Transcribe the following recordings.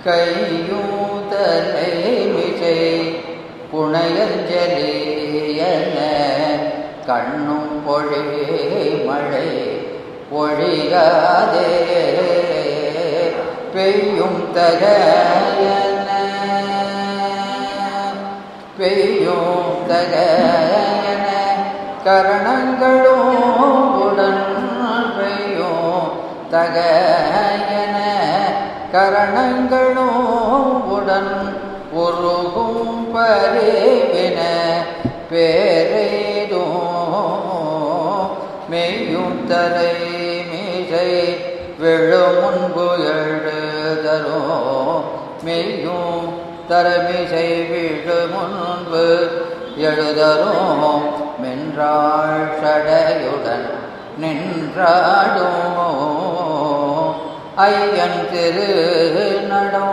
கையூதலை மிசை புனையஞ்சலி என கண்ணும் பொழி மழை பொழியாதே பெய்யும் தகையன பெய்யும் தகையன கரணங்களும் உடன் பெய்யும் தகையன கரணங்களும் உடன் உருகும் பரிவின பேரெய்தோ மெய்யும் தரை மீசை விழு முன்பு எழுதரோ மெய்யும் தரமிசை விழு முன்பு எழுதரோ மென்றாள் சடையுடன் நின்றாடோ ஐயன் திரு நடோ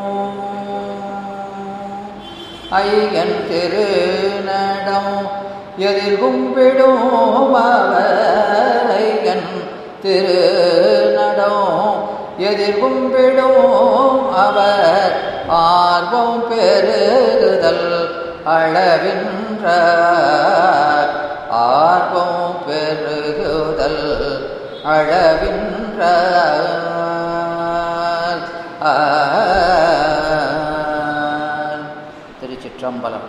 ஐயன் திரு நடம் எதிர் கும்பிடும் அவர் ஐயன் திரு நடம் எதிர் கும்பிடும் அவர் ஆர்வம் பெருகுதல் அளவின்ற ஆர்வம் பெருகுதல் அளவின்ற திருச்சிற்றம்பலம்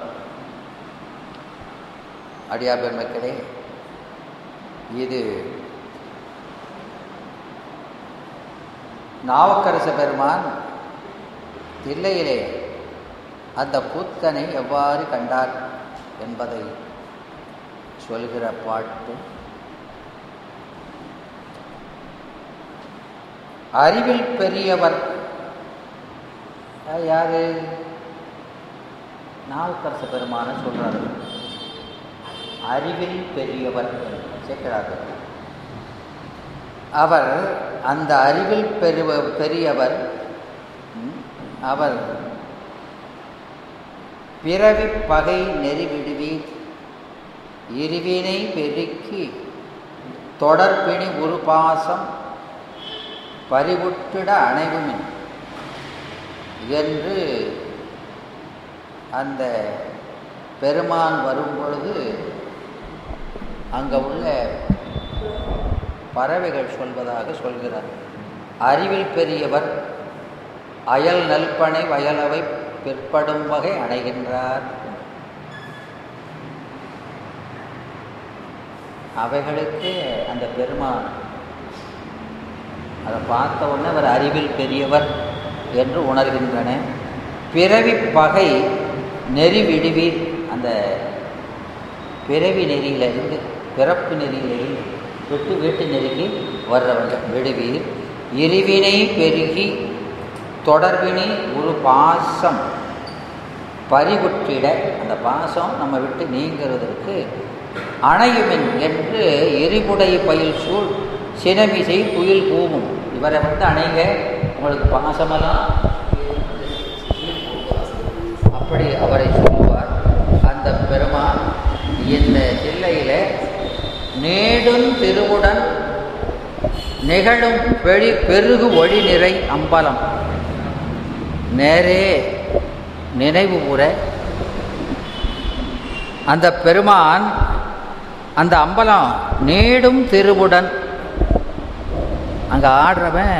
அடியார் பெருமக்களே இது நாவுக்கரச பெருமான் தில்லையிலே அந்த கூத்தனை எவ்வாறு கண்டார் என்பதை சொல்கிற பாட்டு அறிவில் பெரியவர் அது யாரு நாவுக்கரச பெருமான சொல்றாரு அறிவில் பெரியவர் சேர்க்கிறார்கள் அவர் அந்த அறிவில் பெருவ பெரியவர் ம், அவர் பிறவி பகை நெறிவிடுவி இருவினை பெருக்கி தொடர்பிணி ஒரு பாசம் பறிவுற்றிட அணைவுமின் என்று அந்த பெருமான் வரும் பொழுது அங்கே உள்ள பறவைகள் சொல்வதாக சொல்கிறார் அறிவில் பெரியவர் அயல் நல்பனை வயலவை பிற்படும் வகை அடைகின்றார் அவைகளுக்கு அந்த பெருமான் அதை பார்த்த உடனே அவர் அறிவில் பெரியவர் என்று உணர்கின்றன பிறவி பகை நெறி விடுவீர் அந்த பிறவி நெறியிலிருந்து பிறப்பு நெறியிலிருந்து விட்டு வீட்டு நெருங்கி வர்றவங்க விடுவீர் இருவினை பெருகி தொடர்பினை ஒரு பாசம் பறிவுற்றிட அந்த பாசம் நம்ம விட்டு நீங்கிறதற்கு அணையுமென் என்று எரிபுடை பயில் சூழ் சினமிசை குயில் கூவும் இவரை வந்து அணைங்க உங்களுக்கு பாசமெல்லாம் அப்படி அவரை சொல்லுவார் அந்த பெருமான் இந்த தில்லையில் நேடும் திருவுடன் நிகழும் வெளி பெருகு ஒளி நிறை அம்பலம் நேரே நினைவு கூற அந்த பெருமான் அந்த அம்பலம் நீடும் திருவுடன் அங்கே ஆடுறவன்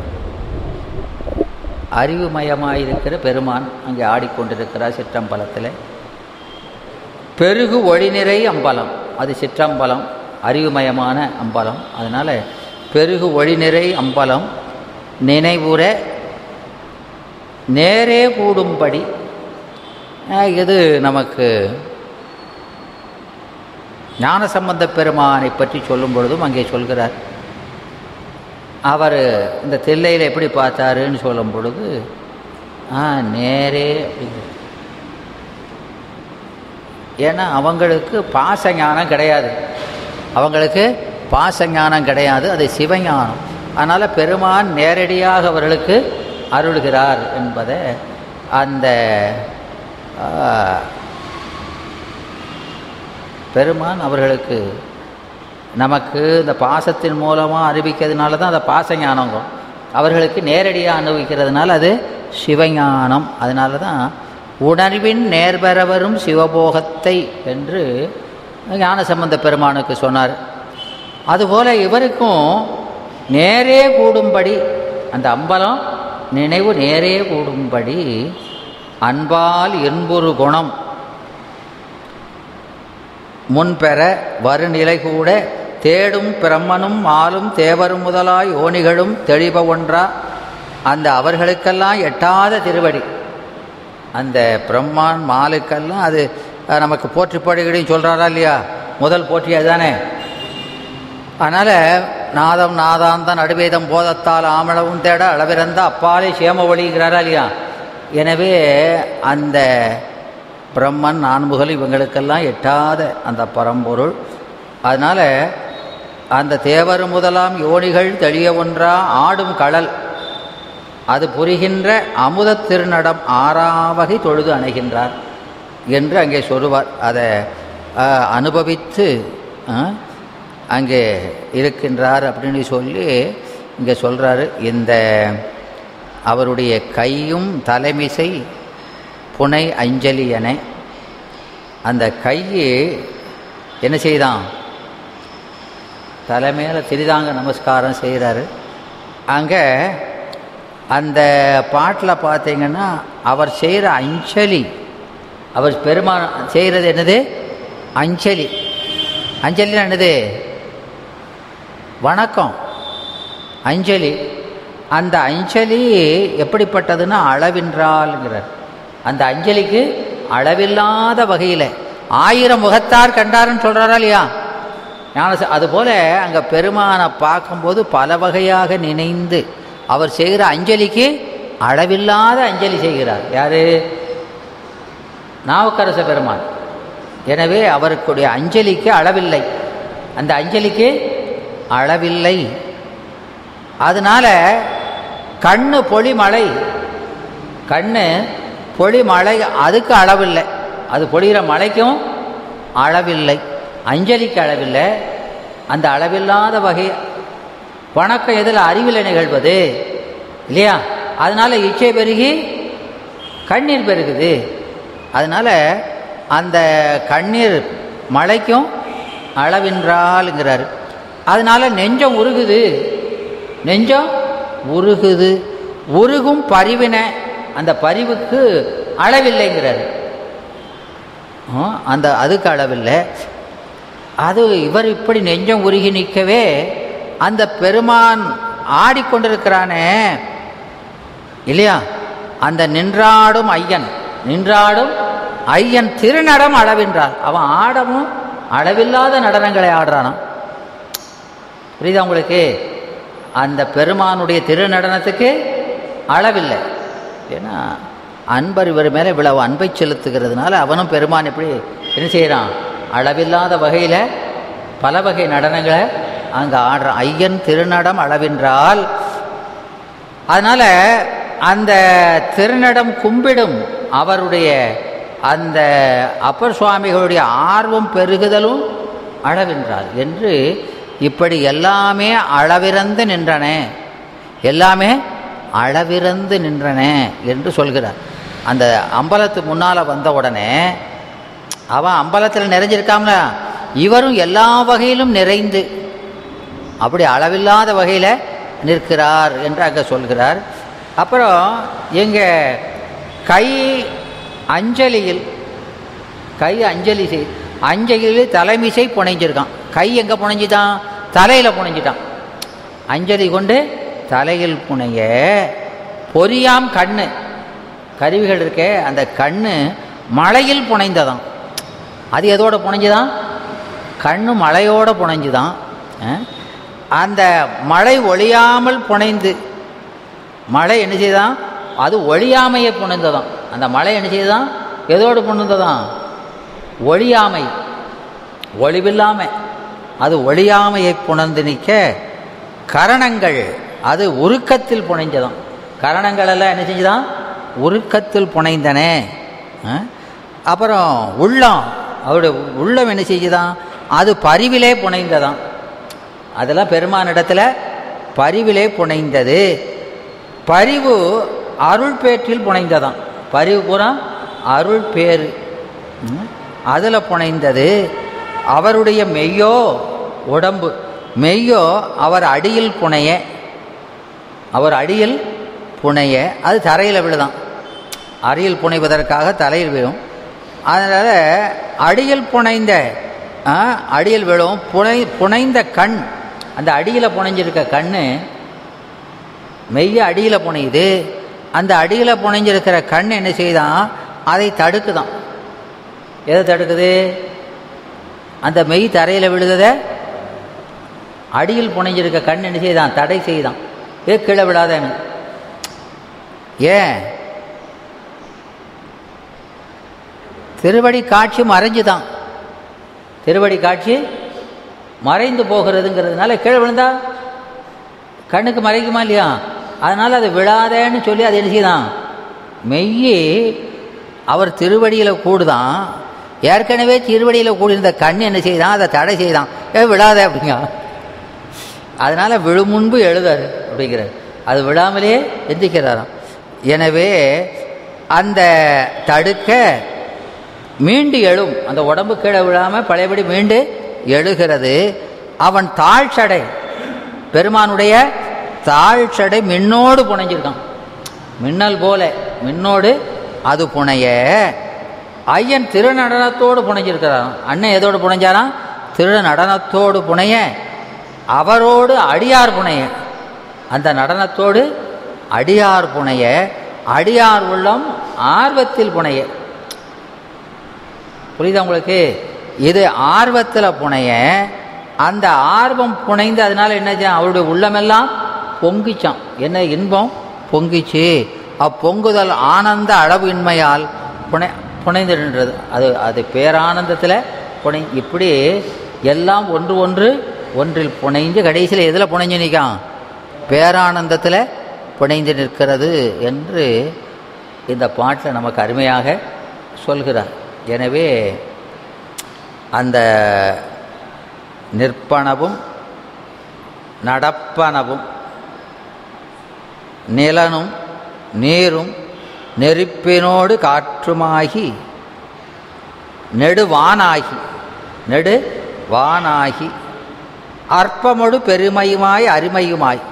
அறிவுமயமாயிருக்கிற பெருமான் அங்கே ஆடிக்கொண்டிருக்கிறார் சிற்றம்பலத்தில் பெருகு ஒளிநிறை அம்பலம் அது சிற்றம்பலம் அறிவுமயமான அம்பலம் அதனால் பெருகு ஒளிநிறை அம்பலம் நினைவுற நேரே கூடும்படி அஹ், இது நமக்கு ஞானசம்பந்த பெருமானை பற்றி சொல்லும் பொழுதும் அங்கே சொல்கிறார் அவர் இந்த தில்லையில் எப்படி பார்த்தாருன்னு சொல்லும் பொழுது ஆ நேரே அப்படிங்கிறது ஏன்னா அவங்களுக்கு பாச ஞானம் கிடையாது அவங்களுக்கு பாச ஞானம் கிடையாது அது சிவஞானம் அதனால் பெருமான் நேரடியாக அவர்களுக்கு அருள்கிறார் என்பதை அந்த ஆ, பெருமான் அவர்களுக்கு நமக்கு இந்த பாசத்தின் மூலமாக அறிவிக்கிறதுனால தான் அந்த பாச ஞானங்கும் அவர்களுக்கு நேரடியாக அனுபவிக்கிறதுனால அது சிவஞானம் அதனால தான் உணர்வின் நேர்பெறவரும் சிவபோகத்தை என்று ஞானசம்பந்த பெருமானுக்கு சொன்னார் அதுபோல் இவருக்கும் நேரே கூடும்படி அந்த அம்பலம் நினைவு நேரே கூடும்படி அன்பால் என்பொரு குணம் முன்பெற வருநிலை கூட தேடும் பிரம்மனும் மாலும் தேவரும் முதலாய் ஓனிகளும் தெளிவ ஒன்றா அந்த அவர்களுக்கெல்லாம் எட்டாத திருவடி அந்த பிரம்மான் மாலுக்கெல்லாம் அது அஹ், நமக்கு போற்றி பாடுகளையும் சொல்கிறாரா இல்லையா முதல் போற்றி அதுதானே அதனால் நாதம் நாதாந்த நடுவேதம் போதத்தால் ஆமளவும் தேட அளவிறந்த அப்பாலே சேம ஒளிங்கிறாரா இல்லையா எனவே அந்த பிரம்மன் நான்முகல் இவங்களுக்கெல்லாம் எட்டாத அந்த பரம்பொருள் அதனால் அந்த தேவர் முதலாம் யோனிகள் தெளிய ஒன்றா ஆடும் கடல் அது புரிகின்ற அமுத திருநடம் ஆறாவகை தொழுது அணைகின்றார் என்று அங்கே சொல்லுவார் அதை அஹ், அனுபவித்து அஹ், அங்கே இருக்கின்றார் அப்படின்னு சொல்லி இங்கே சொல்கிறாரு இந்த அவருடைய கையும் தலைமிசை புனை அஞ்சலி என அந்த கையை என்ன செய்தான் தலைமையில் திரிதாங்க நமஸ்காரம் செய்கிறாரு அங்கே அந்த பாட்டில் பார்த்தீங்கன்னா அவர் செய்கிற அஞ்சலி அவர் பெருமான் செய்கிறது என்னது அஞ்சலி அஞ்சலினா என்னது வணக்கம் அஞ்சலி அந்த அஞ்சலி எப்படிப்பட்டதுன்னா அளவின்றால்ங்கிறார் அந்த அஞ்சலிக்கு அளவில்லாத வகையில் ஆயிரம் முகத்தார் கண்டாருன்னு சொல்கிறாரா இல்லையா ஞானச அதுபோல் அங்கே பெருமானை பார்க்கும்போது பல வகையாக நினைந்து அவர் செய்கிற அஞ்சலிக்கு அளவில்லாத அஞ்சலி செய்கிறார் யார் நாவுக்கரச பெருமான் எனவே அவருக்குடைய அஞ்சலிக்கு அளவில்லை அந்த அஞ்சலிக்கு அளவில்லை அதனால கண்ணு பொழிமழை கண்ணு பொழிமழை அதுக்கு அளவில்லை அது பொழிகிற மழைக்கும் அளவில்லை அஞ்சலிக்கு அளவில்லை அந்த அளவில்லாத வகை வணக்கம் எதில் அறிவில் நிகழ்வது இல்லையா அதனால இச்சை பெருகி கண்ணீர் பெருகுது அதனால் அந்த கண்ணீர் மழைக்கும் அளவின்றாலுங்கிறாரு அதனால நெஞ்சம் உருகுது நெஞ்சம் உருகுது உருகும் பரிவினை அந்த பரிவுக்கு அளவில்லைங்கிறாரு ஆ, அந்த அதுக்கு அளவில்லை அது இவர் இப்படி நெஞ்சம் உருகி நிற்கவே அந்த பெருமான் ஆடிக்கொண்டிருக்கிறானே இல்லையா அந்த நின்றாடும் ஐயன் நின்றாடும் ஐயன் திருநடம் அளவின்றார் அவன் ஆடவும் அளவில்லாத நடனங்களை ஆடுறானாம் புரியுதா உங்களுக்கு அந்த பெருமானுடைய திருநடனத்துக்கு அளவில்லை ஏன்னா அன்பர் இவர் மேலே இவ்வளவு அன்பை செலுத்துகிறதுனால அவனும் பெருமான் எப்படி என்ன செய்கிறான் அளவில்லாத வகையில் பல வகை நடனங்களை அங்கே ஆடுறான் ஐயன் திருநடம் அளவின்றால் அதனால் அந்த திருநடம் கும்பிடும் அவருடைய அந்த அப்பர் சுவாமிகளுடைய ஆர்வம் பெருகுதலும் அளவின்றார் என்று இப்படி எல்லாமே அளவிறந்து நின்றன எல்லாமே அளவிறந்து நின்றன என்று சொல்கிறார் அந்த அம்பலத்து முன்னால் வந்த உடனே அவன் அம்பலத்தில் நிறைஞ்சிருக்காமல இவரும் எல்லா வகையிலும் நிறைந்து அப்படி அளவில்லாத வகையில் நிற்கிறார் என்று அங்கே சொல்கிறார் அப்புறம் எங்க கை அஞ்சலியில் கை அஞ்சலி செய் அஞ்சலியில் தலைமிசை புனைஞ்சிருக்கான் கை எங்கே புனைஞ்சிட்டான் தலையில் புனைஞ்சிட்டான் அஞ்சலி கொண்டு தலையில் புனைய பொரியாம் கண்ணு கருவிகள் இருக்கே அந்த கண்ணு மலையில் புனைந்ததாம் அது எதோட புனைஞ்சுதான் கண்ணு மலையோட புனைஞ்சுதான் அஹ்? அந்த மழை ஒழியாமல் புனைந்து மழை என்ன செய்தான் அது ஒழியாமையை புனைந்ததாம் அந்த மழை என்ன செய்தான் எதோடு புனைந்ததாம் ஒழியாமை ஒளிவில்லாமை அது ஒழியாமையை புணர்ந்து நிற்க கரணங்கள் அது உருக்கத்தில் புனைஞ்சதாம் கரணங்கள் எல்லாம் என்ன செஞ்சுதான் உருக்கத்தில் புனைந்தன ஆ? அப்புறம் உள்ளம் அவருடைய உள்ளம் என்ன செஞ்சுதான் அது பரிவிலே புனைந்ததாம் அதெல்லாம் பெருமானிடத்தில் பரிவிலே புனைந்தது பரிவு அருள் பேற்றில் புனைந்ததாம் பரிவு பூரா அருள் பேரு அதில் புனைந்தது அவருடைய மெய்யோ உடம்பு மெய்யோ அவர் அடியில் புனைய அவர் அடியில் புனைய அது தரையில் விழுதான் அடியில் புனைவதற்காக தலையில் விழும் அதனால் அடியில் புனைந்த ஆ, அடியில் விழும் புனை புனைந்த கண் அந்த அடியில் புனைஞ்சிருக்க கண் மெய்ய அடியில் புனையுது அந்த அடியில் புனைஞ்சிருக்கிற கண் என்ன செய்தான் அதை தடுக்குதான் எதை தடுக்குது அந்த மெய் தரையில் விழுததை அடியில் புனைஞ்சிருக்க கண் என்ன செய்தான் தடை செய்தான் ஏ கீழே விழாதேன்னு ஏன் திருவடி காட்சி மறைஞ்சுதான் திருவடி காட்சி மறைந்து போகிறதுங்கிறதுனால கீழே விழுந்தா கண்ணுக்கு மறைக்குமா இல்லையா அதனால் அது விழாதேன்னு சொல்லி அது என்ன செய்தான் மெய்யே அவர் திருவடியில் கூடுதான் ஏற்கனவே திருவடியில் கூடியிருந்த கண் என்ன செய்தான் அதை தடை செய்தான் ஏ விழாதே அப்படிங்க அதனால் விழும் முன்பு எழுதாரு அப்படிங்கிறார் அது விழாமலே எந்திக்கிறாராம் எனவே அந்த தடுக்க மீண்டு எழும் அந்த உடம்பு கீழே விழாமல் பழையபடி மீண்டு எழுகிறது அவன் தாழ்ச்சடை பெருமானுடைய தாழ்ச்சடை மின்னோடு புனைஞ்சிருக்கான் மின்னல் போல மின்னோடு அது புனைய ஐயன் திருநடனத்தோடு புனைஞ்சிருக்கிறான் அண்ணன் எதோடு புனைஞ்சாராம் திருநடனத்தோடு புனைய அவரோடு அடியார் புனைய அந்த நடனத்தோடு அடியார் புனைய அடியார் உள்ளம் ஆர்வத்தில் புனைய புரியுதா உங்களுக்கு இது ஆர்வத்தில் புனைய அந்த ஆர்வம் புனைந்து அதனால என்ன செய்யும் அவருடைய உள்ளமெல்லாம் பொங்கிச்சான் என்ன இன்பம் பொங்கிச்சு அப்பொங்குதல் ஆனந்த அளவு இன்மையால் புனை புனைந்து நின்றது அது அது பேரானந்தத்தில் புனை இப்படி எல்லாம் ஒன்று ஒன்று ஒன்றில் புனைஞ்சு கடைசியில் எதில் புனைஞ்சு நிற்கான் பேரானந்தத்தில் புனைந்து நிற்கிறது என்று இந்த பாட்டில் நமக்கு அருமையாக சொல்கிறார் எனவே அந்த நிற்பனவும் நடப்பனவும் நிலனும் நீரும் நெருப்பினோடு காற்றுமாகி நெடுவானாகி நெடு வானாகி அற்பமொடு பெருமையுமாய் அருமையுமாய்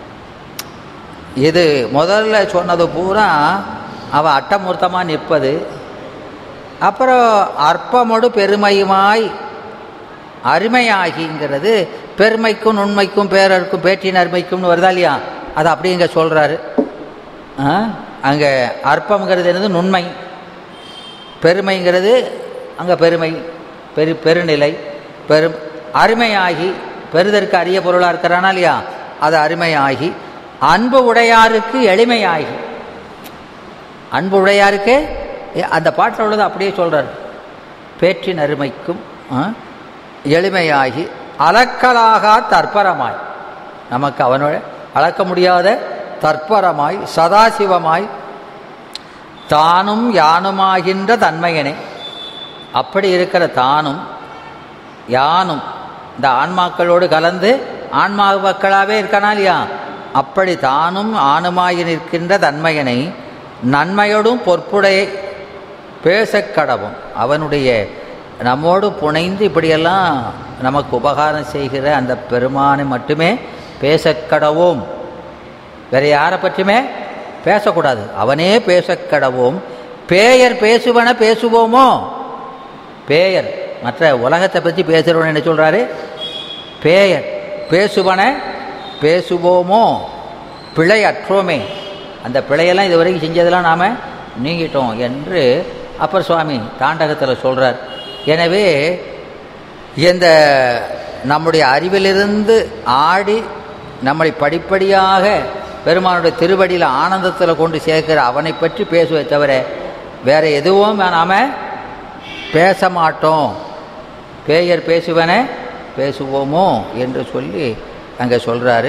இது முதல்ல சொன்னது பூரா அவன் அட்டமூர்த்தமாக நிற்பது அப்புறம் அற்பமொடு பெருமையுமாய் அருமையாகிங்கிறது பெருமைக்கும் நுண்மைக்கும் பேரருக்கும் பேற்றின் அருமைக்கும்னு வருதா இல்லையா அது அப்படி இங்கே சொல்கிறாரு அங்கே அற்பம்ங்கிறது என்னது நுண்மை பெருமைங்கிறது அங்கே பெருமை பெரு பெருநிலை பெரும் அருமையாகி பெறுதற்கு அரிய பொருளாக இருக்கிறானா இல்லையா அது அருமையாகி அன்பு உடையாருக்கு எளிமையாகி அன்பு உடையாருக்கு ஏ- அந்த பாட்டில் உள்ளது அப்படியே சொல்கிறார் பேற்றின் அருமைக்கும் ஆ, எளிமையாகி அளக்கலாகா தற்பரமாய் நமக்கு அவனோட அளக்க முடியாத தற்பரமாய் சதாசிவமாய் தானும் யானுமாகின்ற தன்மையனே அப்படி இருக்கிற தானும் யானும் இந்த ஆன்மாக்களோடு கலந்து ஆன்மா மக்களாகவே இருக்கானா இல்லையா அப்படி தானும் ஆணுமாகி நிற்கின்ற தன்மையனை நன்மையோடும் பொற்புடைய பேசக்கடவும் அவனுடைய நம்மோடு புனைந்து இப்படியெல்லாம் நமக்கு உபகாரம் செய்கிற அந்த பெருமானை மட்டுமே பேசக்கடவோம் வேற யாரை பற்றியுமே பேசக்கூடாது அவனே பேசக்கடவோம் பேயர் பேசுவன பேசுவோமோ பேயர் மற்ற உலகத்தை பற்றி பேசுகிறவன் என்ன சொல்கிறாரு பேயர் பேசுவன பேசுவோமோ பிழை அற்றோமே அந்த பிழையெல்லாம் இது வரைக்கும் செஞ்சதெல்லாம் நாம் நீங்கிட்டோம் என்று அப்பர் சுவாமி தாண்டகத்தில் சொல்கிறார் எனவே இந்த நம்முடைய அறிவிலிருந்து ஆடி நம்மளை படிப்படியாக பெருமானுடைய திருவடியில் ஆனந்தத்தில் கொண்டு சேர்க்கிற அவனை பற்றி பேசுவதை தவிர வேற எதுவும் நாம் பேச மாட்டோம் பேயர் பேசுவன பேசுவோமோ என்று சொல்லி அங்கே சொல்கிறாரு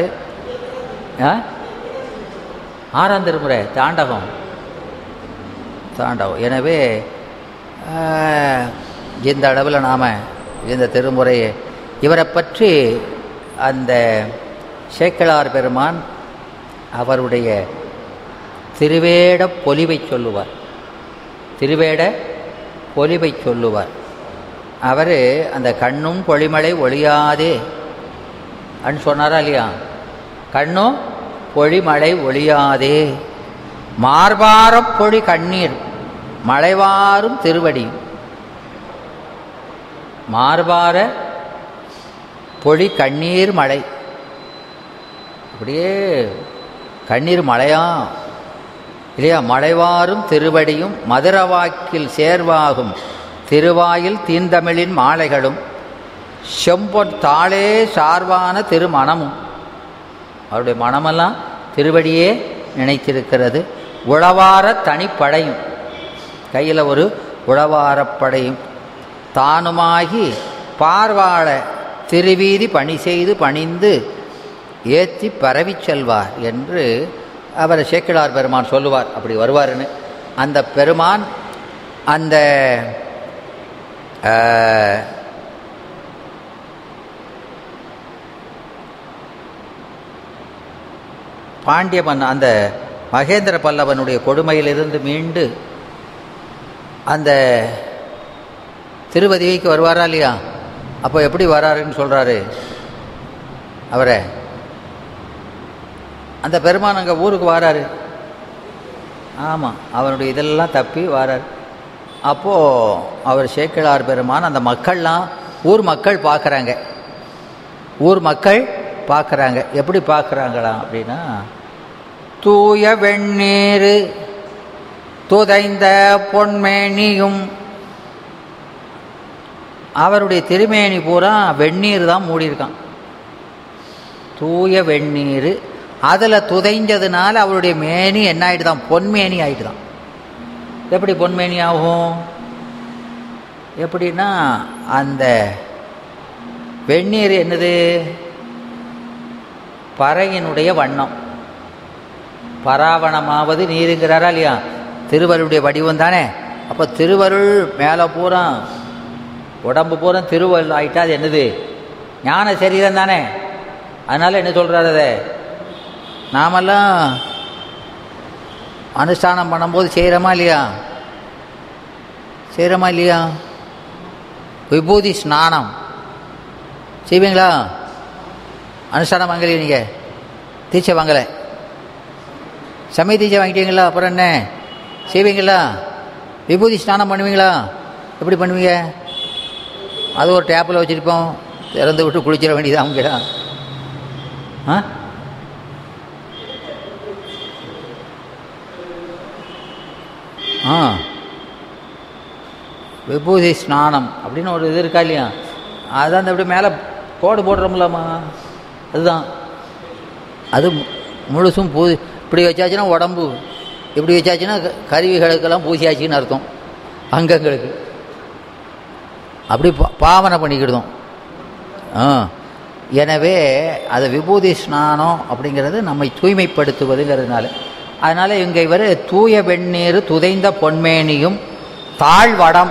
ஆறாம் திருமுறை தாண்டகம் தாண்டவம் எனவே ஆஹ், இந்த அளவில் நாம் இந்த திருமுறையை இவரை பற்றி அந்த சேக்கிழார் பெருமான் அவருடைய திருவேட பொலிவை சொல்லுவார் திருவேட பொலிவை சொல்லுவார் அவர் அந்த கண்ணும் பொழிமழை ஒளியாதே அன்னு சொன்னாரா இல்லையா கண்ணும் பொழிமழை ஒளியாதே மார்பாரப் பொழி கண்ணீர் மழைவாரும் திருவடி மார்பார பொழி கண்ணீர் மழை அப்படியே கண்ணீர் மழையா இல்லையா மழைவாரும் திருவடியும் மதுரவாக்கில் சேர்வாகும் திருவாயில் தீந்தமிழின் மாலைகளும் செம்பொன் தாளே சார்வான திருமணமும் அவருடைய மனமெல்லாம் திருவடியே நினைத்திருக்கிறது உழவார தனிப்படையும் கையில் ஒரு உழவாரப்படையும் தானுமாகி பார்வாழ திருவீதி பணி செய்து பணிந்து ஏற்றி பரவிச் செல்வார் என்று அவர் சேக்கிழார் பெருமான் சொல்லுவார் அப்படி வருவாருன்னு அந்த பெருமான் அந்த அஹ், பாண்டிய மன்னன் அந்த மகேந்திர பல்லவனுடைய கொடுமையிலிருந்து மீண்டு அந்த திருவதிகைக்கு வருவாரா இல்லையா அப்போ எப்படி வராருன்னு சொல்கிறாரு அவரை அந்த பெருமான் அங்கே ஊருக்கு வாராரு ஆமாம் அவனுடைய இதெல்லாம் தப்பி வாரார் அப்போது அவர் சேக்கிழார் பெருமான் அந்த மக்கள்லாம் ஊர் மக்கள் பார்க்குறாங்க ஊர் மக்கள் பார்க்குறாங்க எப்படி பார்க்குறாங்களாம் அப்படின்னா தூய வெண்ணீர் துதைந்த பொன்மேனியும் அவருடைய திருமேனி பூரா வெந்நீர் தான் மூடியிருக்கான் தூய வெந்நீர் அதில் துதைஞ்சதுனால அவருடைய மேனி என்ன ஆயிட்டுதான் பொன்மேனி ஆயிட்டுதான் எப்படி பொன்மேனி ஆகும் எப்படின்னா அந்த வெந்நீர் என்னது பறையினுடைய வண்ணம் பராவணமாவது நீருங்கிறாரா இல்லையா திருவருடைய வடிவம் தானே அப்போ திருவருள் மேலே பூரா உடம்பு பூரா திருவருள் ஆயிட்டா அது என்னது ஞான சரீரம் தானே அதனால் என்ன சொல்கிறாரு அதை நாமெல்லாம் அனுஷ்டானம் பண்ணும்போது செய்கிறோமா இல்லையா செய்கிறோமா இல்லையா விபூதி ஸ்நானம் செய்வீங்களா அனுஷ்டானம் வாங்கலையே நீங்கள் தீட்சை வாங்கலை சமய தீட்சை வாங்கிட்டீங்களா அப்புறம் என்ன செய்வீங்களா விபூதி ஸ்நானம் பண்ணுவீங்களா எப்படி பண்ணுவீங்க அது ஒரு டேப்பில் வச்சுருப்போம் திறந்து விட்டு குளிச்சிட வேண்டியது அவங்களா ஆ ஆ விபூதி ஸ்நானம் அப்படின்னு ஒரு இது இருக்கா இல்லையா அதான் அந்த இப்படி மேலே கோடு போடுறோம்லம்மா அதுதான் அது மு- முழுசும் பூ இப்படி வச்சாச்சுன்னா உடம்பு இப்படி வச்சாச்சுன்னா க- கருவிகளுக்கெல்லாம் பூசியாச்சுன்னு அர்த்தம் அங்கங்களுக்கு அப்படி பா பாவனை பண்ணிக்கிடுதோம் ஆ எனவே அது விபூதி ஸ்நானம் அப்படிங்கிறது நம்மை தூய்மைப்படுத்துவதுங்கிறதுனால அதனால் இங்கே இவர் தூய வெந்நீர் துதைந்த பொன்மேனியும் தாழ்வடம்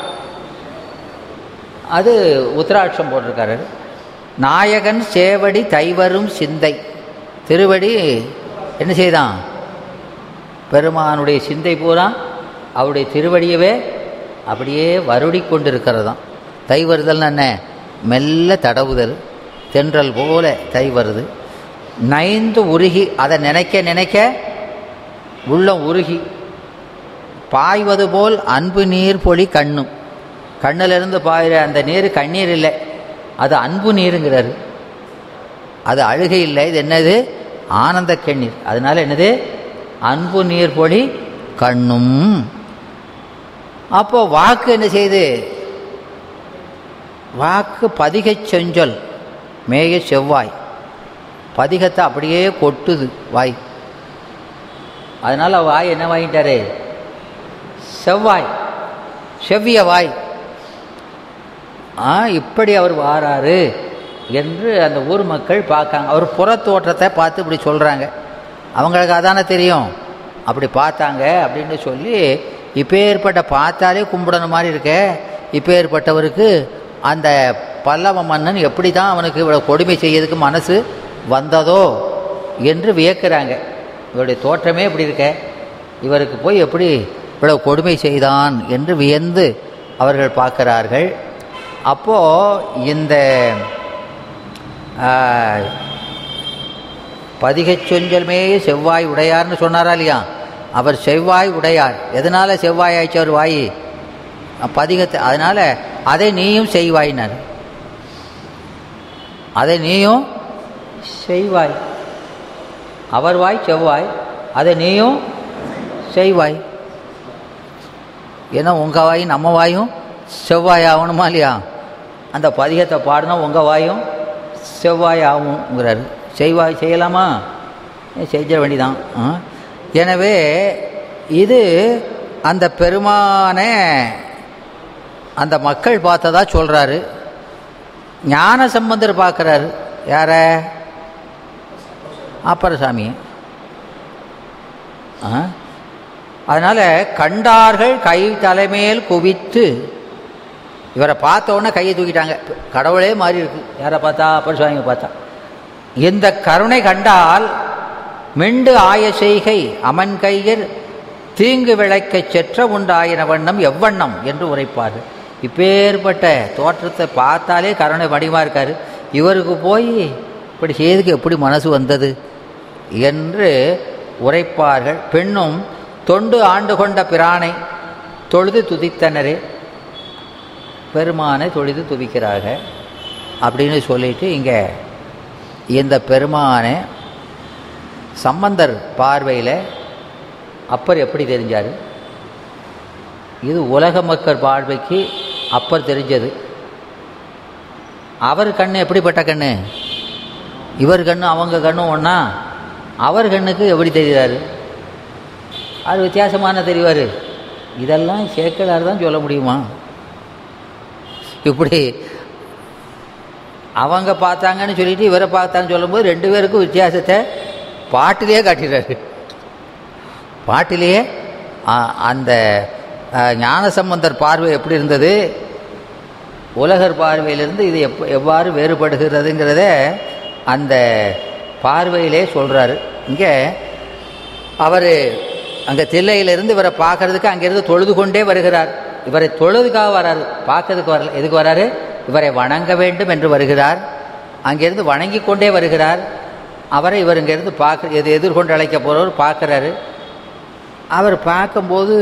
அது உத்திராட்சம் போட்டிருக்காரு நாயகன் சேவடி தைவரும் சிந்தை திருவடி என்ன செய்தான் பெருமானுடைய சிந்தை பூரா அவருடைய திருவடியவே அப்படியே வருடி கொண்டிருக்கிறதாம் தை வருதல்னா என்ன மெல்ல தடவுதல் தென்றல் போல தை வருது நைந்து உருகி அதை நினைக்க நினைக்க உள்ளம் உருகி பாய்வது போல் அன்பு நீர் பொழி கண்ணும் கண்ணிலிருந்து பாயிற அந்த நீர் கண்ணீர் இல்லை அது அன்பு நீருங்கிறாரு அது அழுகை இல்லை இது என்னது ஆனந்த கண்ணீர் அதனால என்னது அன்பு நீர் பொழி கண்ணும் அப்போ வாக்கு என்ன செய்யுது வாக்கு பதிகச் செஞ்சொல் மேய செவ்வாய் பதிகத்தை அப்படியே கொட்டுது வாய் அதனால வாய் என்ன வாங்கிட்டாரு செவ்வாய் செவ்விய வாய் ஆ இப்படி அவர் வாராரு என்று அந்த ஊர் மக்கள் பார்க்காங்க அவர் புறத்தோற்றத்தை பார்த்து இப்படி சொல்கிறாங்க அவங்களுக்கு அதானே தெரியும் அப்படி பார்த்தாங்க அப்படின்னு சொல்லி இப்போ ஏற்பட்ட பார்த்தாலே கும்பிடணும் மாதிரி இருக்க இப்போ ஏற்பட்டவருக்கு அந்த பல்லவ மன்னன் எப்படி தான் அவனுக்கு இவ்வளோ கொடுமை செய்யறதுக்கு மனசு வந்ததோ என்று வியக்கிறாங்க இவருடைய தோற்றமே இப்படி இருக்க இவருக்கு போய் எப்படி இவ்வளவு கொடுமை செய்தான் என்று வியந்து அவர்கள் பார்க்கிறார்கள் அப்போது இந்த பதிகச் சொஞ்சல்மே செவ்வாய் உடையார்னு சொன்னாரா இல்லையா அவர் செவ்வாய் உடையார் எதனால் செவ்வாய் ஆயிடுச்சு அவர் வாய் பதிகத்தை அதனால் அதை நீயும் செய்வாயினார் அதை நீயும் செய்வாய் அவர் வாய் செவ்வாய் அதை நீயும் செய்வாய் ஏன்னா உங்கள் வாயும் நம்ம வாயும் செவ்வாய் ஆகணுமா இல்லையா அந்த பதிகத்தை பாடினா உங்கள் வாயும் செவ்வாய் ஆகுங்கிறாரு செய்வாய் செய்யலாமா செஞ்ச வேண்டிதான் எனவே இது அந்த பெருமானை அந்த மக்கள் பார்த்ததா சொல்கிறாரு ஞான சம்பந்தர் பார்க்குறாரு யார அப்பரசாமி அதனால் கண்டார்கள் கை தலைமேல் குவித்து இவரை பார்த்த உடனே கையை தூக்கிட்டாங்க கடவுளே மாறி இருக்கு யாரை பார்த்தா அப்பரசாமியை பார்த்தா இந்த கருணை கண்டால் மெண்டு ஆய செய்கை அமன் கையர் தீங்கு விளைக்கச் செற்ற உண்டாயின வண்ணம் எவ்வண்ணம் என்று உரைப்பார் இப்பேற்பட்ட தோற்றத்தை பார்த்தாலே கருணை வடிவமாக இருக்கார் இவருக்கு போய் இப்படி செய்ததுக்கு எப்படி மனசு வந்தது என்று உரைப்பார்கள் பெண்ணும் தொண்டு ஆண்டு கொண்ட பிரானை தொழுது துதித்தனரே பெருமானை தொழுது துதிக்கிறார்கள் அப்படின்னு சொல்லிட்டு இங்கே இந்த பெருமானை சம்பந்தர் பார்வையில் அப்பர் எப்படி தெரிஞ்சார் இது உலக மக்கள் பார்வைக்கு அப்பர் தெரிஞ்சது அவர் கண்ணு எப்படிப்பட்ட கண்ணு இவர் கண்ணு அவங்க கண்ணும் ஒன்றா அவர் கண்ணுக்கு எப்படி தெரிகிறாரு அது வித்தியாசமான தெரிவார் இதெல்லாம் சேக்கலார் தான் சொல்ல முடியுமா இப்படி அவங்க பார்த்தாங்கன்னு சொல்லிட்டு இவரை பார்த்தான்னு சொல்லும்போது ரெண்டு பேருக்கும் வித்தியாசத்தை பாட்டிலேயே காட்டிடுறாரு பாட்டிலேயே அந்த ஞானசம்பந்தர் பார்வை எப்படி இருந்தது உலகர் பார்வையிலிருந்து இது எப் எவ்வாறு வேறுபடுகிறதுங்கிறத அந்த பார்வையிலே சொல்கிறாரு இங்கே அவர் அங்கே தில்லையிலிருந்து இவரை பார்க்கறதுக்கு அங்கேருந்து தொழுது கொண்டே வருகிறார் இவரை தொழுதுக்காக வராரு பார்க்கறதுக்கு வரல எதுக்கு வராரு இவரை வணங்க வேண்டும் என்று வருகிறார் அங்கேருந்து வணங்கி கொண்டே வருகிறார் அவரை இவர் இங்கேருந்து பார்க்க எது எதிர்கொண்டு அழைக்க போகிறவர் பார்க்குறாரு அவர் பார்க்கும்போது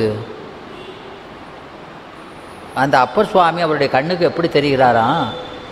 அந்த அப்பர் சுவாமி அவருடைய கண்ணுக்கு எப்படி தெரிகிறாராம்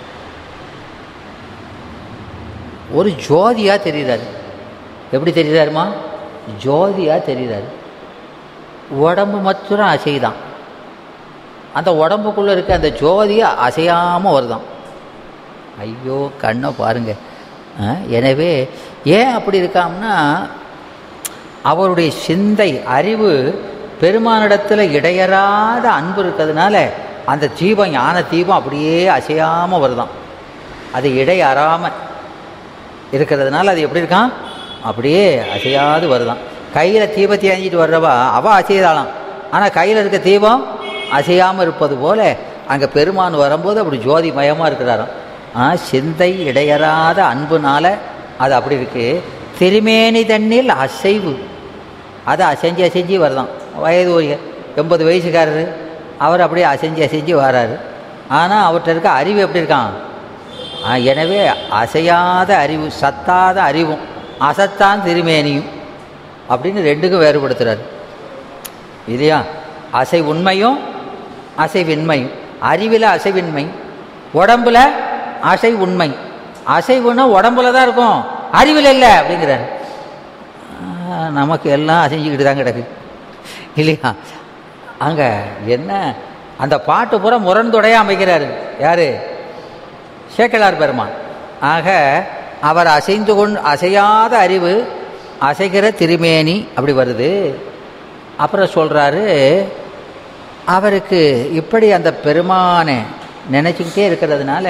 ஒரு ஜோதியாக தெரிகிறாரு எப்படி தெரிகிறாருமா ஜோதியாக தெரிகிறாரு உடம்பு மாத்திரம் அசைதான் அந்த உடம்புக்குள்ளே இருக்க அந்த ஜோதியை அசையாமல் வருதான் ஐயோ கண்ணை பாருங்க எனவே ஏன் அப்படி இருக்காம்னா அவருடைய சிந்தை அறிவு பெருமானிடத்தில் இடையறாத அன்பு இருக்கிறதுனால அந்த தீபம் ஞான தீபம் அப்படியே அசையாமல் வருதான் அது இடையறாமல் இருக்கிறதுனால அது எப்படி இருக்கான் அப்படியே அசையாது வருதான் கையில் தீபத்தை அணிஞ்சிட்டு வர்றவா அவள் அசையதாளாம் ஆனால் கையில் இருக்க தீபம் அசையாமல் இருப்பது போல அங்கே பெருமான் வரும்போது அப்படி ஜோதி மயமாக இருக்கிறாராம் ஆ சிந்தை இடையறாத அன்புனால அது அப்படி இருக்கு திருமேனி தண்ணில் அசைவு அது அசைஞ்சு அசைஞ்சு வருதான் வயது ஒரு எண்பது வயசுக்காரரு அவர் அப்படியே அசைஞ்சு அசைஞ்சு வராரு ஆனால் அவர்கிட்ட இருக்க அறிவு எப்படி இருக்கான் எனவே அசையாத அறிவு சத்தாத அறிவும் அசத்தான் திருமேனியும் அப்படின்னு ரெண்டுக்கும் வேறுபடுத்துகிறார் இல்லையா அசை உண்மையும் அசைவின்மையும் அறிவில் அசைவின்மை உடம்புல அசை உண்மை அசைவுன்னா உடம்புல தான் இருக்கும் அறிவில் இல்லை அப்படிங்கிறார் நமக்கு எல்லாம் அசைஞ்சிக்கிட்டு தான் கிடக்கு இல்லையா அங்கே என்ன அந்த பாட்டு பூரா முரண்தொடைய அமைக்கிறாரு யார் சேக்கலார் பெருமான் ஆக அவர் அசைந்து கொண்டு அசையாத அறிவு அசைகிற திருமேனி அப்படி வருது அப்புறம் சொல்கிறாரு அவருக்கு இப்படி அந்த பெருமானை நினச்சிக்கிட்டே இருக்கிறதுனால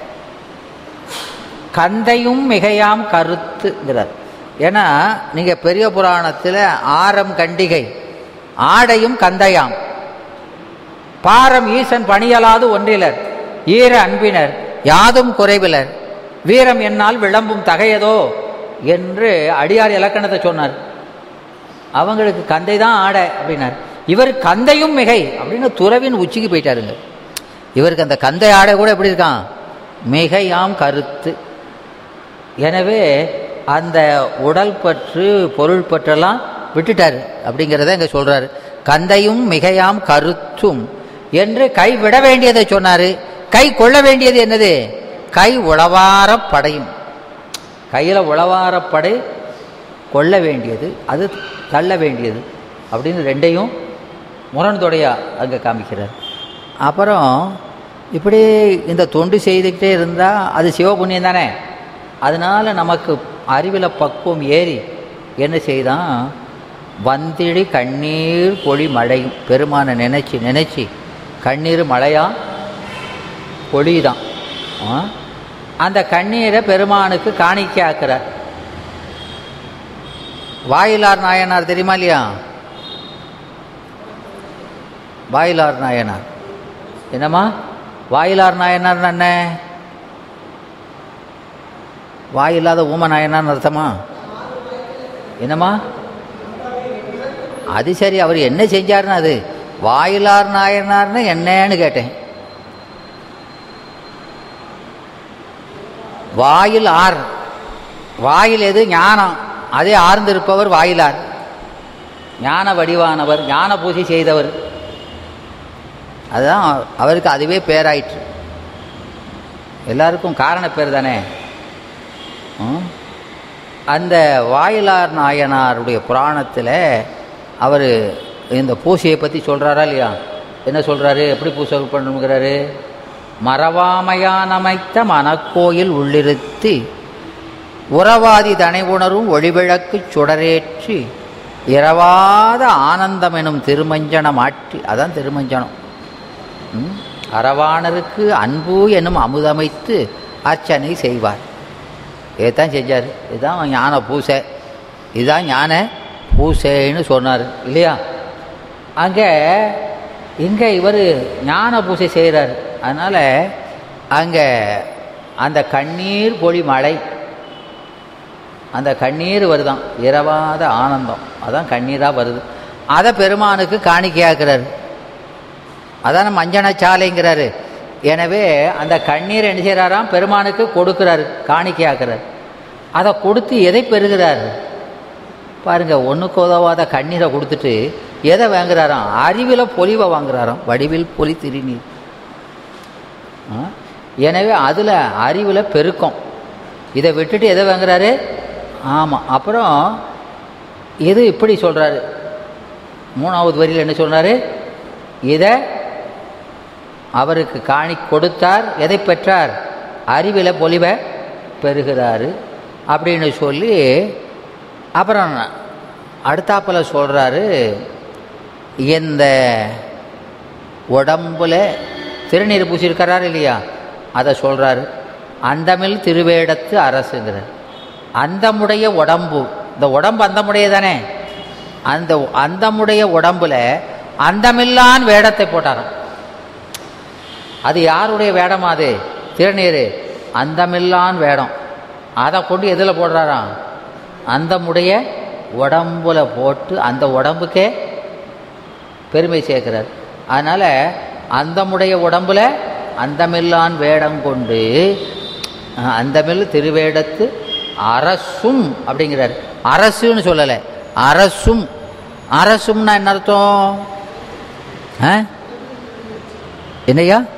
கந்தையும் மிகையாம் கருத்துங்கிறார் ஏன்னா நீங்கள் பெரிய புராணத்தில் ஆரம் கண்டிகை ஆடையும் கந்தையாம் பாரம் ஈசன் பணியலாது ஒன்றிலர் ஈர அன்பினர் யாதும் குறைவிலர் வீரம் என்னால் விளம்பும் தகையதோ என்று அடியார் இலக்கணத்தை சொன்னார் அவங்களுக்கு கந்தை தான் ஆடை அப்படின்னார் இவர் கந்தையும் மிகை அப்படின்னு துறவின் உச்சிக்கு போயிட்டாருங்க இவருக்கு அந்த கந்தை ஆடை கூட எப்படி இருக்கான் மிகையாம் கருத்து எனவே அந்த உடல் பற்று பொருள் பற்றெல்லாம் விட்டுட்டார் அப்படிங்கிறத இங்கே சொல்கிறாரு கந்தையும் மிகையாம் கருத்தும் என்று கை விட வேண்டியதை சொன்னார் கை கொள்ள வேண்டியது என்னது கை உளவார படையும் கையில் உளவார படை கொள்ள வேண்டியது அது தள்ள வேண்டியது அப்படின்னு ரெண்டையும் முரண்தொடையா அங்கே காமிக்கிறார் அப்புறம் இப்படி இந்த தொண்டு செய்துக்கிட்டே இருந்தால் அது சிவபுண்ணியம் தானே அதனால் நமக்கு அறிவில் பக்குவம் ஏறி என்ன செய்தான் வந்திடி கண்ணீர் பொழி மழையும் பெருமானை நினச்சி நினச்சி கண்ணீர் மழையா பொழிதான் அந்த கண்ணீரை பெருமானுக்கு காணிக்கை ஆக்குறார் வாயிலார் நாயனார் தெரியுமா இல்லையா வாயிலார் நாயனார் என்னம்மா வாயிலார் நாயனார் என்ன வாயில்லாத ஊம நாயனார்னு அர்த்தமா என்னம்மா அது சரி அவர் என்ன செஞ்சாருன்னு அது வாயிலார் நாயனார்னு என்னன்னு கேட்டேன் வாயில் ஆர் வாயில் எது ஞானம் அதே ஆர்ந்திருப்பவர் வாயிலார் ஞான வடிவானவர் ஞான பூஜை செய்தவர் அதுதான் அவருக்கு அதுவே பேராயிற்று எல்லாருக்கும் காரண பேர் தானே அந்த வாயிலார் நாயனாருடைய புராணத்தில் அவர் இந்த பூசையை பற்றி சொல்கிறாரா இல்லையா என்ன சொல்கிறாரு எப்படி பூசை பண்ணுங்கிறாரு மறவாமையான் அமைத்த மனக்கோயில் உள்ளிருத்தி உறவாதி தனை உணரும் ஒளிவிளக்கு சுடரேற்றி இரவாத ஆனந்தம் எனும் திருமஞ்சனம் ஆற்றி அதான் திருமஞ்சனம் அரவாணருக்கு அன்பு என்னும் அமுதமைத்து அர்ச்சனை செய்வார் இதைத்தான் செஞ்சார் இதுதான் ஞான பூசை இதுதான் ஞான பூசைன்னு சொன்னார் இல்லையா அங்கே இங்கே இவர் ஞான பூசை செய்கிறார் அதனால் அங்கே அந்த கண்ணீர் பொழி மழை அந்த கண்ணீர் வருதான் இரவாத ஆனந்தம் அதான் கண்ணீராக வருது அதை பெருமானுக்கு காணிக்கையாக்குறாரு அதான மஞ்சன சாலைங்கிறாரு எனவே அந்த கண்ணீர் என்ன செய்கிறாராம் பெருமானுக்கு கொடுக்குறாரு காணிக்கையாக்குறாரு அதை கொடுத்து எதை பெறுகிறார் பாருங்க ஒன்றுக்கு உதவாத கண்ணீரை கொடுத்துட்டு எதை வாங்குறாராம் அறிவில் பொலிவை வாங்குறாராம் வடிவில் பொலி திருநீர் எனவே அதில் அறிவில் பெருக்கம் இதை விட்டுட்டு எதை வாங்குறாரு ஆமாம் அப்புறம் இது இப்படி சொல்கிறாரு மூணாவது வரியில் என்ன சொன்னார் இதை அவருக்கு காணி கொடுத்தார் எதை பெற்றார் அறிவில் பொலிவை பெறுகிறாரு அப்படின்னு சொல்லி அப்புறம் அடுத்தாப்பில் சொல்கிறாரு இந்த உடம்புல திருநீர் பூசியிருக்கிறார் இல்லையா அதை சொல்கிறாரு அந்தமில் திருவேடத்து அரசுங்கிறார் அந்தமுடைய உடம்பு இந்த உடம்பு அந்தமுடைய தானே அந்த அந்தமுடைய உடம்புல அந்தமில்லான் வேடத்தை போட்டாராம் அது யாருடைய வேடமா அது திருநீர் அந்தமில்லான் வேடம் அதை கொண்டு எதில் போடுறாராம் அந்தமுடைய உடம்புல போட்டு அந்த உடம்புக்கே பெருமை சேர்க்கிறார் அதனால் அந்தமுடைய உடம்புல அந்தமில்லான் வேடம் கொண்டு அந்தமில் திருவேடத்து அரசும் அப்படிங்கிறார் அரசுன்னு சொல்லலை அரசும் அரசும்னா என்ன அர்த்தம் ஆ என்னையா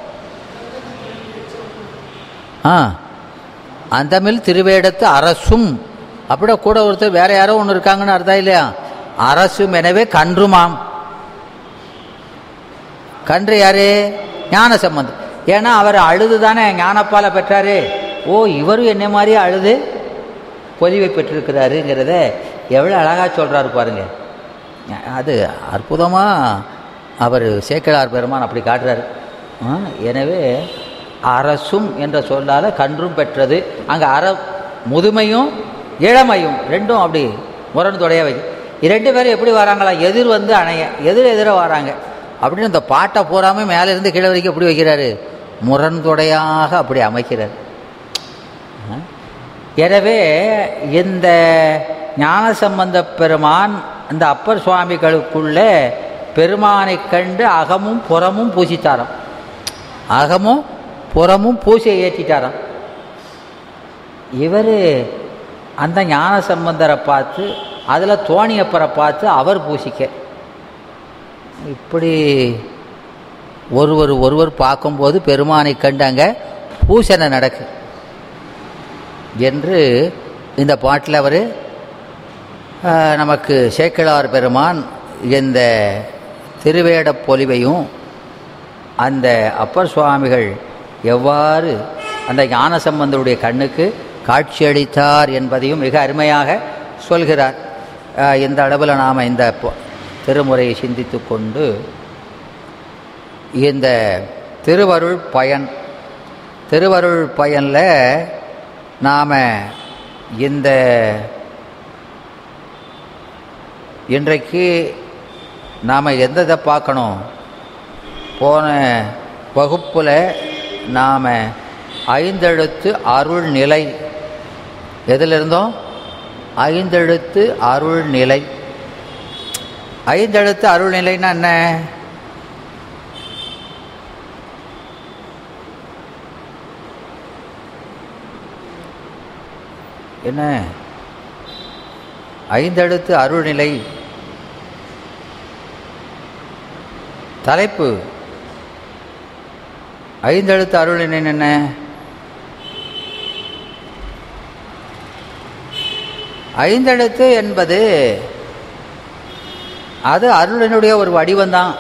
ஆ அந்தமில் திருவேடத்து அரசும் அப்படியே கூட ஒருத்தர் வேற யாரோ ஒன்று இருக்காங்கன்னு அர்த்தம் இல்லையா அரசும் எனவே கன்றுமாம் கன்று யாரு ஞான சம்பந்தம் ஏன்னா அவர் அழுது தானே ஞானப்பால பெற்றாரு ஓ இவரும் என்ன மாதிரி அழுது பொலிவை பெற்றிருக்கிறாருங்கிறத எவ்வளோ அழகாக சொல்கிறாரு பாருங்க அது அற்புதமாக அவர் சேக்கலார் பெருமான் அப்படி காட்டுறாரு எனவே அரசும் என்ற சொல்லால் கன்றும் பெற்றது அங்கே அற முதுமையும் இளமையும் ரெண்டும் அப்படி முரண்தொடைய வை இரண்டு பேரும் எப்படி வராங்களா எதிர் வந்து அணைய எதிர் எதிர வராங்க அப்படின்னு இந்த பாட்டை பூராமல் மேலேருந்து கீழே வரைக்கும் எப்படி வைக்கிறாரு முரண்தொடையாக அப்படி அமைக்கிறார் எனவே இந்த ஞானசம்பந்த பெருமான் அந்த அப்பர் சுவாமிகளுக்குள்ளே பெருமானை கண்டு அகமும் புறமும் பூசித்தாராம் அகமும் புறமும் பூசை ஏற்றிட்டாராம் இவர் அந்த ஞான சம்பந்தரை பார்த்து அதில் தோணியப்பரை பார்த்து அவர் பூசிக்க இப்படி ஒருவர் ஒருவர் பார்க்கும்போது பெருமானை கண்டு அங்கே பூசனை நடக்கு என்று இந்த பாட்டில் அவர் நமக்கு சேக்கிழார் பெருமான் இந்த திருவேடப் பொலிவையும் அந்த அப்பர் சுவாமிகள் எவ்வாறு அந்த ஞான சம்பந்தருடைய கண்ணுக்கு காட்சியளித்தார் என்பதையும் மிக அருமையாக சொல்கிறார் இந்த அளவில் நாம் இந்த திருமுறையை சிந்தித்து கொண்டு இந்த திருவருள் பயன் திருவருள் பயனில் நாம் இந்த இன்றைக்கு நாம் எந்த இதை பார்க்கணும் போன வகுப்பில் நாம் ஐந்தெழுத்து அருள் நிலை எதில் இருந்தோம் ஐந்தெழுத்து அருள் நிலை ஐந்தெழுத்து அருள் நிலைன்னா என்ன என்ன ஐந்தெழுத்து அருள்நிலை தலைப்பு ஐந்தெழுத்து அருள்நிலை என்ன ஐந்தெழுத்து என்பது அது அருளினுடைய ஒரு வடிவம்தான்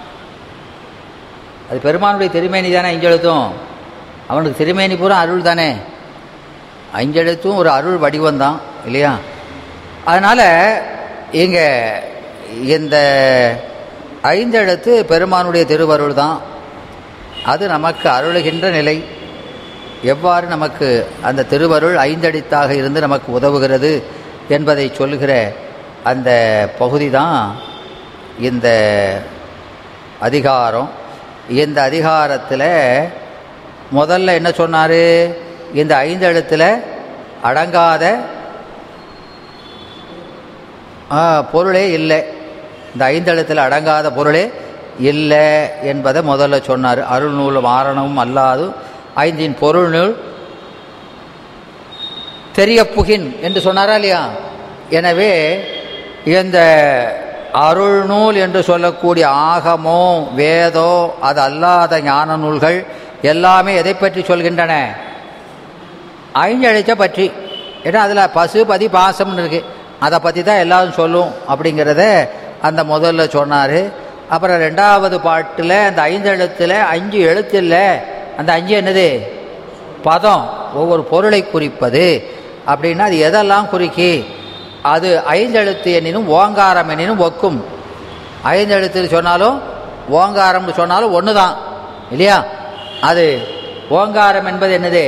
அது பெருமானுடைய திருமேனி தானே ஐந்தெழுத்தும் அவனுக்கு திருமேனி பூரா அருள் தானே ஐந்தெழுத்தும் ஒரு அருள் வடிவம்தான் இல்லையா அதனால் இங்கே இந்த ஐந்தெழுத்து பெருமானுடைய திருவருள் தான் அது நமக்கு அருளுகின்ற நிலை எவ்வாறு நமக்கு அந்த திருவருள் ஐந்தெழுத்தாக இருந்து நமக்கு உதவுகிறது என்பதை சொல்கிற அந்த பகுதி தான் இந்த அதிகாரம் இந்த அதிகாரத்தில் முதல்ல என்ன சொன்னார் இந்த ஐந்தெழுத்தில் அடங்காத பொருளே இல்லை இந்த ஐந்தெழுத்தில் அடங்காத பொருளே இல்லை என்பதை முதல்ல சொன்னார் அருள் நூல் மாறணமும் அல்லாது ஐந்தின் பொருள் நூல் தெரிய புகின் என்று சொன்னாரா இல்லையா எனவே இந்த அருள் நூல் என்று சொல்லக்கூடிய ஆகமோ வேதோ அது அல்லாத ஞான நூல்கள் எல்லாமே எதை பற்றி சொல்கின்றன ஐந்தெழுத்தை பற்றி ஏன்னா அதில் பசு பதி பாசம்னு இருக்குது அதை பற்றி தான் எல்லாரும் சொல்லும் அப்படிங்கிறத அந்த முதல்ல சொன்னார் அப்புறம் ரெண்டாவது பாட்டில் அந்த ஐந்து எழுத்தில் அஞ்சு எழுத்து இல்லை அந்த அஞ்சு என்னது பதம் ஒவ்வொரு பொருளை குறிப்பது அப்படின்னா அது எதெல்லாம் குறிக்கி அது ஐந்தெழுத்து எண்ணினும் ஓங்காரம் எண்ணினும் ஒக்கும் ஐந்தெழுத்து சொன்னாலும் ஓங்காரம்னு சொன்னாலும் ஒன்று தான் இல்லையா அது ஓங்காரம் என்பது என்னது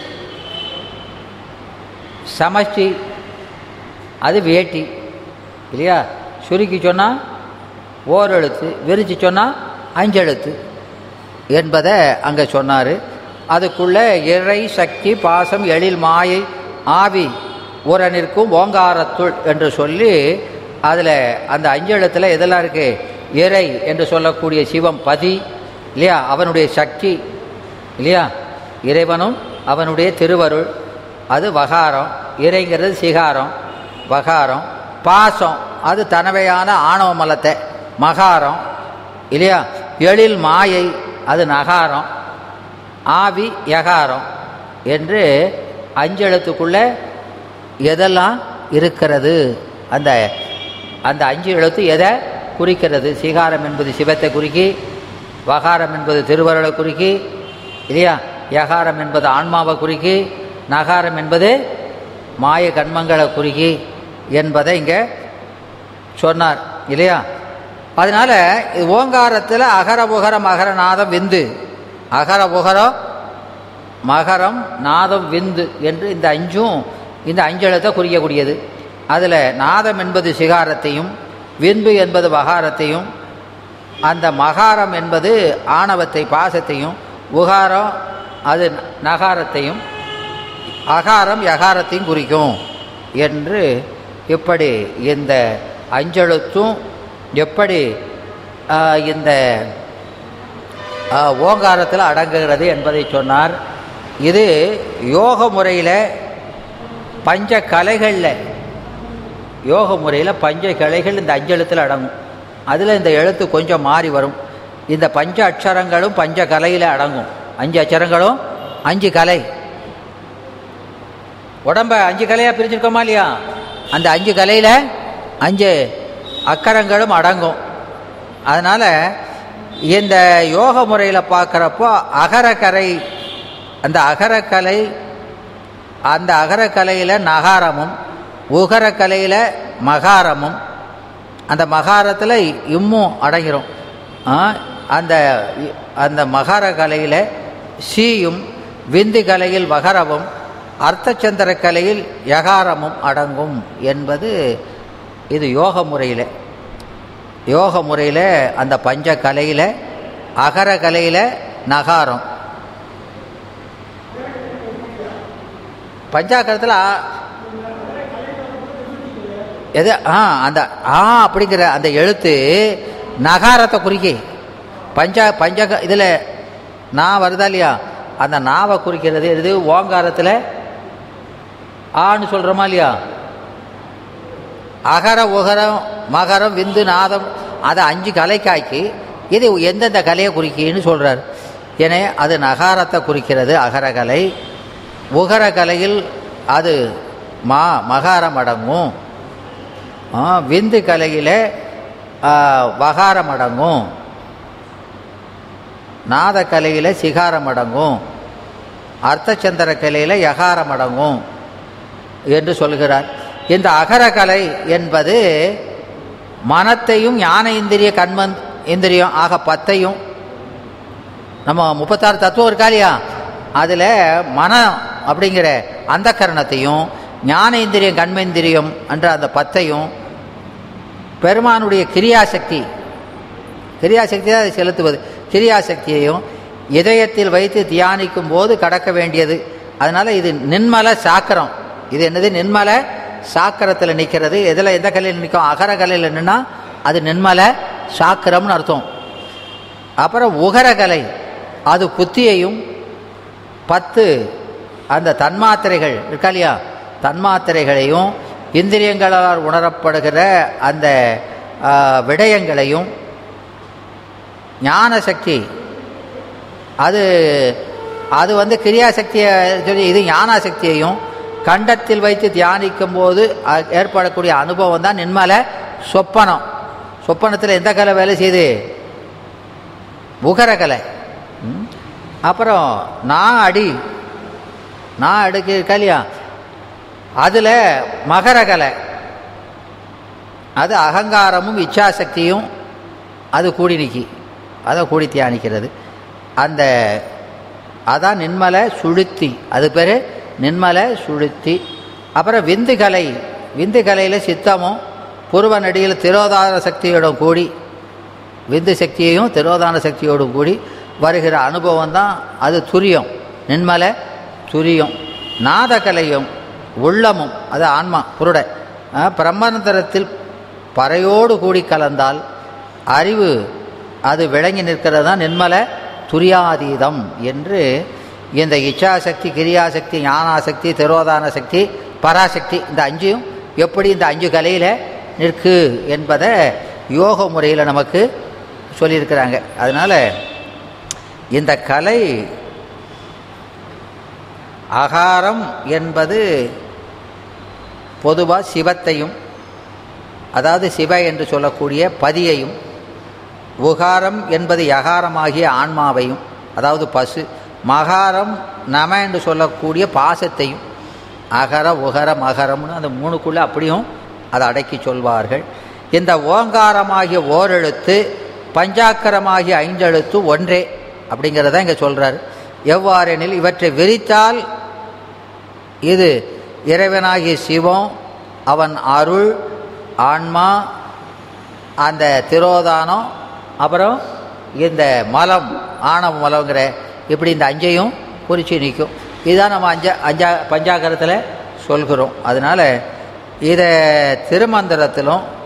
சமஷ்டி அது வேட்டி இல்லையா சுருக்கி சொன்னால் ஓர் எழுத்து விரிச்சு சொன்னால் அஞ்செழுத்து என்பதை அங்கே சொன்னார் அதுக்குள்ளே இறை சக்தி பாசம் எழில் மாயை ஆவி ஊரனிற்கும் ஓங்காரத்துள் என்று சொல்லி அதில் அந்த அஞ்செழுத்தில் எதெல்லாம் இருக்குது இறை என்று சொல்லக்கூடிய சிவம் பதி இல்லையா அவனுடைய சக்தி இல்லையா இறைவனும் அவனுடைய திருவருள் அது வகாரம் இறைங்கிறது சிகாரம் வகாரம் பாசம் அது தனவையான ஆணவ மலத்தை மகாரம் இல்லையா எழில் மாயை அது நகாரம் ஆவி யகாரம் என்று அஞ்செழுத்துக்குள்ளே எதெல்லாம் இருக்கிறது அந்த அந்த அஞ்சு எழுத்து எதை குறிக்கிறது சிகாரம் என்பது சிவத்தை குறிக்கி வகாரம் என்பது திருவருளை குறிக்கி இல்லையா யகாரம் என்பது ஆன்மாவை குறிக்கி நகாரம் என்பது மாய கண்மங்களை குறிக்கி என்பதை இங்கே சொன்னார் இல்லையா அதனால் இது ஓங்காரத்தில் அகர உகரம் அகர நாதம் விந்து அகர உகரம் மகரம் நாதம் விந்து என்று இந்த அஞ்சும் இந்த அஞ்செழுத்தை குறிக்கக்கூடியது அதில் நாதம் என்பது சிகாரத்தையும் விந்து என்பது வகாரத்தையும் அந்த மகாரம் என்பது ஆணவத்தை பாசத்தையும் உகாரம் அது நகாரத்தையும் அகாரம் யகாரத்தையும் குறிக்கும் என்று இப்படி இந்த அஞ்செழுத்தும் எப்படி ஆ, இந்த ஆ, ஓங்காரத்தில் அடங்குகிறது என்பதை சொன்னார் இது யோக முறையில் பஞ்ச கலைகளில் யோக முறையில் பஞ்ச கலைகள் இந்த அஞ்செழுத்தில் அடங்கும் அதில் இந்த எழுத்து கொஞ்சம் மாறி வரும் இந்த பஞ்ச அக்ஷரங்களும் பஞ்ச கலையில் அடங்கும் அஞ்சு அக்ஷரங்களும் அஞ்சு கலை உடம்ப அஞ்சு கலையாக பிரிச்சிருக்கோமா இல்லையா அந்த அஞ்சு கலையில் அஞ்சு அக்கரங்களும் அடங்கும் அதனால் இந்த யோக முறையில் பார்க்குறப்போ அகரக்கரை அந்த அகரக்கலை அந்த அகரக்கலையில் நகாரமும் உகரக்கலையில் மகாரமும் அந்த மகாரத்தில் இம்மும் அடங்கிரும் ஆ, அந்த அந்த மகார கலையில் சீயும் விந்து கலையில் வகரமும் அர்த்தச்சந்திர கலையில் யகாரமும் அடங்கும் என்பது இது யோக முறையில் யோக முறையில் அந்த பஞ்ச கலையில் அகர கலையில் நகாரம் பஞ்சாக்கரத்தில் எது ஆ அந்த ஆ அப்படிங்கிற அந்த எழுத்து நகாரத்தை குறிக்கி பஞ்சா பஞ்ச இதில் நான் வருதா இல்லையா அந்த நாவை குறிக்கிறது இது ஓங்காரத்தில் ஆன்னு சொல்கிறோமா இல்லையா அகர உகரம் மகரம் விந்து நாதம் அதை அஞ்சு கலைக்காக்கி இது எந்தெந்த கலையை குறிக்கின்னு சொல்கிறார் ஏனே அது நகாரத்தை குறிக்கிறது அகரகலை உகரகலையில் அது மா மகாரம் அடங்கும் ஆ, விந்து கலையில் வகாரம் அடங்கும் நாத கலையில் சிகாரம் அடங்கும் அர்த்தச்சந்திர கலையில் யகாரம் அடங்கும் என்று சொல்கிறார் இந்த அகரகலை என்பது மனத்தையும் ஞான இந்திரிய கண்மன் இந்திரியம் ஆக பத்தையும் நம்ம முப்பத்தாறு தத்துவம் இருக்கா இல்லையா அதில் மனம் அப்படிங்கிற அந்த கரணத்தையும் ஞான இந்திரியம் கண்மேந்திரியம் என்ற அந்த பத்தையும் பெருமானுடைய கிரியாசக்தி கிரியாசக்தி தான் அதை செலுத்துவது கிரியாசக்தியையும் இதயத்தில் வைத்து தியானிக்கும் போது கடக்க வேண்டியது அதனால் இது நின்மல சாக்கரம் இது என்னது நின்மல சாக்கரத்தில் நிற்கிறது எதில் எந்த கலையில் நிற்கும் அகர கலையில் நின்னா அது நின்மல சாக்கரம்னு அர்த்தம் அப்புறம் உகரகலை அது புத்தியையும் பத்து அந்த தன்மாத்திரைகள் இருக்கா இல்லையா தன்மாத்திரைகளையும் இந்திரியங்களால் உணரப்படுகிற அந்த ஆ, விடயங்களையும் ஞான சக்தி அது அது வந்து கிரியாசக்தியை சொல்லி இது ஞானாசக்தியையும் கண்டத்தில் வைத்து தியானிக்கும் போது அ- ஏற்படக்கூடிய அனுபவம் தான் நின்மல சொப்பனம் சொப்பனத்தில் எந்த கலை வேலை செய்யுது உகரகலை ம். அப்புறம் நான் அடி நான் அடுக்கு இருக்கா இல்லையா அதில் மகரகலை அது அகங்காரமும் இச்சாசக்தியும் அது கூடி நிற்கி அதை கூடி தியானிக்கிறது அந்த அதான் நின்மல சுழுத்தி அது பேர் நின்மல சுழுத்தி அப்புறம் விந்துகலை விந்துகலையில் சித்தமும் புருவ நடியில் திரோதான சக்தியோடும் கூடி விந்து சக்தியையும் திரோதான சக்தியோடும் கூடி வருகிற அனுபவம் தான் அது துரியம் நின்மல துரியம் நாதகலையும் உள்ளமும் அது ஆன்மா புருட அஹ், பிரம்மந்தரத்தில் பறையோடு கூடி கலந்தால் அறிவு அது விளங்கி நிற்கிறது தான் நின்மல துரியாதீதம் என்று இந்த இச்சாசக்தி கிரியாசக்தி ஞானாசக்தி திரோதான சக்தி பராசக்தி இந்த அஞ்சையும் எப்படி இந்த அஞ்சு கலையில் நிற்கு என்பதை யோக முறையில் நமக்கு சொல்லியிருக்கிறாங்க அதனால் இந்த கலை அகாரம் என்பது பொதுவாக சிவத்தையும் அதாவது சிவ என்று சொல்லக்கூடிய பதியையும் உகாரம் என்பது யகாரமாகிய ஆன்மாவையும் அதாவது பசு மகாரம் நம என்று சொல்லக்கூடிய பாசத்தையும் அகர உகர மகரம்னு அந்த மூணுக்குள்ளே அப்படியும் அதை அடக்கி சொல்வார்கள் இந்த ஓங்காரமாகிய ஓரெழுத்து பஞ்சாக்கரமாகிய ஐந்தெழுத்து ஒன்றே அப்படிங்கிறத இங்கே சொல்கிறார் எவ்வாறெனில் இவற்றை விரித்தால் இது இறைவனாகிய சிவம் அவன் அருள் ஆன்மா அந்த திரோதானம் அப்புறம் இந்த மலம் ஆணவ மலங்கிற இப்படி இந்த அஞ்சையும் குறித்து நிற்கும் இதுதான் நம்ம அஞ்சா அஞ்சா பஞ்சாக்கரத்தில் சொல்கிறோம் அதனால் இதை திருமந்திரத்திலும்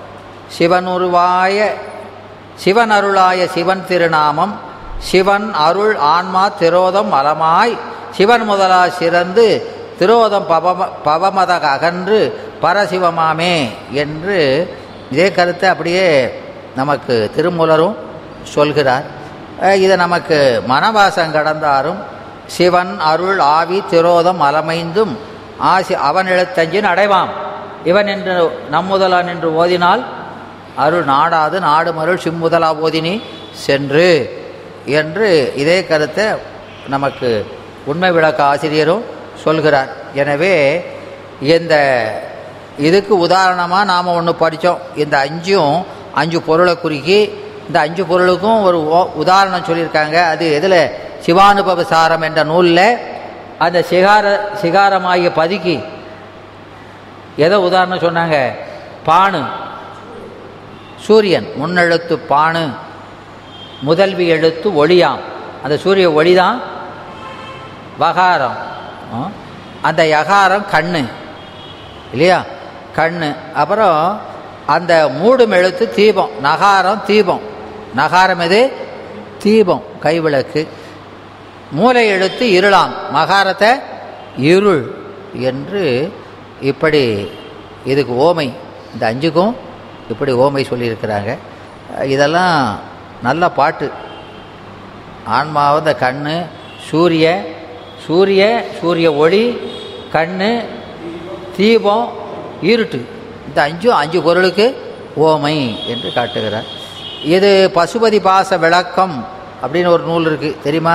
சிவனுருவாய சிவன் அருளாய சிவன் திருநாமம் சிவன் அருள் ஆன்மா திரோதம் அலமாய் சிவன் முதலா சிறந்து திரோதம் பவம பவமதக அகன்று பரசிவமாமே என்று இதே கருத்தை அப்படியே நமக்கு திருமூலரும் சொல்கிறார் அஹ் இதை நமக்கு மனவாசம் கடந்தாரும் சிவன் அருள் ஆவி திரோதம் அலமைந்தும் ஆசி அவன் எழுத்தஞ்சின் அடைவாம் இவன் என்று நம்முதலான் என்று ஓதினால் அருள் நாடாது நாடு மருள் சிம்முதலா ஓதினி சென்று என்று இதே கருத்தை நமக்கு உண்மை விளக்க ஆசிரியரும் சொல்கிறார் எனவே இந்த இதுக்கு உதாரணமாக நாம் ஒன்று படித்தோம் இந்த அஞ்சும் அஞ்சு பொருளை குறுக்கி இந்த அஞ்சு பொருளுக்கும் ஒரு ஓ- உதாரணம் சொல்லியிருக்காங்க அது எதில் சிவானுபவ சாரம் என்ற நூலில் அந்த சிகார சிகாரமாகிய பதிக்கு எதை உதாரணம் சொன்னாங்க பானு சூரியன் முன்னெழுத்து பானு முதல்வி எழுத்து ஒளியாம் அந்த சூரிய ஒளி தான் வகாரம் ஆ? அந்த யகாரம் கண்ணு இல்லையா கண்ணு அப்புறம் அந்த மூடும் எழுத்து தீபம் நகாரம் தீபம் நகாரம் எது தீபம் கைவிளக்கு மூலை எழுத்து இருளாம் மகாரத்தை இருள் என்று இப்படி இதுக்கு ஓமை இந்த அஞ்சுக்கும் இப்படி ஓமை சொல்லியிருக்கிறாங்க இதெல்லாம் நல்ல பாட்டு ஆன்மாவும் இந்த கண்ணு சூரிய சூரிய சூரிய ஒளி கண்ணு தீபம் இருட்டு இந்த அஞ்சும் அஞ்சு பொருளுக்கு ஓமை என்று காட்டுகிறார் இது பசுபதி பாச விளக்கம் அப்படின்னு ஒரு நூல் இருக்குது தெரியுமா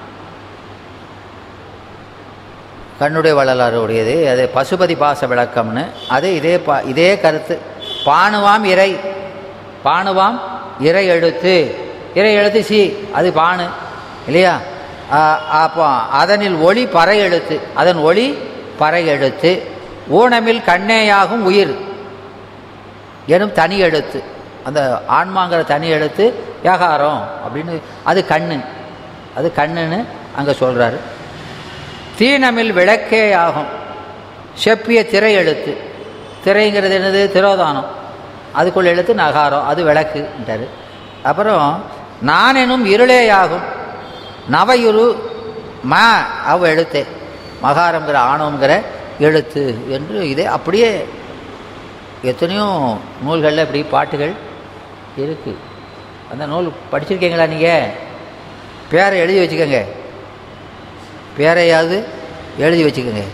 கண்ணுடைய வள்ளலார் உடையது அது பசுபதி பாச விளக்கம்னு அது இதே பா இதே கருத்து பாணுவாம் இறை பாணுவாம் இறை எழுத்து இறை எழுத்து சி அது பானு இல்லையா ஆ, அப்போ அதனில் ஒளி பறை எழுத்து அதன் ஒளி பறை எழுத்து ஊனமில் கண்ணேயாகும் உயிர் எனும் தனி எழுத்து அந்த ஆன்மாங்கிற தனி எழுத்து ஏகாரம் அப்படின்னு அது கண்ணு அது கண்ணுன்னு அங்கே சொல்கிறாரு தீனமில் விளக்கே ஆகும் செப்பிய திரை எழுத்து திரைங்கிறது என்னது திரோதானம் அதுக்குள்ள எழுத்து நகாரம் அது விளக்குன்றாரு அப்புறம் நான் எனும் இருளேயாகும் நவையுரு ம அவ் எழுத்தே மகாரங்கிற ஆணவங்கிற எழுத்து என்று இதே அப்படியே எத்தனையோ நூல்களில் இப்படி பாட்டுகள் இருக்குது அந்த நூல் படிச்சிருக்கீங்களா நீங்கள் பேரை எழுதி வச்சுக்கோங்க பேரையாவது எழுதி வச்சுக்கோங்க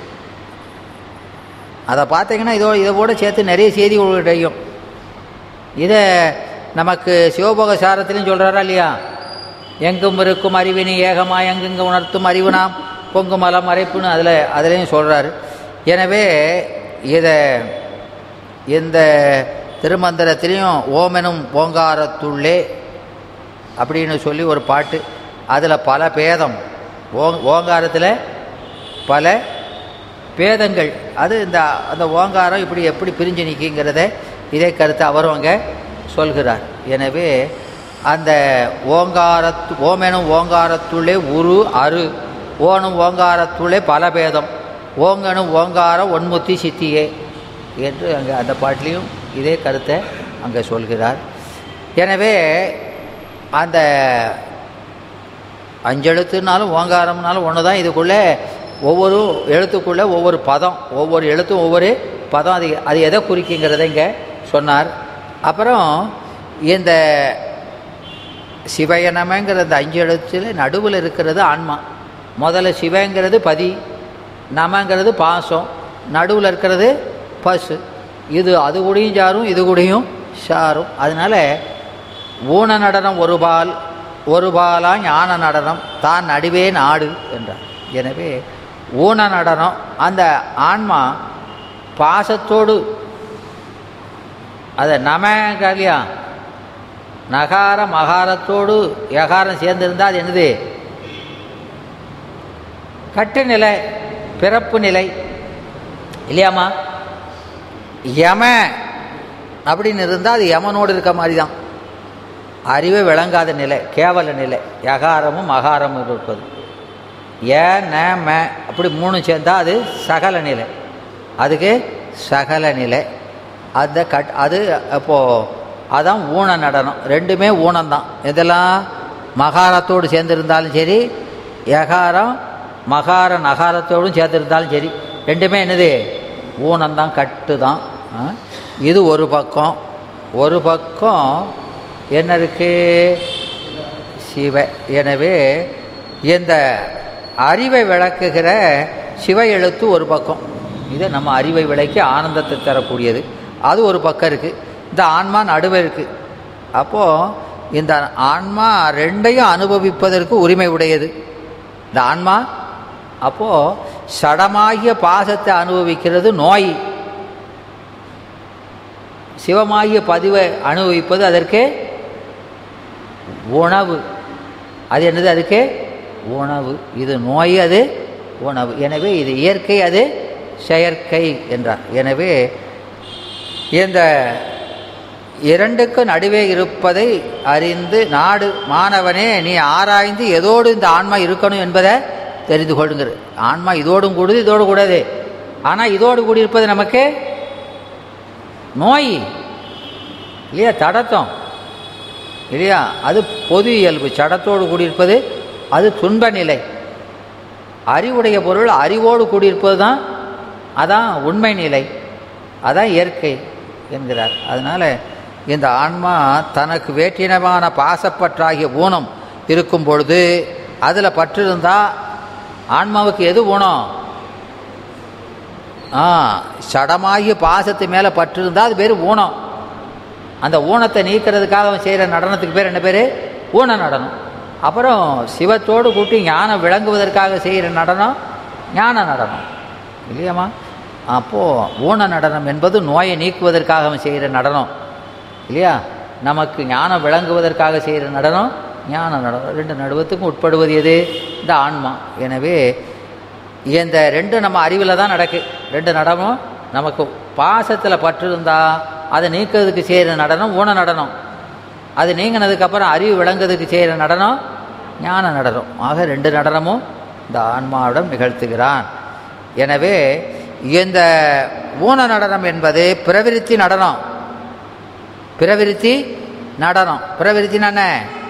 அதை பார்த்தீங்கன்னா இதோ இதை கூட சேர்த்து நிறைய செய்தி உங்களுக்கு தெரியும் இதை நமக்கு சிவபோக சாரத்திலையும் சொல்கிறாரா இல்லையா எங்கும் இருக்கும் அறிவினி ஏகமா எங்கெங்க உணர்த்தும் அறிவு நாம் பொங்குமலம் மறைப்புன்னு அதில் அதுலேயும் சொல்கிறாரு எனவே இதை இந்த திருமந்திரத்திலையும் ஓமெனும் ஓங்காரத்துள்ளே அப்படின்னு சொல்லி ஒரு பாட்டு அதில் பல பேதம் ஓங் ஓங்காரத்தில் பல பேதங்கள் அது இந்த அந்த ஓங்காரம் இப்படி எப்படி பிரிஞ்சு நிற்கிங்கிறத இதே கருத்தை அவரும் அங்கே சொல்கிறார் எனவே அந்த ஓங்காரத்து ஓமெனும் ஓங்காரத்துள்ளே உரு அரு ஓனும் ஓங்காரத்துள்ளே பல பேதம் ஓங்கனும் ஓங்காரம் ஒன்முத்தி சித்தியே என்று அங்கே அந்த பாட்டிலையும் இதே கருத்தை அங்கே சொல்கிறார் எனவே அந்த அஞ்செழுத்துனாலும் ஓங்காரம்னாலும் ஒன்று தான் இதுக்குள்ளே ஒவ்வொரு எழுத்துக்குள்ளே ஒவ்வொரு பதம் ஒவ்வொரு எழுத்தும் ஒவ்வொரு பதம் அது அது எதை குறிக்குங்கிறத இங்கே சொன்னார் அப்புறம் இந்த சிவயனமங்கிற அந்த அஞ்சு எழுத்தில் நடுவில் இருக்கிறது ஆன்மா முதல்ல சிவங்கிறது பதி நமங்கிறது பாசம் நடுவில் இருக்கிறது பசு இது அது கூடயும் சாரும் இது கூடயும் சாரும் அதனால ஊன நடனம் ஒரு பால் ஒரு பாலா ஞான நடனம் தான் நடுவே நாடு என்றார் எனவே ஊன நடனம் அந்த ஆன்மா பாசத்தோடு அதை நமகலியா நகார மகாரத்தோடு யகாரம் சேர்ந்திருந்தால் அது என்னது கட்டு நிலை பிறப்பு நிலை இல்லையாம்மா யம அப்படின்னு இருந்தால் அது யமனோடு இருக்க மாதிரி தான் அறிவே விளங்காத நிலை கேவல நிலை யகாரமும் மகாரமும் இருப்பது ஏ ந ம அப்படி மூணு சேர்ந்தால் அது சகல நிலை அதுக்கு சகல நிலை அந்த கட் அது அப்போது அதான் ஊன நடனம் ரெண்டுமே ஊனம்தான் இதெல்லாம் மகாரத்தோடு சேர்ந்துருந்தாலும் சரி யகாரம் மகார நகாரத்தோடும் சேர்ந்துருந்தாலும் சரி ரெண்டுமே என்னது ஊனம்தான் கட்டு தான் ஆ? இது ஒரு பக்கம் ஒரு பக்கம் என்ன இருக்கு சிவ எனவே இந்த அறிவை விளக்குகிற சிவ எழுத்து ஒரு பக்கம் இது நம்ம அறிவை விளக்கி ஆனந்தத்தை தரக்கூடியது அது ஒரு பக்கம் இருக்குது இந்த ஆன்மா நடுவே இருக்குது அப்போது இந்த ஆன்மா ரெண்டையும் அனுபவிப்பதற்கு உரிமை உடையது இந்த ஆன்மா அப்போது சடமாகிய பாசத்தை அனுபவிக்கிறது நோய் சிவமாகிய பதிவை அனுபவிப்பது அதற்கு உணவு அது என்னது அதுக்கு உணவு இது நோய் அது உணவு எனவே இது இயற்கை அது செயற்கை என்றார் எனவே இந்த இரண்டுக்கும் நடுவே இருப்பதை அறிந்து நாடு மாணவனே நீ ஆராய்ந்து எதோடு இந்த ஆன்மா இருக்கணும் என்பதை தெரிந்து கொள்ளுங்கிற ஆன்மா இதோடும் கூடுது இதோடு கூடாது ஆனால் இதோடு கூடி இருப்பது நமக்கு நோய் இல்லையா தடத்தம் இல்லையா அது பொது இயல்பு சடத்தோடு கூடியிருப்பது அது துன்ப நிலை அறிவுடைய பொருள் அறிவோடு கூடியிருப்பது தான் அதான் உண்மை நிலை அதான் இயற்கை என்கிறார் அதனால் இந்த ஆன்மா தனக்கு வேற்றினமான பாசப்பற்றாகிய ஊனம் இருக்கும் பொழுது அதில் பற்று இருந்தால் ஆன்மாவுக்கு எது ஊனம் ஆ சடமாகிய பாசத்து மேலே பற்று இருந்தால் அது பேர் ஊனம் அந்த ஊனத்தை நீக்கிறதுக்காக அவன் செய்கிற நடனத்துக்கு பேர் என்ன பேர் ஊன நடனம் அப்புறம் சிவத்தோடு கூட்டி ஞானம் விளங்குவதற்காக செய்கிற நடனம் ஞான நடனம் இல்லையாம்மா அப்போது ஊன நடனம் என்பது நோயை நீக்குவதற்காக அவன் செய்கிற நடனம் இல்லையா நமக்கு ஞானம் விளங்குவதற்காக செய்கிற நடனம் ஞான நடனம் ரெண்டு நடுவத்துக்கும் உட்படுவது எது இந்த ஆன்மா எனவே இந்த ரெண்டு நம்ம அறிவில் தான் நடக்கு ரெண்டு நடனம் நமக்கு பாசத்தில் பற்று இருந்தால் அதை நீக்கிறதுக்கு செய்கிற நடனம் ஊன நடனம் அது நீங்கினதுக்கப்புறம் அறிவு விளங்குறதுக்கு செய்கிற நடனம் ஞான நடனம் ஆக ரெண்டு நடனமும் இந்த ஆன்மாவிடம் நிகழ்த்துகிறான் எனவே இந்த ஊன நடனம் என்பது பிரவிருத்தி நடனம் பிரவிருத்தி நடனம் பிரவிருத்தினா என்ன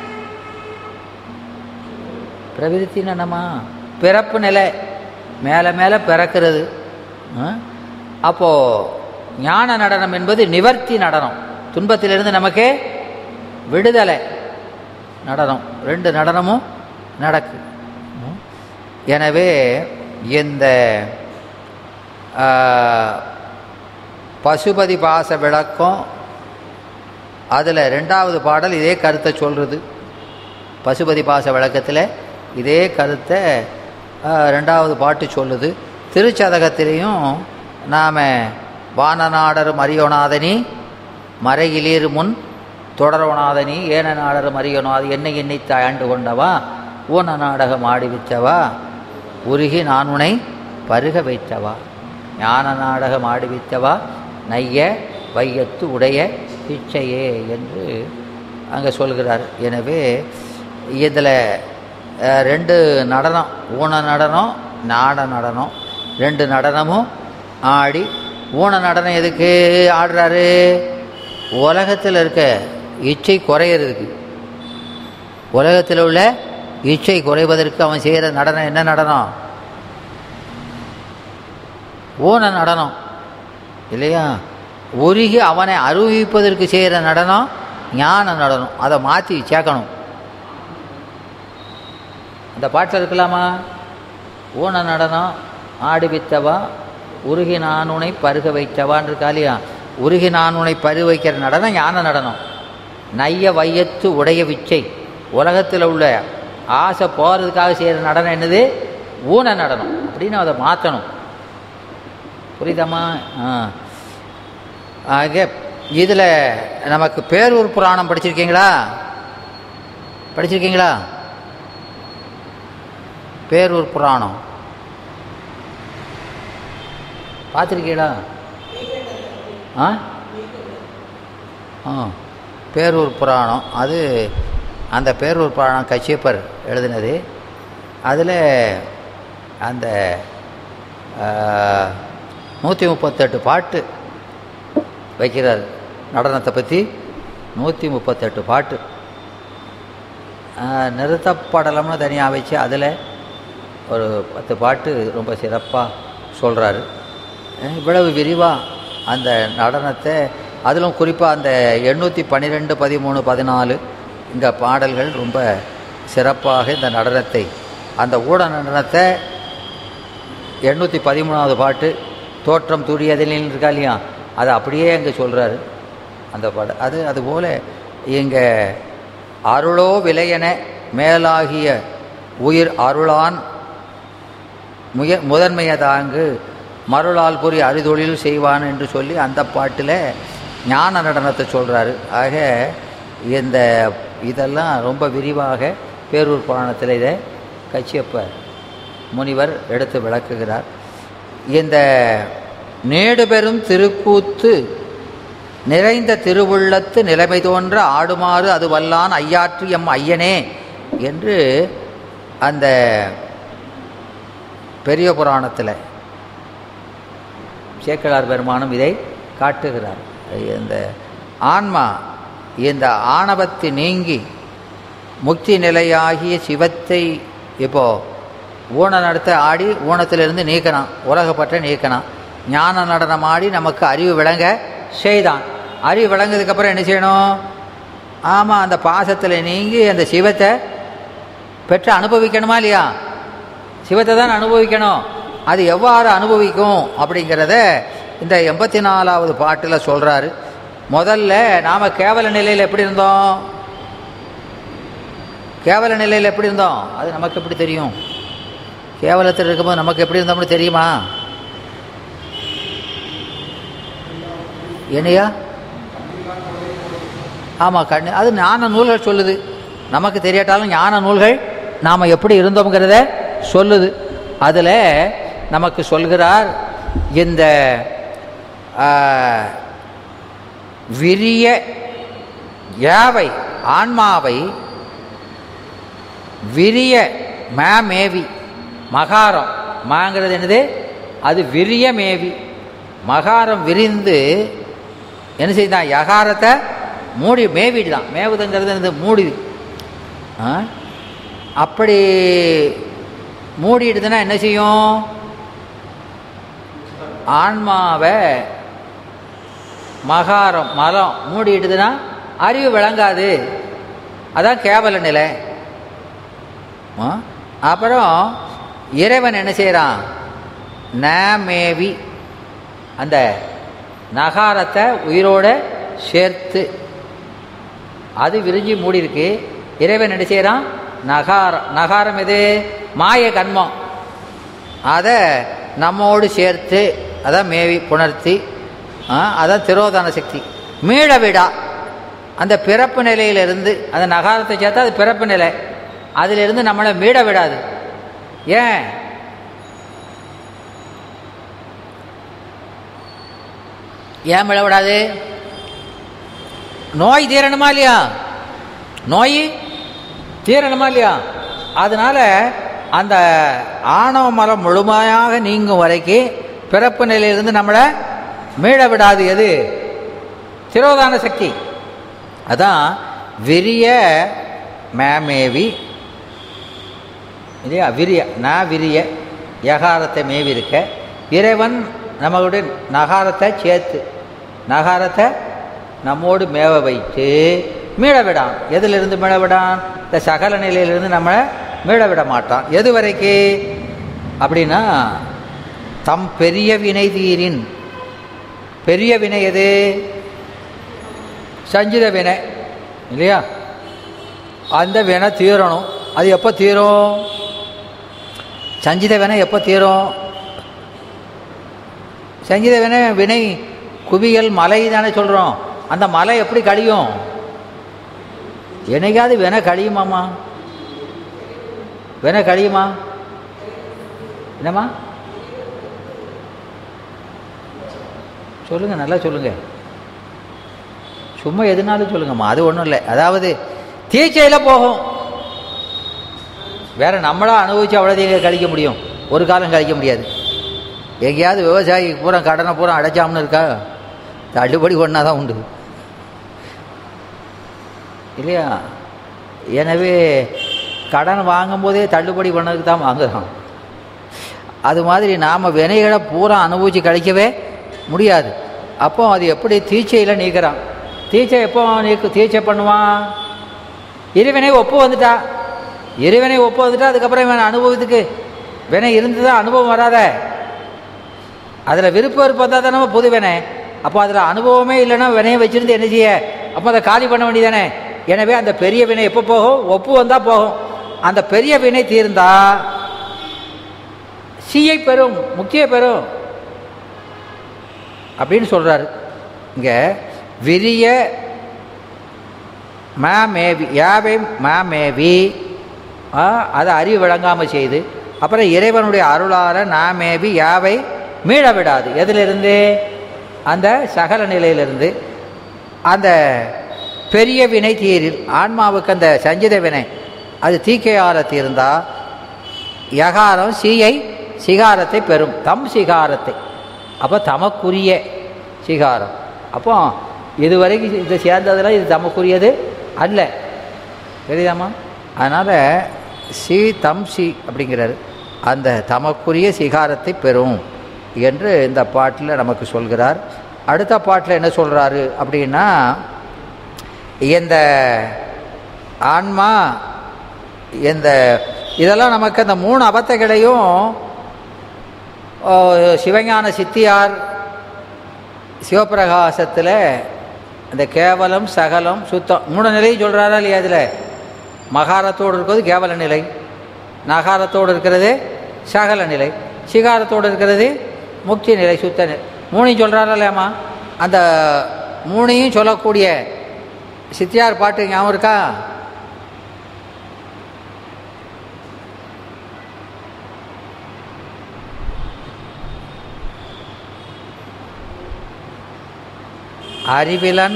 பிரவிருத்தி என்னம்மா பிறப்பு நிலை மேலே மேலே பிறக்கிறது அப்போது ஞான நடனம் என்பது நிவர்த்தி நடனம் துன்பத்திலிருந்து நமக்கு விடுதலை நடனம் ரெண்டு நடனமும் நடக்கு ம். எனவே இந்த ஆ, பசுபதி பாச விளக்கம் அதில் ரெண்டாவது பாடல் இதே கருத்தை சொல்கிறது பசுபதி பாச விளக்கத்தில் இதே கருத்தை ஆ, ரெண்டாவது பாட்டு சொல்லுது திருச்சதகத்திலையும் நாம் வானநாடரும் அரியோநாதனி மறையிலீர் முன் தொடரவனாதனி ஏன நாடரும் அரியோநாத என்னை எண்ணி தாண்டு கொண்டவா ஊன நாடகம் ஆடிவித்தவா உருகி நான் உனை பருக வைத்தவா ஞான நாடகம் ஆடிவித்தவா நைய வையத்து உடைய பிச்சையே என்று அங்கே சொல்கிறார் எனவே இதில் அஹ், ரெண்டு நடனம் ஊன நடனம் நாட நடனம் ரெண்டு நடனமும் ஆடி ஊன நடனம் எதுக்கு ஆடுறாரு உலகத்தில் இருக்க இச்சை குறையிறதுக்கு உலகத்தில் உள்ள இச்சை குறைவதற்கு அவன் செய்கிற நடனம் என்ன நடனம் ஊன நடனம் இல்லையா உருகி அவனை அருவிப்பதற்கு செய்கிற நடனம் ஞான நடனம் அதை மாற்றி சேர்க்கணும் அந்த பாட்டில் இருக்கலாமா ஊன நடனம் ஆடுவித்தவா உருகி நானுனை பருக வைத்தவான் இருக்கா இல்லையா உருகி நானுனை பருக வைக்கிற நடனம் ஞான நடனம் நைய வையத்து உடைய விச்சை உலகத்தில் உள்ள ஆசை போகிறதுக்காக செய்கிற நடனம் என்னது ஊன நடனம் அப்படின்னு அதை மாற்றணும் புரியுதாம்மா ஆ ஆக இதில் நமக்கு பேரூர் புராணம் படிச்சிருக்கீங்களா படிச்சிருக்கீங்களா பேரூர் புராணம் பார்த்துருக்கீங்களா ஆ ஆ பேரூர் புராணம் அது அந்த பேரூர் புராணம் கச்சியப்பர் எழுதினது அதில் அந்த நூற்றி முப்பத்தெட்டு பாட்டு வைக்கிறார் நடனத்தை பற்றி நூற்றி முப்பத்தெட்டு பாட்டு ஆஹ், நிறுத்தப்படலம்னு தனியாக வச்சு அதில் ஒரு பத்து பாட்டு ரொம்ப சிறப்பாக சொல்கிறாரு இவ்வளவு விரிவாக அந்த நடனத்தை அதிலும் குறிப்பாக அந்த எண்ணூற்றி பன்னிரெண்டு பதிமூணு பதினாலு இந்த பாடல்கள் ரொம்ப சிறப்பாக இந்த நடனத்தை அந்த ஊட நடனத்தை எண்ணூற்றி பதிமூணாவது பாட்டு தோற்றம் துரியதில் இருக்கா இல்லையா அதை அப்படியே அங்கே சொல்கிறாரு அந்த பாடு அது அதுபோல் இங்கே அருளோ விலையென மேலாகிய உயிர் அருளான் முய முதன்மையதாங்கு மருளால் புரி அரிதொழில் செய்வான் என்று சொல்லி அந்த பாட்டில் ஞான நடனத்தை சொல்கிறாரு ஆக இந்த இதெல்லாம் ரொம்ப விரிவாக பேரூர் புராணத்தில் இதை கச்சியப்ப முனிவர் எடுத்து விளக்குகிறார் இந்த நேடு பெறும் திருக்கூத்து நிறைந்த திருவுள்ளத்து நிலைமை தோன்ற ஆடுமாறு அது வல்லான் ஐயாற்று எம் ஐயனே என்று அந்த பெரிய புராணத்தில் சேக்கலார் பெருமானும் இதை காட்டுகிறார் இந்த ஆன்மா இந்த ஆணவத்தை நீங்கி முக்தி நிலையாகிய சிவத்தை இப்போ ஊன நடத்த ஆடி ஊனத்திலிருந்து நீக்கணும் உலகப்பற்ற நீக்கணும் ஞான நடனம் ஆடி நமக்கு அறிவு விளங்க செய்தான் அறிவு விளங்குறதுக்கப்புறம் என்ன செய்யணும் ஆமாம் அந்த பாசத்தில் நீங்கி அந்த சிவத்தை பெற்று அனுபவிக்கணுமா இல்லையா சிவத்தை தான் அனுபவிக்கணும் அது எவ்வாறு அனுபவிக்கும் அப்படிங்கிறத இந்த எண்பத்தி நாலாவது பாட்டில் சொல்கிறாரு முதல்ல நாம் கேவல நிலையில் எப்படி இருந்தோம் கேவல நிலையில் எப்படி இருந்தோம் அது நமக்கு எப்படி தெரியும் கேவலத்தில் இருக்கும்போது நமக்கு எப்படி இருந்தோம்னு தெரியுமா என்னையா ஆமாம் கண்ணு அது ஞான நூல்கள் சொல்லுது நமக்கு தெரியாட்டாலும் ஞான நூல்கள் நாம் எப்படி இருந்தோம்ங்கிறத சொல்லுது அதில் நமக்கு சொல்கிறார் இந்த ஆ, விரிய யாவை ஆன்மாவை விரிய மேமேவி மகாரம் மாங்கிறது என்னது அது விரிய மேவி மகாரம் விரிந்து என்ன செய்தான் யகாரத்தை மூடி மேவிடுதான் மேவுதுங்கிறது என்னது மூடிது ஆ? அப்படி மூடிடுதுன்னா என்ன செய்யும் ஆன்மாவை மகாரம் மலம் மூடிடுதுன்னா அறிவு விளங்காது அதான் கேவல நிலை ஆ? அப்புறம் இறைவன் என்ன செய்கிறான் நேமேவி அந்த நகாரத்தை உயிரோட சேர்த்து அது விரிஞ்சி மூடி இருக்கு இறைவன் என்ன செய்கிறான் நகாரம் நகாரம் எது மாய கண்மம் அதை நம்மோடு சேர்த்து அதான் மேவி புணர்த்தி ஆ, அதான் திரோதான சக்தி மீள விடா அந்த பிறப்பு நிலையிலிருந்து அந்த நகாரத்தை சேர்த்தா அது பிறப்பு நிலை அதிலிருந்து நம்மளை மீட விடாது ஏன் ஏன் மீள விடாது நோய் தீரணுமா இல்லையா நோய் தீரணுமா இல்லையா அதனால அந்த ஆணவ மலம் முழுமையாக நீங்கும் வரைக்கும் பிறப்பு நிலையிலிருந்து நம்மளை மீள விடாது எது திரோதான சக்தி அதான் விரிய மேமேவி இல்லையா விரிய நான் விரிய யகாரத்தை மேவி இருக்க இறைவன் நம்மளுடைய நகாரத்தை சேர்த்து நகாரத்தை நம்மோடு மேவ வைத்து மீள விடான் எதிலிருந்து மீள விடான் இந்த சகல நிலையிலிருந்து நம்மளை மீள விட மாட்டான் எது வரைக்கு அப்படின்னா தம் பெரிய வினை தீரின் பெரிய வினை எது சஞ்சித வினை இல்லையா அந்த வினை தீரணும் அது எப்போ தீரும் சஞ்சித வினை எப்போ தீரும் சஞ்சித வினை வினை குவியல் மலை தானே சொல்கிறோம் அந்த மலை எப்படி கழியும் என்னைக்காவது வினை கழியுமாம்மா வினை கழியுமா என்னம்மா சொல்லுங்கள் நல்லா சொல்லுங்கள் சும்மா எதுனாலும் சொல்லுங்கம்மா அது ஒன்றும் இல்லை அதாவது தீச்சையில் போகும் வேற நம்மளா அனுபவிச்சு அவ்வளோதையும் எங்கே கழிக்க முடியும் ஒரு காலம் கழிக்க முடியாது எங்கேயாவது விவசாயி பூரா கடனை பூரா அடைச்சாம்னு இருக்கா தள்ளுபடி ஒன்றா தான் உண்டு இல்லையா எனவே கடன் வாங்கும்போதே தள்ளுபடி பண்ணதுக்கு தான் வாங்குறோம் அது மாதிரி நாம் வினைகளை பூரா அனுபவித்து கழிக்கவே முடியாது அப்போ அது எப்படி தீச்சையில் நீக்கிறான் தீச்சை எப்போ நீக்கு தீச்சை பண்ணுவான் இறைவனை ஒப்பு வந்துட்டா இறைவனை ஒப்பு வந்துட்டா அதுக்கப்புறம் இவன் அனுபவத்துக்கு வினை இருந்து தான் அனுபவம் வராத அதில் விருப்பம் இருப்பதா தானே புது வினை அப்போ அதில் அனுபவமே இல்லைன்னா வினையை வச்சிருந்து என்ன செய்ய அப்போ அதை காலி பண்ண வேண்டியதானே எனவே அந்த பெரிய வினை எப்போ போகும் ஒப்பு வந்தால் போகும் அந்த பெரிய வினை தீர்ந்தா சீயை பெறும் முக்கிய பெறும் அப்படின்னு சொல்கிறாரு இங்கே விரிய மேவி யாவை மேவி அதை அறிவு விளங்காமல் செய்து அப்புறம் இறைவனுடைய அருளார நாமேவி யாவை மீள விடாது எதிலிருந்து அந்த சகல நிலையிலிருந்து அந்த பெரிய வினை தீரில் ஆன்மாவுக்கு அந்த சஞ்சித வினை அது தீக்கையால தீர்ந்தா யகாரம் சீயை சிகாரத்தை பெறும் தம் சிகாரத்தை அப்போ தமக்குரிய சிகாரம் அப்போ இதுவரைக்கும் இது சேர்ந்ததில் இது தமக்குரியது அல்ல தெரியுதாம்மா அதனால் சி தம் சி அப்படிங்கிறாரு அந்த தமக்குரிய சிகாரத்தை பெறும் என்று இந்த பாட்டில் நமக்கு சொல்கிறார் அடுத்த பாட்டில் என்ன சொல்கிறாரு அப்படின்னா இந்த ஆன்மா இந்த இதெல்லாம் நமக்கு அந்த மூணு அபத்தைகளையும் சிவஞான சித்தியார் சிவபிரகாசத்தில் இந்த கேவலம் சகலம் சுத்தம் மூணு நிலையும் சொல்கிறாரா இல்லையா அதில் மகாரத்தோடு இருக்கிறது கேவல நிலை நகாரத்தோடு இருக்கிறது சகல நிலை சிகாரத்தோடு இருக்கிறது முக்தி நிலை சுத்த நிலை மூணையும் சொல்கிறாரா இல்லையாம்மா அந்த மூணையும் சொல்லக்கூடிய சித்தியார் பாட்டு ஞாபகம் இருக்கா அறிவிலன்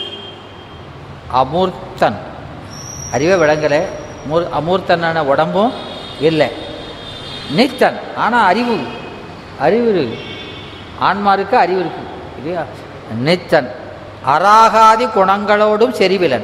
அமூர்த்தன் அறிவே விளங்கலை மூர் அமூர்த்தனான உடம்பும் இல்லை நித்தன் ஆனால் அறிவு அறிவு இருக்கு ஆன்மா இருக்கு அறிவு இருக்கு இல்லையா நித்தன் அராகாதி குணங்களோடும் செறிவிலன்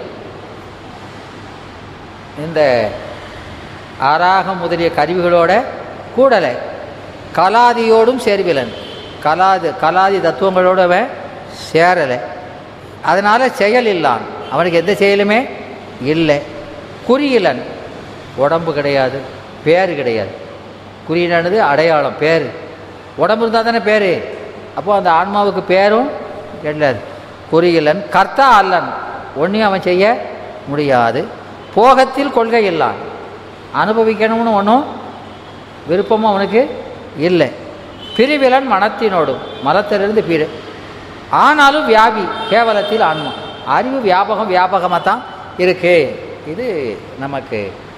இந்த ஆராக முதலிய கருவிகளோட கூடலை கலாதியோடும் சேர்விலன் கலாதி கலாதி தத்துவங்களோட அவன் சேரலை அதனால் செயல் இல்லான் அவனுக்கு எந்த செயலுமே இல்லை குறியிலன் உடம்பு கிடையாது பேர் கிடையாது குறியிலானது அடையாளம் பேர் உடம்பு இருந்தால் தானே பேர் அப்போது அந்த ஆன்மாவுக்கு பேரும் கிடையாது குறியிலன் கர்த்தா அல்லன் ஒன்றையும் அவன் செய்ய முடியாது போகத்தில் கொள்கை இல்லான் அனுபவிக்கணும்னு ஒன்றும் விருப்பமும் அவனுக்கு இல்லை பிரிவிலன் மனத்தினோடும் மரத்திலிருந்து பிரி ஆனாலும் வியாபி கேவலத்தில் ஆன்மா அறிவு வியாபகம் வியாபகமாக தான் இருக்கு இது நமக்கு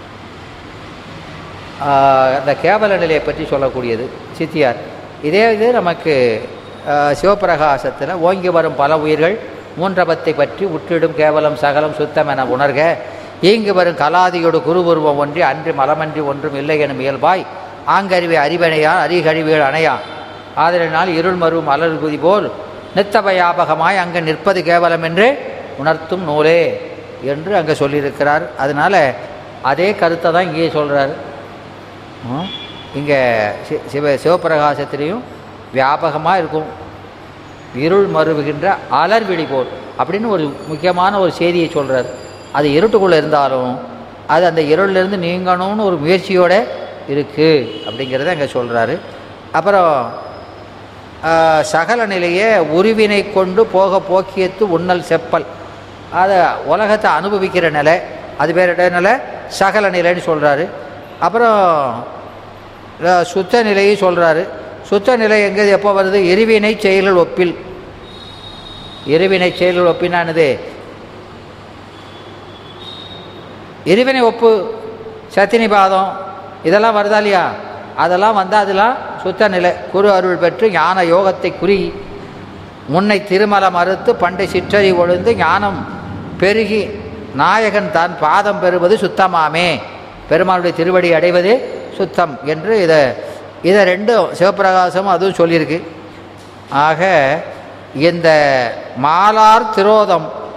அந்த கேவல நிலையை பற்றி சொல்லக்கூடியது சித்தியார் இதே இது நமக்கு சிவபிரகாசத்தில் ஓங்கி வரும் பல உயிர்கள் மூன்றபத்தை பற்றி உற்றிடும் கேவலம் சகலம் சுத்தம் என உணர்க ஈங்கு வரும் கலாதியோடு குருபுருவம் ஒன்றி அன்றி மலமன்றி ஒன்றும் இல்லை எனும் இயல்பாய் ஆங்கறிவை அறிவனையான் அறிகழிவுகள் அணையா ஆதலினால் இருள் மருவும் அலர்குதி போல் நித்தபயாபகமாய் அங்கே நிற்பது கேவலம் என்று உணர்த்தும் நூலே என்று அங்கே சொல்லியிருக்கிறார் அதனால் அதே கருத்தை தான் இங்கேயே சொல்கிறார் இங்கே சி சிவ சிவபிரகாசத்திலையும் வியாபகமாக இருக்கும் இருள் மறுவுகின்ற அலர்விழி போல் அப்படின்னு ஒரு முக்கியமான ஒரு செய்தியை சொல்கிறார் அது இருட்டுக்குள்ளே இருந்தாலும் அது அந்த இருளிலிருந்து நீங்கணும்னு ஒரு முயற்சியோடு இருக்குது அப்படிங்கிறத அங்கே சொல்கிறாரு அப்புறம் சகல நிலையே உருவினை கொண்டு போக போக்கியத்து உண்ணல் செப்பல் அதை உலகத்தை அனுபவிக்கிற நிலை அது பேர் நிலை சகல நிலைன்னு சொல்கிறாரு அப்புறம் சுத்த நிலையும் சொல்கிறாரு சுத்த நிலை எங்கே எப்போ வருது இருவினை செயல்கள் ஒப்பில் இருவினை செயல்கள் ஒப்பினானது இருவினை ஒப்பு சத்தினிபாதம் இதெல்லாம் வருதா இல்லையா அதெல்லாம் வந்தால் அதெல்லாம் சுத்த நிலை குரு அருள் பெற்று ஞான யோகத்தை குறி முன்னை திருமல மறுத்து பண்டை சிற்றறி ஒழுந்து ஞானம் பெருகி நாயகன் தான் பாதம் பெறுவது சுத்தமாமே பெருமாளுடைய திருவடி அடைவது சுத்தம் என்று இதை இதை ரெண்டும் சிவபிரகாசமும் அதுவும் சொல்லியிருக்கு ஆக இந்த மாலார் திரோதம்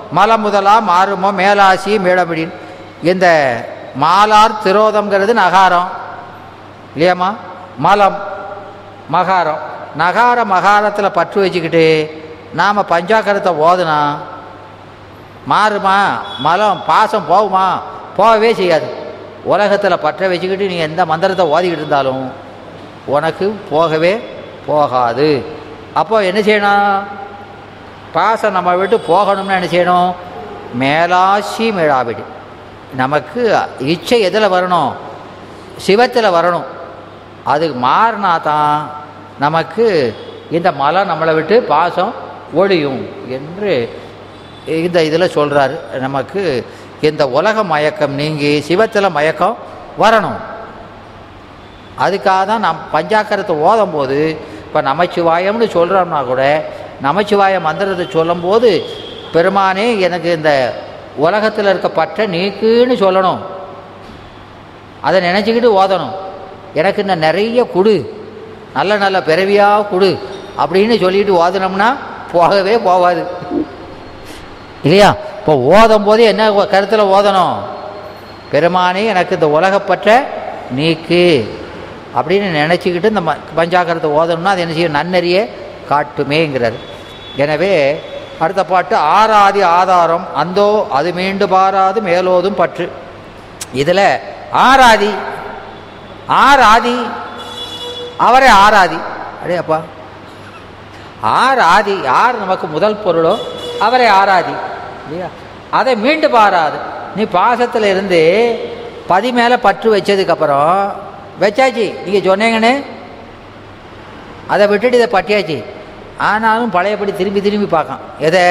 மலம் முதலா மாறுமோ மேலாசி மேடபிடின் இந்த மாலார் திரோதம்ங்கிறது நகாரம் இல்லையாம்மா மலம் மகாரம் நகார மகாரத்தில் பற்று வச்சுக்கிட்டு நாம் பஞ்சாக்கரத்தை ஓதுனா மாறுமா மலம் பாசம் போகுமா போகவே செய்யாது உலகத்தில் பற்ற வச்சுக்கிட்டு நீ எந்த மந்திரத்தை ஓதிக்கிட்டு இருந்தாலும் உனக்கு போகவே போகாது அப்போ என்ன செய்யணும் பாசம் நம்ம விட்டு போகணும்னா என்ன செய்யணும் மேலாசி மேலாவிடு நமக்கு இச்சை எதில் வரணும் சிவத்தில் வரணும் அது மாறினா தான் நமக்கு இந்த மலம் நம்மளை விட்டு பாசம் ஒழியும் என்று இந்த இதில் சொல்கிறாரு நமக்கு இந்த உலக மயக்கம் நீங்கி சிவத்தில் மயக்கம் வரணும் அதுக்காக தான் நம் பஞ்சாக்கரத்தை ஓதும் போது இப்போ நமச்சிவாயம்னு சொல்கிறோம்னா கூட நமச்சிவாய மந்திரத்தை சொல்லும்போது பெருமானே எனக்கு இந்த உலகத்தில் இருக்க பற்றை நீக்குன்னு சொல்லணும் அதை நினச்சிக்கிட்டு ஓதணும் எனக்கு இன்னும் நிறைய கொடு நல்ல நல்ல பிறவியாக கொடு அப்படின்னு சொல்லிட்டு ஓதுனோம்னா போகவே போகாது இல்லையா இப்போ ஓதும் போது என்ன கருத்தில் ஓதணும் பெருமானே எனக்கு இந்த உலகப்பற்ற நீக்கு அப்படின்னு நினச்சிக்கிட்டு இந்த ம பஞ்சாக்கரத்தை ஓதணும்னா அது என்ன செய்யும் நன்னறியே காட்டுமேங்கிறார் எனவே அடுத்த பாட்டு ஆராதி ஆதாரம் அந்தோ அது மீண்டு பாராது மேலோதும் பற்று இதில் ஆராதி ஆராதி அவரே ஆராதி அடே அப்பா ஆர் ஆதி யார் நமக்கு முதல் பொருளோ அவரை ஆராதி இல்லையா அதை மீண்டு பாராது நீ பாசத்தில் இருந்து பதி மேலே பற்று வச்சதுக்கப்புறம் வச்சாச்சு நீங்கள் சொன்னீங்கன்னு அதை விட்டுட்டு இதை பட்டியாச்சு ஆனாலும் பழையபடி திரும்பி திரும்பி பார்க்கான் எதை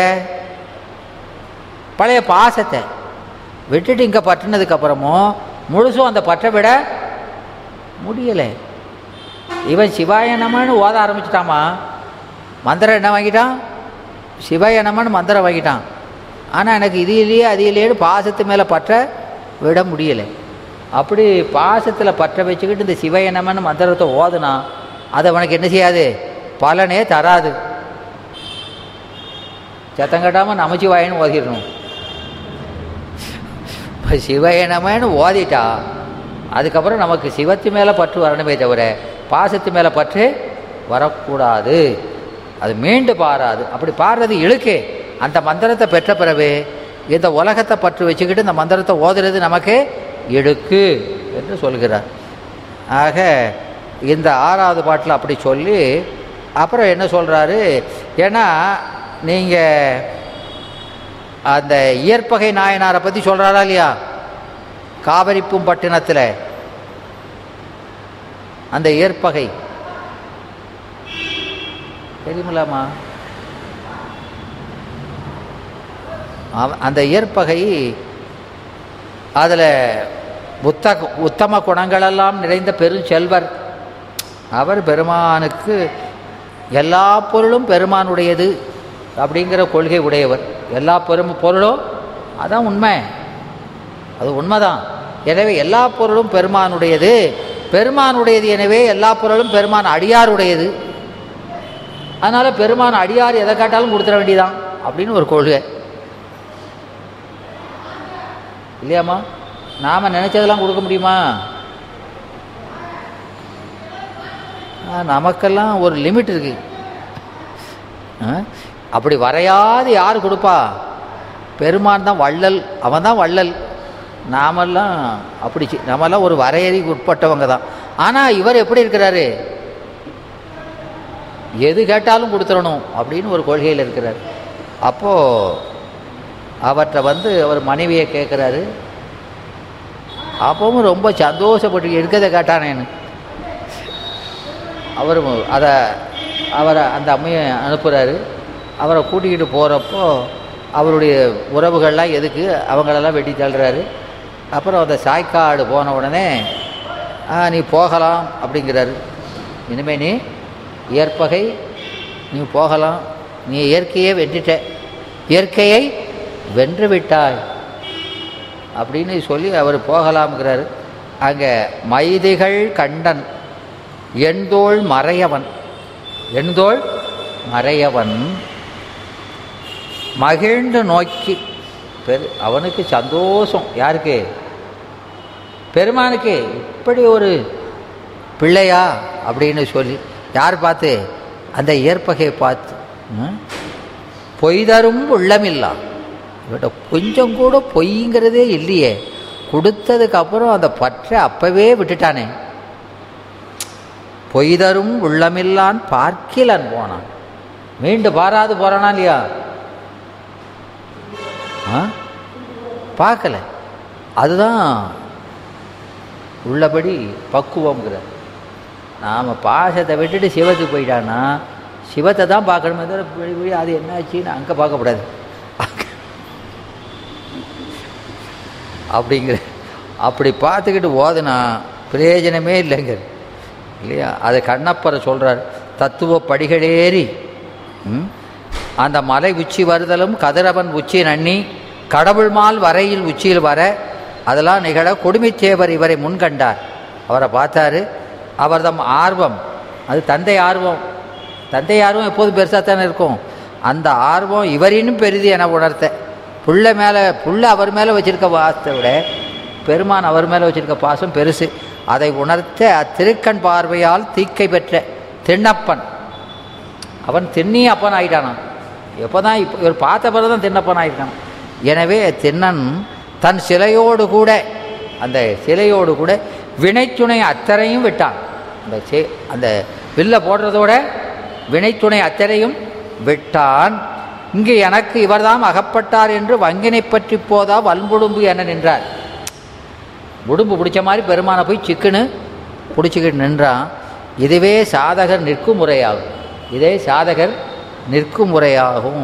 பழைய பாசத்தை விட்டுட்டு இங்கே பற்றினதுக்கப்புறமும் முழுசும் அந்த பற்றை விட முடியலை இவன் சிவாய நமன்னு ஓத ஆரம்பிச்சிட்டாமா மந்திரம் என்ன வாங்கிட்டான் சிவாய நமன்னு மந்திரம் வாங்கிட்டான் ஆனால் எனக்கு இது இல்லையே அது இல்லையேன்னு பாசத்து மேலே பற்ற விட முடியலை அப்படி பாசத்தில் பற்ற வச்சுக்கிட்டு இந்த சிவாய நமன்னு மந்திரத்தை ஓதுனா அது அவனுக்கு என்ன செய்யாது பலனே தராது சத்தம் கட்டாமல் நமச்சிவாயன்னு ஓதிடணும் இப்போ சிவயனமேன்னு ஓதிட்டா அதுக்கப்புறம் நமக்கு சிவத்து மேலே பற்று வரணுமே தவிர பாசத்து மேலே பற்று வரக்கூடாது அது மீண்டு பாராது அப்படி பாடுறது இழுக்கு அந்த மந்திரத்தை பெற்ற பிறகு இந்த உலகத்தை பற்று வச்சுக்கிட்டு இந்த மந்திரத்தை ஓதுறது நமக்கு இழுக்கு என்று சொல்கிறார் ஆக இந்த ஆறாவது பாட்டில் அப்படி சொல்லி அப்புறம் என்ன சொல்கிறாரு ஏன்னா நீங்கள் அந்த இயற்பகை நாயனாரை பற்றி சொல்கிறாரா இல்லையா காவிரிப்பும் பட்டினத்தில் அந்த இயற்பகை தெரியுமில்லாமா அவ- அந்த இயற்பகை அதில் புத்த உத்தம குணங்களெல்லாம் நிறைந்த பெருஞ்செல்வர் அவர் பெருமானுக்கு எல்லா பொருளும் பெருமானுடையது அப்படிங்கிற கொள்கை உடையவர் எல்லா பெரும் பொருளும் அதான் உண்மை அது உண்மைதான் எனவே எல்லா பொருளும் பெருமானுடையது பெருமானுடையது எனவே எல்லா பொருளும் பெருமான் அடியாருடையது அதனால் பெருமான் அடியார் எதை கேட்டாலும் கொடுத்துட வேண்டியதான் அப்படின்னு ஒரு கொள்கை இல்லையாம்மா நாம் நினச்சதெல்லாம் கொடுக்க முடியுமா ஆ, நமக்கெல்லாம் ஒரு லிமிட் இருக்கு ஆ, அப்படி வரையாது யார் கொடுப்பா பெருமான் தான் வள்ளல் அவன் தான் வள்ளல் நாமெல்லாம் அப்படி சி- நாமெல்லாம் ஒரு வரையறைக்கு உட்பட்டவங்க தான் ஆனால் இவர் எப்படி இருக்கிறாரு எது கேட்டாலும் கொடுத்துடணும் அப்படின்னு ஒரு கொள்கையில் இருக்கிறார் அப்போது அவற்றை வந்து அவர் மனைவியை கேட்குறாரு அப்பவும் ரொம்ப சந்தோஷப்பட்டு எடுக்கதை கேட்டானேன்னு அவர் அதை அவரை அந்த அம்மையை அனுப்புகிறாரு அவரை கூட்டிக்கிட்டு போகிறப்போ அவருடைய உறவுகள்லாம் எதுக்கு அவங்களெல்லாம் வெட்டி தள்ளுறாரு அப்புறம் அந்த சாய்க்காடு போன உடனே "ஆ, நீ போகலாம் அப்படிங்கிறாரு இனிமே நீ இயற்பகை நீ போகலாம் நீ இயற்கையை வென்றுட்ட இயற்கையை வென்று விட்டாய் அப்படின்னு சொல்லி அவர் போகலாம்ங்கிறாரு அங்கே மைதிகள் கண்டன் எண்தோள் மறையவன் எண்தோள் மறையவன் மகிழ்ந்து நோக்கி பெரு அவனுக்கு சந்தோஷம் யாருக்கு பெருமானுக்கு இப்படி ஒரு பிள்ளையா அப்படின்னு சொல்லி யார் பார்த்து அந்த இயற்பகையை பார்த்து ம்? பொய் தரும் உள்ளமில்லா இவட்ட கொஞ்சம் கூட பொய்ங்கிறதே இல்லையே கொடுத்ததுக்கப்புறம் அந்த பற்றை அப்பவே விட்டுட்டானே பொய் தரும் உள்ளமில்லான் பார்க்கிலன் போனான் மீண்டு பாராது போறானா இல்லையா ஆ பார்க்கல அதுதான் உள்ளபடி பக்குவங்கிற நாம் பாசத்தை விட்டுட்டு சிவத்துக்கு போயிட்டான்னா சிவத்தை தான் பார்க்கணுமே தவிர விழி விழி அது என்னாச்சுன்னு அங்கே பார்க்கக்கூடாது அப்படிங்கிற அப்படி பார்த்துக்கிட்டு ஓதுனா பிரயோஜனமே இல்லைங்க இல்லையா அது கண்ணப்பரை சொல்கிறார் தத்துவ படிகளேறி ம், அந்த மலை உச்சி வருதலும் கதிரவன் உச்சி நன்னி கடவுள் மால் வரையில் உச்சியில் வர அதெல்லாம் நிகழ கொடுமைச்சேவர் இவரை முன்கண்டார் அவரை பார்த்தாரு அவர் தம் ஆர்வம் அது தந்தை ஆர்வம் தந்தை ஆர்வம் எப்போதும் பெருசாக தானே இருக்கும் அந்த ஆர்வம் இவரினும் பெரிது என உணர்த்த புள்ள மேலே புள்ள அவர் மேலே வச்சிருக்க பாசத்தை விட பெருமான் அவர் மேலே வச்சிருக்க பாசம் பெருசு அதை உணர்த்த அத்திருக்கண் பார்வையால் தீக்கை பெற்ற திண்ணப்பன் அவன் திண்ணி அப்பன் ஆயிட்டானான் எப்போ தான் இப்போ இவர் பார்த்த பிறகு தான் திண்ணப்பன் ஆயிட்டான் எனவே திண்ணன் தன் சிலையோடு கூட அந்த சிலையோடு கூட வினைத்துணை அத்தனையும் விட்டான் அந்த சே அந்த வில்ல போடுறதோட வினைத்துணை அத்தனையும் விட்டான் இங்கு எனக்கு இவர்தாம் அகப்பட்டார் என்று வங்கினை பற்றி போதா வன்புடும்பு என நின்றார் உடும்பு பிடிச்ச மாதிரி பெருமானை போய் சிக்குன்னு பிடிச்சிக்கிட்டு நின்றான் இதுவே சாதகர் நிற்கும் முறையாகும் இதே சாதகர் நிற்கும் முறையாகும்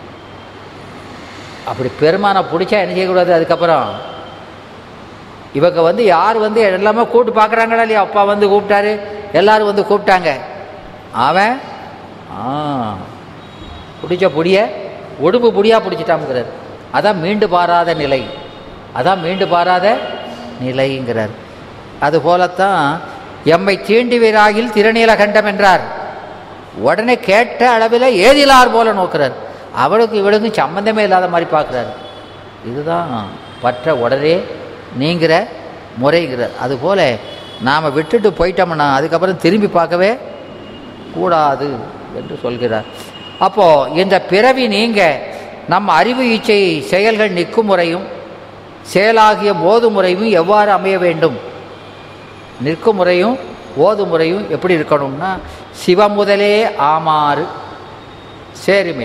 அப்படி பெருமானை பிடிச்சா என்ன செய்யக்கூடாது அதுக்கப்புறம் இவங்க வந்து யார் வந்து எல்லாமே கூப்பிட்டு பார்க்குறாங்களா இல்லையா அப்பா வந்து கூப்பிட்டாரு எல்லாரும் வந்து கூப்பிட்டாங்க அவன் ஆ பிடிச்ச புடிய உடும்பு புடியாக பிடிச்சிட்டாம்ங்கிறார் அதான் மீண்டு பாராத நிலை அதான் மீண்டு பாராத நிலைங்கிறார் அதுபோலத்தான் எம்மை தீண்டிவீராகில் திருநீலகண்டம் என்றார் உடனே கேட்ட அளவில் ஏதிலார் போல நோக்கிறார் அவளுக்கு இவளுக்கும் சம்பந்தமே இல்லாத மாதிரி பார்க்குறாரு இதுதான் பற்ற உடனே நீங்கிற முறைங்கிறார் அதுபோல் நாம் விட்டுட்டு போயிட்டோம்னா அதுக்கப்புறம் திரும்பி பார்க்கவே கூடாது என்று சொல்கிறார் அப்போது இந்த பிறவி நீங்க நம் அறிவு இச்சை செயல்கள் நிற்கும் முறையும் செயலாகிய மோது முறையும் எவ்வாறு அமைய வேண்டும் நிற்கும் முறையும் ஓது முறையும் எப்படி இருக்கணும்னா சிவமுதலே ஆமாறு சேருமே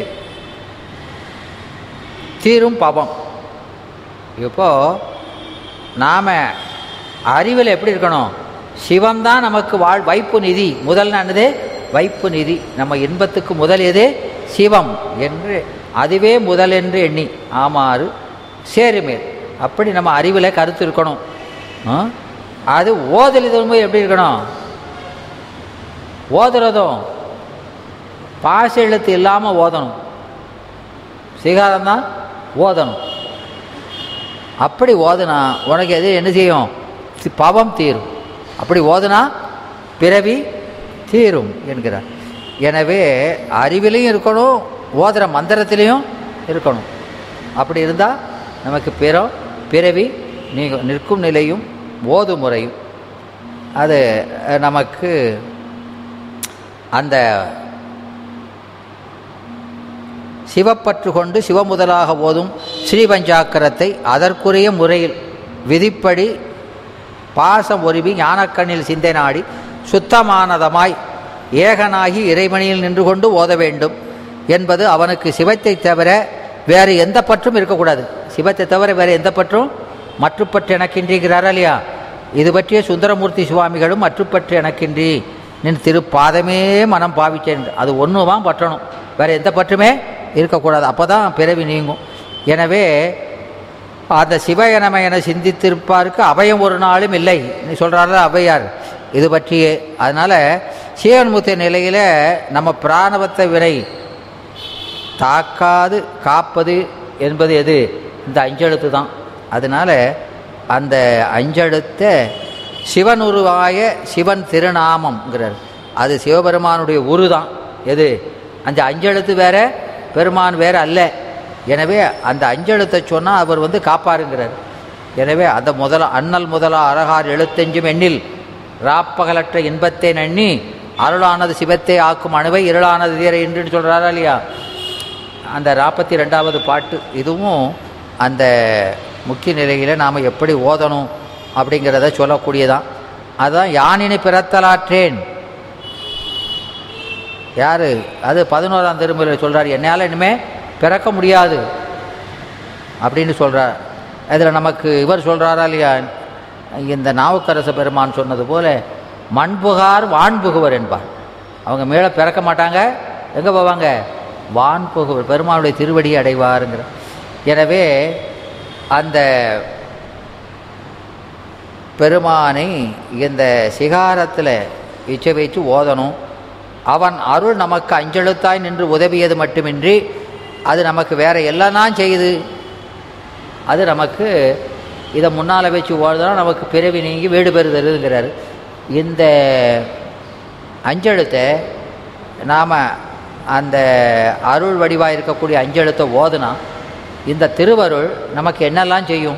தீரும் பவம் இப்போ நாம் அறிவில் எப்படி இருக்கணும் சிவம்தான் நமக்கு வாழ் வைப்பு நிதி முதல் நானது வைப்பு நிதி நம்ம இன்பத்துக்கு முதல் எது சிவம் என்று அதுவே முதல் என்று எண்ணி ஆமாறு சேருமேல் அப்படி நம்ம அறிவில் கருத்து இருக்கணும் ஆ? அது ஓதல் இதுவும் எப்படி இருக்கணும் ஓதுறதும் பாச எழுத்து இல்லாமல் ஓதணும் சிகாரம் தான் ஓதணும் அப்படி ஓதுனா உனக்கு எது என்ன செய்யும் தி- பவம் தீரும் அப்படி ஓதுனா பிறவி தீரும் என்கிறார் எனவே அறிவிலையும் இருக்கணும் ஓதுற மந்திரத்திலையும் இருக்கணும் அப்படி இருந்தால் நமக்கு பிற பிறவி நீங்க நிற்கும் நிலையும் ஓது முறையும் அது அஹ், நமக்கு அந்த சிவப்பற்று கொண்டு சிவமுதலாக ஓதும் ஸ்ரீபஞ்சாக்கரத்தை அதற்குரிய முறையில் விதிப்படி பாசம் ஒருவி ஞானக்கண்ணில் சிந்தை நாடி சுத்தமானதமாய் ஏகனாகி இறைமணியில் நின்று கொண்டு ஓத வேண்டும் என்பது அவனுக்கு சிவத்தை தவிர வேறு எந்த பற்றும் இருக்கக்கூடாது சிவத்தை தவிர வேறு எந்த பற்றும் மற்றுப்பற்று எனக்கின்றிருக்கிறாரா இல்லையா இது பற்றிய சுந்தரமூர்த்தி சுவாமிகளும் மற்றுப்பற்று எனக்கின்றி நின் திருப்பாதமே மனம் பாவிச்சேன் அது ஒன்றுவான் பற்றணும் வேறு எந்த பற்றுமே இருக்கக்கூடாது அப்போ தான் பிறவி நீங்கும் எனவே அந்த சிவயனம என சிந்தித்திருப்பாருக்கு அபயம் ஒரு நாளும் இல்லை நீ சொல்கிறாரு அவையார் இது பற்றியே அதனால் சீவன்முத்த நிலையில் நம்ம பிராணவத்தை வினை தாக்காது காப்பது என்பது எது இந்த அஞ்செழுத்து தான் அதனால் அந்த அஞ்செழுத்தை சிவன் உருவாய சிவன் திருநாமம்ங்கிறார் அது சிவபெருமானுடைய உரு தான் எது அந்த அஞ்செழுத்து வேற பெருமான் வேற அல்ல எனவே அந்த அஞ்செழுத்தை சொன்னால் அவர் வந்து காப்பாருங்கிறார் எனவே அந்த முதல அண்ணல் முதலா அழகார் எழுத்தெஞ்சும் எண்ணில் ராப்பகலற்ற இன்பத்தை நண்ணி அருளானது சிவத்தை ஆக்கும் அணுவை இருளானது தீர என்று சொல்கிறாரா இல்லையா அந்த நாற்பத்தி ரெண்டாவது பாட்டு இதுவும் அந்த முக்கிய நிலையில் நாம் எப்படி ஓதணும் அப்படிங்கிறத சொல்லக்கூடியதான் அதுதான் யானினை பிறத்தலாற்றேன் யார் அது பதினோராம் திருமுறையில் சொல்கிறார் என்னால் இனிமேல் பிறக்க முடியாது அப்படின்னு சொல்கிறார் இதில் நமக்கு இவர் சொல்கிறாரா இல்லையா இந்த நாவுக்கரச பெருமான் சொன்னது போல மண்புகார் வான்புகுவர் என்பார் அவங்க மேலே பிறக்க மாட்டாங்க எங்கே போவாங்க வான்புகுவர் பெருமானுடைய திருவடியை அடைவாருங்கிற எனவே அந்த பெருமானை இந்த சிகாரத்தில் இச்சை வைத்து ஓதணும் அவன் அருள் நமக்கு அஞ்செழுத்தாய் நின்று உதவியது மட்டுமின்றி அது நமக்கு வேற எல்லாம் செய்யுது அது நமக்கு இதை முன்னால் வச்சு ஓடுதா நமக்கு பிறவி நீங்கி வீடு பெறுதலுங்கிறார் இந்த அஞ்செழுத்தை நாம் அந்த அருள் வடிவாக இருக்கக்கூடிய அஞ்செழுத்தை ஓதுனா இந்த திருவருள் நமக்கு என்னெல்லாம் செய்யும்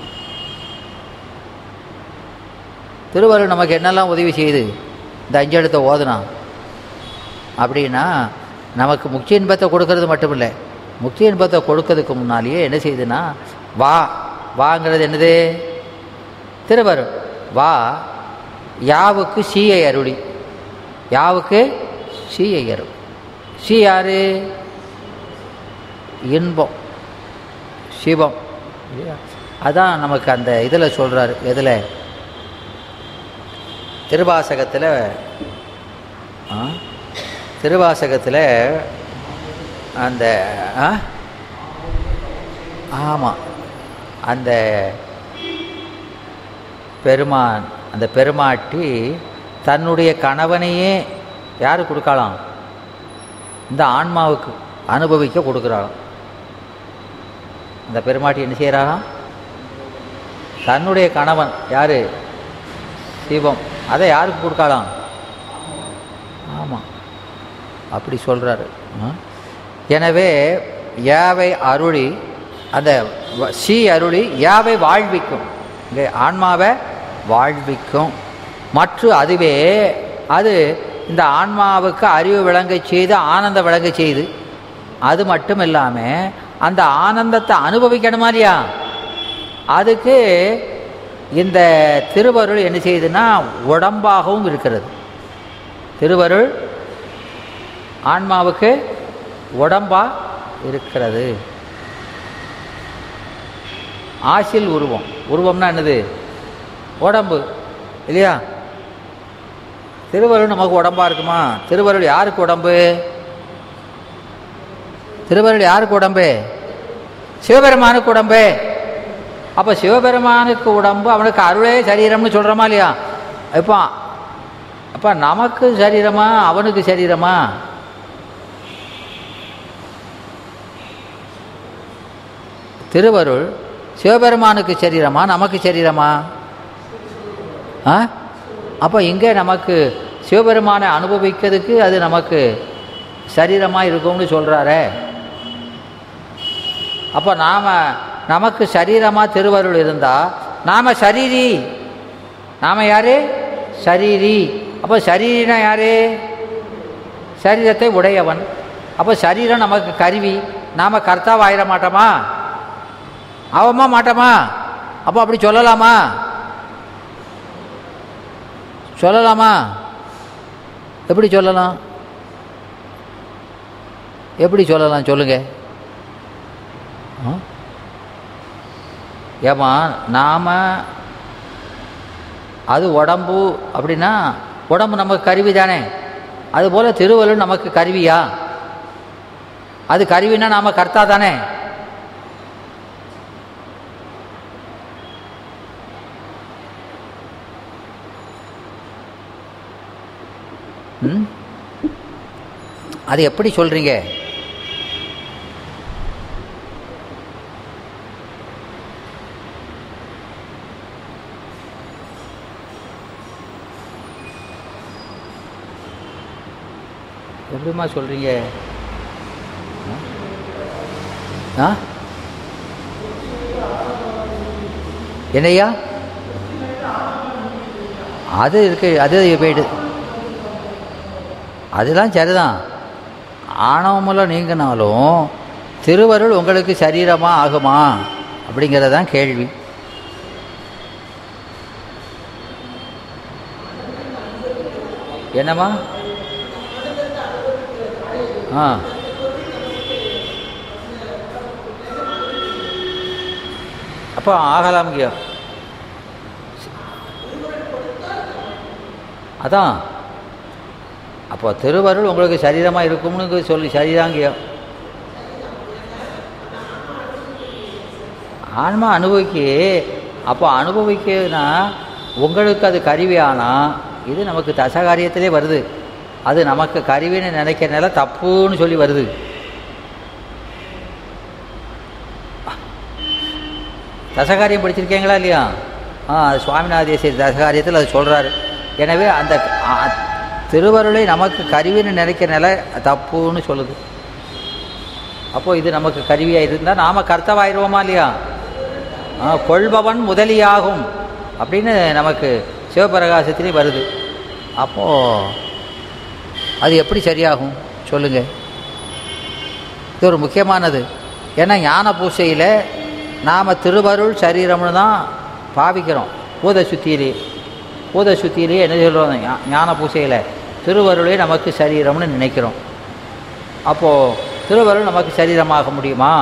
திருவருள் நமக்கு என்னெல்லாம் உதவி செய்யுது இந்த அஞ்செழுத்தை ஓதுனா அப்படின்னா நமக்கு முக்தி இன்பத்தை கொடுக்கறது மட்டும் இல்லை முக்தி இன்பத்தை கொடுக்கறதுக்கு முன்னாலேயே என்ன செய்யுதுன்னா வா வாங்கிறது என்னது திருவருள் வா யாவுக்கு சீயை அருளி யாவுக்கு சீயை அருள் சி யாரு இன்பம் சிவம் இல்லையா அதான் நமக்கு அந்த இதில் சொல்கிறாரு எதில் திருவாசகத்தில் ஆ திருவாசகத்தில் அந்த ஆ ஆமாம் அந்த பெருமான் அந்த பெருமாட்டி தன்னுடைய கணவனையே யார் கொடுக்கலாம் இந்த ஆன்மாவுக்கு அனுபவிக்க கொடுக்குறாளாம் இந்த பெருமாட்டி என்ன செய்கிறாராம் தன்னுடைய கணவன் யார் சிவம் அதை யாருக்கு கொடுக்கலாம் ஆமாம் அப்படி சொல்கிறாரு எனவே யாவை அருளி அந்த வ- சி அருளி யாவை வாழ்விக்கும் இங்கே ஆன்மாவை வாழ்விக்கும் மற்ற அதுவே அது இந்த ஆன்மாவுக்கு அறிவு விளங்க செய்து ஆனந்தம் விளங்க செய்து அது மட்டும் இல்லாமல் அந்த ஆனந்தத்தை அனுபவிக்கணுமா இல்லையா அதுக்கு இந்த திருவருள் என்ன செய்யுதுன்னா உடம்பாகவும் இருக்கிறது திருவருள் ஆன்மாவுக்கு உடம்பா இருக்கிறது ஆசில் உருவம் உருவம்னா என்னது உடம்பு இல்லையா திருவருள் நமக்கு உடம்பா இருக்குமா திருவருள் யாருக்கு உடம்பு திருவருள் யாருக்கு உடம்பு சிவபெருமானுக்கு உடம்பு அப்போ சிவபெருமானுக்கு உடம்பு அவனுக்கு அருளே சரீரம்னு சொல்கிறோமா இல்லையா இப்போ அப்போ நமக்கு சரீரமா அவனுக்கு சரீரமா திருவருள் சிவபெருமானுக்கு சரீரமா நமக்கு சரீரமா ஆ அப்போ இங்கே நமக்கு சிவபெருமானை அனுபவிக்கிறதுக்கு அது நமக்கு சரீரமாக இருக்கும்னு சொல்கிறாரே அப்போ நாம் நமக்கு சரீரமாக திருவருள் இருந்தால் நாம் சரீரி நாம் யார் சரீரி அப்போ சரீரினா யார் சரீரத்தை உடையவன் அப்போ சரீரம் நமக்கு கருவி நாம் கர்த்தாவ் ஆயிட மாட்டோமா ஆவமா மாட்டோமா அப்போ அப்படி சொல்லலாமா சொல்லலாமா எப்படி சொல்லலாம் எப்படி சொல்லலாம் சொல்லுங்க ஆ? ஏம்மா நாம் அது உடம்பு அப்படின்னா உடம்பு நமக்கு கருவி தானே அதுபோல் திருவள்ளுவர் நமக்கு கருவியா அது கருவினா நாம் கர்த்தா தானே ம் அது எப்படி சொல்கிறீங்க எப்படிம்மா சொல்கிறீங்க ஆ என்னையா அது இருக்கு அது போயிடு அதெல்லாம் சரிதான் ஆணவமெல்லாம் நீங்கினாலும் திருவருள் உங்களுக்கு சரீரமா ஆகுமா அப்படிங்கிறதான் கேள்வி என்னம்மா ஆ அப்போ ஆகலாம்கியா அதான் அப்போ திருவருள் உங்களுக்கு சரீரமாக இருக்கும்னு சொல்லி சரிதாங்கியா ஆன்மா அனுபவிக்கு அப்போ அனுபவிக்குன்னா உங்களுக்கு அது கருவியானா இது நமக்கு தசகாரியத்திலே வருது அது நமக்கு கருவின்னு நினைக்கிறனால தப்புன்னு சொல்லி வருது தசகாரியம் படிச்சிருக்கீங்களா இல்லையா ஆ அது சுவாமிநாதேஸ்வரி தசகாரியத்தில் அது சொல்கிறாரு எனவே அந்த ஆ, திருவருளை நமக்கு கருவின்னு நினைக்கிறனால தப்புன்னு சொல்லுது அப்போ இது நமக்கு கருவியாக இருந்தால் நாம் கர்த்தவாயிருவோமா இல்லையா ஆ, கொள்பவன் முதலியாகும் அப்படின்னு நமக்கு சிவபிரகாசத்திலே வருது அப்போது அது எப்படி சரியாகும் சொல்லுங்கள் இது ஒரு முக்கியமானது ஏன்னா ஞான பூசையில் நாம் திருவருள் சரீரம்னு தான் பாவிக்கிறோம் பூத சுத்தியிலே பூத சுத்தியிலே என்ன சொல்கிறோம் ஞா- ஞான பூசையில் திருவருளே நமக்கு சரீரம்னு நினைக்கிறோம் அப்போது திருவருள் நமக்கு சரீரமாக முடியுமா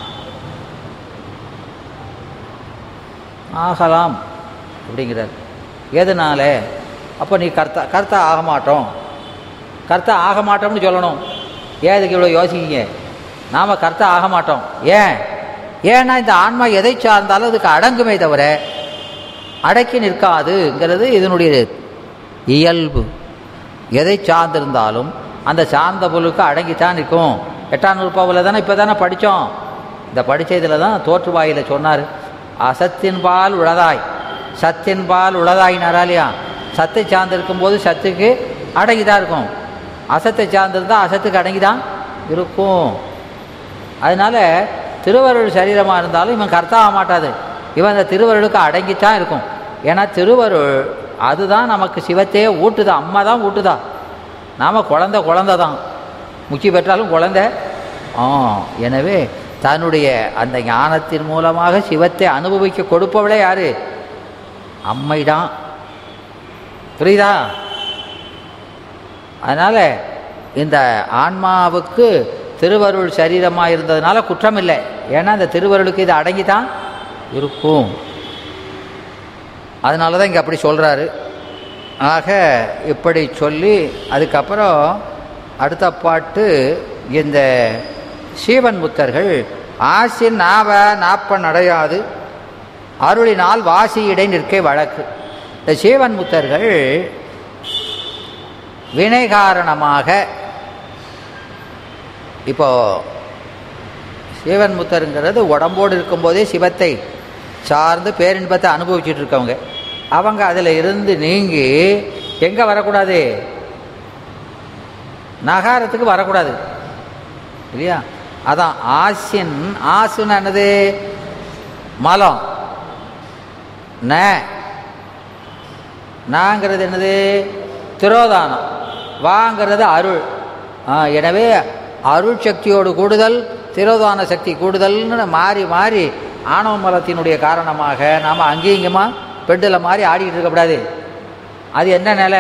ஆகலாம் அப்படிங்கிறார் எதனால அப்போ நீ கர்த்தா கர்த்தா ஆக மாட்டோம் கர்த்தா ஆக மாட்டோம்னு சொல்லணும் ஏன் இதுக்கு இவ்வளோ யோசிக்கிங்க நாம் கர்த்தா ஆக மாட்டோம் ஏன் ஏன்னா இந்த ஆன்மா எதை சார்ந்தாலும் அதுக்கு அடங்குமே தவிர அடக்கி நிற்காதுங்கிறது இதனுடைய இயல்பு எதை சார்ந்திருந்தாலும் அந்த சார்ந்த பொருளுக்கு அடங்கித்தான் நிற்கும் எட்டாம் நூற்பாவில் தானே இப்போ தானே படித்தோம் இந்த படித்த இதில் தான் தோற்றுவாயில் சொன்னார் அசத்தின்பால் உளதாய் சத்தின்பால் உளதாயினாரா இல்லையா சத்தை சார்ந்திருக்கும் போது சத்துக்கு அடங்கி தான் இருக்கும் அசத்தை சார்ந்திருந்தால் அசத்துக்கு அடங்கி தான் இருக்கும் அதனால் திருவருள் சரீரமாக இருந்தாலும் இவன் கர்த்தாக மாட்டாது இவன் அந்த திருவருளுக்கு அடங்கித்தான் இருக்கும் ஏன்னா திருவருள் அதுதான் நமக்கு சிவத்தையே ஊட்டுதா அம்மா தான் ஊட்டுதா நாம் குழந்த குழந்த தான் முக்கி பெற்றாலும் குழந்த ஆ எனவே தன்னுடைய அந்த ஞானத்தின் மூலமாக சிவத்தை அனுபவிக்க கொடுப்பவளே யாரு அம்மைதான் புரியுதா அதனால் இந்த ஆன்மாவுக்கு திருவருள் சரீரமாக இருந்ததுனால குற்றம் இல்லை ஏன்னா அந்த திருவருளுக்கு இது அடங்கி தான் இருக்கும் அதனால தான் இங்கே அப்படி சொல்கிறாரு ஆக இப்படி சொல்லி அதுக்கப்புறம் அடுத்த பாட்டு இந்த சீவன் முத்தர்கள் ஆசின் நாவ நாப்ப நடையாது அருளினால் வாசி இடை நிற்கை வழக்கு இந்த சீவன் முத்தர்கள் வினை காரணமாக இப்போ சீவன் முத்தருங்கிறது உடம்போடு இருக்கும்போதே சிவத்தை சார்ந்து பேரின்பத்தை அனுபவிச்சுட்டு இருக்கவங்க அவங்க அதில் இருந்து நீங்கி எங்கே வரக்கூடாது நகாரத்துக்கு வரக்கூடாது இல்லையா அதான் ஆசின் ஆசுன்னு என்னது மலம் ந நாங்கிறது என்னது திரோதானம் வாங்கிறது அருள் ஆ, எனவே அருள் சக்தியோடு கூடுதல் திரோதான சக்தி கூடுதல்னு மாறி மாறி ஆணவ மலத்தினுடைய காரணமாக நாம் அங்கேயும் இங்கேயுமா பெண்டில் மாதிரி ஆடிக்கிட்டு இருக்கக்கூடாது அது என்ன நிலை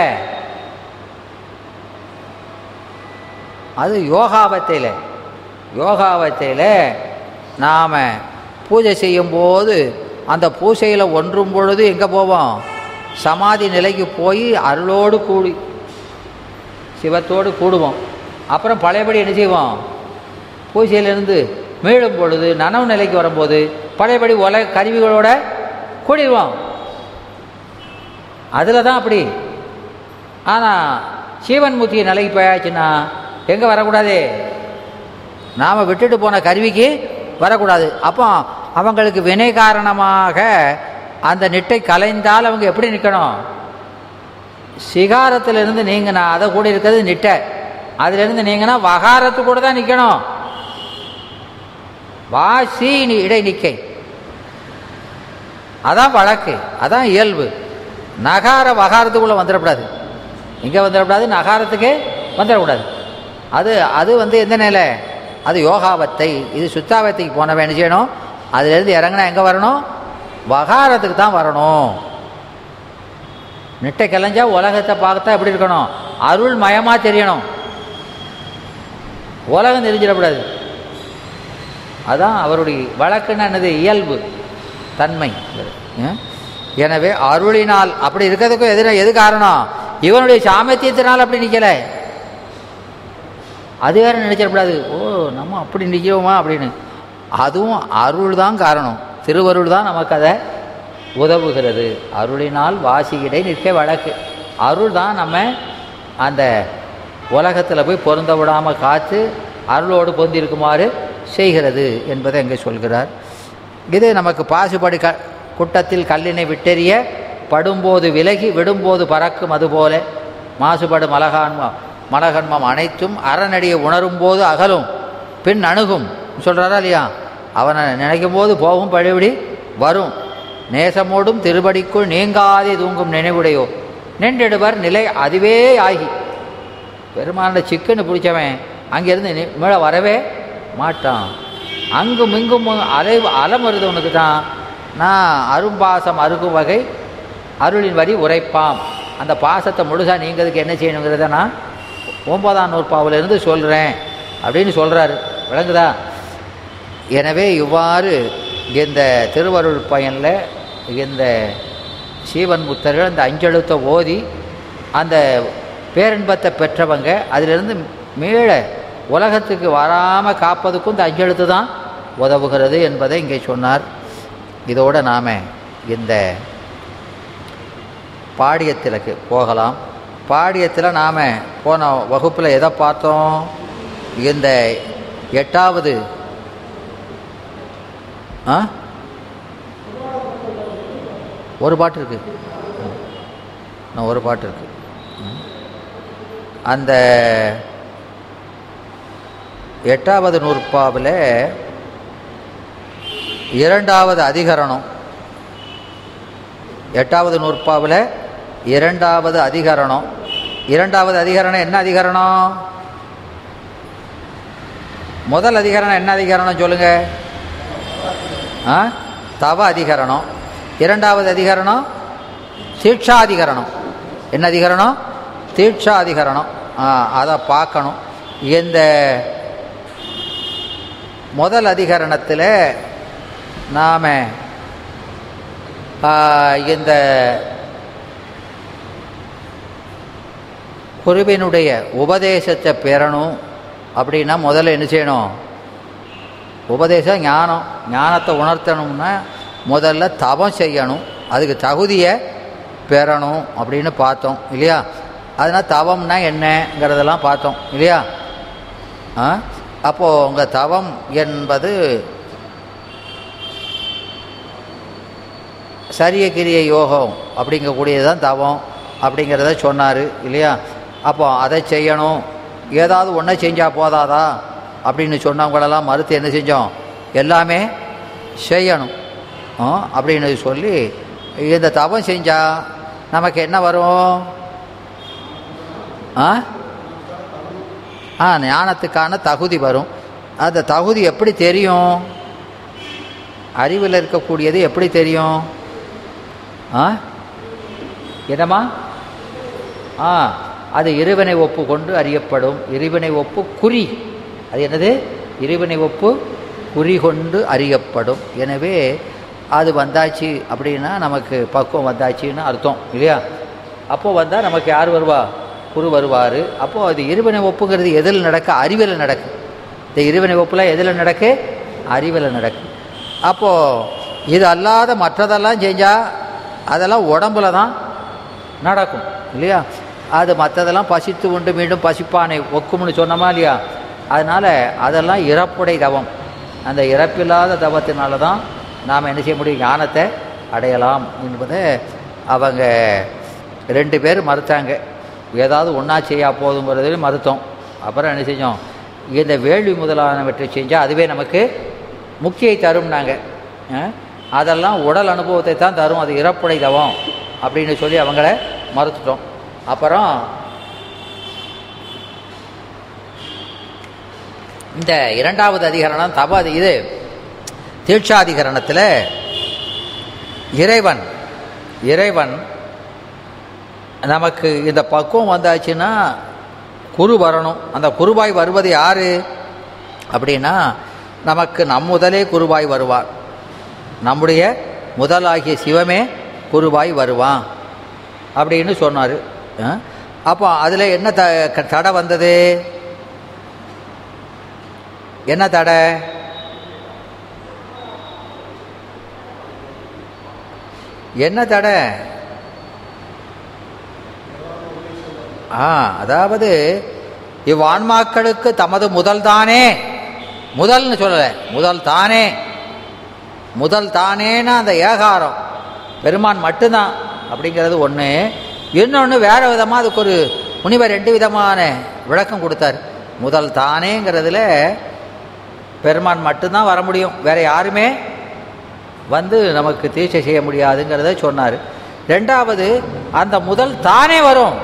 அது யோகாவத்தையில் யோகாவத்தையில் நாம் பூஜை செய்யும்போது அந்த பூஜையில் ஒன்றும் பொழுது எங்கே போவோம் சமாதி நிலைக்கு போய் அருளோடு கூடி சிவத்தோடு கூடுவோம் அப்புறம் பழையபடி என்ன செய்வோம் பூஜையிலிருந்து மீளும் பொழுது நனவு நிலைக்கு வரும்போது பழையபடி உல கருவிகளோட கூடிடுவோம் அதில் தான் அப்படி ஆனால் சீவன்முத்தி நிலைக்கு போயாச்சுன்னா எங்கே வரக்கூடாது நாம் விட்டுட்டு போன கருவிக்கு வரக்கூடாது அப்போ அவங்களுக்கு வினை காரணமாக அந்த நிட்டை கலைந்தால் அவங்க எப்படி நிற்கணும் சிகாரத்திலிருந்து நீங்கினா அதை கூட இருக்கிறது நிட்டை அதிலிருந்து நீங்கினா வகாரத்து கூட தான் நிற்கணும் வாசி நி- இடைநிக்கை அதான் வழக்கு அதான் இயல்பு நகார வகாரத்துக்குள்ளே வந்துடக்கூடாது இங்கே வந்துடக்கூடாது நகாரத்துக்கே வந்துடக்கூடாது அது அது வந்து எந்த நிலை அது யோகாவத்தை இது சுத்தாவத்தைக்கு போனவன் என்ன செய்யணும் அதுலேருந்து இறங்கினா எங்கே வரணும் வகாரத்துக்கு தான் வரணும் நிட்டை கிளஞ்சா உலகத்தை பார்த்தா எப்படி இருக்கணும் அருள் மயமாக தெரியணும் உலகம் தெரிஞ்சிடக்கூடாது அதான் அவருடைய வழக்குன்னு என்னது இயல்பு தன்மை ம்? எனவே அருளினால் அப்படி இருக்கிறதுக்கும் எதிர எது காரணம் இவனுடைய சாமர்த்தியத்தினால் அப்படி நிற்கல அது வேற நினைச்சிடக்கூடாது ஓ நம்ம அப்படி நிற்கிறோமா அப்படின்னு அதுவும் அருள் தான் காரணம் திருவருள் தான் நமக்கு அதை உதவுகிறது அருளினால் வாசியிடை நிற்க வழக்கு அருள் தான் நம்ம அந்த உலகத்தில் போய் பொருந்த விடாமல் காத்து அருளோடு பொந்திருக்குமாறு செய்கிறது என்பதை இங்கே சொல்கிறார் இது நமக்கு பாசுபடி க குட்டத்தில் கல்லினை விட்டெறிய படும்போது விலகி விடும்போது பறக்கும் அதுபோல மாசுபடு மலகான்மம் மலகன்மம் அனைத்தும் அறநடியை உணரும்போது அகலும் பின் அணுகும் சொல்கிறாரா இல்லையா அவனை நினைக்கும் போது போகும் பழிபடி வரும் நேசமோடும் திருபடிக்குள் நீங்காதே தூங்கும் நினைவுடையோ நின்றிடுவர் நிலை அதுவே ஆகி பெருமாண்ட சிக்கன்னு பிடிச்சவன் அங்கேருந்து நி- மீள வரவே மாட்டான் அங்கும் இங்கும் அலை அலம் வருதவனுக்கு தான் நான் அரும்பாசம் அருகும் வகை அருளின் வரி உரைப்பாம் அந்த பாசத்தை முழுசாக நீங்கிறதுக்கு என்ன செய்யணுங்கிறத நான் ஒன்பதாம் நூற்பாவிலிருந்து சொல்கிறேன் அப்படின்னு சொல்கிறாரு விளங்குதா எனவே இவ்வாறு இந்த திருவருள் பயனில் இந்த சீவன் புத்தர்கள் அந்த அஞ்செழுத்தை ஓதி அந்த பேரின்பத்தை பெற்றவங்க அதிலிருந்து மீள உலகத்துக்கு வராமல் காப்பதுக்கும் இந்த அஞ்செழுத்து தான் உதவுகிறது என்பதை இங்கே சொன்னார் இதோடு நாம் இந்த பாடியத்திலுக்கு போகலாம் பாடியத்தில் நாம் போன வகுப்பில் எதை பார்த்தோம் இந்த எட்டாவது ஆ ஒரு பாட்டு இருக்கு இன்னும் ஒரு பாட்டு இருக்கு ம். அந்த எட்டாவது நூற்பாவில் இரண்டாவது அதிகரணம் எட்டாவது நூற்பாவில் இரண்டாவது அதிகரணம் இரண்டாவது அதிகரணம் என்ன அதிகரணம் முதல் அதிகரணம் என்ன அதிகரணம் சொல்லுங்க ஆ தவ அதிகரணம் இரண்டாவது அதிகரணம் தீட்சாதிகரணம் என்ன அதிகரணம் தீட்சாதிகரணம் ஆ அதை பார்க்கணும் இந்த முதல் அதிகரணத்தில் நாம் இந்த குருவினுடைய உபதேசத்தை பெறணும் அப்படின்னா முதல்ல என்ன செய்யணும் உபதேசம் ஞானம் ஞானத்தை உணர்த்தணும்னா முதல்ல தவம் செய்யணும் அதுக்கு தகுதியை பெறணும் அப்படின்னு பார்த்தோம் இல்லையா அதனால் தவம்னா என்னங்கிறதெல்லாம் பார்த்தோம் இல்லையா ஆ அப்போது உங்கள் தவம் என்பது சரிய கிரிய யோகம் அப்படிங்கக்கூடியது தான் தவம் அப்படிங்கிறத சொன்னார் இல்லையா அப்போ அதை செய்யணும் ஏதாவது ஒன்றை செஞ்சால் போதாதா அப்படின்னு சொன்னவங்களெல்லாம் மறுத்து என்ன செஞ்சோம் எல்லாமே செய்யணும் ஆ, அப்படின்னு சொல்லி இந்த தவம் செஞ்சால் நமக்கு என்ன வரும் ஆ ஆ ஞானத்துக்கான தகுதி வரும் அந்த தகுதி எப்படி தெரியும் அறிவில் இருக்கக்கூடியது எப்படி தெரியும் ஆ என்னம்மா ஆ அது இறைவனை ஒப்பு கொண்டு அறியப்படும் இறைவனை ஒப்பு குறி அது என்னது இறைவனை ஒப்பு குறி கொண்டு அறியப்படும் எனவே அது வந்தாச்சு அப்படின்னா நமக்கு பக்குவம் வந்தாச்சுன்னு அர்த்தம் இல்லையா அப்போது வந்தால் நமக்கு யார் வருவா குரு வருவார் அப்போது அது இறைவனை ஒப்புங்கிறது எதில் நடக்க அறிவில் நடக்கு இந்த இறைவனை ஒப்புலாம் எதில் நடக்கு அறிவில் நடக்கு அப்போது இது அல்லாத மற்றதெல்லாம் செஞ்சால் அதெல்லாம் உடம்புல தான் நடக்கும் இல்லையா அது மற்றதெல்லாம் பசித்து உண்டு மீண்டும் பசிப்பானை ஒக்கும்னு சொன்னோமா இல்லையா அதனால் அதெல்லாம் இறப்புடை தவம் அந்த இறப்பில்லாத தவத்தினால தான் நாம் என்ன செய்ய முடியும் ஞானத்தை அடையலாம் என்பதை அவங்க ரெண்டு பேர் மறுத்தாங்க ஏதாவது ஒன்றா செய்யா போதுங்கிறதையும் மறுத்தோம் அப்புறம் என்ன செஞ்சோம் இந்த வேள்வி முதலானவற்றை செஞ்சால் அதுவே நமக்கு முக்தியை தரும்னாங்க அஹ், அதெல்லாம் உடல் அனுபவத்தை தான் தரும் அது இறப்புடை தவம் அப்படின்னு சொல்லி அவங்கள மறுத்துட்டோம் அப்புறம் இந்த இரண்டாவது அதிகரணம் தப இது தீட்சாதிகரணத்தில் இறைவன் இறைவன் நமக்கு இந்த பக்குவம் வந்தாச்சுன்னா குரு வரணும் அந்த குருவாய் வருவது யாரு அப்படின்னா நமக்கு நம் முதலே குருவாய் வருவார் நம்முடைய முதலாகிய சிவமே குருவாய் வருவான் அப்படின்னு சொன்னார் அப்போ அதில் என்ன த க- தடை வந்தது என்ன தடை என்ன தடை ஆ அதாவது இவ்வான்மாக்களுக்கு தமது முதல் தானே முதல்னு சொல்லலை முதல் தானே முதல் தானேன்னா அந்த ஏகாரம் பெருமான் மட்டும்தான் அப்படிங்கிறது ஒன்று இன்னொன்று வேறு விதமாக அதுக்கு ஒரு முனிவர் ரெண்டு விதமான விளக்கம் கொடுத்தார் முதல் தானேங்கிறதுல பெருமான் மட்டும்தான் வர முடியும் வேற யாருமே வந்து நமக்கு தீட்சை செய்ய முடியாதுங்கிறத சொன்னார் ரெண்டாவது அந்த முதல் தானே வரும்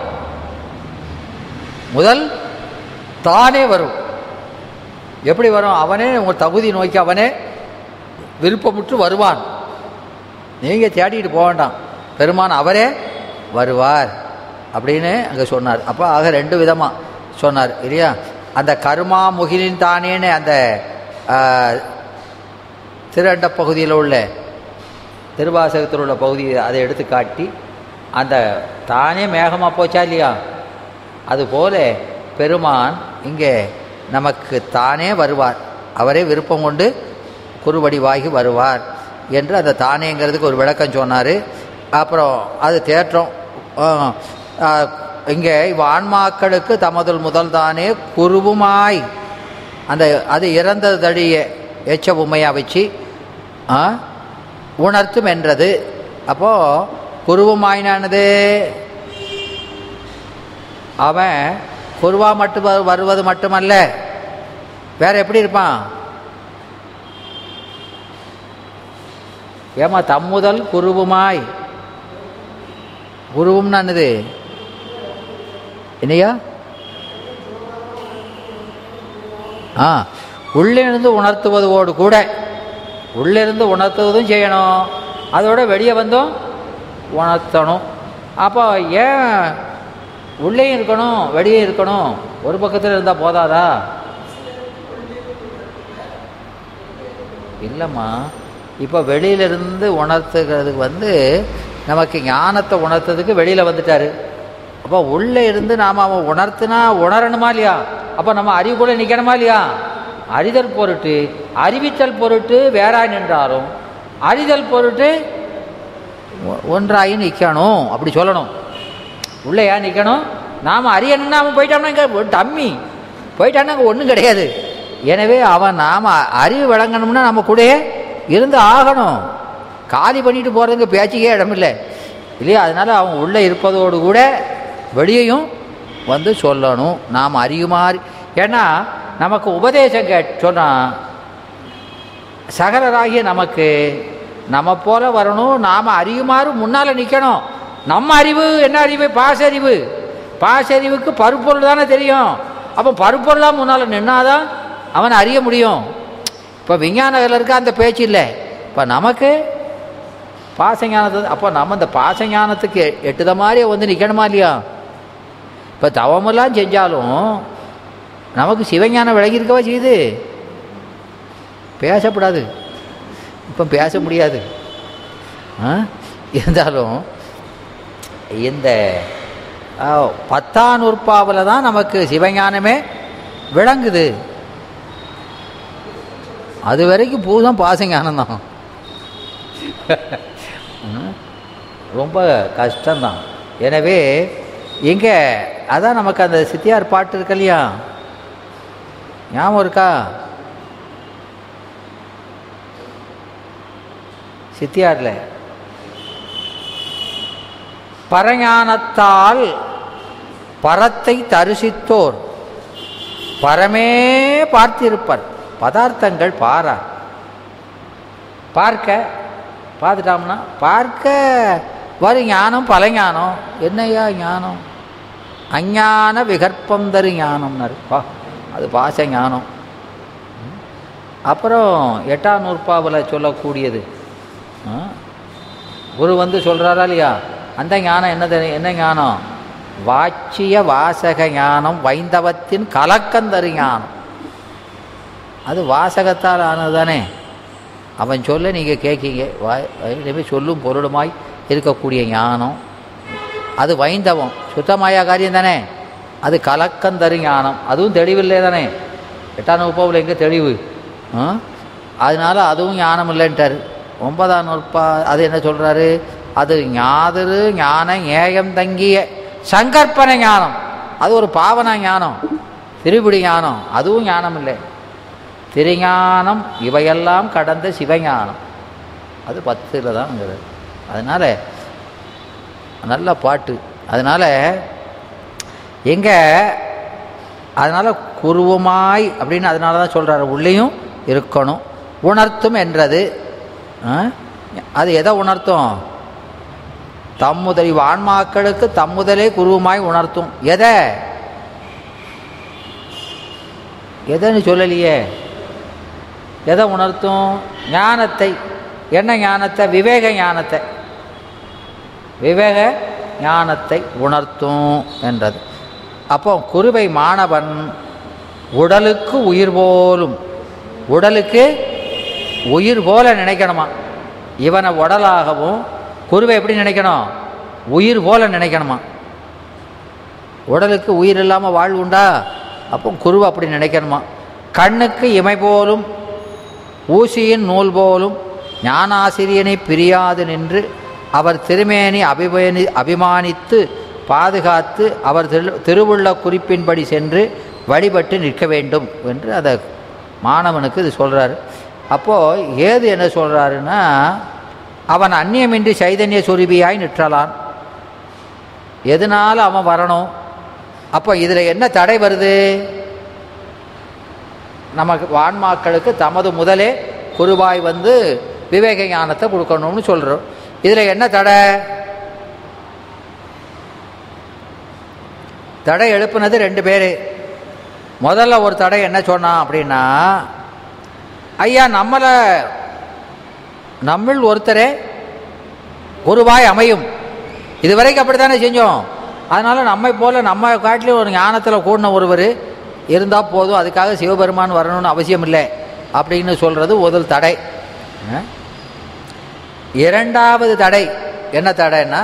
முதல் தானே வரும் எப்படி வரும் அவனே உங்கள் தகுதி நோக்கி அவனே விருப்பமுற்று வருவான் நீங்கள் தேடிட்டு போக வேண்டாம் பெருமான் அவரே வருவார் அப்படின்னு அங்கே சொன்னார் அப்போ ஆக ரெண்டு விதமாக சொன்னார் இல்லையா அந்த கருமா முகிலின் தானேன்னு அந்த ஆ, திருஅண்ட பகுதியில் உள்ள திருவாசகத்தில் உள்ள பகுதி அதை எடுத்து காட்டி அந்த தானே மேகமாக போச்சா இல்லையா அதுபோல பெருமான் இங்கே நமக்கு தானே வருவார் அவரே விருப்பம் கொண்டு குறுவடிவாகி வருவார் என்று அந்த தானேங்கிறதுக்கு ஒரு விளக்கம் சொன்னார் அப்புறம் அது தேற்றம் இங்கே இவ் ஆன்மாக்களுக்கு தமதுல் முதல் தானே குருவுமாய் அந்த அது இறந்ததடிய எச்ச உமையாக வச்சு ஆ, உணர்த்தும் என்றது அப்போது குருவுமாயினானது அவன் குருவா மட்டும் வரு- வருவது மட்டுமல்ல வேற எப்படி இருப்பான் ஏமா தம்முதல் குருவுமாய் குருவும்னா என்னது என்னையா ஆ உள்ளிருந்து உணர்த்துவதோடு கூட உள்ளிருந்து உணர்த்துவதும் செய்யணும் அதோட வெளியே வந்தும் உணர்த்தணும் அப்போ ஏன் உள்ளேயும் இருக்கணும் வெளியே இருக்கணும் ஒரு பக்கத்தில் இருந்தால் போதாதா இல்லைம்மா இப்போ வெளியிலிருந்து உணர்த்துகிறதுக்கு வந்து நமக்கு ஞானத்தை உணர்த்ததுக்கு வெளியில் வந்துட்டாரு அப்போ உள்ளே இருந்து நாம் அவன் உணர்த்தினா உணரணுமா இல்லையா அப்போ நம்ம அறிவு கூட நிற்கணுமா இல்லையா அறிதல் பொருட்டு அறிவித்தல் பொருட்டு வேறாய் நின்றாலும் அறிதல் பொருட்டு ஒ- ஒன்றாகி நிற்கணும் அப்படி சொல்லணும் உள்ளே ஏன் நிற்கணும் நாம் அறியணும்னா அவன் போயிட்டோம்னா இங்கே டம்மி போயிட்டான்னா அங்கே ஒன்றும் கிடையாது எனவே அவன் நாம் அறிவு விளங்கணும்னா நம்ம கூடயே இருந்து ஆகணும் காலி பண்ணிட்டு போகிறதுக்கு பேச்சுக்கே இடமில்லை இல்லையா அதனால் அவன் உள்ளே இருப்பதோடு கூட வெளியையும் வந்து சொல்லணும் நாம் அறியுமாறு ஏன்னா நமக்கு உபதேசம் கேட் சொன்னான் சகலராகிய நமக்கு நம்ம போல வரணும் நாம் அறியுமாறு முன்னால் நிற்கணும் நம்ம அறிவு என்ன அறிவு பாசறிவு பாசறிவுக்கு பருப்பொருள் தானே தெரியும் அப்போ பருப்பொருளாக முன்னால் நின்னாதான் அவன் அறிய முடியும் இப்போ விஞ்ஞானத்தில் இருக்க அந்த பேச்சு இல்லை இப்போ நமக்கு பாசஞானத்தை அப்போ நம்ம இந்த பாசஞானத்துக்கு எட்டுத மாதிரி வந்து நிற்கணுமா இல்லையா இப்போ தவமெல்லாம் செஞ்சாலும் நமக்கு சிவஞானம் விலகியிருக்கவா செய்யுது பேசக்கூடாது இப்போ பேச முடியாது ஆ? இருந்தாலும் இந்த ஆ, பத்தாம் நூற்பாவில் தான் நமக்கு சிவஞானமே விளங்குது அது வரைக்கும் பூதம் பாசஞானம் தான் ம்? ரொம்ப கஷ்டம்தான் எனவே இங்கே அதான் நமக்கு அந்த சித்தியார் பாட்டு இருக்கு இல்லையா ஞாபகம் இருக்கா சித்தியாரில் பரஞானத்தால் பரத்தை தரிசித்தோர் பரமே பார்த்திருப்பர் பதார்த்தங்கள் பாரார் பார்க்க பார்த்துட்டோம்னா பார்க்க வரும் ஞானம் பல ஞானம் என்னையா ஞானம் அஞ்ஞான விகற்பம் தரு ஞானம்னாரு பா அது பாச ஞானம் அப்புறம் எட்டாம் நூற்பாவில் சொல்லக்கூடியது ஆ? குரு வந்து சொல்கிறாரா இல்லையா அந்த ஞானம் என்னது என்ன ஞானம் வாச்சிய வாசக ஞானம் வைந்தவத்தின் கலக்கந்தரு ஞானம் அது வாசகத்தால் ஆனது தானே அவன் சொல்ல நீங்கள் கேட்கீங்க வாய் வாயிலே சொல்லும் பொருளுமாய் இருக்கக்கூடிய ஞானம் அது வைந்தவம் சுத்தமாயா காரியம் தானே அது கலக்கந்தரு ஞானம் அதுவும் தெளிவில்லை தானே எட்டாம் நூற்பாவில் எங்கே தெளிவு ஆ? அதனால அதுவும் ஞானம் இல்லைன்ட்டார் ஒன்பதாம் நூற்பா அது என்ன சொல்கிறாரு அது ஞாதிரு ஞான ஏயம் தங்கிய சங்கற்பன ஞானம் அது ஒரு பாவனா ஞானம் திருபிடி ஞானம் அதுவும் ஞானம் இல்லை திருஞானம் இவையெல்லாம் கடந்த சிவஞானம் அது பத்தில் தான்ங்கிறது அதனால் நல்ல பாட்டு அதனால் எங்கே அதனால் குருவமாய் அப்படின்னு அதனால தான் சொல்கிறாரு உள்ளேயும் இருக்கணும் உணர்த்தும் என்றது ஆ? அது எதை உணர்த்தும் தம்முதல் இவ் ஆன்மாக்களுக்கு தம்முதலே குருவுமாய் உணர்த்தும் எதை எதைன்னு சொல்லலையே எதை உணர்த்தும் ஞானத்தை என்ன ஞானத்தை விவேக ஞானத்தை விவேக ஞானத்தை உணர்த்தும் என்றது அப்போ குருவை மாணவன் உடலுக்கு உயிர் போலும் உடலுக்கு உயிர் போல நினைக்கணுமா இவனை உடலாகவும் குருவை எப்படி நினைக்கணும் உயிர் போல நினைக்கணுமா உடலுக்கு உயிர் இல்லாமல் வாழ்வு உண்டா அப்போ குருவை அப்படி நினைக்கணுமா கண்ணுக்கு இமை போலும் ஊசியின் நூல் போலும் ஞானாசிரியனை பிரியாது நின்று அவர் திருமேனி அபிமேனி அபிமானித்து பாதுகாத்து அவர் திரு திருவுள்ள குறிப்பின்படி சென்று வழிபட்டு நிற்க வேண்டும் என்று அதை மாணவனுக்கு இது சொல்கிறாரு அப்போது ஏது என்ன சொல்கிறாருன்னா அவன் அந்நியமின்றி சைதன்ய சுரூபியாய் நிற்றலான் எதனால் அவன் வரணும் அப்போ இதில் என்ன தடை வருது நமக்கு ஆன்மாக்களுக்கு தமது முதலே குருவாய் வந்து விவேக ஞானத்தை கொடுக்கணும்னு சொல்கிறோம் இதில் என்ன தடை தடை எழுப்புனது ரெண்டு பேர் முதல்ல ஒரு தடை என்ன சொன்னான் அப்படின்னா ஐயா நம்மளை நம்மில் ஒருத்தரே குருவாய் அமையும் இதுவரைக்கும் அப்படி தானே செஞ்சோம் அதனால் நம்மை போல் நம்ம காட்டிலும் ஒரு ஞானத்தில் கூடின ஒருவர் இருந்தால் போதும் அதுக்காக சிவபெருமான் வரணும்னு அவசியம் இல்லை அப்படின்னு சொல்கிறது முதல் தடை அஹ். இரண்டாவது தடை என்ன தடைன்னா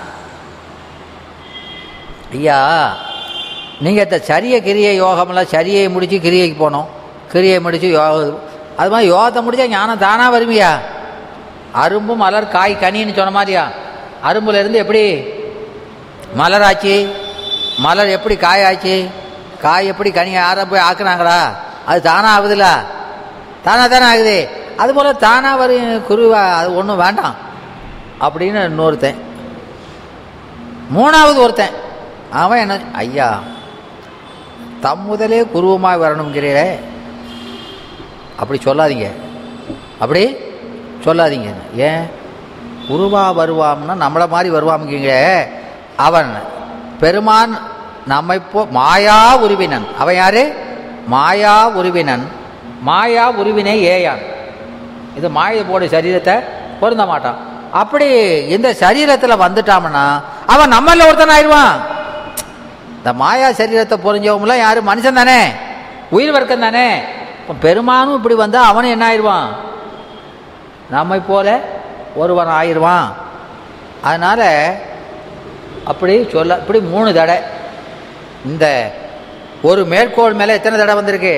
ஐயா நீங்கள் இந்த சரிய கிரிய யோகமெல்லாம் சரியை முடித்து கிரியைக்கு போனோம் கிரியை முடித்து யோக அது மாதிரி யோகத்தை முடித்தா ஞானம் தானாக வருமியா அரும்பு மலர் காய் கனின்னு சொன்ன மாதிரியா அரும்புல இருந்து எப்படி மலர் ஆச்சு மலர் எப்படி காய் ஆச்சு காய் எப்படி கனி யாரை போய் ஆக்குனாங்களா அது தானாக ஆகுதுல்ல தானாக தானே ஆகுது அதுபோல் தானாக வரும் குருவா அது ஒன்றும் வேண்டாம் அப்படின்னு இன்னொருத்தன் மூணாவது ஒருத்தன் அவன் என்ன ஐயா தம் முதலே குருவமாக வரணுங்கிறீரே அப்படி சொல்லாதீங்க அப்படி சொல்லாதீங்க ஏன் குருவா வருவாம்னா நம்மளை மாதிரி வருவாமுங்க அவன் பெருமான் நம்மை போ மாயா உருவினன் அவன் யாரு மாயா உருவினன் மாயா உருவினை ஏயான் இது மாயை போட சரீரத்தை பொருந்த மாட்டான் அப்படி இந்த சரீரத்தில் வந்துட்டான்னா அவன் நம்மள ஒருத்தன் ஆயிடுவான் இந்த மாயா சரீரத்தை பொறிஞ்சவங்களாம் யாரு மனுஷன் தானே உயிர் வர்க்கம் தானே இப்போ பெருமானும் இப்படி வந்தால் அவனும் என்ன ஆயிடுவான் நம்மை போல ஒருவன் ஆயிடுவான் அதனால் அப்படி சொல்ல இப்படி மூணு தடை இந்த ஒரு மேற்கோள் மேலே எத்தனை தடை வந்திருக்கு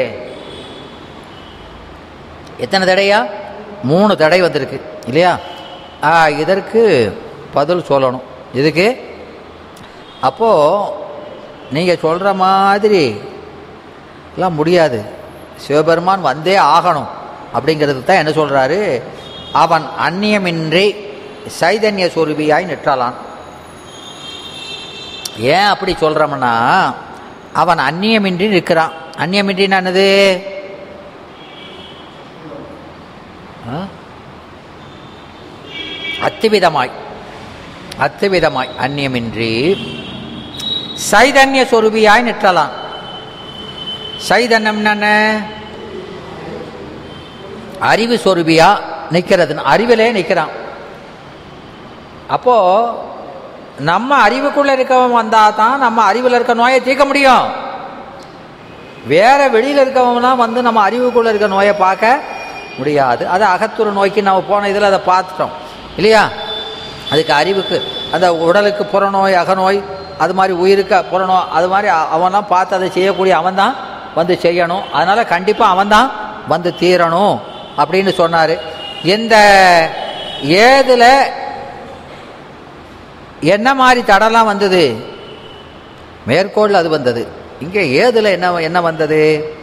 எத்தனை தடையா மூணு தடை வந்திருக்கு இல்லையா ஆ, இதற்கு பதில் சொல்லணும் இதுக்கு அப்போது நீங்கள் சொல்கிற மாதிரி எல்லாம் முடியாது சிவபெருமான் வந்தே ஆகணும் அப்படிங்கிறது தான் என்ன சொல்கிறாரு அவன் அந்நியமின்றி சைதன்ய சொருபியாய் நிற்றாளான் ஏன் அப்படி சொல்கிறோம்னா அவன் அந்நியமின்றி நிற்கிறான் அந்நியமின்றின்னு என்னது ஆ? அத்துவிதமாய் அத்துவிதமாய் அந்நியமின்றி சைதன்ய சொருபியாய் நிற்றலாம் சைதன்யம் என்ன அறிவு சொருபியா நிற்கிறது அறிவிலே நிற்கிறான் அப்போ நம்ம அறிவுக்குள்ள இருக்கவன் வந்தா தான் நம்ம அறிவில் இருக்க நோயை தீர்க்க முடியும் வேற வெளியில் இருக்கவனா வந்து நம்ம அறிவுக்குள்ள இருக்க நோயை பார்க்க முடியாது அது அகத்துற நோய்க்கு நம்ம போன இதில் அதை பார்த்துட்டோம் இல்லையா அதுக்கு அறிவுக்கு அந்த உடலுக்கு புறநோய் அகநோய் அது மாதிரி உயிருக்கு புறநோய் அது மாதிரி அ- அவன்லாம் பார்த்து அதை செய்யக்கூடிய அவன் தான் வந்து செய்யணும் அதனால் கண்டிப்பாக அவன் தான் வந்து தீரணும் அப்படின்னு சொன்னார் இந்த ஏதில் என்ன மாதிரி தடலாம் வந்தது மேற்கோள் அது வந்தது இங்கே ஏதில் என்ன என்ன வந்தது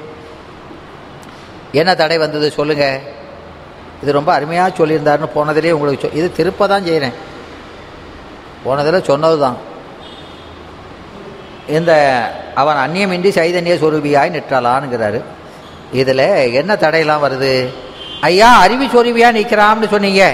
என்ன தடை வந்தது சொல்லுங்க இது ரொம்ப அருமையாக சொல்லியிருந்தாருன்னு போனதிலே உங்களுக்கு சொ- இது திருப்ப தான் செய்கிறேன் போனதில் சொன்னது தான் இந்த அவன் அந்நியமின்றி சைதன்ய சொரூபியாய் நிற்றலான்ங்கிறாரு இதில் என்ன தடையெல்லாம் வருது ஐயா அறிவி சொருபியாக நிற்கிறான்னு சொன்னீங்க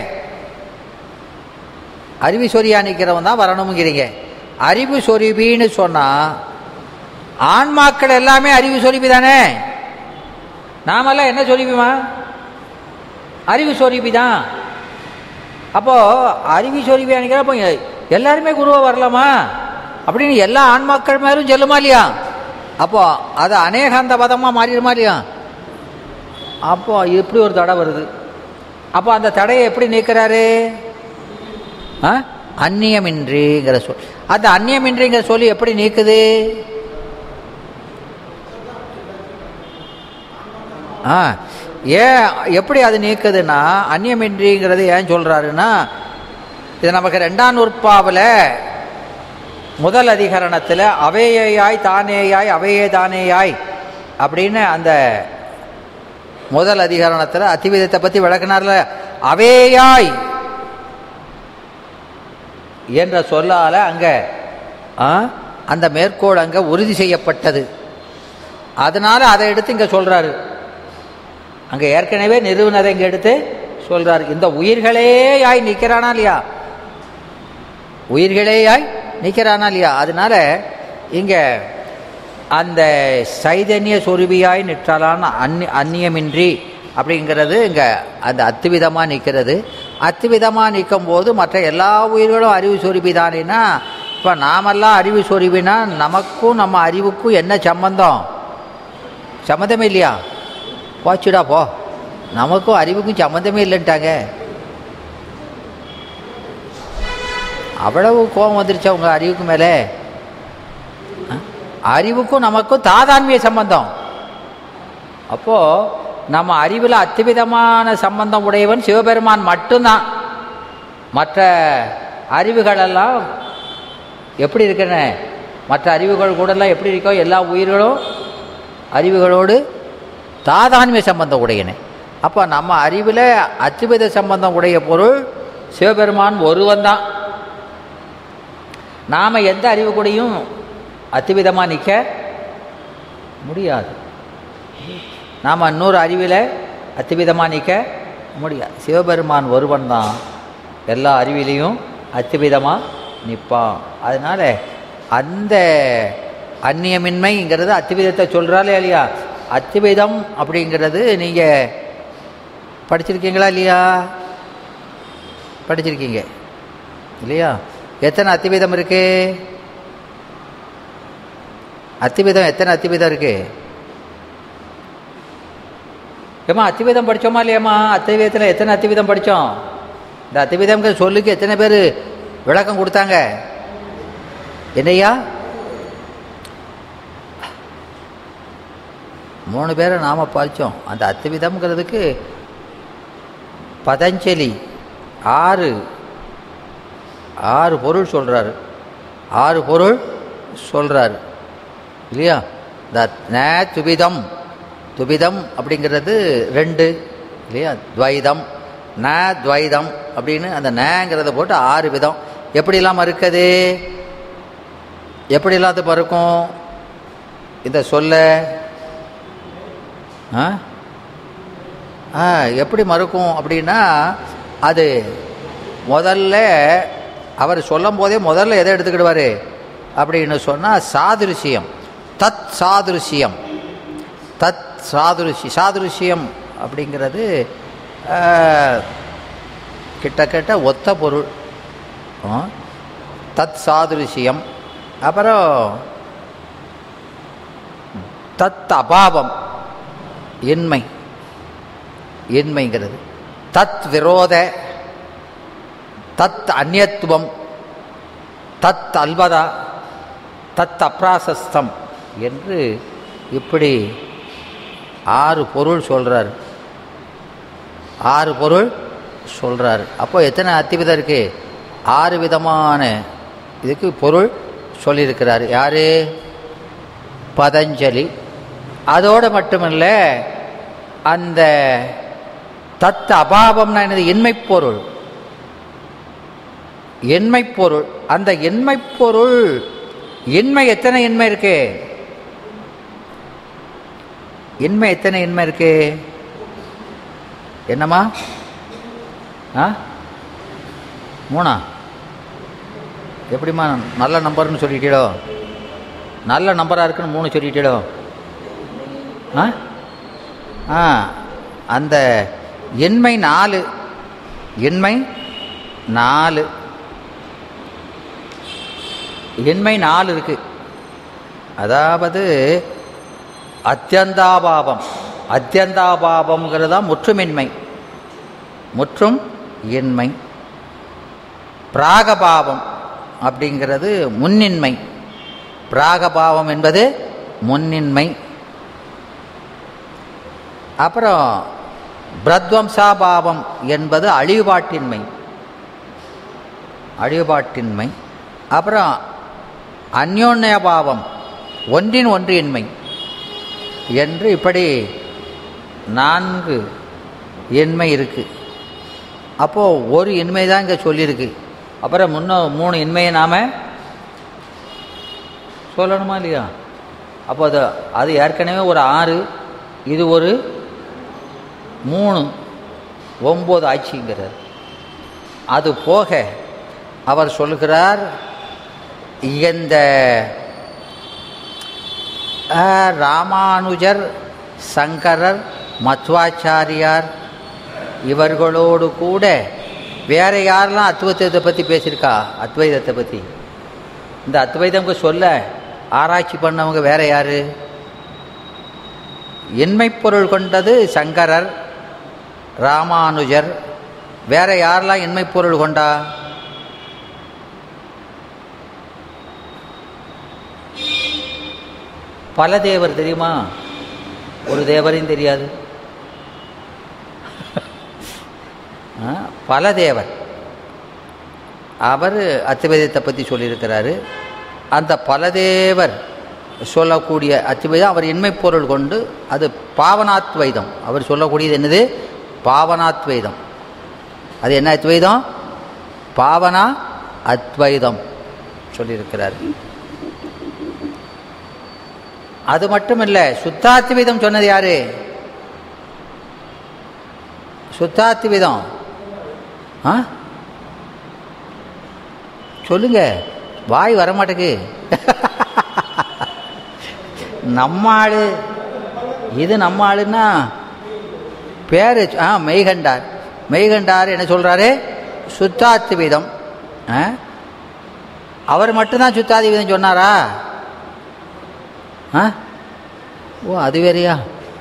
அறிவு சொரியா நிற்கிறவன் தான் வரணுங்கிறீங்க அறிவு சொருபின்னு சொன்னால் ஆன்மாக்கள் எல்லாமே அறிவு சொருபி தானே நாமெல்லாம் என்ன சொருபிமா அறிவு சொருபி தான் அப்போது அறிவு சொருபியா நிற்கிற அப்போ எல்லாருமே குருவாக வரலாமா அப்படின்னு எல்லா ஆன்மாக்கள் மேலும் செல்லுமா இல்லையா அப்போ அது அநேகாந்த பதமாக மாறிடுமா இல்லையா அப்போ இப்படி ஒரு தடை வருது அப்போ அந்த தடையை எப்படி நீக்கிறாரு ஆ? அந்நியமின்றிங்கிற சொல் அந்த அந்நியமின்றிங்கிற சொல்லி எப்படி நீக்குது ஆ ஏன் எப்படி அது நீக்குதுன்னா அந்நியமின்றிங்கிறது ஏன் சொல்கிறாருன்னா இது நமக்கு ரெண்டாம் நூற்பாவில் முதல் அதிகரணத்தில் அவையாய் தானேயாய் அவையே தானேயாய் அப்படின்னு அந்த முதல் அதிகரணத்தில் அத்திவிதத்தை பற்றி விளக்குனார்ல அவேயாய் என்ற சொல்லால் அங்கே அந்த மேற்கோள் அங்கே உறுதி செய்யப்பட்டது அதனால அதை எடுத்து இங்கே சொல்கிறாரு அங்கே ஏற்கனவே நிறுவனதை இங்கே எடுத்து சொல்கிறாரு இந்த உயிர்களேயாய் நிற்கிறானா இல்லையா உயிர்களேயாய் நிற்கிறானா இல்லையா அதனால இங்கே அந்த சைதன்ய சொருபியாய் நிற்றாலான அந்நி அந்நியமின்றி அப்படிங்கிறது இங்கே அந்த அத்துவிதமாக நிற்கிறது அத்துவிதமாக நிற்கும் போது மற்ற எல்லா உயிர்களும் அறிவு சொருபி தானேன்னா இப்போ நாமெல்லாம் அறிவு சொருபினா நமக்கும் நம்ம அறிவுக்கும் என்ன சம்பந்தம் சம்மந்தமே இல்லையா போச்சுடா போ நமக்கும் அறிவுக்கும் சம்மந்தமே இல்லைன்ட்டாங்க அவ்வளவு கோபம் வந்துருச்சு அவங்க அறிவுக்கு மேலே அஹ்? அறிவுக்கும் நமக்கும் தாதான்மிய சம்பந்தம் அப்போது நம்ம அறிவில் அத்துவிதமான சம்பந்தம் உடையவன் சிவபெருமான் மட்டும்தான் மற்ற அறிவுகளெல்லாம் எப்படி இருக்குன்னு மற்ற அறிவுகள் கூடலாம் எப்படி இருக்கோ எல்லா உயிர்களும் அறிவுகளோடு தாதான்மிய சம்பந்தம் உடையன அப்போ நம்ம அறிவில் அத்துவித சம்பந்தம் உடைய பொருள் சிவபெருமான் ஒருவன் தான் நாம் எந்த அறிவு கூடயும் அத்துவிதமாக நிற்க முடியாது நாம் இன்னொரு அறிவில் அத்துவிதமாக நிற்க முடியாது சிவபெருமான் ஒருவன் தான் எல்லா அறிவிலையும் அத்துவிதமாக நிற்பான் அதனால் அந்த அந்நியமின்மைங்கிறது அத்துவிதத்தை சொல்கிறாலே இல்லையா அத்துவிதம் அப்படிங்கிறது நீங்கள் படிச்சிருக்கீங்களா இல்லையா படிச்சிருக்கீங்க இல்லையா எத்தனை அத்திவிதம் இருக்கு அத்திவிதம் எத்தனை அத்திவிதம் இருக்கு ஏம்மா அத்திவிதம் படித்தோமா இல்லையாம்மா அத்திவிதத்தில் எத்தனை அத்திவிதம் படித்தோம் இந்த அத்திவிதம்ங்கிற சொல்லுக்கு எத்தனை பேர் விளக்கம் கொடுத்தாங்க என்னையா மூணு பேரை நாம் படித்தோம் அந்த அத்திவிதம்ங்கிறதுக்கு பதஞ்சலி ஆறு ஆறு பொருள் சொல்கிறாரு ஆறு பொருள் சொல்கிறாரு இல்லையா இந்த ந துபிதம் துபிதம் அப்படிங்கிறது ரெண்டு இல்லையா துவைதம் ந துவைதம் அப்படின்னு அந்த நேங்கிறத போட்டு ஆறு விதம் எப்படிலாம் மறுக்குது எப்படிலாம் அது மறுக்கும் இந்த சொல்ல ஆ ஆ எப்படி மறுக்கும் அப்படின்னா அது முதல்ல அவர் சொல்லும் போதே முதல்ல எதை எடுத்துக்கிடுவார் அப்படின்னு சொன்னால் சாதுரிசியம் தத் சாதுரிசியம் தத் சாதுரிசி சாதுரிசியம் அப்படிங்கிறது ஆஹ், கிட்டத்தட்ட ஒத்த பொருள் ஆ, தத் சாதுரிசியம் அப்புறம் தத் அபாவம் இன்மை இன்மைங்கிறது தத் விரோத தத் அந்நியத்துவம் தத் அல்வதா தத் அப்ராசஸ்தம் என்று இப்படி ஆறு பொருள் சொல்கிறார் ஆறு பொருள் சொல்கிறார் அப்போ எத்தனை அத்திவிதம் இருக்கு ஆறு விதமான இதுக்கு பொருள் சொல்லியிருக்கிறார் யாரு பதஞ்சலி அதோடு மட்டுமல்ல அந்த தத் அபாவம்னா என்னது இன்மைப் பொருள் எண்மைப் பொருள் அந்த எண்மைப் பொருள் எண்மை எத்தனை எண்மை இருக்கு எண்மை எத்தனை எண்மை இருக்கு என்னம்மா ஆ மூணா எப்படிம்மா நல்ல நம்பர்னு சொல்லிட்டீடோ நல்ல நம்பராக இருக்குன்னு மூணு சொல்லிட்டீடோ ஆ ஆ அந்த எண்மை நாலு எண்மை நாலு எண்மை நாலு இருக்கு அதாவது அத்தியந்தாபாவம் அத்தியந்தாபாவம்ங்கிறது தான் முற்றுமின்மை முற்றும் இன்மை பிராகபாவம் அப்படிங்கிறது முன்னின்மை பிராகபாவம் என்பது முன்னின்மை அப்புறம் பிரத்வம்சாபாவம் என்பது அழிவுபாட்டின்மை அழிவுபாட்டின்மை அப்புறம் அந்யோன்ய பாவம் ஒன்றின் ஒன்றின்மை என்று இப்படி நான்கு எண்மை இருக்கு அப்போது ஒரு எண்மை தான் இங்கே சொல்லியிருக்கு அப்புறம் முன்ன மூணு எண்மையை நாம் சொல்லணுமா இல்லையா அப்போ அது அது ஏற்கனவே ஒரு ஆறு இது ஒரு மூணு ஒம்பது ஆட்சிங்கிறார் அது போக அவர் சொல்கிறார் இந்த அஹ், ராமானுஜர் சங்கரர் மத்வாச்சாரியார் இவர்களோடு கூட வேற யாரெல்லாம் அத்வைதத்தை பற்றி பேசியிருக்கா அத்வைதத்தை பற்றி இந்த அத்வைதம்க்கு சொல்ல ஆராய்ச்சி பண்ணவங்க வேற யாரு எண்மைப் பொருள் கொண்டது சங்கரர் ராமானுஜர் வேற யாரெல்லாம் எண்மைப் பொருள் கொண்டா பல தேவர் தெரியுமா ஒரு தேவரையும் தெரியாது ஆ, பல தேவர் அவர் அத்வைதத்தை பற்றி சொல்லியிருக்கிறாரு அந்த பலதேவர் சொல்லக்கூடிய அத்வைதம் அவர் இன்மைப் பொருள் கொண்டு அது பாவனாத்வைதம் அவர் சொல்லக்கூடியது என்னது பாவனாத்வைதம் அது என்ன அத்வைதம் பாவனா அத்வைதம் சொல்லியிருக்கிறார் அது மட்டும் இல்லை சுத்தாத்வைதம் சொன்னது யாரு சுத்தாத்வைதம் ஆ சொல்லுங்க வாய் வரமாட்டேக்கு நம்ம ஆளு இது நம்ம ஆளுன்னா பேர் ஆ மெய்கண்டார் மெய்கண்டார் என்ன சொல்கிறாரு சுத்தாத்விதம் ஆ? அவர் மட்டும்தான் சுத்தாதிவிதம் சொன்னாரா ஆ ஓ அது வேறையா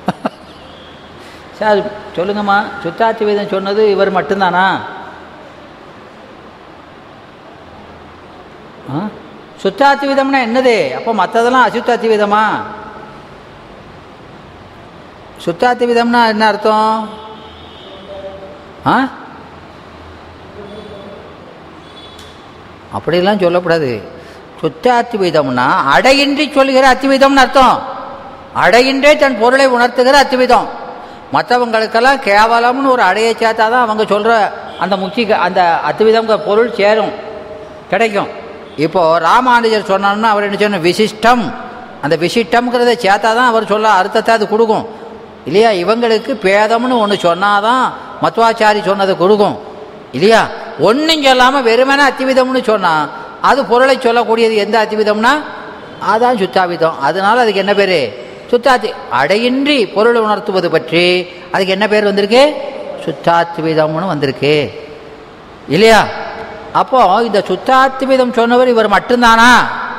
சார் சொல்லுங்கம்மா சுத்தாத்விதம் சொன்னது இவர் மட்டும்தானா ஆ சுத்தாத்விதம்னா என்னது அப்போ மற்றதெல்லாம் அசுத்தாத்விதமா சுத்தாத்விதம்னா என்ன அர்த்தம் ஆ அப்படிலாம் சொல்லக்கூடாது சுத்தாத்விதம்னா அடையின்றி சொல்லுகிற அத்விதம்னு அர்த்தம் அடையின்றே தன் பொருளை உணர்த்துகிற அத்விதம் மற்றவங்களுக்கெல்லாம் கேவலம்னு ஒரு அடையை சேர்த்தா தான் அவங்க சொல்கிற அந்த முக்தி அந்த அத்விதம்ங்கிற பொருள் சேரும் கிடைக்கும் இப்போ ராமானுஜர் சொன்னார்னா அவர் என்ன சொன்ன விசிஷ்டம் அந்த விசிஷ்டம்ங்கிறத சேர்த்தா தான் அவர் சொல்ல அர்த்தத்தை அது கொடுக்கும் இல்லையா இவங்களுக்கு பேதம்னு ஒன்று சொன்னாதான் மத்வாச்சாரி சொன்னதை கொடுக்கும் இல்லையா ஒன்றும் சொல்லாமல் வெறுமனே அத்திவிதம்னு சொன்னான் அது பொருளை சொல்லக்கூடியது எந்த அத்திவிதம்னா அதான் சுத்தாவிதம் அதனால அதுக்கு என்ன பேர் சுத்தாத்தி அடையின்றி பொருளை உணர்த்துவது பற்றி அதுக்கு என்ன பேர் வந்திருக்கு சுத்தாத்விதம்னு வந்திருக்கு இல்லையா அப்போ இந்த சுத்தாத்விதம் சொன்னவர் இவர் மட்டும்தானா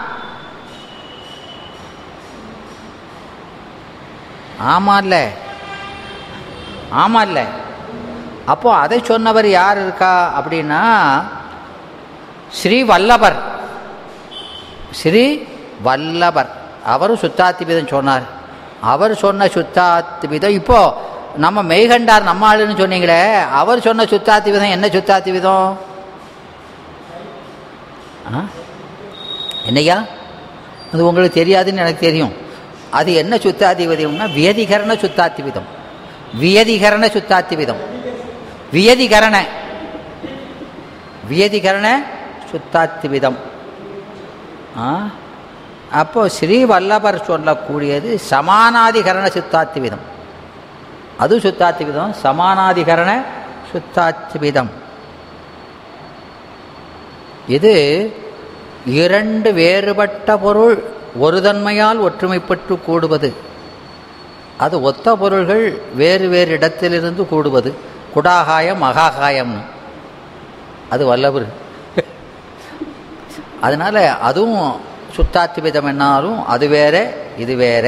ஆமா இல்ல ஆமா இல்ல அப்போ அதை சொன்னவர் யார் இருக்கா அப்படின்னா ஸ்ரீ வல்லபர் ஸ்ரீ வல்லபர் அவரும் சுத்தாத்திபிதம் சொன்னார் அவர் சொன்ன சுத்தாத்திபிதம் இப்போ நம்ம மெய்கண்டார் நம்ம ஆளுன்னு சொன்னீங்களே அவர் சொன்ன சுத்தாத்திவிதம் என்ன சுத்தாத்திவிதம் ஆ என்னையா அது உங்களுக்கு தெரியாதுன்னு எனக்கு தெரியும் அது என்ன சுத்தாதிபதியம்னா வியதிகரண சுத்தாத்திவிதம் வியதிகரண சுத்தாத்திவிதம் வியதிகரண வியதிகரண சுத்தாத்திவிதம் ஆ அப்போ ஸ்ரீ வல்லபர் சொல்லக்கூடியது சமானாதிகரண சுத்தாத்திவிதம் அது சுத்தாத்திவிதம் சமானாதிகரண சுத்தாத்திவிதம் இது இரண்டு வேறுபட்ட பொருள் ஒரு தன்மையால் ஒற்றுமைப்பட்டு கூடுவது அது ஒத்த பொருள்கள் வேறு வேறு இடத்திலிருந்து கூடுவது குடாகாயம் மகாகாயம்னு அது வல்லவர் அதனால் அதுவும் சுத்தாத்திவிதம் என்னாலும் அது வேற இது வேற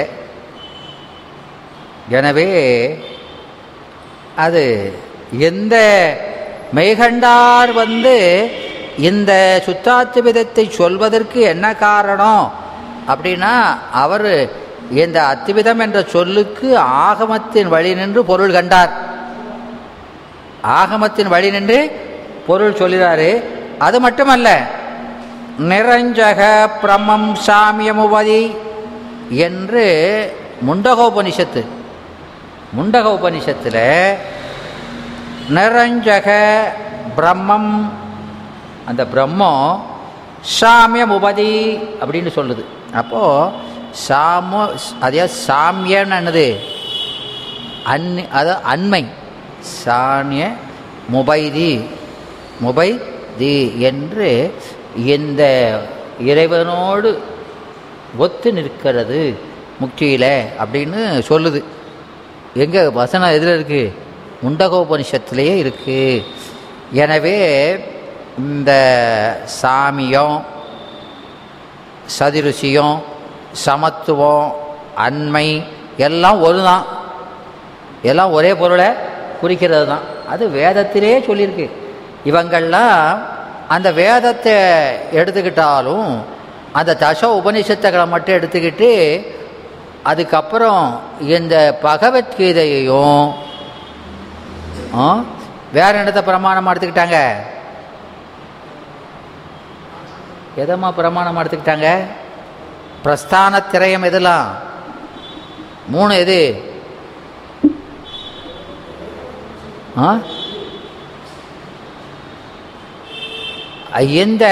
எனவே அது எந்த மெய்கண்டார் வந்து இந்த சுத்தாத்துவிதத்தை சொல்வதற்கு என்ன காரணம் அப்படின்னா அவர் இந்த அத்துவிதம் என்ற சொல்லுக்கு ஆகமத்தின் வழி நின்று பொருள் கண்டார் ஆகமத்தின் வழி நின்று பொருள் சொல்கிறாரு அது மட்டுமல்ல நிரஞ்சக பிரம்மம் சாமியமுபதி என்று முண்டகோபனிஷத்து முண்டக உபனிஷத்தில் நிரஞ்சக பிரம்மம் அந்த பிரம்மம் சாமியம் உபதி அப்படின்னு சொல்லுது அப்போது சாம அதே சாமியன்னு என்னது அன் அது அண்மை சாமிய முபைதி முபைதி என்று இந்த இறைவனோடு ஒத்து நிற்கிறது முக்தியில் அப்படின்னு சொல்லுது எங்கே வசனம் எதில் இருக்குது முண்டகோபனிஷத்துலேயே இருக்குது எனவே இந்த சாமியம் சதிருசியம் சமத்துவம் அண்மை எல்லாம் ஒரு தான் எல்லாம் ஒரே பொருளை குறிக்கிறது தான் அது வேதத்திலே சொல்லியிருக்கு இவங்கள்லாம் அந்த வேதத்தை எடுத்துக்கிட்டாலும் அந்த தச உபனிஷத்துகளை மட்டும் எடுத்துக்கிட்டு அதுக்கப்புறம் இந்த பகவத்கீதையையும் வேற இடத்த பிரமாணம் எடுத்துக்கிட்டாங்க எதம்மா பிரமாணம் எடுத்துக்கிட்டாங்க பிரஸ்தான திரயம் எதெல்லாம் மூணு எது ஆ இந்த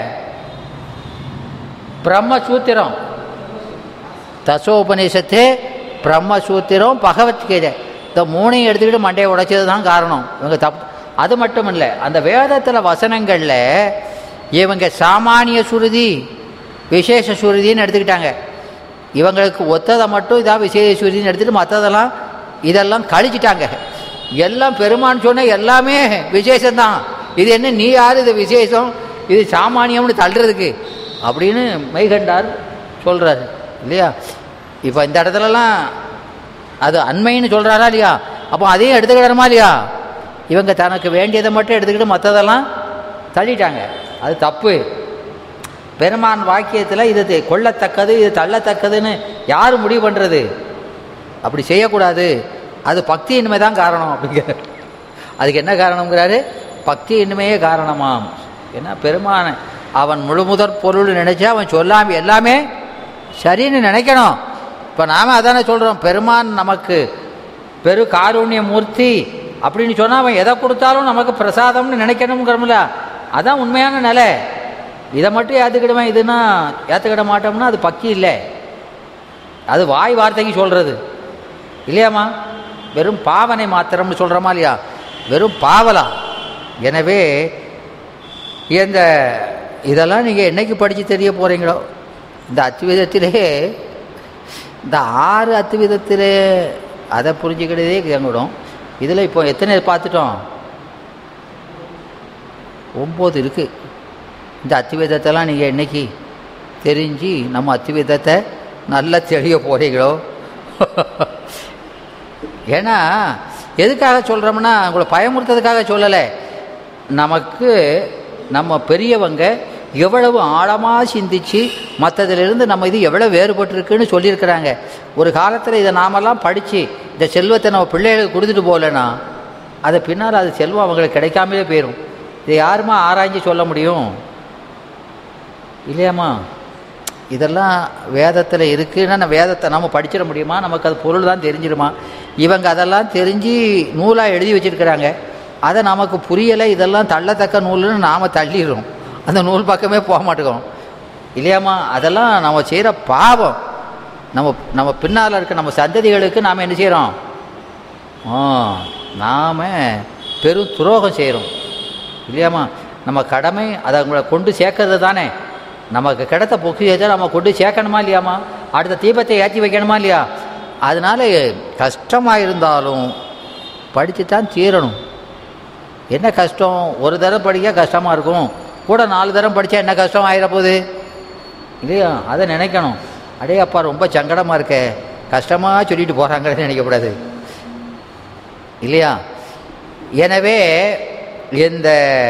பிரம்மசூத்திரம் தசோபநிஷத்து பிரம்மசூத்திரம் பகவத்கீதை இந்த மூணையும் எடுத்துக்கிட்டு மண்டையை உடைச்சது தான் காரணம் இவங்க தப்பு அது மட்டும் இல்லை அந்த வேதத்தில் வசனங்களில் இவங்க சாமானிய சுருதி விசேஷ சுருதின்னு எடுத்துக்கிட்டாங்க இவங்களுக்கு ஒத்ததை மட்டும் இதான் விசேஷ சுருதின்னு எடுத்துகிட்டு மற்றதெல்லாம் இதெல்லாம் கழிச்சிட்டாங்க எல்லாம் பெருமான்னு சொன்ன எல்லாமே விசேஷம்தான் இது என்ன நீ யார் இது விசேஷம் இது சாமானியம்னு தள்ளுறதுக்கு அப்படின்னு மெய்கண்டார் சொல்கிறாரு இல்லையா இப்போ இந்த இடத்துலலாம் அது அண்மைன்னு சொல்கிறாரா இல்லையா அப்போ அதையும் எடுத்துக்கிடணுமா இல்லையா இவங்க தனக்கு வேண்டியதை மட்டும் எடுத்துக்கிட்டு மற்றதெல்லாம் தள்ளிட்டாங்க அது தப்பு பெருமான் வாக்கியத்தில் இது கொள்ளத்தக்கது இது தள்ளத்தக்கதுன்னு யார் முடிவு பண்ணுறது அப்படி செய்யக்கூடாது அது பக்தி இனிமே தான் காரணம் அப்படிங்கிற அதுக்கு என்ன காரணங்கிறாரு பக்தி இனிமையே காரணமாம் ஏன்னா பெருமான அவன் முழு முதற் பொருள் நினைச்சா அவன் சொல்லாம எல்லாமே சரின்னு நினைக்கணும் இப்போ நாம் அதானே சொல்கிறோம் பெருமான் நமக்கு பெரு காருண்ய மூர்த்தி அப்படின்னு சொன்னால் அவன் எதை கொடுத்தாலும் நமக்கு பிரசாதம்னு நினைக்கணுங்கிறோம்ல அதான் உண்மையான நிலை இதை மட்டும் ஏற்றுக்கிடுவேன் இதுன்னா ஏற்றுக்கிட மாட்டோம்னா அது பக்தி இல்லை அது வாய் வார்த்தைக்கு சொல்கிறது இல்லையாம்மா வெறும் பாவனை மாத்திரம்னு சொல்கிறோமா இல்லையா வெறும் பாவலா எனவே இந்த இதெல்லாம் நீங்கள் என்னைக்கு படித்து தெரிய போகிறீங்களோ இந்த அத்விதத்திலே இந்த ஆறு அத்விதத்திலே அதை புரிஞ்சுக்கிட்டதே எங்கிடும் இதில் இப்போ எத்தனை பார்த்துட்டோம் ஒம்பது இருக்குது இந்த அத்விதத்தெல்லாம் நீங்கள் என்னைக்கு தெரிஞ்சு நம்ம அத்விதத்தை நல்லா தெரிய போகிறீங்களோ ஏன்னா எதுக்காக சொல்கிறோம்னா உங்களை பயமுறுத்ததுக்காக சொல்லலை நமக்கு நம்ம பெரியவங்க எவ்வளவு ஆழமாக சிந்திச்சு மற்றதிலிருந்து நம்ம இது எவ்வளோ வேறுபட்டிருக்குன்னு சொல்லியிருக்கிறாங்க ஒரு காலத்தில் இதை நாமெல்லாம் படித்து இந்த செல்வத்தை நம்ம பிள்ளைகளுக்கு கொடுத்துட்டு போகலன்னா அதை பின்னால் அது செல்வம் அவங்களுக்கு கிடைக்காமலே போயிடும் இதை யாருமா ஆராய்ஞ்சு சொல்ல முடியும் இல்லையாம்மா இதெல்லாம் வேதத்தில் இருக்குன்னா நம்ம வேதத்தை நம்ம படிச்சிட முடியுமா நமக்கு அது பொருள் தான் தெரிஞ்சிருமா இவங்க அதெல்லாம் தெரிஞ்சு நூலாக எழுதி வச்சுருக்கிறாங்க அதை நமக்கு புரியலை இதெல்லாம் தள்ளத்தக்க நூல்னு நாம் தள்ளிடுறோம் அந்த நூல் பக்கமே போக மாட்டேங்கிறோம் இல்லையாம்மா அதெல்லாம் நம்ம செய்கிற பாவம் நம்ம நம்ம பின்னால் இருக்க நம்ம சந்ததிகளுக்கு நாம் என்ன செய்கிறோம் ஆ நாம் பெரும் துரோகம் செய்கிறோம் இல்லையாம்மா நம்ம கடமை அதை அவங்கள கொண்டு சேர்க்கறது தானே நமக்கு கிடைத்த பொக்கியத்தை நம்ம கொண்டு சேர்க்கணுமா இல்லையாம்மா அடுத்த தீபத்தை ஏற்றி வைக்கணுமா இல்லையா அதனால் கஷ்டமாக இருந்தாலும் படித்து தான் தீரணும் என்ன கஷ்டம் ஒரு தடவை படிக்க கஷ்டமாக இருக்கும் கூட நாலு தரம் படித்தா என்ன கஷ்டம் ஆயிட போகுது இல்லையா அதை நினைக்கணும் அடே அப்பா ரொம்ப சங்கடமாக இருக்க கஷ்டமாக சொல்லிட்டு போகிறாங்கன்னு நினைக்கக்கூடாது இல்லையா எனவே இந்த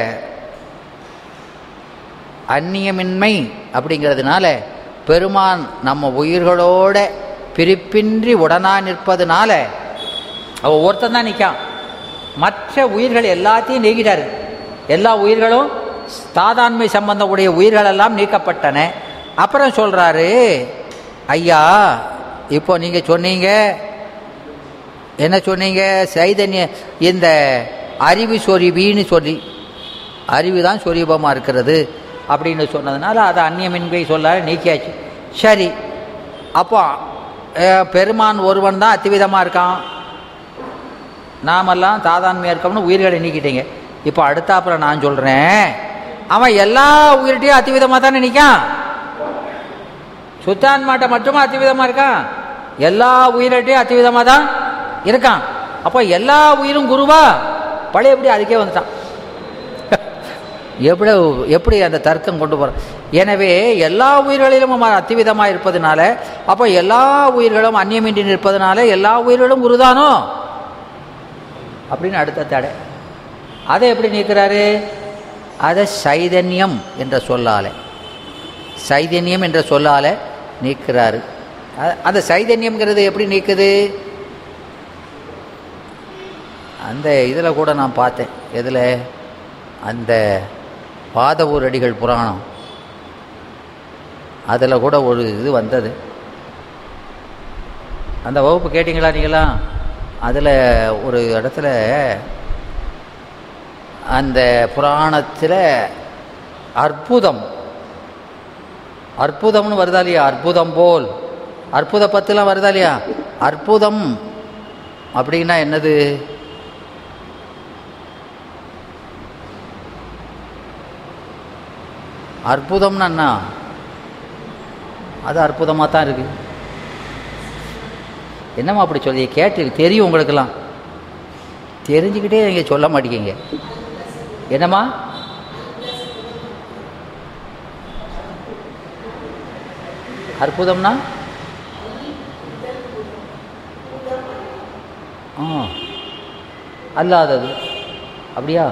அந்நியமின்மை அப்படிங்கிறதுனால பெருமான் நம்ம உயிர்களோட பிரிப்பின்றி உடனா நிற்பதுனால அவ ஒருத்தன் தான் நிற்கான் மற்ற உயிர்கள் எல்லாத்தையும் நீக்கிட்டாரு எல்லா உயிர்களும் தாதாண்மை சம்பந்தம் உடைய உயிர்களெல்லாம் நீக்கப்பட்டன அப்புறம் சொல்கிறாரு ஐயா இப்போ நீங்கள் சொன்னீங்க என்ன சொன்னீங்க சைதன்ய இந்த அறிவு சொரிவின்னு சொல்லி அறிவு தான் சொரீபமாக இருக்கிறது அப்படின்னு சொன்னதுனால அதை அந்நியமின்மை சொல்ல நீக்கியாச்சு சரி அப்போ அஹ், பெருமான் ஒருவன் தான் அத்திவிதமாக இருக்கான் நாமெல்லாம் தாதான்மையாக இருக்கோம்னு உயிர்களை நீக்கிட்டீங்க இப்போ அடுத்தாப்புல நான் சொல்கிறேன் அவன் எல்லா உயிர்கிட்டையும் அத்திவிதமாக தானே நிற்கான் சுத்தான்மாட்ட மட்டுமா அத்திவிதமாக இருக்கான் எல்லா உயிர்கிட்டையும் அத்திவிதமாக தான் இருக்கான் அப்போ எல்லா உயிரும் குருவா பழைய எப்படி அதுக்கே வந்துட்டான் எப்படி எப்படி அந்த தர்க்கம் கொண்டு போகிறோம் எனவே எல்லா உயிர்களிலும் அவன் அத்திவிதமாக இருப்பதனால அப்போ எல்லா உயிர்களும் அந்நியமின்றி நிற்பதனால எல்லா உயிர்களும் குருதானோ அப்படின்னு அடுத்த தடை அதை எப்படி நீக்கிறாரு அதை சைதன்யம் என்ற சொல்லால சைதன்யம் என்ற சொல்லால நீக்கிறாரு அ- அந்த சைதன்யம்ங்கிறது எப்படி நீக்குது அந்த இதில் கூட நான் பார்த்தேன் எதில் அந்த பாதவூர் அடிகள் புராணம் அதில் கூட ஒரு இது வந்தது அந்த வகுப்பு கேட்டிங்களா நீங்களா அதில் ஒரு இடத்துல அந்த புராணத்தில் அற்புதம் அற்புதம்னு வருதா இல்லையா அற்புதம் போல் அற்புத பத்துலாம் வருதா இல்லையா அற்புதம் அப்படின்னா என்னது அற்புதம்னா என்ன அது அற்புதமாக தான் இருக்கு என்னம்மா அப்படி சொல்லி கேட்டு தெரியும் உங்களுக்கெல்லாம் தெரிஞ்சுக்கிட்டே நீங்கள் சொல்ல மாட்டேங்கிங்க என்னம்மா அற்புதம்னா ஆ அல்லாதது அப்படியா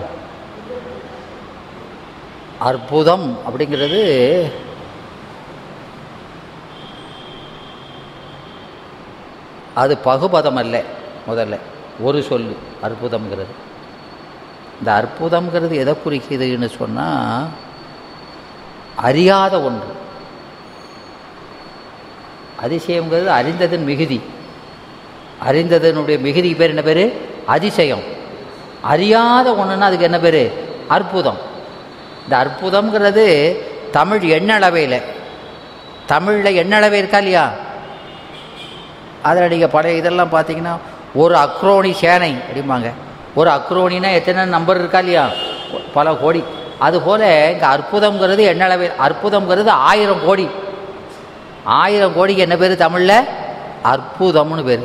அற்புதம் அப்படிங்கிறது அது பகுபதம் அல்ல முதல்ல ஒரு சொல்லு அற்புதம்ங்கிறது இந்த அற்புதம்ங்கிறது எதை குறிக்குதுன்னு சொன்னால் அறியாத ஒன்று அதிசயம்ங்கிறது அறிந்ததன் மிகுதி அறிந்ததனுடைய மிகுதி பேர் என்ன பேர் அதிசயம் அறியாத ஒன்றுன்னா அதுக்கு என்ன பேர் அற்புதம் இந்த அற்புதம்ங்கிறது தமிழ் எண்ணளவையில் தமிழில் எண்ணளவை இருக்கா இல்லையா அதில் நீங்கள் பழைய இதெல்லாம் பார்த்தீங்கன்னா ஒரு அக்ரோனி சேனை அப்படிம்பாங்க ஒரு அக்ரோனினா எத்தனை நம்பர் இருக்கா இல்லையா பல கோடி அதுபோல் இங்கே அற்புதங்கிறது எண்ணளவில் அற்புதங்கிறது ஆயிரம் கோடி ஆயிரம் கோடிக்கு என்ன பேர் தமிழில் அற்புதம்னு பேர்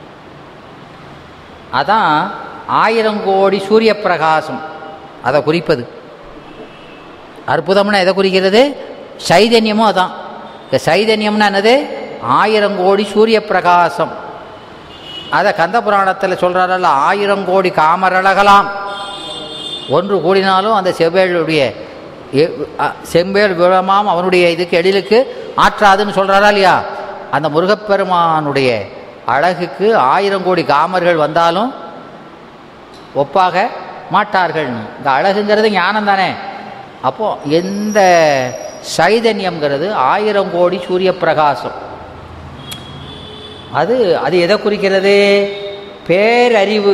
அதான் ஆயிரம் கோடி சூரிய பிரகாசம் அதை குறிப்பது அற்புதம்னா எதை குறிக்கிறது சைதன்யமும் அதான் இந்த சைதன்யம்னா என்னது ஆயிரம் கோடி சூரிய பிரகாசம் அதை கந்த புராணத்தில் சொல்கிறாரல்ல ஆயிரம் கோடி காமரழகலாம் ஒன்று கூடினாலும் அந்த செவ்வேளுடைய எ- அ- செம்பேல் விழமாம் அவனுடைய இதுக்கு எழிலுக்கு ஆற்றாதுன்னு சொல்கிறாரா இல்லையா அந்த முருகப்பெருமானுடைய அழகுக்கு ஆயிரம் கோடி காமர்கள் வந்தாலும் ஒப்பாக மாட்டார்கள்னு இந்த அழகுங்கிறது ஞானம் தானே அப்போது எந்த சைதன்யம்ங்கிறது ஆயிரம் கோடி சூரிய பிரகாசம் அது அது எதை குறிக்கிறது பேரறிவு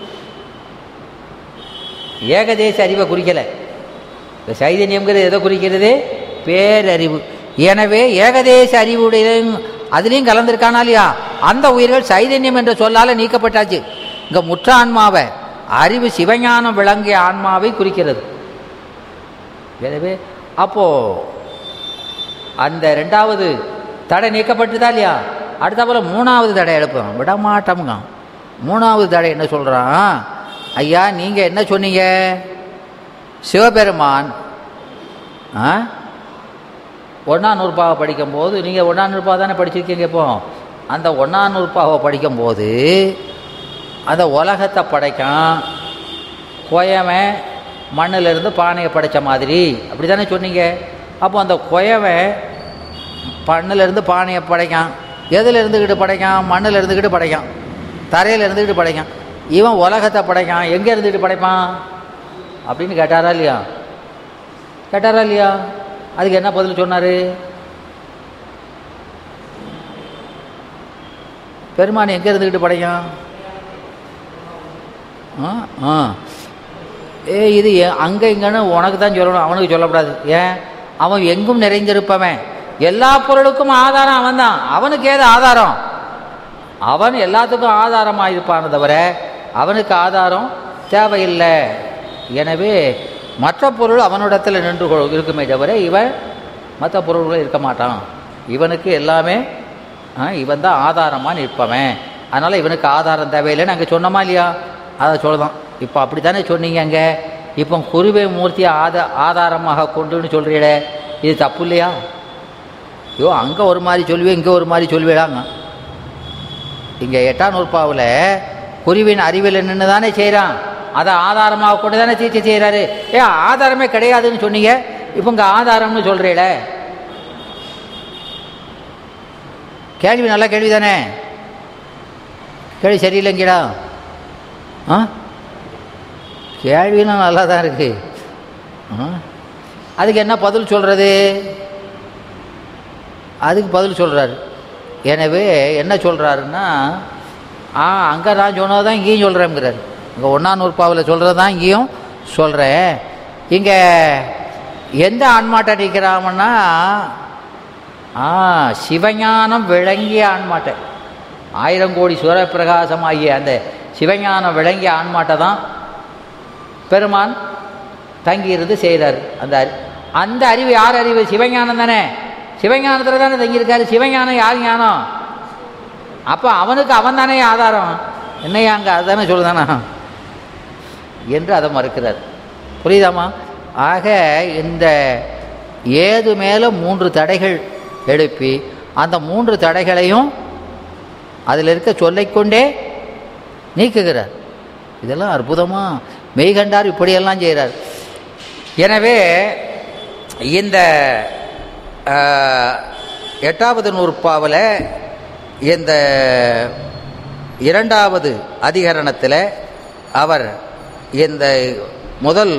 ஏகதேச அறிவை குறிக்கலை இந்த சைதன்யம்ங்கிறது எதை குறிக்கிறது பேரறிவு எனவே ஏகதேச அறிவுடைய அதுலேயும் கலந்திருக்கானா இல்லையா அந்த உயிர்கள் சைதன்யம் என்ற சொல்லால நீக்கப்பட்டாச்சு இங்கே முற்ற ஆன்மாவை அறிவு சிவஞானம் விளங்கிய ஆன்மாவை குறிக்கிறது எனவே அப்போ அந்த ரெண்டாவது தடை நீக்கப்பட்டுதா இல்லையா அடுத்தாப்புல மூணாவது தடை எழுப்பும் விட மாட்டோம்ங்க மூணாவது தடை என்ன சொல்கிறான் ஐயா நீங்கள் என்ன சொன்னீங்க சிவபெருமான் ஆ ஒன்றாம் நூற்பாவை படிக்கும்போது நீங்கள் ஒன்றாம் நூற்பாவை தானே படிச்சிருக்கீங்க இப்போ அந்த ஒன்றாம் நூற்பாவை படிக்கும்போது அந்த உலகத்தை படைக்கும் குயவன் மண்ணிலிருந்து பானையை படைத்த மாதிரி அப்படி தானே சொன்னீங்க அப்போ அந்த குயவன் மண்ணிலிருந்து பானையை படைக்கான் எதில் இருந்துக்கிட்டு படைக்கான் மண்ணில் இருந்துக்கிட்டு படைக்கான் தரையில் இருந்துக்கிட்டு படைக்கான் இவன் உலகத்தை படைக்கான் எங்கே இருந்துக்கிட்டு படைப்பான் அப்படின்னு கேட்டாரா இல்லையா கேட்டாரா இல்லையா அதுக்கு என்ன பதில் சொன்னார் பெருமான் எங்கே இருந்துக்கிட்டு படைக்கான் ஆ ஆ ஏ இது அங்கே இங்கன்னு உனக்கு தான் சொல்லணும் அவனுக்கு சொல்லக்கூடாது ஏன் அவன் எங்கும் நிறைந்திருப்பவன் எல்லா பொருளுக்கும் ஆதாரம் அவன் தான் அவனுக்கு ஏது ஆதாரம் அவன் எல்லாத்துக்கும் ஆதாரமாக இருப்பானே தவிர அவனுக்கு ஆதாரம் தேவையில்லை எனவே மற்ற பொருள் அவனிடத்தில் நின்று கொள் இருக்குமே தவிர இவன் மற்ற பொருள்கள் இருக்க மாட்டான் இவனுக்கு எல்லாமே ஆ, இவன் தான் ஆதாரமாக நிற்பவன் அதனால் இவனுக்கு ஆதாரம் தேவையில்லைன்னு அங்கே சொன்னோமா இல்லையா அதை சொல்லலாம் இப்போ அப்படி தானே சொன்னீங்க அங்கே இப்போ குருவை மூர்த்தியை ஆத ஆதாரமாக கொண்டுன்னு சொல்கிறீங்களே இது தப்பு இல்லையா ஐயோ அங்கே ஒரு மாதிரி சொல்லுவேன் இங்கே ஒரு மாதிரி சொல்லுவேடாங்க இங்கே எட்டாம் நூற்பாவில் குருவின் அறிவில் நின்று தானே செய்கிறான் அதை ஆதாரமாக கொண்டு தானே தீட்சை செய்கிறாரு ஏ ஆதாரமே கிடையாதுன்னு சொன்னீங்க இப்போ இங்கே ஆதாரம்னு சொல்கிறீல கேள்வி நல்ல கேள்வி தானே கேள்வி சரியில்லைங்கடா ஆ கேள்விலாம் நல்லா தான் இருக்கு ஆ அதுக்கு என்ன பதில் சொல்கிறது அதுக்கு பதில் சொல்கிறாரு எனவே என்ன சொல்கிறாருன்னா ஆ அங்கே நான் சொன்னது தான் இங்கேயும் சொல்கிறேங்கிறார் இங்கே ஒன்றாம் நூற்பாவில் சொல்கிறது தான் இங்கேயும் சொல்கிறேன் இங்கே எந்த ஆன்மாட்டை நிற்கிறாமன்னா ஆ சிவஞானம் விளங்கிய ஆன்மாட்டை ஆயிரம் கோடி சூரப்பிரகாசம் ஆகிய அந்த சிவஞானம் விளங்கிய ஆன்மாட்டை தான் பெருமான் தங்கியிருந்து செய்கிறார் அந்த அறி அந்த அறிவு யார் அறிவு சிவஞானம் தானே சிவஞானத்தில் தானே தங்கியிருக்காரு சிவஞானம் யார் ஞானம் அப்போ அவனுக்கு அவன் தானே ஆதாரம் என்னையா அங்கே அதுதானே சொல்லுதானா என்று அதை மறுக்கிறார் புரியுதாம்மா ஆக இந்த ஏது மேலே மூன்று தடைகள் எழுப்பி அந்த மூன்று தடைகளையும் அதில் இருக்க சொல்லிக்கொண்டே நீக்குகிறார் இதெல்லாம் அற்புதமாக மெய்கண்டார் இப்படியெல்லாம் செய்கிறார் எனவே இந்த ஆஹ், எட்டாவது நூற்பாவில் இந்த இரண்டாவது அதிகரணத்தில் அவர் இந்த முதல்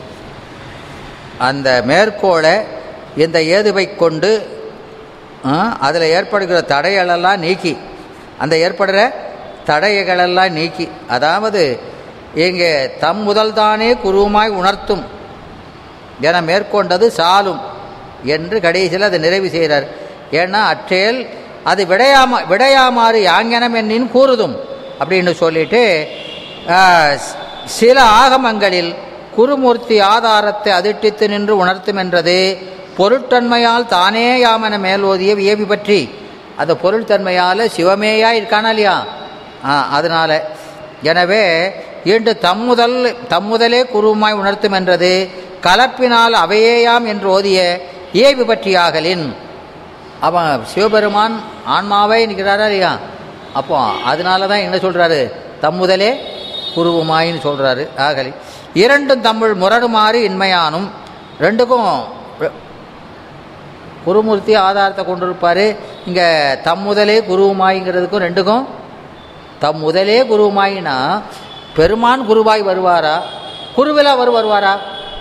அந்த மேற்கோளை இந்த ஏதுவை கொண்டு அதில் ஏற்படுகிற தடைகளெல்லாம் நீக்கி அந்த ஏற்படுற தடைகளெல்லாம் நீக்கி அதாவது இங்கே தம் முதல் தானே குருவுமாய் உணர்த்தும் என மேற்கொண்டது சாலும் என்று கடைசியில் அதை நிறைவு செய்கிறார் ஏன்னா அற்றேல் அது விடையாம விடையாமாறு யாங்கனம் என்னின் கூறுதும் அப்படின்னு சொல்லிட்டு ஆ, ஸ்- சில ஆகமங்களில் குருமூர்த்தி ஆதாரத்தை அதிட்டித்து நின்று உணர்த்தும் என்றது பொருட்தன்மையால் தானே யாமென மேலோதிய வியவி பற்றி அந்த பொருள் தன்மையால் சிவமேயா இருக்கானா இல்லையா ஆ அதனால் எனவே இன்று தம்முதல் தம்முதலே குருவுமாய் உணர்த்தும் என்றது கலப்பினால் அவையேயாம் என்று ஓதிய ஏவி பற்றியாகலின் அவன் சிவபெருமான் ஆன்மாவே நிற்கிறாரா இல்லையா அப்போ அதனால தான் என்ன சொல்கிறாரு தம்முதலே குருவுமாயின்னு சொல்கிறாரு ஆகலி இரண்டும் தமிழ் முரடுமாறு இன்மையானும் ரெண்டுக்கும் ரெ- குருமூர்த்தி ஆதாரத்தை கொண்டிருப்பார் இங்கே தம்முதலே குருவுமாய்ங்கிறதுக்கும் ரெண்டுக்கும் தம் முதலே குருவுமாயினா பெருமான் குருவாய் வருவாரா குருவிலா வரு வருவாரா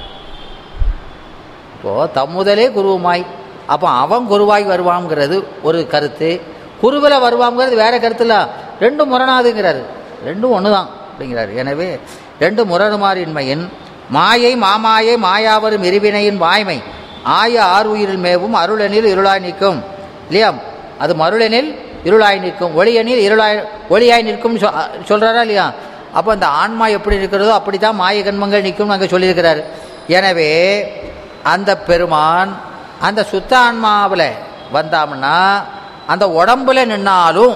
இப்போது தம் முதலே குருவுமாய் அப்போ அவன் குருவாய் வருவாங்கிறது ஒரு கருத்து குருவில் வருவாங்கிறது வேற கருத்துல ரெண்டும் முரணாதுங்கிறாரு ரெண்டும் ஒன்று தான் அப்படிங்கிறாரு எனவே ரெண்டு முரணுமாறின்மையின் மாயை மாமாயை மாயாவரும் இருவினையின் வாய்மை ஆய ஆறு உயிரில் மேவும் அருளெனில் இருளாய் நிற்கும் இல்லையா அது மருளெனில் இருளாய் நிற்கும் ஒளியெனில் இருளாய் ஒளியாய் நிற்கும் சொ சொல்கிறாரா இல்லையா அப்போ அந்த ஆன்மா எப்படி இருக்கிறதோ அப்படி தான் மாய கண்மங்கள் நிற்கும்னு அங்கே சொல்லியிருக்கிறாரு எனவே அந்த பெருமான் அந்த சுத்த ஆன்மாவில் வந்தாம்னா அந்த உடம்புல நின்னாலும்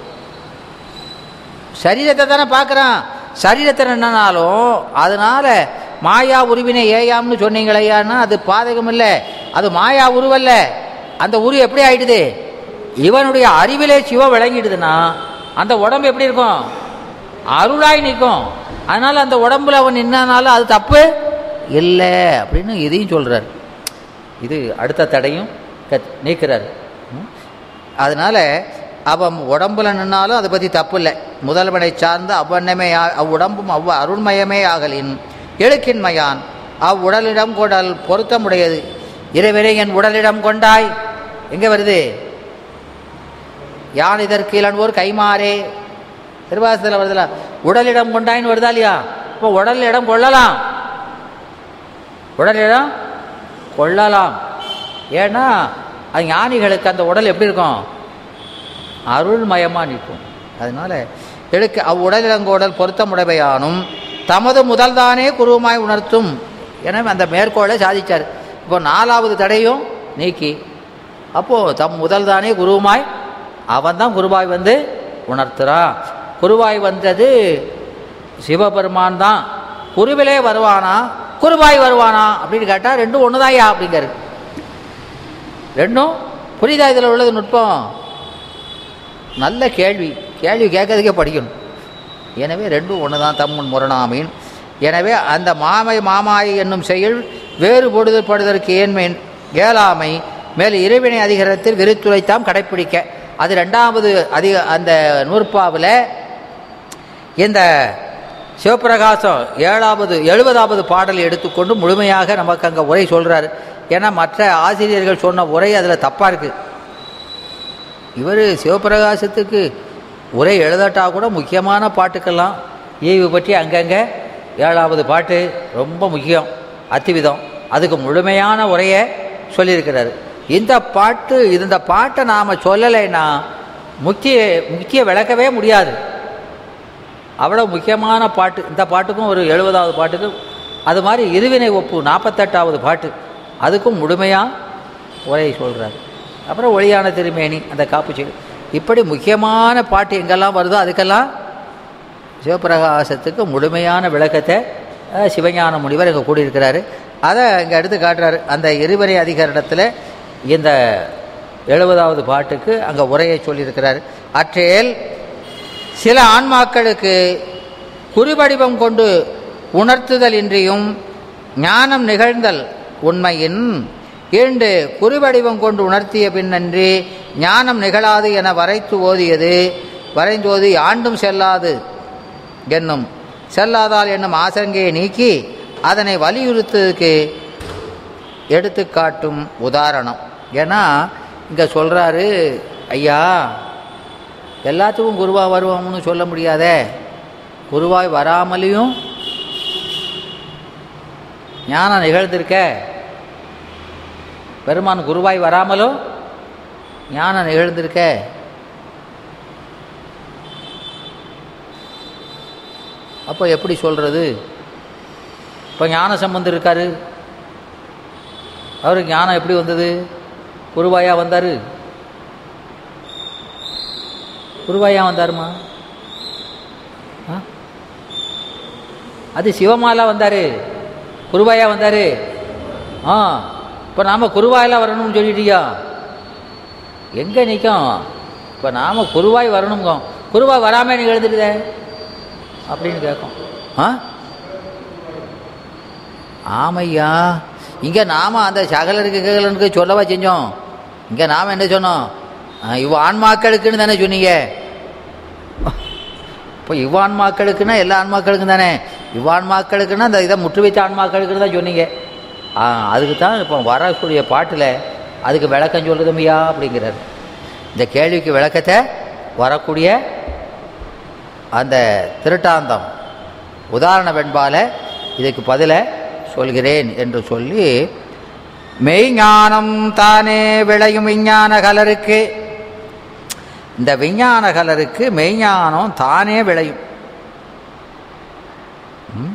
சரீரத்தை தானே பார்க்குறான் சரீரத்தை நின்னாலும் அதனால் மாயா உருவினை ஏயாம்னு சொன்னீங்களையான்னா அது பாதகம் இல்லை அது மாயா உருவல்ல அந்த உரு எப்படி ஆயிடுது இவனுடைய அறிவிலே சிவம் விளங்கிடுதுன்னா அந்த உடம்பு எப்படி இருக்கும் அருளாய் நிற்கும் அதனால் அந்த உடம்புல அவன் நின்னானாலும் அது தப்பு இல்லை அப்படின்னு இதையும் சொல்கிறார் இது அடுத்த தடையும் கத் நீக்கிறார் ம். அதனால அவன் உடம்புல நின்னாலும் அதை பற்றி தப்பு இல்லை முதல்வனை சார்ந்த அவ்வண்ணமே அவ்வுடம்பும் அவ்வ அருண்மயமே ஆகலின் எழுக்கின்மையான் அவ்வுடலிடம் கொடல் பொருத்தமுடையது இறைவனை என் உடலிடம் கொண்டாய் எங்கே வருது யான் இதற்கு இளன்வோர் கைமாறே திருவாசத்தில் வருதுல உடலிடம் கொண்டாயின்னு வருதா இல்லையா இப்போ உடல் இடம் கொள்ளலாம் உடலிடம் கொள்ளலாம் ஏன்னா அது ஞானிகளுக்கு அந்த உடல் எப்படி இருக்கும் அருள்மயமாக நிற்கும் அதனால எடுக்க அவ்வுடலிடங்கோடல் பொருத்தமுடைமையானும் தமது முதல்தானே குருவுமாய் உணர்த்தும் எனவே அந்த மேற்கோளை சாதிச்சார் இப்போ நாலாவது தடையும் நீக்கி அப்போது தம் முதல்தானே குருவுமாய் அவன் தான் குருவாய் வந்து உணர்த்துறான் குருவாய் வந்தது சிவபெருமான் தான் குருவிலே வருவானா குருவாய் வருவானா அப்படின்னு கேட்டால் ரெண்டும் ஒன்று தான்யா அப்படிங்கிறாரு ரெண்டும் புரியுதா இதில் உள்ளது நுட்பம் நல்ல கேள்வி கேள்வி கேட்கறதுக்கே படிக்கணும் எனவே ரெண்டும் ஒன்று தான் தம்முன் முரணாமீன் எனவே அந்த மாமை மாமாய் என்னும் செயல் வேறுபடுதற்படுவதற்கு ஏன்மேன் ஏழாமை மேல் இறைவினை அதிகாரத்தில் விரித்துரைத்தாம் கடைப்பிடிக்க அது ரெண்டாவது அதிக அந்த நூற்பாவில் இந்த சிவபிரகாசம் ஏழாவது எழுபதாவது பாடலை எடுத்துக்கொண்டு முழுமையாக நமக்கு அங்கே உரை சொல்கிறாரு ஏன்னா மற்ற ஆசிரியர்கள் சொன்ன உரை அதில் தப்பாக இருக்குது இவர் சிவபிரகாசத்துக்கு உரை எழுதட்டா கூட முக்கியமான பாட்டுக்கெல்லாம் ஈவு பற்றி அங்கங்கே ஏழாவது பாட்டு ரொம்ப முக்கியம் அத்திவிதம் அதுக்கு முழுமையான உரையை சொல்லியிருக்கிறாரு இந்த பாட்டு இந்த பாட்டை நாம் சொல்லலைன்னா முக்கிய முக்கிய விளக்கவே முடியாது அவ்வளோ முக்கியமான பாட்டு இந்த பாட்டுக்கும் ஒரு எழுபதாவது பாட்டுக்கு அது மாதிரி இருவினை ஒப்பு நாற்பத்தெட்டாவது பாட்டு அதுக்கும் முழுமையாக உரையை சொல்கிறாரு அப்புறம் ஒளியான திருமேனி அந்த காப்புச்செடி இப்படி முக்கியமான பாட்டு எங்கெல்லாம் வருதோ அதுக்கெல்லாம் சிவபிரகாசத்துக்கு முழுமையான விளக்கத்தை அஹ், சிவஞான முனிவர் இங்கே கூடியிருக்கிறாரு அதை இங்கே எடுத்து காட்டுறாரு அந்த இருவரை அதிகாரத்தில் இந்த எழுபதாவது பாட்டுக்கு அங்கே உரையை சொல்லியிருக்கிறார் அற்றேல் சில ஆன்மாக்களுக்கு குறிவடிவம் கொண்டு உணர்த்துதல் இன்றியும் ஞானம் நிகழ்ந்தல் உண்மையின் இரண்டு குறிவடிவம் கொண்டு உணர்த்திய பின்னன்றி ஞானம் நிகழாது என வரைத்து ஓதியது வரைந்தோதி ஆண்டும் செல்லாது என்னும் செல்லாதால் என்னும் ஆசங்கையை நீக்கி அதனை வலியுறுத்துவதற்கு எடுத்துக்காட்டும் உதாரணம் ஏன்னா இங்கே சொல்கிறாரு ஐயா எல்லாத்துக்கும் குருவாக வருவோம்னு சொல்ல முடியாதே குருவாய் வராமலேயும் ஞானம் நிகழ்ந்திருக்க பெருமான் குருவாய் வராமலும் ஞானம் நிகழ்ந்திருக்க அப்போ எப்படி சொல்கிறது இப்போ ஞான சம்பந்தம் இருக்காரு அவருக்கு ஞானம் எப்படி வந்தது குருவாயா வந்தார் குருவாயா வந்தாருமா ஆ அது சிவமாலா வந்தார் குருவாயா வந்தார் ஆ இப்போ நாம் குருவாயில் வரணும்னு சொல்லிட்டியா எங்கே நிற்கும் இப்போ நாம் குருவாய் வரணுங்க குருவாய் வராமல் நீ எழுதுடுதே அப்படின்னு கேட்கும் ஆ ஆமையா இங்கே நாம் அந்த சகலருக்கு ககலனுக்கு சொல்லவா செஞ்சோம் இங்கே நாம் என்ன சொன்னோம் ஆ, இவ ஆன்மாக்களுக்குன்னு தானே சொன்னீங்க இப்போ இவ் ஆன்மாக்களுக்குன்னா எல்லா ஆன்மாக்களுக்கும் தானே இவ் ஆன்மாக்களுக்குன்னா அந்த இதை முற்று வைத்த ஆன்மாக்களுக்குன்னு தான் சொன்னீங்க ஆ அதுக்கு தான் இப்போ வரக்கூடிய பாட்டில் அதுக்கு விளக்கம் சொல்லுதமையா அப்படிங்கிறார் இந்த கேள்விக்கு விளக்கத்தை வரக்கூடிய அந்த திருட்டாந்தம் உதாரண வெண்பால இதுக்கு பதில சொல்கிறேன் என்று சொல்லி மெய்ஞானம் தானே விளையும் விஞ்ஞான கலருக்கு இந்த விஞ்ஞான கலருக்கு மெய்ஞானம் தானே விளையும் ம்?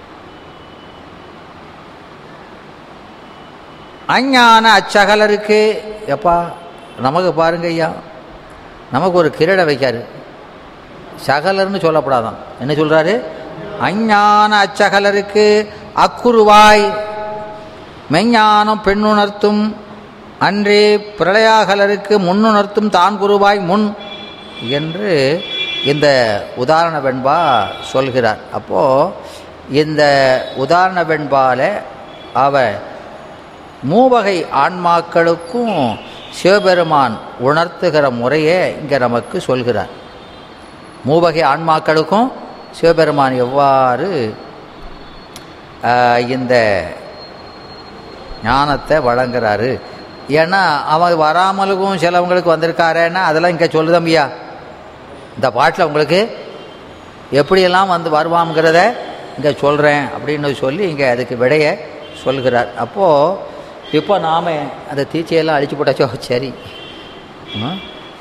அஞ்ஞான அச்சகலருக்கு எப்பா நமக்கு பாருங்க ஐயா நமக்கு ஒரு கிரீடம் வைக்காரு சகலர்னு சொல்லப்படாதான் என்ன சொல்றாரு அஞ்ஞான அச்சகலருக்கு அக்குருவாய் மெஞ்ஞானம் பெண்ணுணர்த்தும் அன்றே பிரளயாகலருக்கு முன்னுணர்த்தும் தான் குருவாய் முன் என்று இந்த உதாரண வெண்பா சொல்கிறார் அப்போது இந்த உதாரண வெண்பால அவ மூவகை ஆன்மாக்களுக்கும் சிவபெருமான் உணர்த்துகிற முறையை இங்கே நமக்கு சொல்கிறார் மூவகை ஆன்மாக்களுக்கும் சிவபெருமான் எவ்வாறு ஆஹ், இந்த ஞானத்தை வழங்குறாரு ஏன்னா அவன் வராமலுக்கும் சிலவங்களுக்கு வந்திருக்காரேன்னா அதெல்லாம் இங்கே சொல்லுதம்பியா இந்த பாட்டில் உங்களுக்கு எப்படியெல்லாம் வந்து வருவாங்கிறத இங்கே சொல்கிறேன் அப்படின்னு சொல்லி இங்கே அதுக்கு விடைய சொல்கிறார் அப்போது இப்போ நாம் அந்த தீச்சையெல்லாம் அழிச்சு போட்டாச்சோ சரி ம்.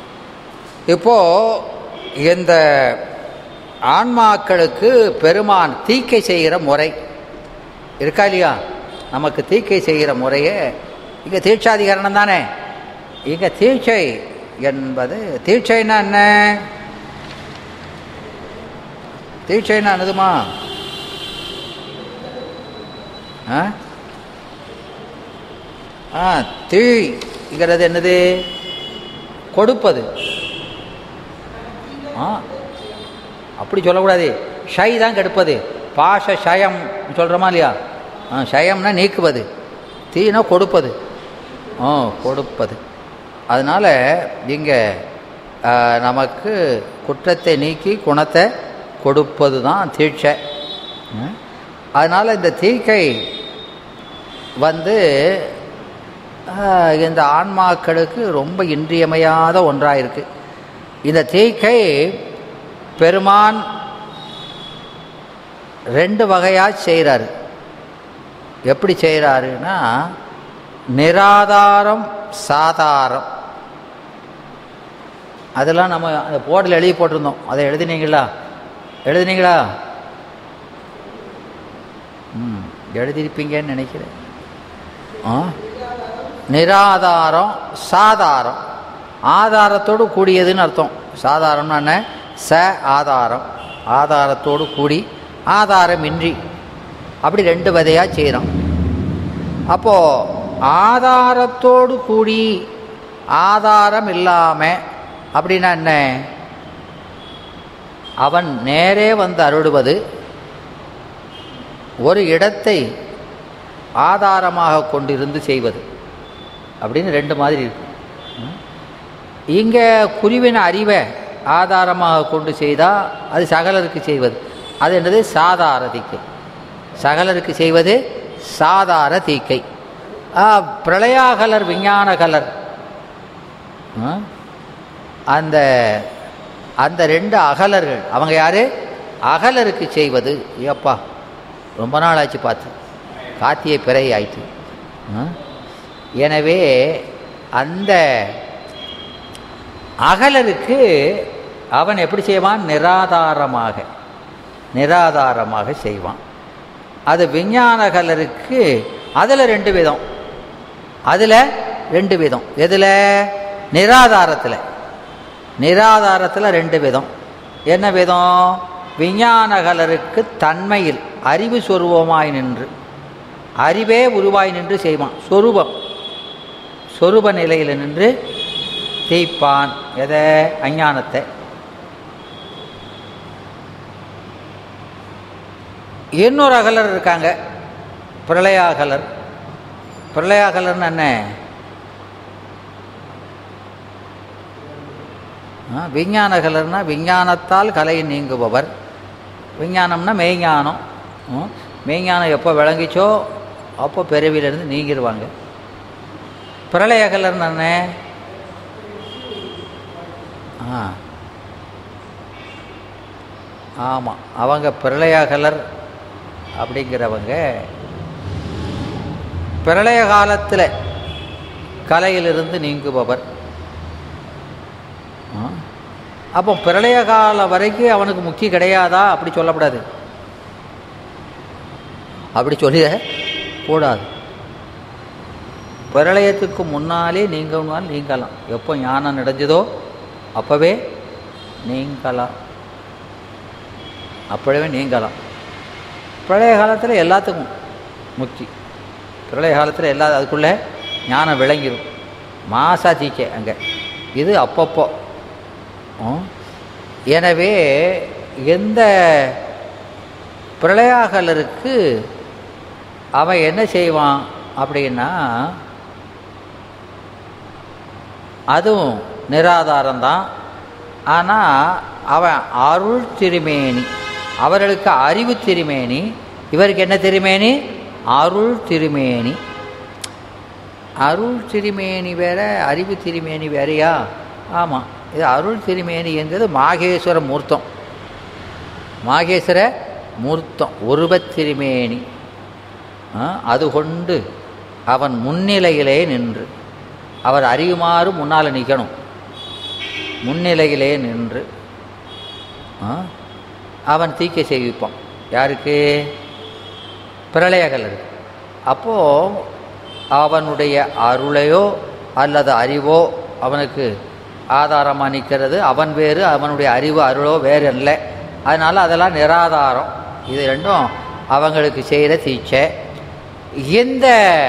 இப்போது இந்த ஆன்மாக்களுக்கு பெருமான் தீக்கை செய்கிற முறை இருக்கா இல்லையா நமக்கு தீக்கை செய்கிற முறையே இங்கே தீட்சாதிகரணம் தானே இங்கே தீட்சை என்பது தீட்சைன்னா என்ன தீட்சைன்னா என்னதுமா ஆ ஆ தீங்கிறது என்னது கொடுப்பது ஆ அப்படி சொல்லக்கூடாது ஷை தான் கெடுப்பது பாஷ ஷயம் சொல்கிறோமா இல்லையா ஆ ஷயம்னா நீக்குவது தீனா கொடுப்பது ஆ கொடுப்பது அதனால் இங்கே நமக்கு குற்றத்தை நீக்கி குணத்தை கொடுப்பது தான் தீட்சை அதனால் இந்த தீக்கை வந்து ஆஹ், இந்த ஆன்மாக்களுக்கு ரொம்ப இன்றியமையாத ஒன்றாக இருக்குது இந்த தீக்கை பெருமான் ரெண்டு வகையாக செய்கிறாரு எப்படி செய்கிறாருன்னா நிராதாரம் சாதாரம் அதெல்லாம் நம்ம அந்த போர்டில் எழுதி போட்டிருந்தோம் அதை எழுதினீங்களா எழுதினீங்களா ம் எழுதியிருப்பீங்கன்னு நினைக்கிறேன் ஆ நிராதாரம் சாதாரம் ஆதாரத்தோடு கூடியதுன்னு அர்த்தம் சாதாரம்னா என்ன ச ஆதாரம் ஆதாரத்தோடு கூடி ஆதாரமின்றி அப்படி ரெண்டு வதையாக செய்கிறோம் அப்போது ஆதாரத்தோடு கூடி ஆதாரம் இல்லாமல் அப்படின்னா என்ன அவன் நேரே வந்து அருளுவது ஒரு இடத்தை ஆதாரமாக கொண்டிருந்து செய்வது அப்படின்னு ரெண்டு மாதிரி இருக்கு இங்கே குருவின் அறிவை ஆதாரமாக கொண்டு செய்தால் அது சகலருக்கு செய்வது அது என்னது சாதார தீக்கை சகலருக்கு செய்வது சாதார தீக்கை ஆ, பிரளயாகலர் விஞ்ஞானகலர் ஆ, அந்த அந்த ரெண்டு அகலர்கள் அவங்க யார் அகலருக்கு செய்வது ஏப்பா ரொம்ப நாள் ஆச்சு பார்த்து காத்திய பிறை ஆயிற்று ஆ? எனவே அந்த அகலருக்கு அவன் எப்படி செய்வான் நிராதாரமாக நிராதாரமாக செய்வான் அது விஞ்ஞான கலருக்கு அதில் ரெண்டு விதம் அதில் ரெண்டு விதம் எதில் நிராதாரத்தில் நிராதாரத்தில் ரெண்டு விதம் என்ன விதம் விஞ்ஞானகலருக்கு தன்மையில் அறிவு சொருபமாய் நின்று அறிவே உருவாய் நின்று செய்வான் சொரூபம் சொரூப நிலையில் நின்று தேய்ப்பான் எதை அஞ்ஞானத்தை இன்னொரு அகலர் இருக்காங்க பிரளயாகலர் பிரளயாகலர்னு என்ன ஆ, விஞ்ஞானகலர்னா விஞ்ஞானத்தால் கலை நீங்குபவர் விஞ்ஞானம்னா மெய்ஞானம் ம், மெய்ஞானம் எப்போ விளங்கிச்சோ அப்போ பிறவியிலேருந்து நீங்கிடுவாங்க பிரளயகலர்னு என்ன ஆ ஆமாம் அவங்க பிரளயகலர் அப்படிங்கிறவங்க பிரளய காலத்தில் கலையிலிருந்து நீங்குபவர் ஆ. அப்போ பிரளய காலம் வரைக்கும் அவனுக்கு முக்தி கிடையாதா அப்படி சொல்லக்கூடாது அப்படி சொல்லிட கூடாது பிரளயத்துக்கு முன்னாலே நீங்கணும்னால் நீங்கலாம் எப்போ ஞானம் நடந்ததோ அப்போவே நீங்கலாம் அப்போவே நீங்கலாம் பிரளய காலத்தில் எல்லாத்துக்கும் முக்தி பிரளய காலத்தில் எல்லா அதுக்குள்ளே ஞானம் விளங்கிடும் மாசா தீக்கை அங்கே இது அப்பப்போ ம். எனவே எந்த பிரளயாகலருக்கு அவன் என்ன செய்வான் அப்படின்னா அதுவும் நிராதாரம்தான் ஆனால் அவன் அருள் திருமேனி அவர்களுக்கு அறிவு திருமேனி இவருக்கு என்ன திருமேனி அருள் திருமேனி அருள் திருமேனி வேற அறிவு திருமேனி வேறையா ஆமாம் இது அருள் திருமேனி என்பது மாகேஸ்வர மூர்த்தம் மாகேஸ்வர மூர்த்தம் உருவத் திருமேனி ஆ, அது கொண்டு அவன் முன்னிலையிலே நின்று அவர் அறியுமாறு முன்னால் நிற்கணும் முன்னிலையிலே நின்று ஆ, அவன் தீக்க செய்விப்பான் யாருக்கு பிரளயகலருக்கு அப்போது அவனுடைய அருளையோ அல்லது அறிவோ அவனுக்கு ஆதாரமாக நிற்கிறது அவன் வேறு அவனுடைய அறிவு அருளோ வேறு இல்லை அதனால் அதெல்லாம் நிராதாரம் இது ரெண்டும் அவங்களுக்கு செய்கிற தீட்சை இந்த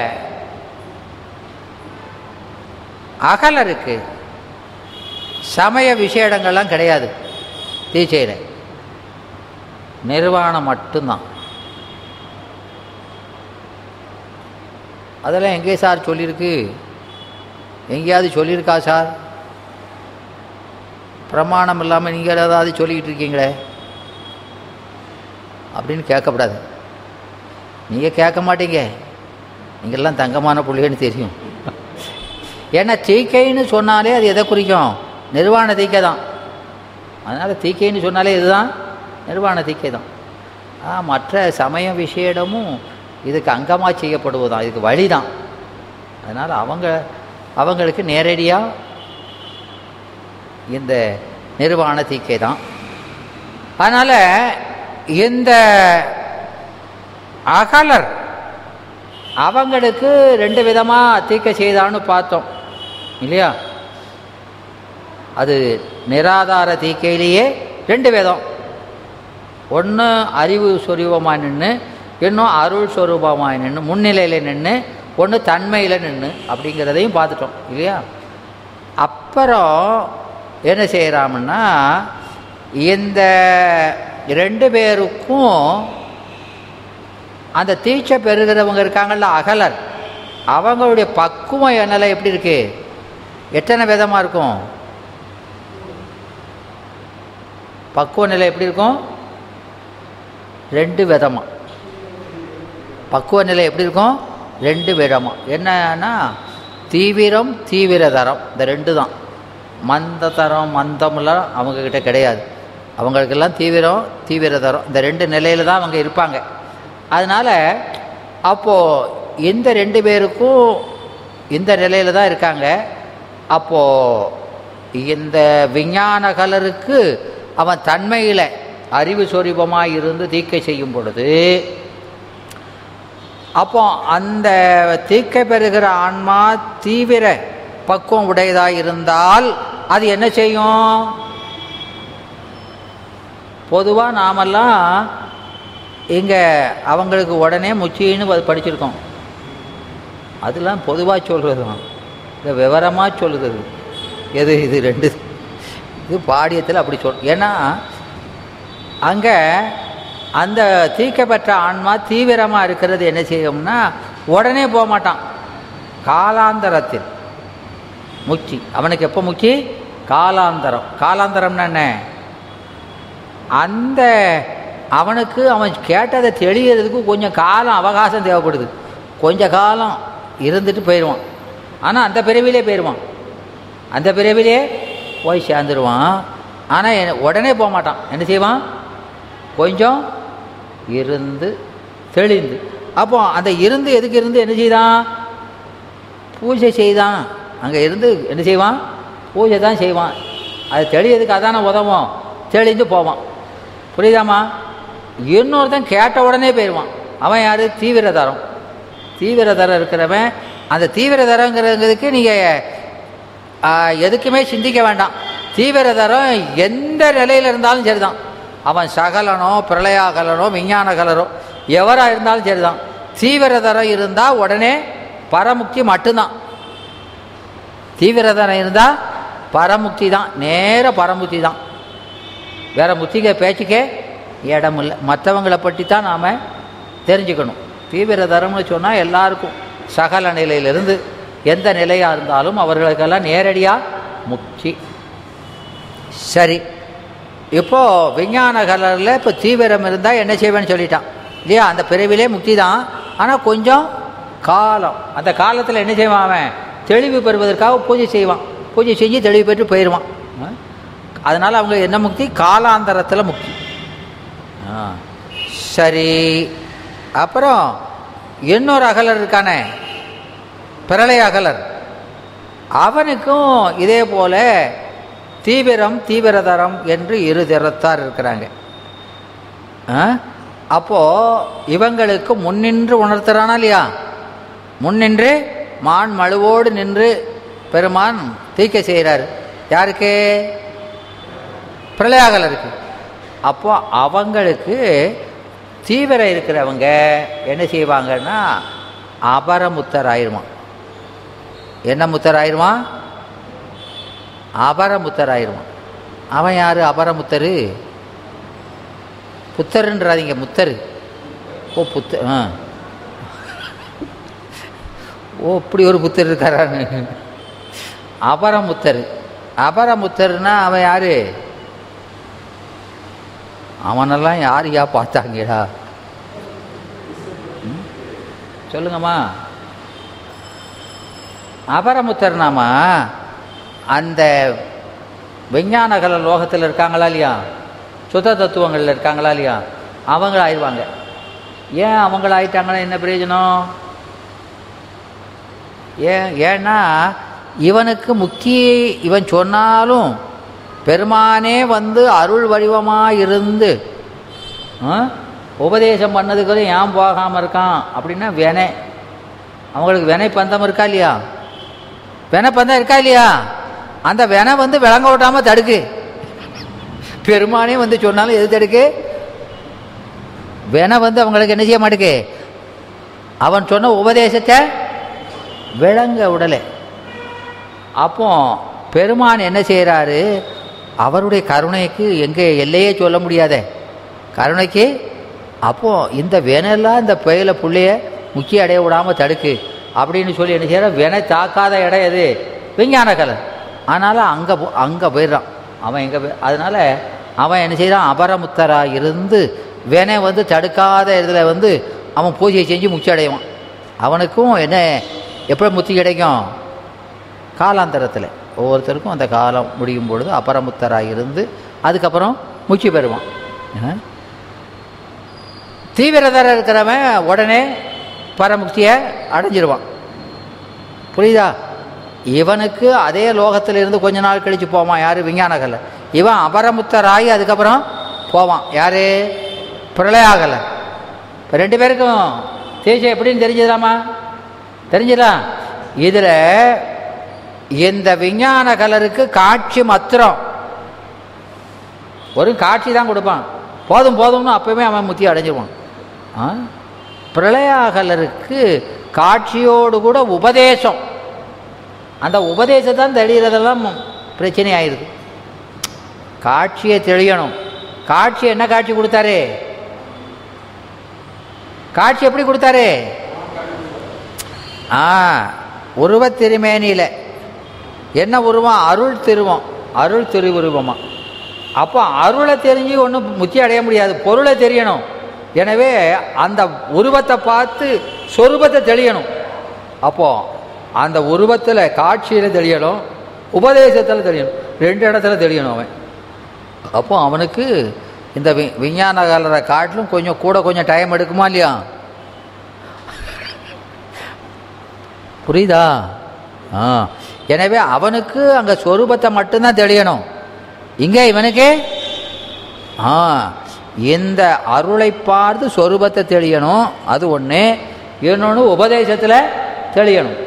அகலருக்கு சமய விஷேடங்கள்லாம் கிடையாது தீட்சையில் நிர்வாணம் மட்டும்தான் அதெல்லாம் எங்கே சார் சொல்லியிருக்கு எங்கேயாவது சொல்லியிருக்கா சார் பிரமாணம் இல்லாமல் நீங்கள் ஏதாவது சொல்லிக்கிட்டு இருக்கீங்களே அப்படின்னு கேட்கக்கூடாது நீங்கள் கேட்க மாட்டீங்க நீங்கள்லாம் தங்கமான புள்ளிகன்னு தெரியும் ஏன்னா தீக்கைன்னு சொன்னாலே அது எதை குறிக்கும் நிர்வாண தீக்கை தான் அதனால் தீக்கைன்னு சொன்னாலே இதுதான் நிர்வாண தீக்கை தான் ஆ, மற்ற சமய விஷயமும் இதுக்கு அங்கமாக செய்யப்படுவதுதான் இதுக்கு வழி தான் அதனால் அவங்க அவங்களுக்கு நேரடியாக இந்த நிர்வாண தீக்கை தான் அதனால் இந்த அகலர் அவங்களுக்கு ரெண்டு விதமாக தீக்க செய்தான்னு பார்த்தோம் இல்லையா அது நிராதார தீக்கையிலேயே ரெண்டு விதம் ஒன்று அறிவு சொரூபமாக நின்று இன்னும் அருள் சொரூபமாக நின்று முன்னிலையில் நின்று ஒன்று தன்மையில் நின்று அப்படிங்கிறதையும் பார்த்துட்டோம் இல்லையா அப்புறம் என்ன செய்கிறாங்கன்னா இந்த ரெண்டு பேருக்கும் அந்த தீட்சை பெறுகிறவங்க இருக்காங்கல்ல அகலர் அவங்களுடைய பக்குவம் என்னல எப்படி இருக்கு எத்தனை விதமாக இருக்கும் பக்குவ நிலை எப்படி இருக்கும் ரெண்டு விதமாக பக்குவ நிலை எப்படி இருக்கும் ரெண்டு விதமாக என்னன்னா தீவிரம் தீவிரதரம் இந்த ரெண்டு தான் மந்த தரம் மந்தம்லாம் அவங்கக்கிட்ட கிடையாது அவங்களுக்கெல்லாம் தீவிரம் தீவிரதரம் இந்த ரெண்டு நிலையில் தான் அவங்க இருப்பாங்க அதனால் அப்போது இந்த ரெண்டு பேருக்கும் இந்த நிலையில் தான் இருக்காங்க அப்போது இந்த விஞ்ஞான கலருக்கு அவன் தன்மையில் அறிவு சொரூபமாக இருந்து தீக்கை செய்யும் பொழுது அப்போ அந்த தீக்கை பெறுகிற ஆன்மா தீவிர பக்குவம் உடையதாக இருந்தால் அது என்ன செய்யும் பொதுவாக நாமெல்லாம் இங்கே அவங்களுக்கு உடனே முச்சின்னு ப- படிச்சிருக்கோம் அதெல்லாம் பொதுவாக சொல்கிறது தான் இந்த விவரமாக சொல்லுது அது. எது இது ரெண்டு இது பாடியத்தில் அப்படி சொல் ஏன்னா அங்கே அந்த தீக்க பெற்ற ஆன்மா தீவிரமாக இருக்கிறது என்ன செய்யும்னா உடனே போக மாட்டான் காலாந்தரத்தில் முச்சி அவனுக்கு எப்போ முச்சி காலாந்தரம் காலாந்தரம்னா என்ன அந்த அவனுக்கு அவன் கேட்டதை தெளிகிறதுக்கு கொஞ்சம் காலம் அவகாசம் தேவைப்படுது கொஞ்ச காலம் இருந்துட்டு போயிடுவான் ஆனால் அந்த பிறவிலே போயிடுவான் அந்த பிறவிலே போய் சேர்ந்துருவான் ஆனால் உடனே போக மாட்டான் என்ன செய்வான் கொஞ்சம் இருந்து தெளிந்து அப்போ அந்த இருந்து எதுக்கு இருந்து என்ன செய்தான் பூஜை செய்தான் அங்கே இருந்து என்ன செய்வான் பூஜை தான் செய்வான் அது தெளியதுக்கு அதான உதவும் தெளிந்து போவான் புரியுதாம்மா இன்னொருத்தன் கேட்ட உடனே போயிடுவான் அவன் யார் தீவிரதரம் தீவிரதரம் இருக்கிறவன் அந்த தீவிரதரங்கிறதுக்கு நீங்கள் எதுக்குமே சிந்திக்க வேண்டாம் தீவிரதரம் எந்த நிலையில் இருந்தாலும் சரிதான் அவன் சகலனோ பிரளயாகலனோ விஞ்ஞான கலரோ எவராக இருந்தாலும் சரிதான் தீவிரதரம் இருந்தால் உடனே பரமுக்தி மட்டும்தான் தீவிரதனம் இருந்தால் பரமுக்தி தான் நேர பரமுக்தி தான் வேற முத்திக பேச்சுக்கே இடம் இல்லை மற்றவங்களை பற்றி தான் நாம் தெரிஞ்சுக்கணும் தீவிரதரம்னு சொன்னால் எல்லாருக்கும் சகல நிலையிலிருந்து எந்த நிலையாக இருந்தாலும் அவர்களுக்கெல்லாம் நேரடியாக முக்தி சரி இப்போது விஞ்ஞான கலரில் இப்போ தீவிரம் இருந்தால் என்ன செய்வேன்னு சொல்லிட்டான் இல்லையா அந்த பிறவிலே முக்தி தான் ஆனால் கொஞ்சம் காலம் அந்த காலத்தில் என்ன செய்வான் அவன் தெளிவு பெறுவதற்காக பூஜை செய்வான் பூஜை செஞ்சு தெளிவு பெற்று போயிடுவான் ஆ? அதனால் அவங்க என்ன முக்தி காலாந்தரத்தில் முக்தி ஆ சரி அப்புறம் இன்னொரு அகலர் இருக்கானே பிரளய அகலர் அவனுக்கும் இதே போல தீவிரம் தீவிரதரம் என்று இரு திறத்தார் இருக்கிறாங்க ஆ? அப்போ இவங்களுக்கு முன்னின்று உணர்த்துறானா இல்லையா முன்னின்று மான் மழுவோடு நின்று பெருமான் தீக்க செய்கிறார் யாருக்கு பிரளயாகலருக்கு அப்போ அவங்களுக்கு தீவிரம் இருக்கிறவங்க என்ன செய்வாங்கன்னா அபரமுத்தர் ஆயிடுவான் என்ன முத்தர் ஆயிடுவான் அபரமுத்தர் ஆயிடுவான் அவன் யார் அபரமுத்தர் புத்தருன்றாதீங்க முத்தர் ஓ புத்த ஆ ஓ இப்படி ஒரு புத்தர் இருக்காரான்னு அபரமுத்தர் அபரமுத்தர்னா அவன் யாரு அவனெல்லாம் யார் யா பார்த்தாங்கடா ம்? சொல்லுங்கம்மா அபரமுத்தர்னாமா அந்த விஞ்ஞானகல லோகத்தில் இருக்காங்களா இல்லையா சுத்த தத்துவங்களில் இருக்காங்களா இல்லையா அவங்க ஆயிடுவாங்க ஏன் அவங்கள ஆயிட்டாங்கன்னா என்ன பிரயோஜனம் ஏன் ஏன்னா இவனுக்கு முக்கிய இவன் சொன்னாலும் பெருமானே வந்து அருள் வடிவமாக இருந்து ஆ, உபதேசம் பண்ணதுக்கு ஏன் போகாமல் இருக்கான் அப்படின்னா வினை அவங்களுக்கு வினை பந்தம் இருக்கா இல்லையா வினை பந்தம் இருக்கா இல்லையா அந்த வினை வந்து விளங்க விட்டாமல் தடுக்கு பெருமானே வந்து சொன்னாலும் எது தடுக்கு வினை வந்து அவங்களுக்கு என்ன செய்ய மாட்டேக்கு அவன் சொன்ன உபதேசத்தை விளங்க உடலை அப்போ பெருமான் என்ன செய்கிறாரு அவருடைய கருணைக்கு எங்கே எல்லையே சொல்ல முடியாதே கருணைக்கு அப்போ இந்த வினையெல்லாம் இந்த புயல புள்ளைய முக்கிய அடைய விடாமல் தடுக்கு அப்படின்னு சொல்லி என்ன செய்யற வினை தாக்காத இடம் எது விஞ்ஞான கலை ஆனாலும் அங்கே போ அங்கே போயிடுறான் அவன் எங்கே போய் அதனால் அவன் என்ன செய்கிறான் அபரமுத்தராக இருந்து வினை வந்து தடுக்காத இதில் வந்து அவன் பூஜையை செஞ்சு முச்சி அடைவான் அவனுக்கும் என்ன எப்படி முத்தி கிடைக்கும் காலாந்தரத்தில் ஒவ்வொருத்தருக்கும் அந்த காலம் முடியும் பொழுது அபரமுத்தராக இருந்து அதுக்கப்புறம் முச்சி பெறுவான் ஆ? தீவிரதர இருக்கிறவன் உடனே பரமுக்தியை அடைஞ்சிருவான் புரியுதா இவனுக்கு அதே லோகத்தில் இருந்து கொஞ்ச நாள் கழித்து போவான் யார் விஞ்ஞானகலை இவன் அபரமுத்தராகி அதுக்கப்புறம் போவான் யார் பிரளயாகலை இப்போ ரெண்டு பேருக்கும் தேய்ச்சா எப்படின்னு தெரிஞ்சிடலாமா தெரிஞ்சிடலாம் இதில் இந்த விஞ்ஞான கலருக்கு காட்சி மாத்திரம் ஒரு காட்சி தான் கொடுப்பான் போதும் போதும்னு அப்பவுமே அவன் முத்தி அடைஞ்சிருவான் ஆ பிரளயாகலருக்கு காட்சியோடு கூட உபதேசம் அந்த உபதேசத்தான் தெளிகிறதெல்லாம் பிரச்சனை ஆயிடுது காட்சியை தெளியணும் காட்சி என்ன காட்சி கொடுத்தாரு காட்சி எப்படி கொடுத்தாரு ஆ உருவத் திருமேனியில் என்ன உருவம் அருள் திருவம் அருள் திருவுருவமா அப்போ அருளை தெரிஞ்சு ஒன்றும் முத்தி அடைய முடியாது பொருளை தெரியணும் எனவே அந்த உருவத்தை பார்த்து சொரூபத்தை தெளியணும் அப்போ அந்த உருவத்தில் காட்சியில் தெளியணும் உபதேசத்தில் தெளியணும் ரெண்டு இடத்துல தெளியணும் அவன் அப்போ அவனுக்கு இந்த வி விஞ்ஞான கலரை காட்டிலும் கொஞ்சம் கூட கொஞ்சம் டைம் எடுக்குமா இல்லையா புரியுதா ஆ எனவே அவனுக்கு அங்கே சொரூபத்தை மட்டும்தான் தெளியணும் இங்கே இவனுக்கு ஆ இந்த அருளை பார்த்து சொரூபத்தை தெளியணும் அது ஒன்று இன்னொன்று உபதேசத்தில் தெளியணும்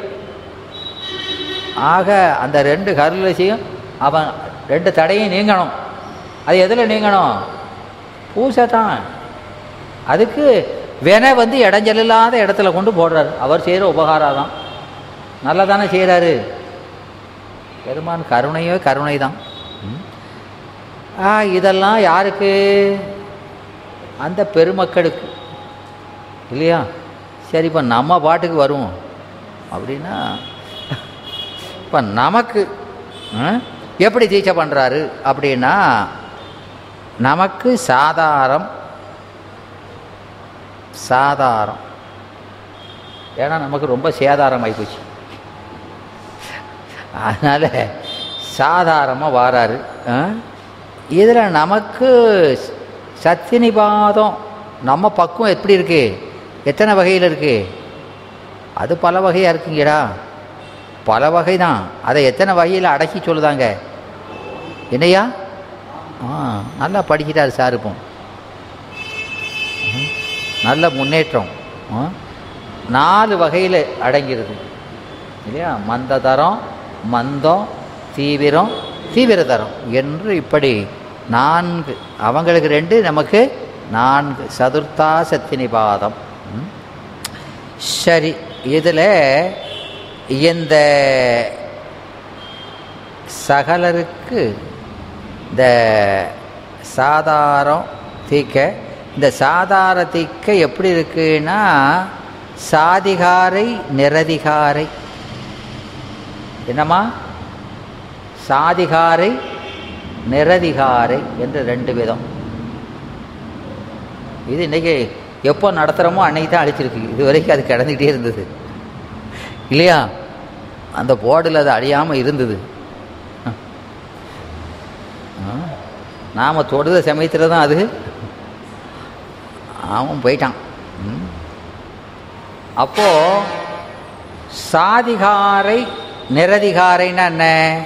ஆக அந்த ரெண்டு கருளசியும் அவன் ரெண்டு தடையும் நீங்கணும் அது எதில் நீங்கணும் பூசை தான் அதுக்கு வினை வந்து இடைஞ்சல் இல்லாத இடத்துல கொண்டு போடுறாரு அவர் செய்கிற உபகாரம் தான் நல்லா தானே செய்கிறாரு பெருமான் கருணையோ கருணை தான் ம். ஆ இதெல்லாம் யாருக்கு அந்த பெருமக்களுக்கு இல்லையா சரி இப்போ நம்ம பாட்டுக்கு வருவோம் அப்படின்னா இப்போ நமக்கு ம், எப்படி தீட்சை பண்ணுறாரு அப்படின்னா நமக்கு சாதாரம் சாதாரம் ஏன்னா நமக்கு ரொம்ப சேதாரம் ஆகிப்போச்சு அதனால் சாதாரணமாக வாராரு இதில் நமக்கு சத்தியநிபாதம் நம்ம பக்குவம் எப்படி இருக்கு எத்தனை வகையில் இருக்கு அது பல வகையாக இருக்குங்கடா பல வகை தான் அதை எத்தனை வகையில் அடக்கி சொல்லுதாங்க என்னையா ஆ நல்லா படிக்கிறார் சார் இப்போ ம், நல்ல முன்னேற்றம் ஆ, நாலு வகையில் அடங்கியிருக்கு இல்லையா மந்ததரம் மந்தம் தீவிரம் தீவிரதரம் என்று இப்படி நான்கு அவங்களுக்கு ரெண்டு நமக்கு நான்கு சதுர்த்தா சத்தினிபாதம் ம். சரி இதில் இந்த சகலருக்கு இந்த சாதாரம் தீக்க இந்த சாதார தீக்க எப்படி இருக்குன்னா சாதிகாரை நிரதிகாரை என்னம்மா சாதிகாரை நிரதிகாரை என்று ரெண்டு விதம் இது இன்னைக்கு எப்போ நடத்துகிறோமோ அன்னைக்கு தான் அழிச்சிருக்கு இது வரைக்கும் அது கிடந்துக்கிட்டே இருந்தது இல்லையா அந்த போர்டில் அது அழியாமல் இருந்தது நாம் தொடுத சமயத்தில் தான் அது அவன் போயிட்டான் ம். அப்போ சாதிகாரை நிரதிகாரைன்னா என்ன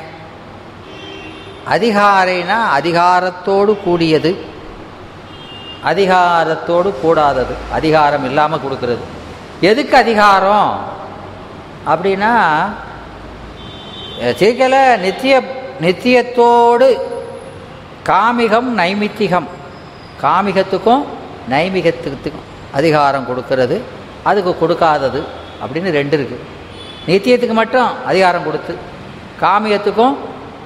அதிகாரைனா அதிகாரத்தோடு கூடியது அதிகாரத்தோடு கூடாதது அதிகாரம் இல்லாமல் கொடுக்கறது எதுக்கு அதிகாரம் அப்படின்னா சீக்கிர நித்திய நித்தியத்தோடு காமிகம் நைமித்திகம் காமிகத்துக்கும் நைமிகத்துக்கும் அதிகாரம் கொடுக்கறது அதுக்கு கொடுக்காதது அப்படின்னு ரெண்டு இருக்குது நித்தியத்துக்கு மட்டும் அதிகாரம் கொடுத்து காமியத்துக்கும்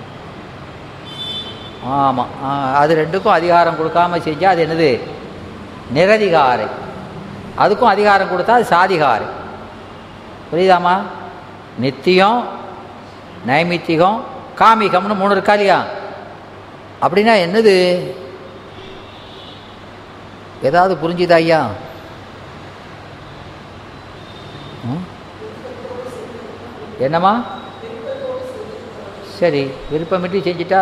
ஆமாம் அது ரெண்டுக்கும் அதிகாரம் கொடுக்காம செஞ்சால் அது என்னது நிரதிகாரை அதுக்கும் அதிகாரம் கொடுத்தா அது சாதிகாரை புரியுதாம்மா நித்தியம் நைமித்திகம் காமிகம்னு மூணு இருக்கா இல்லையா அப்படின்னா என்னது ஏதாவது புரிஞ்சுதா ஐயா ம்? என்னம்மா சரி விருப்பமிட்டு செஞ்சிட்டா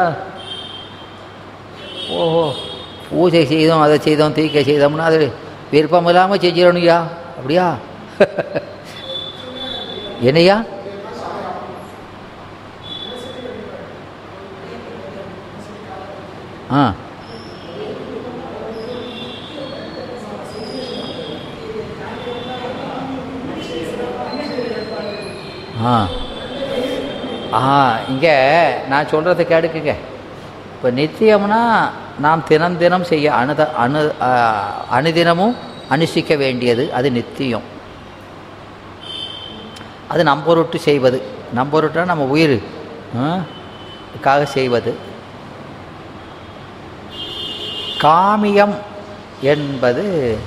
ஓஹோ பூஜை செய்தோம் அதை செய்தோம் தீக்கை செய்தோம்னா அது விருப்பம் இல்லாமல் செஞ்சிடணுயா அப்படியா என்னையா ஆ ஆ ஆ இங்கே நான் சொல்கிறத கேடுக்குங்க இப்போ நித்தியம்னா நாம் தினம் தினம் செய்ய அனுத அணு ஆ, அனுதினமும் அனுஷ்டிக்க வேண்டியது அது நித்தியம் அது நம்பொருட்டு செய்வது நம்பொருட்டுனா நம்ம உயிர் ஆ, க்காக செய்வது காமியம் என்பது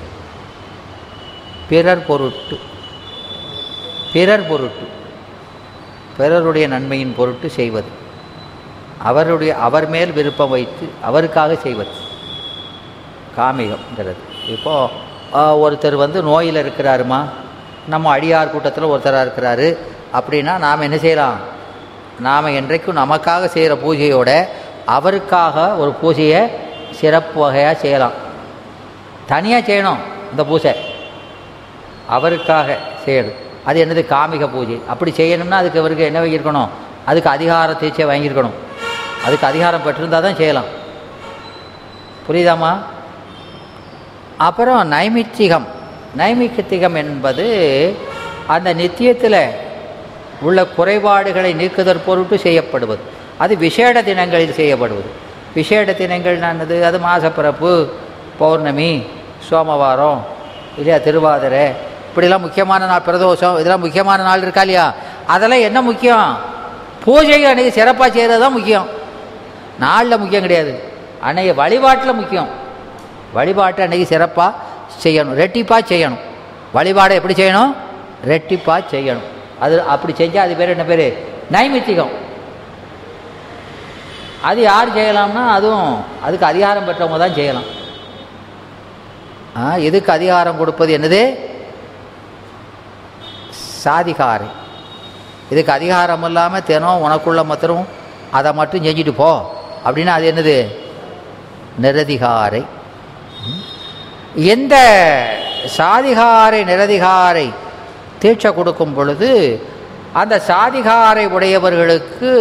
பிறர் பொருட்டு பிறர் பொருட்டு பிறருடைய நன்மையின் பொருட்டு செய்வது அவருடைய அவர் மேல் விருப்பம் வைத்து அவருக்காக செய்வது காமிகம்ங்கிறது இப்போது ஒருத்தர் வந்து நோயில் இருக்கிறாருமா நம்ம அடியார் கூட்டத்தில் ஒருத்தராக இருக்கிறாரு அப்படின்னா நாம் என்ன செய்யலாம் நாம் என்றைக்கும் நமக்காக செய்கிற பூஜையோட அவருக்காக ஒரு பூஜையை சிறப்பு வகையாக செய்யலாம் தனியாக செய்யணும் இந்த பூஜை அவருக்காக செய்யணும் அது என்னது காமிக பூஜை அப்படி செய்யணும்னா அதுக்கு அவருக்கு என்ன வாங்கியிருக்கணும் அதுக்கு அதிகார தீட்சை வாங்கியிருக்கணும் அதுக்கு அதிகாரம் பெற்றிருந்தால் தான் செய்யலாம் புரியுதாம்மா அப்புறம் நைமித்திகம் நைமித்திகம் என்பது அந்த நித்தியத்தில் உள்ள குறைபாடுகளை நீக்குதற் பொருட்டு செய்யப்படுவது அது விசேட தினங்களில் செய்யப்படுவது விசேட தினங்கள் என்னது அது மாசப்பிறப்பு பௌர்ணமி சோமவாரம் இல்லையா திருவாதிரை இப்படிலாம் முக்கியமான நாள் பிரதோஷம் இதெல்லாம் முக்கியமான நாள் இருக்கா இல்லையா அதெல்லாம் என்ன முக்கியம் பூஜை அன்னைக்கு சிறப்பாக செய்கிறது தான் முக்கியம் நாளில் முக்கியம் கிடையாது அன்னைக்கு வழிபாட்டில் முக்கியம் வழிபாட்டை அன்னைக்கு சிறப்பாக செய்யணும் ரெட்டிப்பாக செய்யணும் வழிபாடை எப்படி செய்யணும் ரெட்டிப்பாக செய்யணும் அது அப்படி செஞ்சால் அது பேர் என்ன பேர் நைமித்திகம் அது யார் செய்யலாம்னா அதுவும் அதுக்கு அதிகாரம் பெற்றவங்க தான் செய்யலாம் ஆ இதுக்கு அதிகாரம் கொடுப்பது என்னது சாதிகாரை இதுக்கு அதிகாரம் இல்லாமல் தினம் உனக்குள்ள மாத்திரம் அதை மட்டும் செஞ்சுட்டு போ அப்படின்னா அது என்னது நிரதிகாரை ம். எந்த சாதிகாரை நிரதிகாரை தீட்சை கொடுக்கும் பொழுது அந்த சாதிகாரை உடையவர்களுக்கு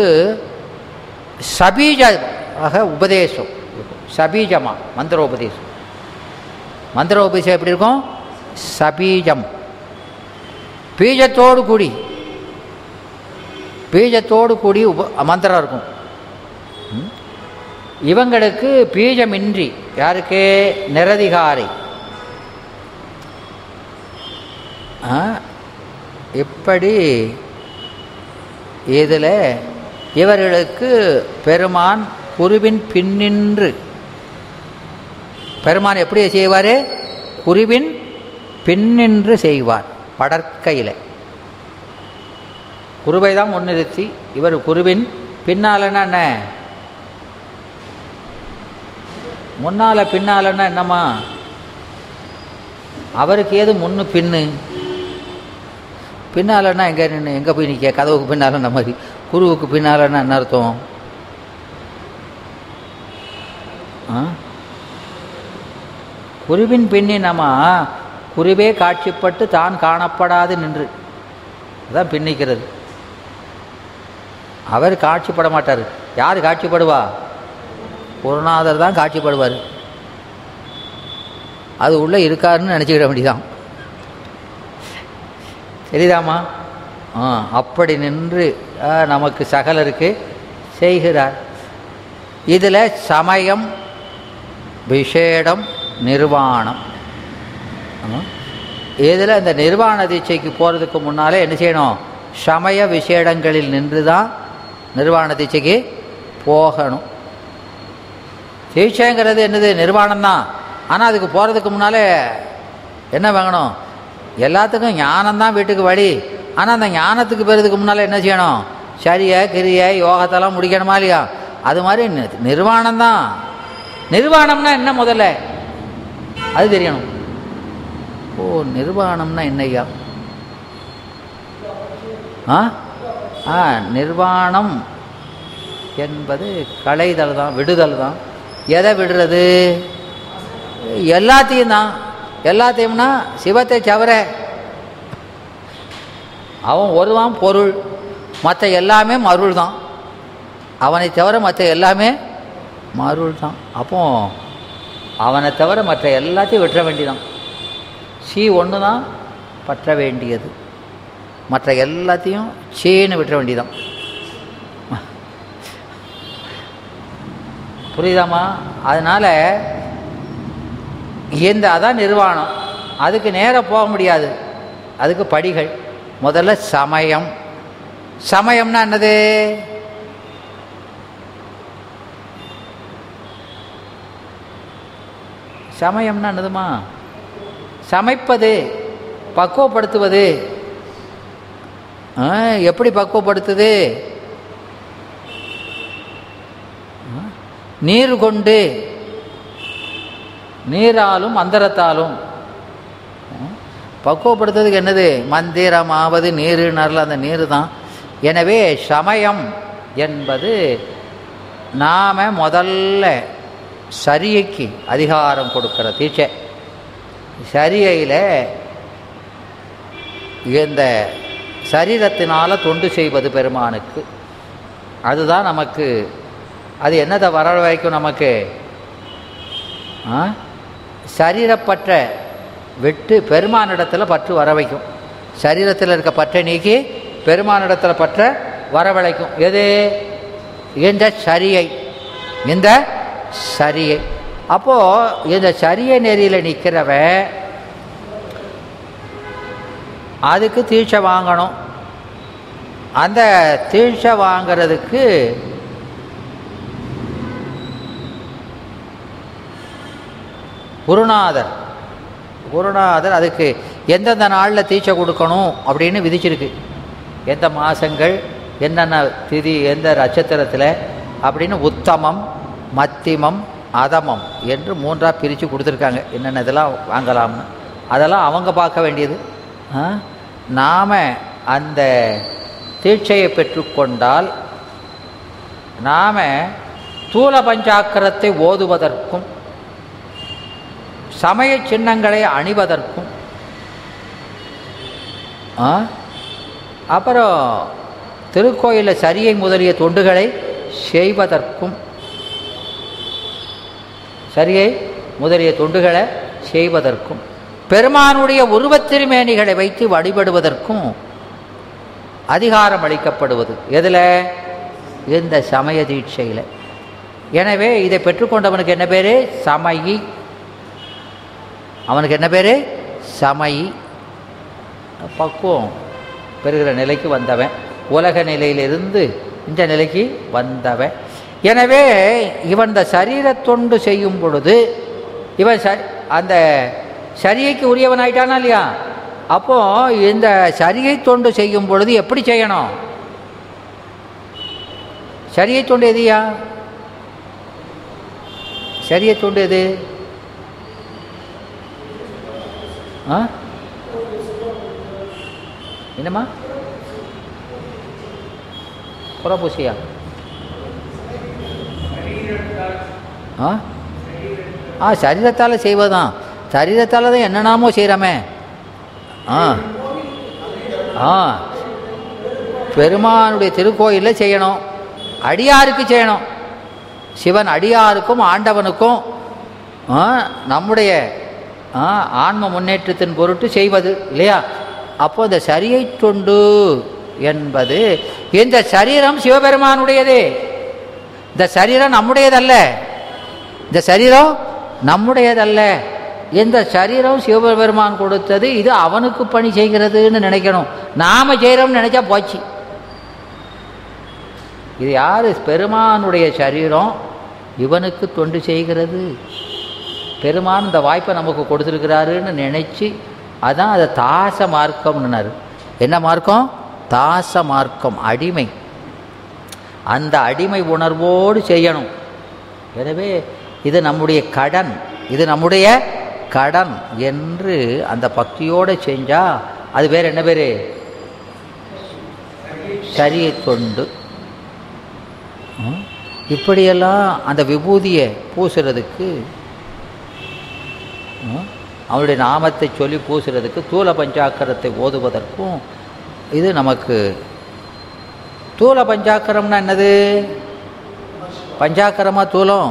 சபீஜமாக உபதேசம் சபீஜமா மந்திர உபதேசம் மந்திர உபதேசம் எப்படி இருக்கும் சபீஜம் பீஜத்தோடு கூடி பீஜத்தோடு கூடி உப மந்திரம் இருக்கும் ம். இவங்களுக்கு பீஜமின்றி யாருக்கு நிரதிகாரை ஆ, இப்படி இதில் இவர்களுக்கு பெருமான் குருவின் பின்னின்று பெருமான் எப்படி செய்வார் குருவின் பின்னின்று செய்வார் படற்கையில் குருவை தான் முன்னிறுத்தி இவர் குருவின் பின்னாலன்னா என்ன முன்னால பின்னாலன்னா என்னம்மா அவருக்கு ஏது முன்னு பின்னு பின்னாலன்னா எங்கே நின்று எங்கே போய் நிற்க கதவுக்கு பின்னாலன்னா மாதிரி குருவுக்கு பின்னாலன்னா என்ன அர்த்தம் ஆ குருவின் பின்னினமா குருவே காட்சிப்பட்டு தான் காணப்படாது நின்று அதான் பின்னிக்கிறது அவர் காட்சிப்பட மாட்டார் யார் காட்சிப்படுவா குருநாதர் தான் காட்சிப்படுவார் அது உள்ளே இருக்காருன்னு நினச்சிக்கிட வேண்டியதான் சரிதாம்மா ஆ அப்படி நின்று ஆ, நமக்கு சகலருக்கு செய்கிறார் இதில் சமயம் விஷேடம் நிர்வாணம் இதில் இந்த நிர்வாண தீட்சைக்கு போகிறதுக்கு முன்னாலே என்ன செய்யணும் சமய விஷேடங்களில் நின்று தான் நிர்வாண தீட்சைக்கு போகணும் தீட்சைங்கிறது என்னது நிர்வாணம் தான் ஆனால் அதுக்கு போகிறதுக்கு முன்னாலே என்ன வாங்கணும் எல்லாத்துக்கும் ஞானம்தான் வீட்டுக்கு வழி ஆனால் அந்த ஞானத்துக்கு பெறதுக்கு முன்னால் என்ன செய்யணும் சரிய கிரிய யோகத்தெல்லாம் முடிக்கணுமா இல்லையா அது மாதிரி நி- நிர்வாணம் தான் நிர்வாணம்னா என்ன முதல்ல அது தெரியணும் ஓ நிர்வாணம்னா என்னய்யா ஆ ஆ நிர்வாணம் என்பது களைதல் தான் விடுதல் தான் எதை விடுறது எல்லாத்தையும் தான் எல்லாத்தையும்னா சிவத்தை தவிர அவன் ஒருவான் பொருள் மற்ற எல்லாமே மருள் தான் அவனை தவிர மற்ற எல்லாமே மருள் தான் அப்போ அவனை தவிர மற்ற எல்லாத்தையும் விட்டுற வேண்டியதான் சி ஒன்று தான் பற்ற வேண்டியது மற்ற எல்லாத்தையும் சீன்னு விட்டுற வேண்டியதான் புரியுதாம்மா அதனால் இந்த அதான் நிர்வாணம் அதுக்கு நேராக போக முடியாது அதுக்கு படிகள் முதல்ல சமயம் சமயம்னா என்னது சமயம்னா என்னதுமா சமைப்பது பக்குவப்படுத்துவது ஆ, எப்படி பக்குவப்படுத்துது ஆ, நீர் கொண்டு நீராலும் மந்திரத்தாலும் ஆ, பக்குவப்படுத்துறதுக்கு என்னது மந்திரமாவது நீருனார்ல அந்த நீர் தான் எனவே சமயம் என்பது நாம் முதல்ல சரியைக்கு அதிகாரம் கொடுக்கிற தீட்சை சரியையில் இந்த சரீரத்தினால தொண்டு செய்வது பெருமானுக்கு அதுதான் நமக்கு அது என்னதை வர வைக்கும் நமக்கு ஆ? சரீரப்பற்ற விட்டு பெருமானிடத்தில் பற்று வர வைக்கும் சரீரத்தில் இருக்க பற்றை நீக்கி பெருமானிடத்தில் பற்ற வரவழைக்கும் எது இந்த சரியை இந்த சரியை அப்போது இந்த சரிய நெறியில் நிற்கிறவன் அதுக்கு தீட்சை வாங்கணும் அந்த தீட்சை வாங்கிறதுக்கு குருநாதர் குருநாதர் அதுக்கு எந்தெந்த நாளில் தீட்சை கொடுக்கணும் அப்படின்னு விதிச்சிருக்கு எந்த மாதங்கள் என்னென்ன திதி எந்த நட்சத்திரத்தில் அப்படின்னு உத்தமம் மத்திமம் அதமம் என்று மூன்றாக பிரித்து கொடுத்துருக்காங்க என்னென்ன இதெல்லாம் வாங்கலாம்னு அதெல்லாம் அவங்க பார்க்க வேண்டியது நாம் அந்த தீட்சையை பெற்றுக்கொண்டால் நாம் தூல பஞ்சாக்கரத்தை ஓதுவதற்கும் சமய சின்னங்களை அணிவதற்கும் ஆ? அப்புறம் திருக்கோயிலில் சரியை முதலிய தொண்டுகளை செய்வதற்கும் சரியை முதலிய தொண்டுகளை செய்வதற்கும் பெருமானுடைய உருவத்திருமேனிகளை வைத்து வழிபடுவதற்கும் அதிகாரம் அளிக்கப்படுவது எதில் இந்த சமய தீட்சையில் எனவே இதை பெற்றுக்கொண்டவனுக்கு என்ன பேர் சமயி அவனுக்கு என்ன பேர் சமயி பக்குவம் பெறுகிற நிலைக்கு வந்தவன் உலக நிலையிலிருந்து இந்த நிலைக்கு வந்தவன் எனவே இவன் இந்த சரீர தொண்டு செய்யும் பொழுது இவன் ச அந்த சரிகைக்கு உரியவன் ஆயிட்டானா இல்லையா அப்போ இந்த சரிகை தொண்டு செய்யும் பொழுது எப்படி செய்யணும் சரியை தொண்டு எதுயா சரியை தொண்டு எது ஆ என்னம்மா புறப்பூசியா ஆ ஆ சரீரத்தால் செய்வதுதான் சரீரத்தால் தான் என்னென்னாமோ செய்கிறோமே ஆ ஆ பெருமானுடைய திருக்கோயிலில் செய்யணும் அடியாருக்கு செய்யணும் சிவன் அடியாருக்கும் ஆண்டவனுக்கும் ஆ, நம்முடைய ஆ, ஆன்ம முன்னேற்றத்தின் பொருட்டு செய்வது இல்லையா அப்போ இந்த சரியை தொண்டு என்பது இந்த சரீரம் சிவபெருமானுடையது இந்த சரீரம் நம்முடையதல்ல இந்த சரீரம் நம்முடையதல்ல இந்த சரீரம் சிவபெருமான் கொடுத்தது இது அவனுக்கு பணி செய்கிறதுன்னு நினைக்கணும் நாம செய்கிறோம்னு நினைச்சா போச்சு இது யார் பெருமானுடைய சரீரம் இவனுக்கு தொண்டு செய்கிறது பெருமான் இந்த வாய்ப்பை நமக்கு கொடுத்துருக்கிறாருன்னு நினச்சி அதான் அதை தாச மார்க்கம்னாரு என்ன மார்க்கம் தாச மார்க்கம் அடிமை அந்த அடிமை உணர்வோடு செய்யணும் எனவே இது நம்முடைய கடன் இது நம்முடைய கடன் என்று அந்த பக்தியோடு செஞ்சால் அது பேர் என்ன பேர் சரிய தொண்டு ம்? இப்படியெல்லாம் அந்த விபூதியை பூசுறதுக்கு ம், அவனுடைய நாமத்தை சொல்லி பூசுறதுக்கு தூல பஞ்சாக்கரத்தை ஓதுவதற்கும் இது நமக்கு தூல பஞ்சாக்கரம்னா என்னது பஞ்சாக்கரமா தூலம்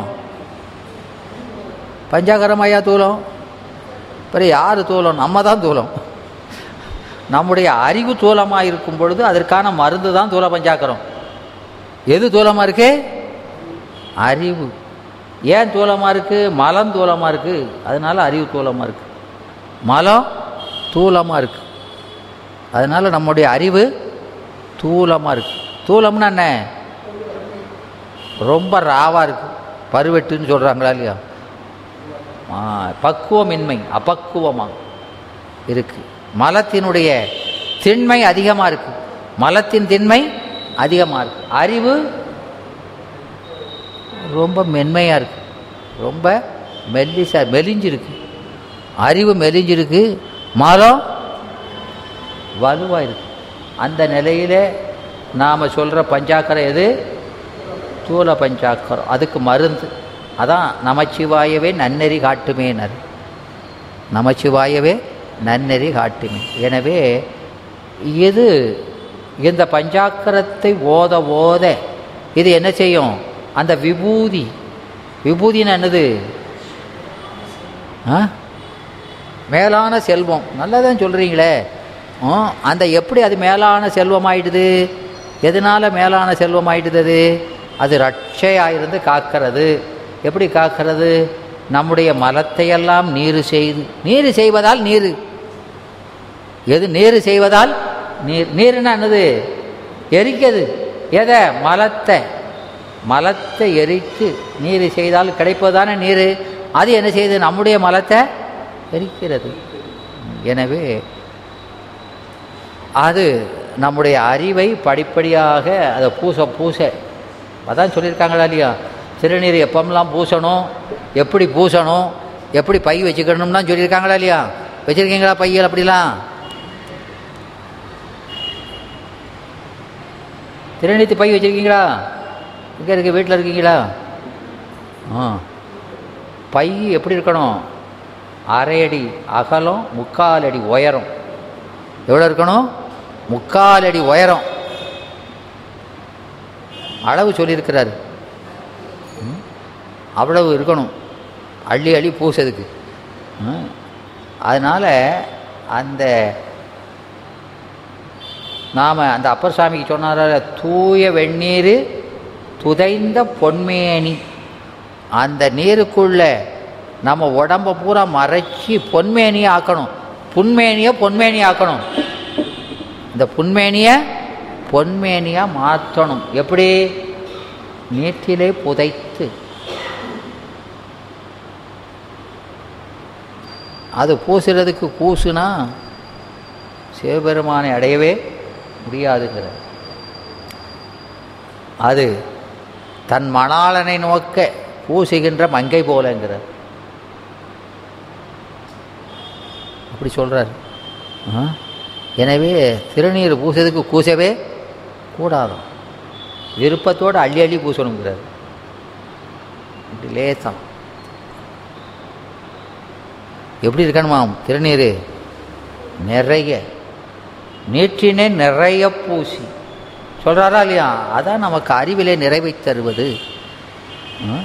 பஞ்சாக்கரமாயா தூலம் அப்புறம் யார் தூலம் நம்ம தான் தூலம் நம்முடைய அறிவு தூலமாக இருக்கும் பொழுது அதற்கான மருந்து தான் தூல பஞ்சாக்கரம் எது தூலமாக இருக்கு அறிவு ஏன் தூலமாக இருக்குது மலம் தூலமாக இருக்குது அதனால அறிவு தூலமாக இருக்குது மலம் தூலமாக இருக்குது அதனால் நம்முடைய அறிவு தூலமாக இருக்குது தூலம்னா என்ன ரொம்ப ராவாக இருக்குது பருவெட்டுன்னு சொல்கிறாங்களா இல்லையா ஆ, பக்குவமின்மை அபக்குவமாக இருக்குது மலத்தினுடைய திண்மை அதிகமாக இருக்குது மலத்தின் திண்மை அதிகமாக இருக்குது அறிவு ரொம்ப மென்மையாக இருக்குது ரொம்ப மெல்லிசா மெலிஞ்சிருக்கு அறிவு மெலிஞ்சிருக்கு மரம் வலுவாக இருக்கு அந்த நிலையில் நாம் சொல்கிற பஞ்சாக்கரம் எது தூல பஞ்சாக்கரம் அதுக்கு மருந்து அதான் நமச்சிவாயவே நன்னெறி காட்டுமேனர் நமச்சிவாயவே நன்னெறி காட்டுமே எனவே இது இந்த பஞ்சாக்கரத்தை ஓத ஓத இது என்ன செய்யும் அந்த விபூதி விபூதின்னு என்னது ஆ மேலான செல்வம் நல்லா தான் சொல்கிறீங்களே ஆ, அந்த எப்படி அது மேலான செல்வம் ஆயிடுது எதனால் மேலான செல்வம் ஆயிடுது அது அது ரட்சையாக இருந்து காக்கிறது எப்படி காக்கிறது நம்முடைய மலத்தையெல்லாம் நீர் செய்து நீர் செய்வதால் நீர் எது நீர் செய்வதால் நீர் நீர்னா என்னது எரிக்கிறது எதை மலத்தை மலத்தை எரித்து நீர் செய்தால் கிடைப்பதான நீர் அது என்ன செய்யுது நம்முடைய மலத்தை எரிக்கிறது எனவே அது நம்முடைய அறிவை படிப்படியாக அதை பூச பூச அதான் சொல்லியிருக்காங்களா இல்லையா திருநீர் எப்பமெல்லாம் பூசணும் எப்படி பூசணும் எப்படி பை வச்சுக்கணும்னா சொல்லியிருக்காங்களா இல்லையா வச்சுருக்கீங்களா பையல் அப்படிலாம் திருநீத்து பை வச்சுருக்கீங்களா இங்கே இருக்கு வீட்டில் இருக்கீங்களா ஆ பை எப்படி இருக்கணும் அரை அடி அகலம் முக்கால் அடி உயரம் எவ்வளோ இருக்கணும் முக்கால் அடி உயரம் அளவு சொல்லியிருக்கிறாரு ம். அவ்வளவு இருக்கணும் அள்ளி அள்ளி பூசதுக்கு ம். அதனால அந்த நாம் அந்த அப்பர் சாமிக்கு சொன்னார தூய வெந்நீர் துதைந்த பொன்மேனி அந்த நீருக்குள்ள நம்ம உடம்ப பூரா மறைச்சி பொன்மேனியை ஆக்கணும் புன்மேனியை பொன்மேனி ஆக்கணும் இந்த புன்மேனியை பொன்மேனியாக மாற்றணும் எப்படி நீட்டிலே புதைத்து அது பூசுறதுக்கு கூசுனா சிவபெருமானை அடையவே முடியாதுங்கிற அது தன் மணாளனை நோக்க பூசுகின்ற மங்கை போலங்கிறார் அப்படி சொல்கிறார் எனவே திருநீர் பூசதுக்கு கூசவே கூடாதாம் விருப்பத்தோடு அள்ளி அள்ளி பூசணுங்கிறார் இப்படி லேசம் எப்படி இருக்கணுமாம் திருநீர் நிறைய நீற்றினே நிறைய பூசி சொல்கிறாரா இல்லையா அதான் நமக்கு அறிவிலே நிறைவை தருவது ஆ?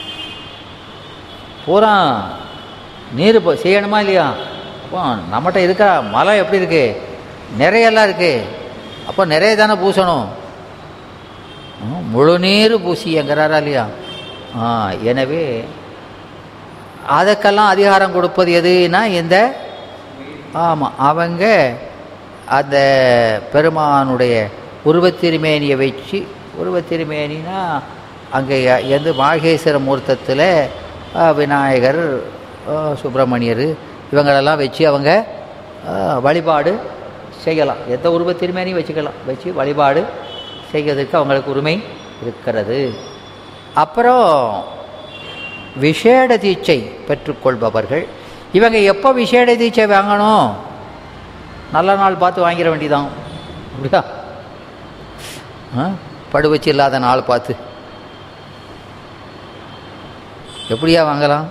பூரா நீர் இப்போ செய்யணுமா இல்லையா அப்போ நம்மகிட்ட இருக்கா மலை எப்படி இருக்கு நிறையெல்லாம் இருக்கு அப்போ நிறைய தானே பூசணும் ஆ, முழு நீர் பூசிங்கிறாரா இல்லையா ஆ எனவே அதுக்கெல்லாம் அதிகாரம் கொடுப்பது எதுனா இந்த ஆமாம் அவங்க அந்த பெருமானுடைய உருவத்திருமேனியை வச்சு உருவத்திருமேனினா அங்கே எந்த மாகேஸ்வர மூர்த்தத்தில் விநாயகர் ஆ, சுப்பிரமணியர் இவங்களெல்லாம் வச்சு அவங்க ஆ, வழிபாடு செய்யலாம் எந்த உருவத்திருமேனியும் வச்சுக்கலாம் வச்சு வழிபாடு செய்வதற்கு அவங்களுக்கு உரிமை இருக்கிறது அப்புறம் விசேட தீட்சை பெற்றுக்கொள்பவர்கள் இவங்க எப்போ விசேட தீட்சை வாங்கணும் நல்ல நாள் பார்த்து வாங்கிட வேண்டியதான் அப்படியா ஆ படுவச்சு இல்லாத நாள் பார்த்து எப்படியா வாங்கலாம்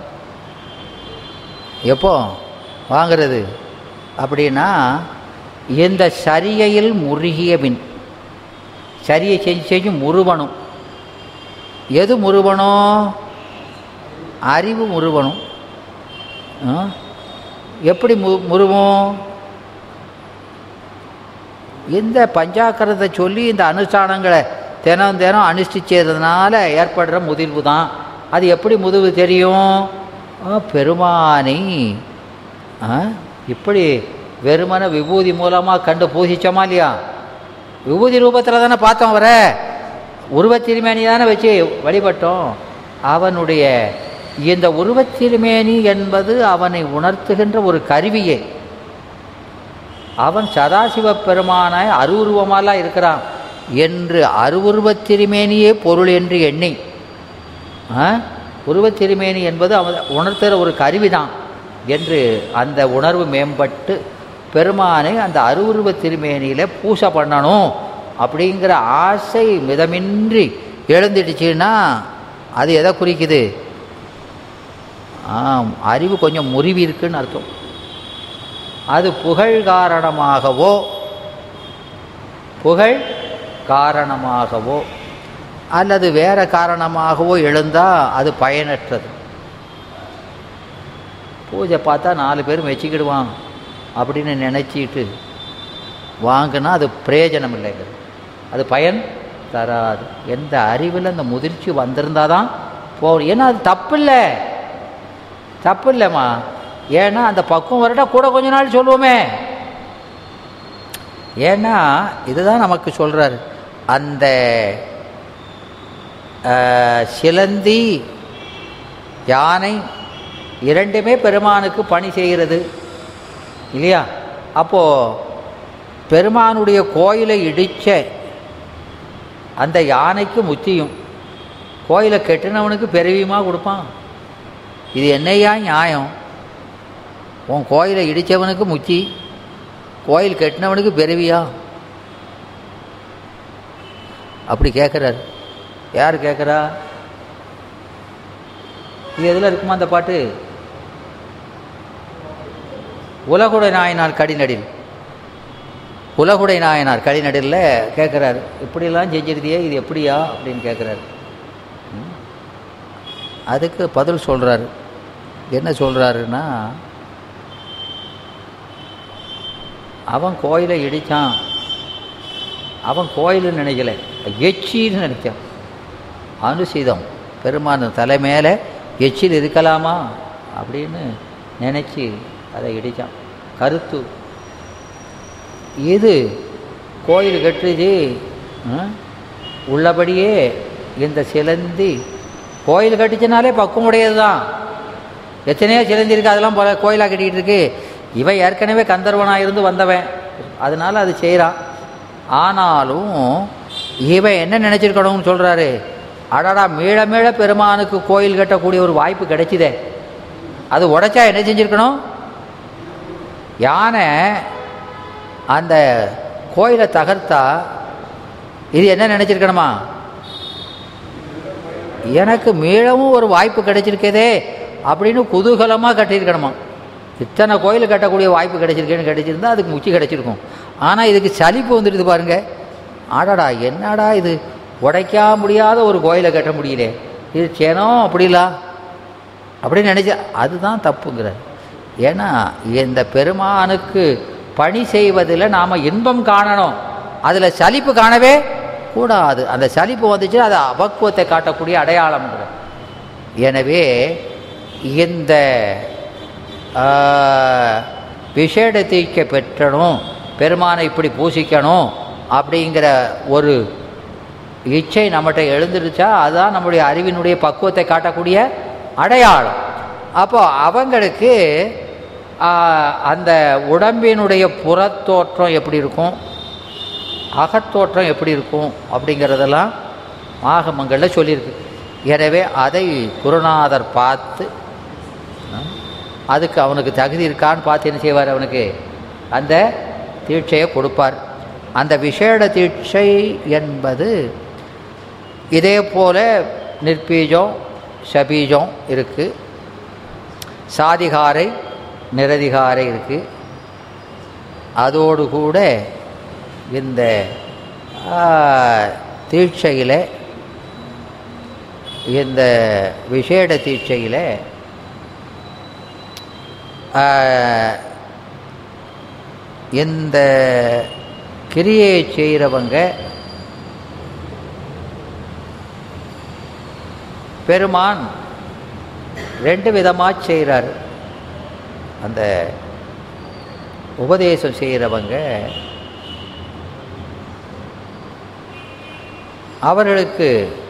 எப்போ வாங்கிறது அப்படின்னா இந்த சரியையில் முருகிய பின் சரியை செஞ்சு செஞ்சு முருவணும் எது முருவணும் அறிவு முருவணும் ஆ? எப்படி மு முருவும் இந்த பஞ்சாக்கரத்தை சொல்லி இந்த அனுஷ்டானங்களை தினம் தினம் அனுஷ்டிச்சதுனால ஏற்படுற முதிர்வு தான் அது எப்படி முதிர்வு தெரியும் ஆ, பெருமானை ஆ, இப்படி வெறுமன விபூதி மூலமாக கண்டு பூசிச்சோமா இல்லையா விபூதி ரூபத்தில் தானே பார்த்தோம் அவரை உருவத்திருமேனி தானே வச்சு வழிபட்டோம் அவனுடைய இந்த உருவத்திருமேனி என்பது அவனை உணர்த்துகின்ற ஒரு கருவியே அவன் சதாசிவ பெருமானாய் அருவுருவமாலாம் இருக்கிறான் என்று அருவுருவத் திருமேனியே பொருள் என்று எண்ணி ஆ? உருவத் திருமேனி என்பது அவன் உணர்த்துகிற ஒரு கருவிதான் என்று அந்த உணர்வு மேம்பட்டு பெருமானை அந்த அருவுருவத் திருமேனியில் பூசை பண்ணணும் அப்படிங்கிற ஆசை மிதமின்றி எழுந்துடுச்சுன்னா அது எதை குறிக்குது ஆம் அறிவு கொஞ்சம் முறிவி இருக்குன்னு அர்த்தம் அது புகழ் காரணமாகவோ புகழ் காரணமாகவோ அல்லது வேற காரணமாகவோ எழுந்தால் அது பயனற்றது பூஜை பார்த்தா நாலு பேர் மெச்சிக்கிடுவான் அப்படின்னு நினச்சிட்டு வாங்கினா அது பிரயோஜனம் இல்லைங்க அது பயன் தராது எந்த அறிவில் அந்த முதிர்ச்சி வந்திருந்தால் தான் போகணும் ஏன்னா அது தப்பு இல்லை தப்பு இல்லைம்மா ஏன்னா அந்த பக்குவம் வரட்டா கூட கொஞ்ச நாள் சொல்லுவோமே ஏன்னா இதுதான் நமக்கு சொல்கிறாரு அந்த அஹ், சிலந்தி யானை இரண்டுமே பெருமானுக்கு பணி செய்கிறது இல்லையா அப்போது பெருமானுடைய கோயிலை இடித்த அந்த யானைக்கு முத்தியும் கோயிலை கெட்டினவனுக்கு பெருவியுமா கொடுப்பான் இது என்னையா நியாயம் உன் கோயிலை இடித்தவனுக்கு முச்சி கோயில் கட்டினவனுக்கு பெருவியா அப்படி கேட்குறாரு யார் கேட்குறா இது எதில் இருக்குமா அந்த பாட்டு உலகுடை நாயனார் கடிநடில் உலகுடை நாயனார் கடிநடில் கேட்குறாரு இப்படிலாம் செஞ்சிருந்தியே இது எப்படியா அப்படின்னு கேட்குறாரு ம். அதுக்கு பதில் சொல்கிறாரு என்ன சொல்கிறாருன்னா அவன் கோயிலை இடித்தான் அவன் கோயிலுன்னு நினைக்கல எச்சின்னு நினைச்சான் அனுசிதம் பெருமான் தலை மேலே எச்சில் இருக்கலாமா அப்படின்னு நினச்சி அதை இடித்தான் கருத்து இது கோயில் கட்டுது ம், உள்ளபடியே இந்த சிலந்தி கோயில் கட்டுச்சுனாலே பக்குவம் உடையது தான் எத்தனையோ சிலந்தி இருக்குது அதெல்லாம் போல கோயிலாக கட்டிக்கிட்டு இருக்கு இவன் ஏற்கனவே கந்தர்வனாக இருந்து வந்தவன் அதனால் அது செய்கிறான் ஆனாலும் இவன் என்ன நினச்சிருக்கணும்னு சொல்கிறாரு அடடா மீள மீள பெருமானுக்கு கோயில் கட்டக்கூடிய ஒரு வாய்ப்பு கிடைச்சிதே அது உடைச்சா என்ன செஞ்சுருக்கணும் யானை அந்த கோயிலை தகர்த்தா இது என்ன நினச்சிருக்கணுமா எனக்கு மீளவும் ஒரு வாய்ப்பு கிடைச்சிருக்கதே அப்படின்னு குதூகலமாக கட்டியிருக்கணுமா இத்தனை கோயில் கட்டக்கூடிய வாய்ப்பு கிடைச்சிருக்கேன்னு கிடைச்சிருந்தா அதுக்கு முச்சி கிடைச்சிருக்கும் ஆனால் இதுக்கு சலிப்பு வந்துடுது பாருங்க ஆடாடா என்னடா இது உடைக்க முடியாத ஒரு கோயிலை கட்ட முடியல இது சேனோ அப்படிலா அப்படின்னு நினச்ச அதுதான் தப்புங்கிறார் ஏன்னா இந்த பெருமானுக்கு பணி செய்வதில் நாம் இன்பம் காணணும் அதில் சலிப்பு காணவே கூடாது அந்த சலிப்பு வந்துச்சு அது அபக்குவத்தை காட்டக்கூடிய அடையாளம்ங்கிற எனவே இந்த ஆ, விசேட தீக்க பெற்றணும் பெருமானை இப்படி பூசிக்கணும் அப்படிங்கிற ஒரு இச்சை நம்மகிட்ட எழுந்துருச்சா அதுதான் நம்முடைய அறிவினுடைய பக்குவத்தை காட்டக்கூடிய அடையாளம் அப்போ அவங்களுக்கு ஆ, அந்த உடம்பினுடைய புறத்தோற்றம் எப்படி இருக்கும் அகத்தோற்றம் எப்படி இருக்கும் அப்படிங்கிறதெல்லாம் ஆகமங்களில் சொல்லியிருக்கு எனவே அதை குருநாதர் பார்த்து ஆ, அதுக்கு அவனுக்கு தகுதி இருக்கான்னு பார்த்து என்ன செய்வார் அவனுக்கு அந்த தீட்சையை கொடுப்பார் அந்த விசேட தீட்சை என்பது இதே போல நிற்பீஜம் சபீஜம் இருக்குது சாதிகாரை நிரதிகாரை இருக்குது அதோடு கூட இந்த ஆ, தீட்சையில் இந்த விசேட தீட்சையில் ஆ, இந்த கிரியை செய்கிறவங்க பெருமான் ரெண்டு விதமாக செய்கிறார் அந்த உபதேசம் செய்கிறவங்க அவர்களுக்கு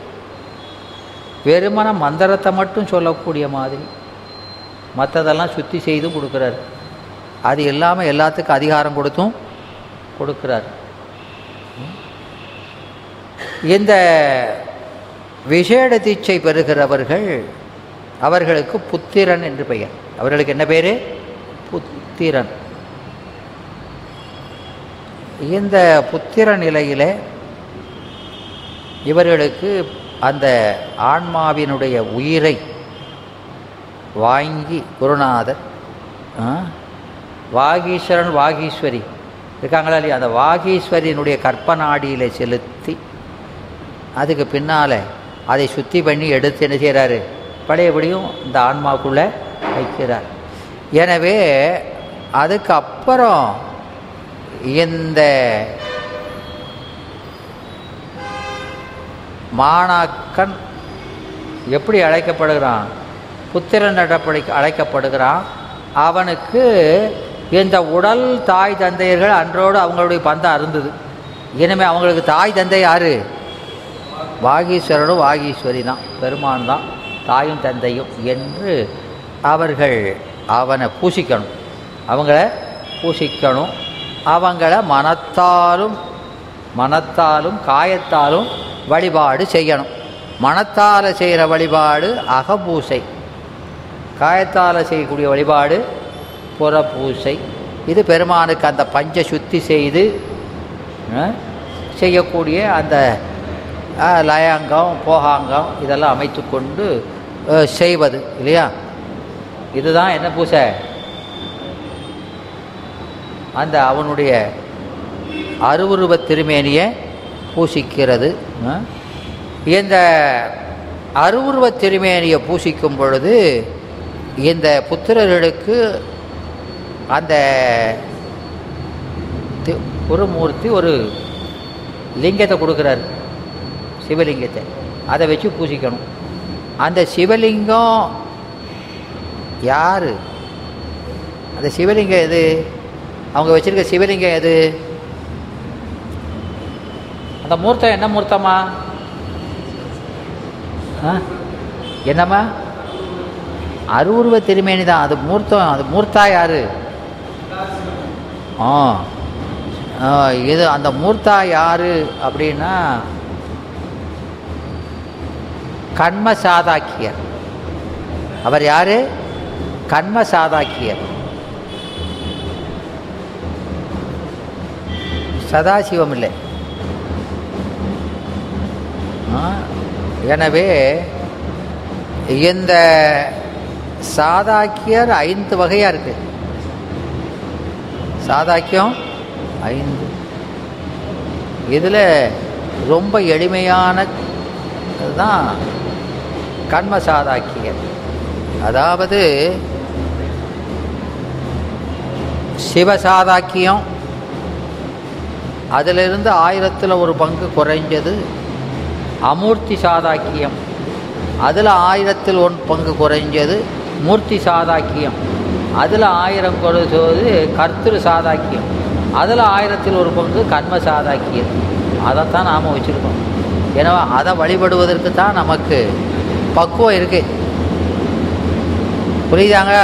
வெறுமன மந்திரத்தை மட்டும் சொல்லக்கூடிய மாதிரி மற்றதெல்லாம் சுத்தி செய்தும் கொடுக்குறாரு அது இல்லாமல் எல்லாத்துக்கும் அதிகாரம் கொடுத்தும் கொடுக்குறார் இந்த விசேட தீட்சை பெறுகிறவர்கள் அவர்களுக்கு புத்திரன் என்று பெயர் அவர்களுக்கு என்ன பேர் புத்திரன் இந்த புத்திர நிலையில் இவர்களுக்கு அந்த ஆன்மாவினுடைய உயிரை வாங்கி குருநாதர் ஆ, வாகீஸ்வரன் வாகீஸ்வரி இருக்காங்களா இல்லையா அந்த வாகீஸ்வரியினுடைய கற்பனாடியில் செலுத்தி அதுக்கு பின்னால் அதை சுத்தி பண்ணி எடுத்து என்ன செய்கிறாரு பழையபடியும் இந்த ஆன்மாக்குள்ளே வைக்கிறார் எனவே அதுக்கு அப்புறம் இந்த மாணாக்கன் எப்படி அழைக்கப்படுகிறான் புத்திரன் நடப்படை அழைக்கப்படுகிறான் அவனுக்கு இந்த உடல் தாய் தந்தையர்கள் அன்றோடு அவங்களுடைய பந்தம் அருந்தது இனிமேல் அவங்களுக்கு தாய் தந்தை யாரு வாகீஸ்வரனும் வாகீஸ்வரி தான் பெருமான் தான் தாயும் தந்தையும் என்று அவர்கள் அவனை பூசிக்கணும் அவங்கள பூசிக்கணும் அவங்கள மனத்தாலும் மனத்தாலும் காயத்தாலும் வழிபாடு செய்யணும் மனத்தால் செய்கிற வழிபாடு அகபூசை காயத்தால் செய்யக்கூடிய வழிபாடு புறப்பூசை இது பெருமானுக்கு அந்த பஞ்ச சுத்தி செய்து அஹ், செய்யக்கூடிய அந்த அஹ், லயங்கம் போகாங்கம் இதெல்லாம் அமைத்து கொண்டு அஹ், செய்வது இல்லையா இதுதான் என்ன பூசை அந்த அவனுடைய அருவுருவ திருமேனியை பூசிக்கிறது அஹ். இந்த அருவுருவ திருமேனியை பூசிக்கும் பொழுது இந்த புத்திரர்களுக்கு அந்த தி- குருமூர்த்தி ஒரு லிங்கத்தை கொடுக்குறாரு சிவலிங்கத்தை அதை வச்சு பூசிக்கணும் அந்த சிவலிங்கம் யார் அந்த சிவலிங்கம் எது அவங்க வச்சிருக்க சிவலிங்கம் எது அந்த மூர்த்தம் என்ன மூர்த்தமா ஆ? என்னம்மா அருவுருவ திருமேனி தான் அது மூர்த்தம் அது மூர்த்தா யாரு ஆ ஆ, இது அந்த மூர்த்தா யாரு அப்படின்னா கண்ம சாதாக்கியர் அவர் யாரு கண்ம சாதாக்கியர் சதாசிவம் இல்லை ஆ, எனவே இந்த சாதாக்கியர் ஐந்து வகையாக இருக்கு சாதாக்கியம் ஐந்து இதில் ரொம்ப எளிமையான தான் கண்ம சாதாக்கியர் அதாவது சிவசாதாக்கியம் அதிலிருந்து ஆயிரத்தில் ஒரு பங்கு குறைஞ்சது அமூர்த்தி சாதாக்கியம் அதில் ஆயிரத்தில் ஒன் பங்கு குறைஞ்சது மூர்த்தி சாதாக்கியம் அதில் ஆயிரம் குறைஞ்சது கர்த்திரு சாதாக்கியம் அதில் ஆயிரத்தில் ஒரு பங்கு கண்ம சாதாக்கியம் அதைத்தான் நாம் வச்சுருக்கோம் எனவே அதை வழிபடுவதற்கு தான் நமக்கு பக்குவம் இருக்கு புரியுதாங்க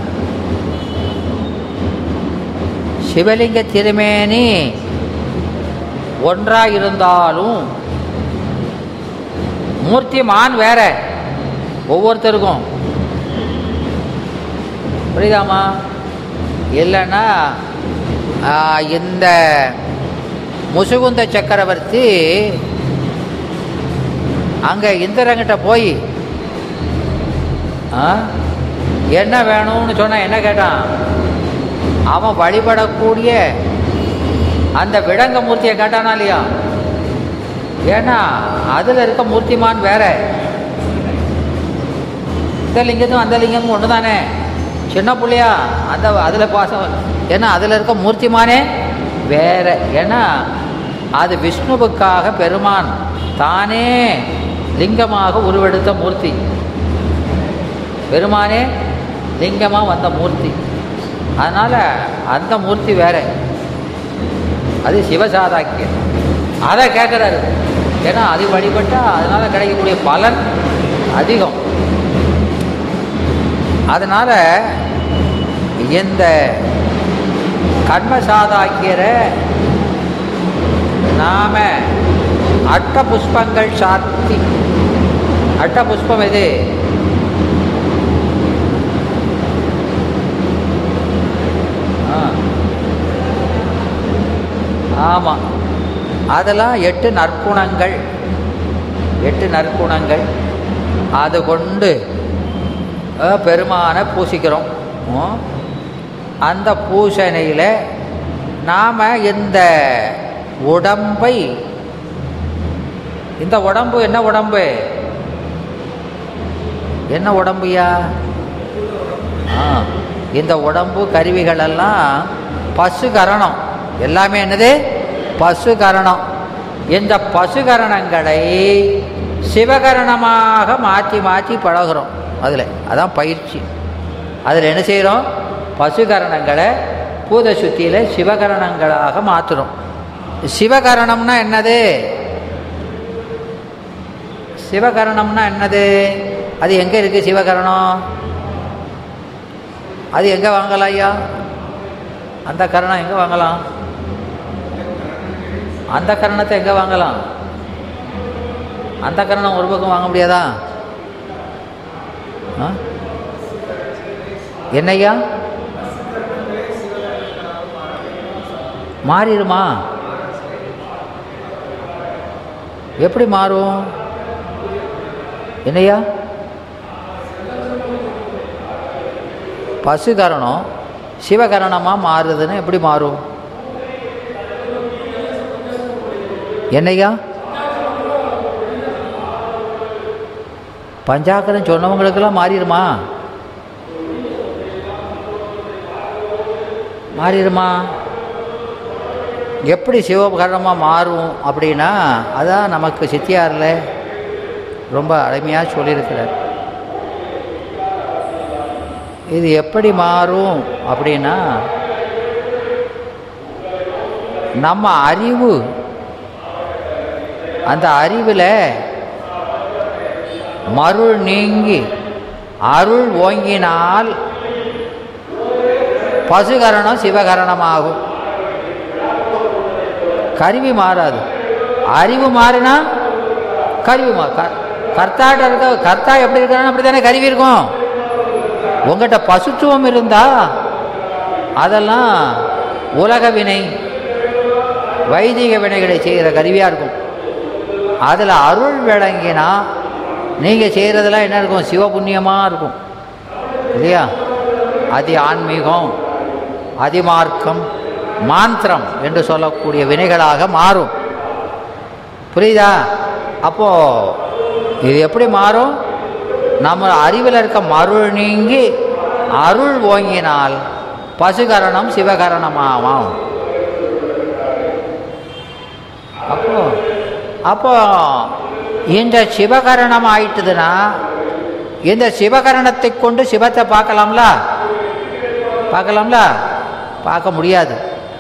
சிவலிங்க திருமேனி ஒன்றாக இருந்தாலும் மூர்த்திமான் வேற ஒவ்வொருத்தருக்கும் புரியுதாமா இல்லைன்னா ஆ, இந்த முசுகுந்த சக்கரவர்த்தி அங்கே இந்திரங்கிட்ட போய் ஆ, என்ன வேணும்னு சொன்னா என்ன கேட்டான் அவன் வழிபடக்கூடிய அந்த விடங்க மூர்த்தியை கேட்டானா இல்லையா ஏன்னா அதில் இருக்க மூர்த்திமான் வேற இந்த லிங்கத்தும் அந்த லிங்கமும் ஒன்று தானே சின்ன பிள்ளையா அந்த அதில் பாசம் ஏன்னா அதில் இருக்க மூர்த்திமானே வேற ஏன்னா அது விஷ்ணுவுக்காக பெருமான் தானே லிங்கமாக உருவெடுத்த மூர்த்தி பெருமானே லிங்கமாக வந்த மூர்த்தி அதனால் அந்த மூர்த்தி வேற அது சிவசாதாக்கியம் அதை கேட்குறாரு ஏன்னா அது வழிபட்டால் அதனால் கிடைக்கக்கூடிய பலன் அதிகம் அதனால் இந்த கர்மசாதாக்கியரை நாம அட்ட புஷ்பங்கள் சாத்தி அட்ட புஷ்பம் எது ஆ ஆமாம் அதெல்லாம் எட்டு நற்குணங்கள் எட்டு நற்குணங்கள் அது கொண்டு அஹ், பெருமானை பூசிக்கிறோம் ம். அந்த பூசணையில் நாம் இந்த உடம்பை இந்த உடம்பு என்ன உடம்பு என்ன உடம்புயா ஆ இந்த உடம்பு கருவிகளெல்லாம் பசுகரணம் எல்லாமே என்னது பசுகரணம் இந்த பசுகரணங்களை சிவகரணமாக மாற்றி மாற்றி பழகுறோம் அதில் அதான் பயிற்சி அதில் என்ன செய்கிறோம் பசுகரணங்களை பூத சுத்தியில் சிவகரணங்களாக மாற்றுறோம் சிவகரணம்னா என்னது சிவகரணம்னா என்னது அது எங்கே இருக்குது சிவகரணம் அது எங்கே வாங்கலாம் ஐயா அந்த கரணம் எங்கே வாங்கலாம் அந்த கரணத்தை எங்கே வாங்கலாம் அந்த கரணம் ஒரு பக்கம் வாங்க முடியாதா ஆ? என்னய்யா மாறிடுமா எப்படி மாறும் என்னய்யா பசுகரணம் சிவகரணமாக மாறுதுன்னு எப்படி மாறும் என்னய்யா பஞ்சாக்கரம் சொன்னவங்களுக்கெல்லாம் மாறிடுமா மாறிடுமா எப்படி சிவகரணமாக மாறும் அப்படின்னா அதான் நமக்கு சித்தியாரில் ரொம்ப அருமையாக சொல்லியிருக்கிறார் இது எப்படி மாறும் அப்படின்னா நம்ம அறிவு அந்த அறிவில் மருள் நீங்கி அருள் ஓங்கினால் பசுகரணம் சிவகரணமாகும் கருவி மாறாது அறிவு மாறினா கருவி மா க கர்த்தாட்ட இருக்க கர்த்தா எப்படி இருக்கிறான்னு அப்படி தானே கருவி இருக்கும் உங்கள்கிட்ட பசுத்துவம் இருந்தா அதெல்லாம் உலக வினை வைதிக வினைகளை செய்கிற கருவியாக இருக்கும் அதில் அருள் விளங்கினா நீங்கள் செய்கிறதெல்லாம் என்ன இருக்கும் சிவபுண்ணியமாக இருக்கும் இல்லையா அதி ஆன்மீகம் அதிமார்க்கம் மாந்திரம் என்று சொல்லக்கூடிய வினைகளாக மாறும் புரியுதா அப்போது இது எப்படி மாறும் நம்ம அறிவில் இருக்க மருள் நீங்கி அருள் ஓங்கினால் பசுகரணம் சிவகரணமாகும் அப்போ அப்போ இந்த சிவகரணம் ஆயிட்டுதுன்னா இந்த சிவகரணத்தை கொண்டு சிவத்தை பார்க்கலாம்ல பார்க்கலாம்ல பார்க்க முடியாது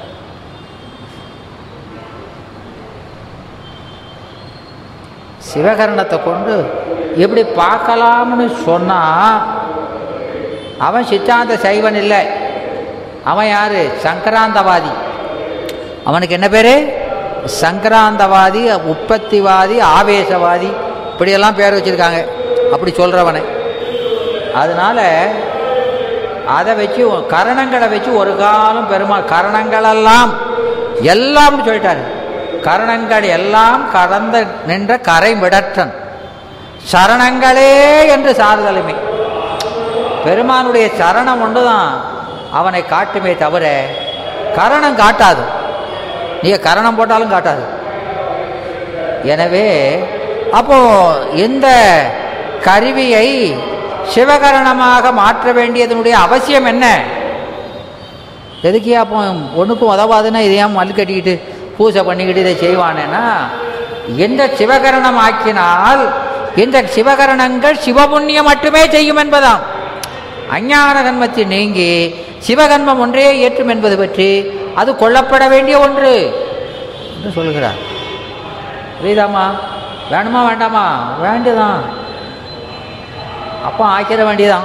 சிவகரணத்தை கொண்டு எப்படி பார்க்கலாம்னு சொன்னால் அவன் சித்தாந்த சைவன் இல்லை அவன் யார் சங்கராந்தவாதி அவனுக்கு என்ன பேர் சங்கராந்தவாதி உற்பத்திவாதி ஆவேசவாதி இப்படியெல்லாம் பேர் வச்சுருக்காங்க அப்படி சொல்கிறவனை அதனால் அதை வச்சு கரணங்களை வச்சு ஒரு காலம் பெருமாள் கரணங்களெல்லாம் எல்லாம் சொல்லிட்டாரு கரணங்கள் எல்லாம் கடந்த நின்ற கரை விடற்றன் சரணங்களே என்று சாறுதலுமே பெருமானுடைய சரணம் ஒன்று தான் அவனை காட்டுமே தவிர கரணம் காட்டாது நீங்கள் கரணம் போட்டாலும் காட்டாது எனவே அப்போ இந்த கருவியை சிவகரணமாக மாற்ற வேண்டியதனுடைய அவசியம் என்ன எதுக்கே அப்போ ஒன்றுக்கும் உதவாதுன்னா இதை ஏன் மல் கட்டிக்கிட்டு பூஜை பண்ணிக்கிட்டு இதை செய்வானேன்னா எந்த சிவகரணம் ஆக்கினால் இந்த சிவகரணங்கள் சிவபுண்ணியம் மட்டுமே செய்யும் என்பதாம் அஞ்ஞான கன்மத்தை நீங்கி சிவகன்மம் ஒன்றே ஏற்றும் என்பது பற்றி அது கொல்லப்பட வேண்டிய ஒன்று என்று சொல்கிறார் புரியுதாம்மா வேணுமா வேண்டாமா வேண்டியதான் அப்போ ஆக்கிட வேண்டியதான்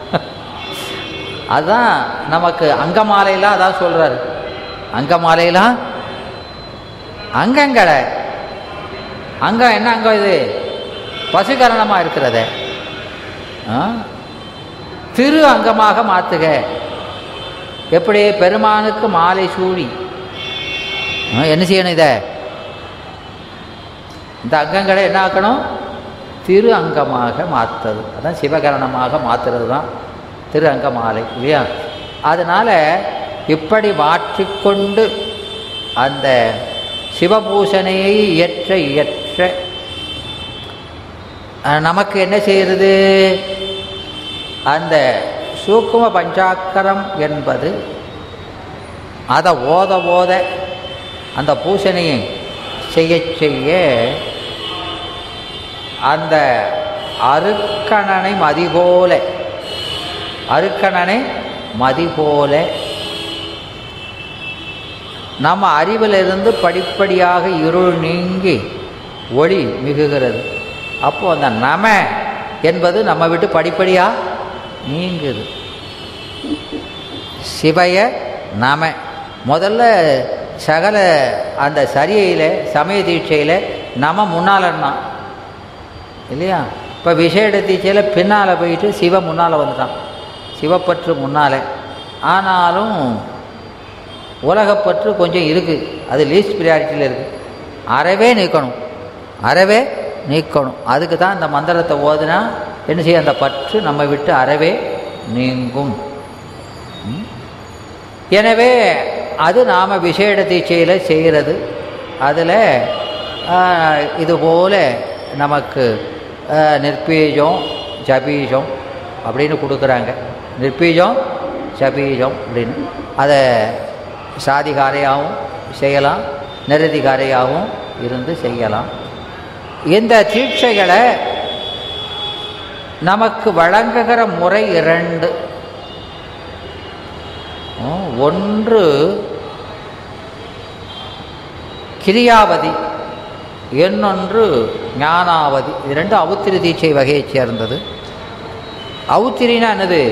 அதுதான் நமக்கு அங்கமாலையெல்லாம் அதான் சொல்கிறார் அங்கமாலையெல்லாம் அங்கங்களை அங்கம் என்ன அங்கம் இது பசுகரணமாக இருக்கிறது ஆ? திரு அங்கமாக மாற்றுக எப்படி பெருமானுக்கு மாலை சூழி ஆ, என்ன செய்யணும் இதை இந்த அங்கங்களை என்ன ஆக்கணும் திரு அங்கமாக மாற்றுறது அதான் சிவகரணமாக மாற்றுறது தான் திரு அங்கமாலை இல்லையா அதனால் இப்படி மாற்றிக்கொண்டு அந்த சிவபூஷணையை இயற்ற இயற்ற அஹ், நமக்கு என்ன செய்கிறது அந்த சூக்கும பஞ்சாக்கரம் என்பது அதை ஓத ஓத அந்த பூசணையை செய்ய செய்ய அந்த அருக்கணனை மதிபோல அருக்கணனை மதிபோல நம்ம அறிவிலிருந்து படிப்படியாக இருள் நீங்கி ஒளி மிகுகிறது அப்போ அந்த நம என்பது நம்ம விட்டு படிப்படியாக நீங்குது சிவய நம முதல்ல சகல அந்த சரியையில் சமய தீட்சையில் நம முன்னாலன்னா இல்லையா இப்போ விசேட தீட்சையில் பின்னால் போயிட்டு சிவ முன்னால் வந்துட்டான் சிவப்பற்று முன்னால் ஆனாலும் உலகப்பற்று கொஞ்சம் இருக்குது அது லீஸ்ட் ப்ரியாரிட்டியில் இருக்குது அறவே நீக்கணும் அறவே நீக்கணும் அதுக்கு தான் இந்த மந்திரத்தை ஓதுனா என்ன செய்ய அந்த பற்று நம்ம விட்டு அறவே நீங்கும் ம்? எனவே அது நாம் விசேட தீட்சையில் செய்கிறது அதில் இதுபோல நமக்கு ஆ, நிர்பீஜம் ஜபீஜம் அப்படின்னு கொடுக்குறாங்க நிர்பீஜம் ஜபீஜம் அப்படின்னு அதை சாதிகாரையாகவும் செய்யலாம் நிரதிகாரையாகவும் இருந்து செய்யலாம் இந்த தீட்சைகளை நமக்கு வழங்குகிற முறை இரண்டு ம், ஒன்று கிரியாவதி இன்னொன்று ஞானாவதி இது ரெண்டு அவுத்திரி தீட்சை வகையைச் சேர்ந்தது அவுத்திரினா என்னது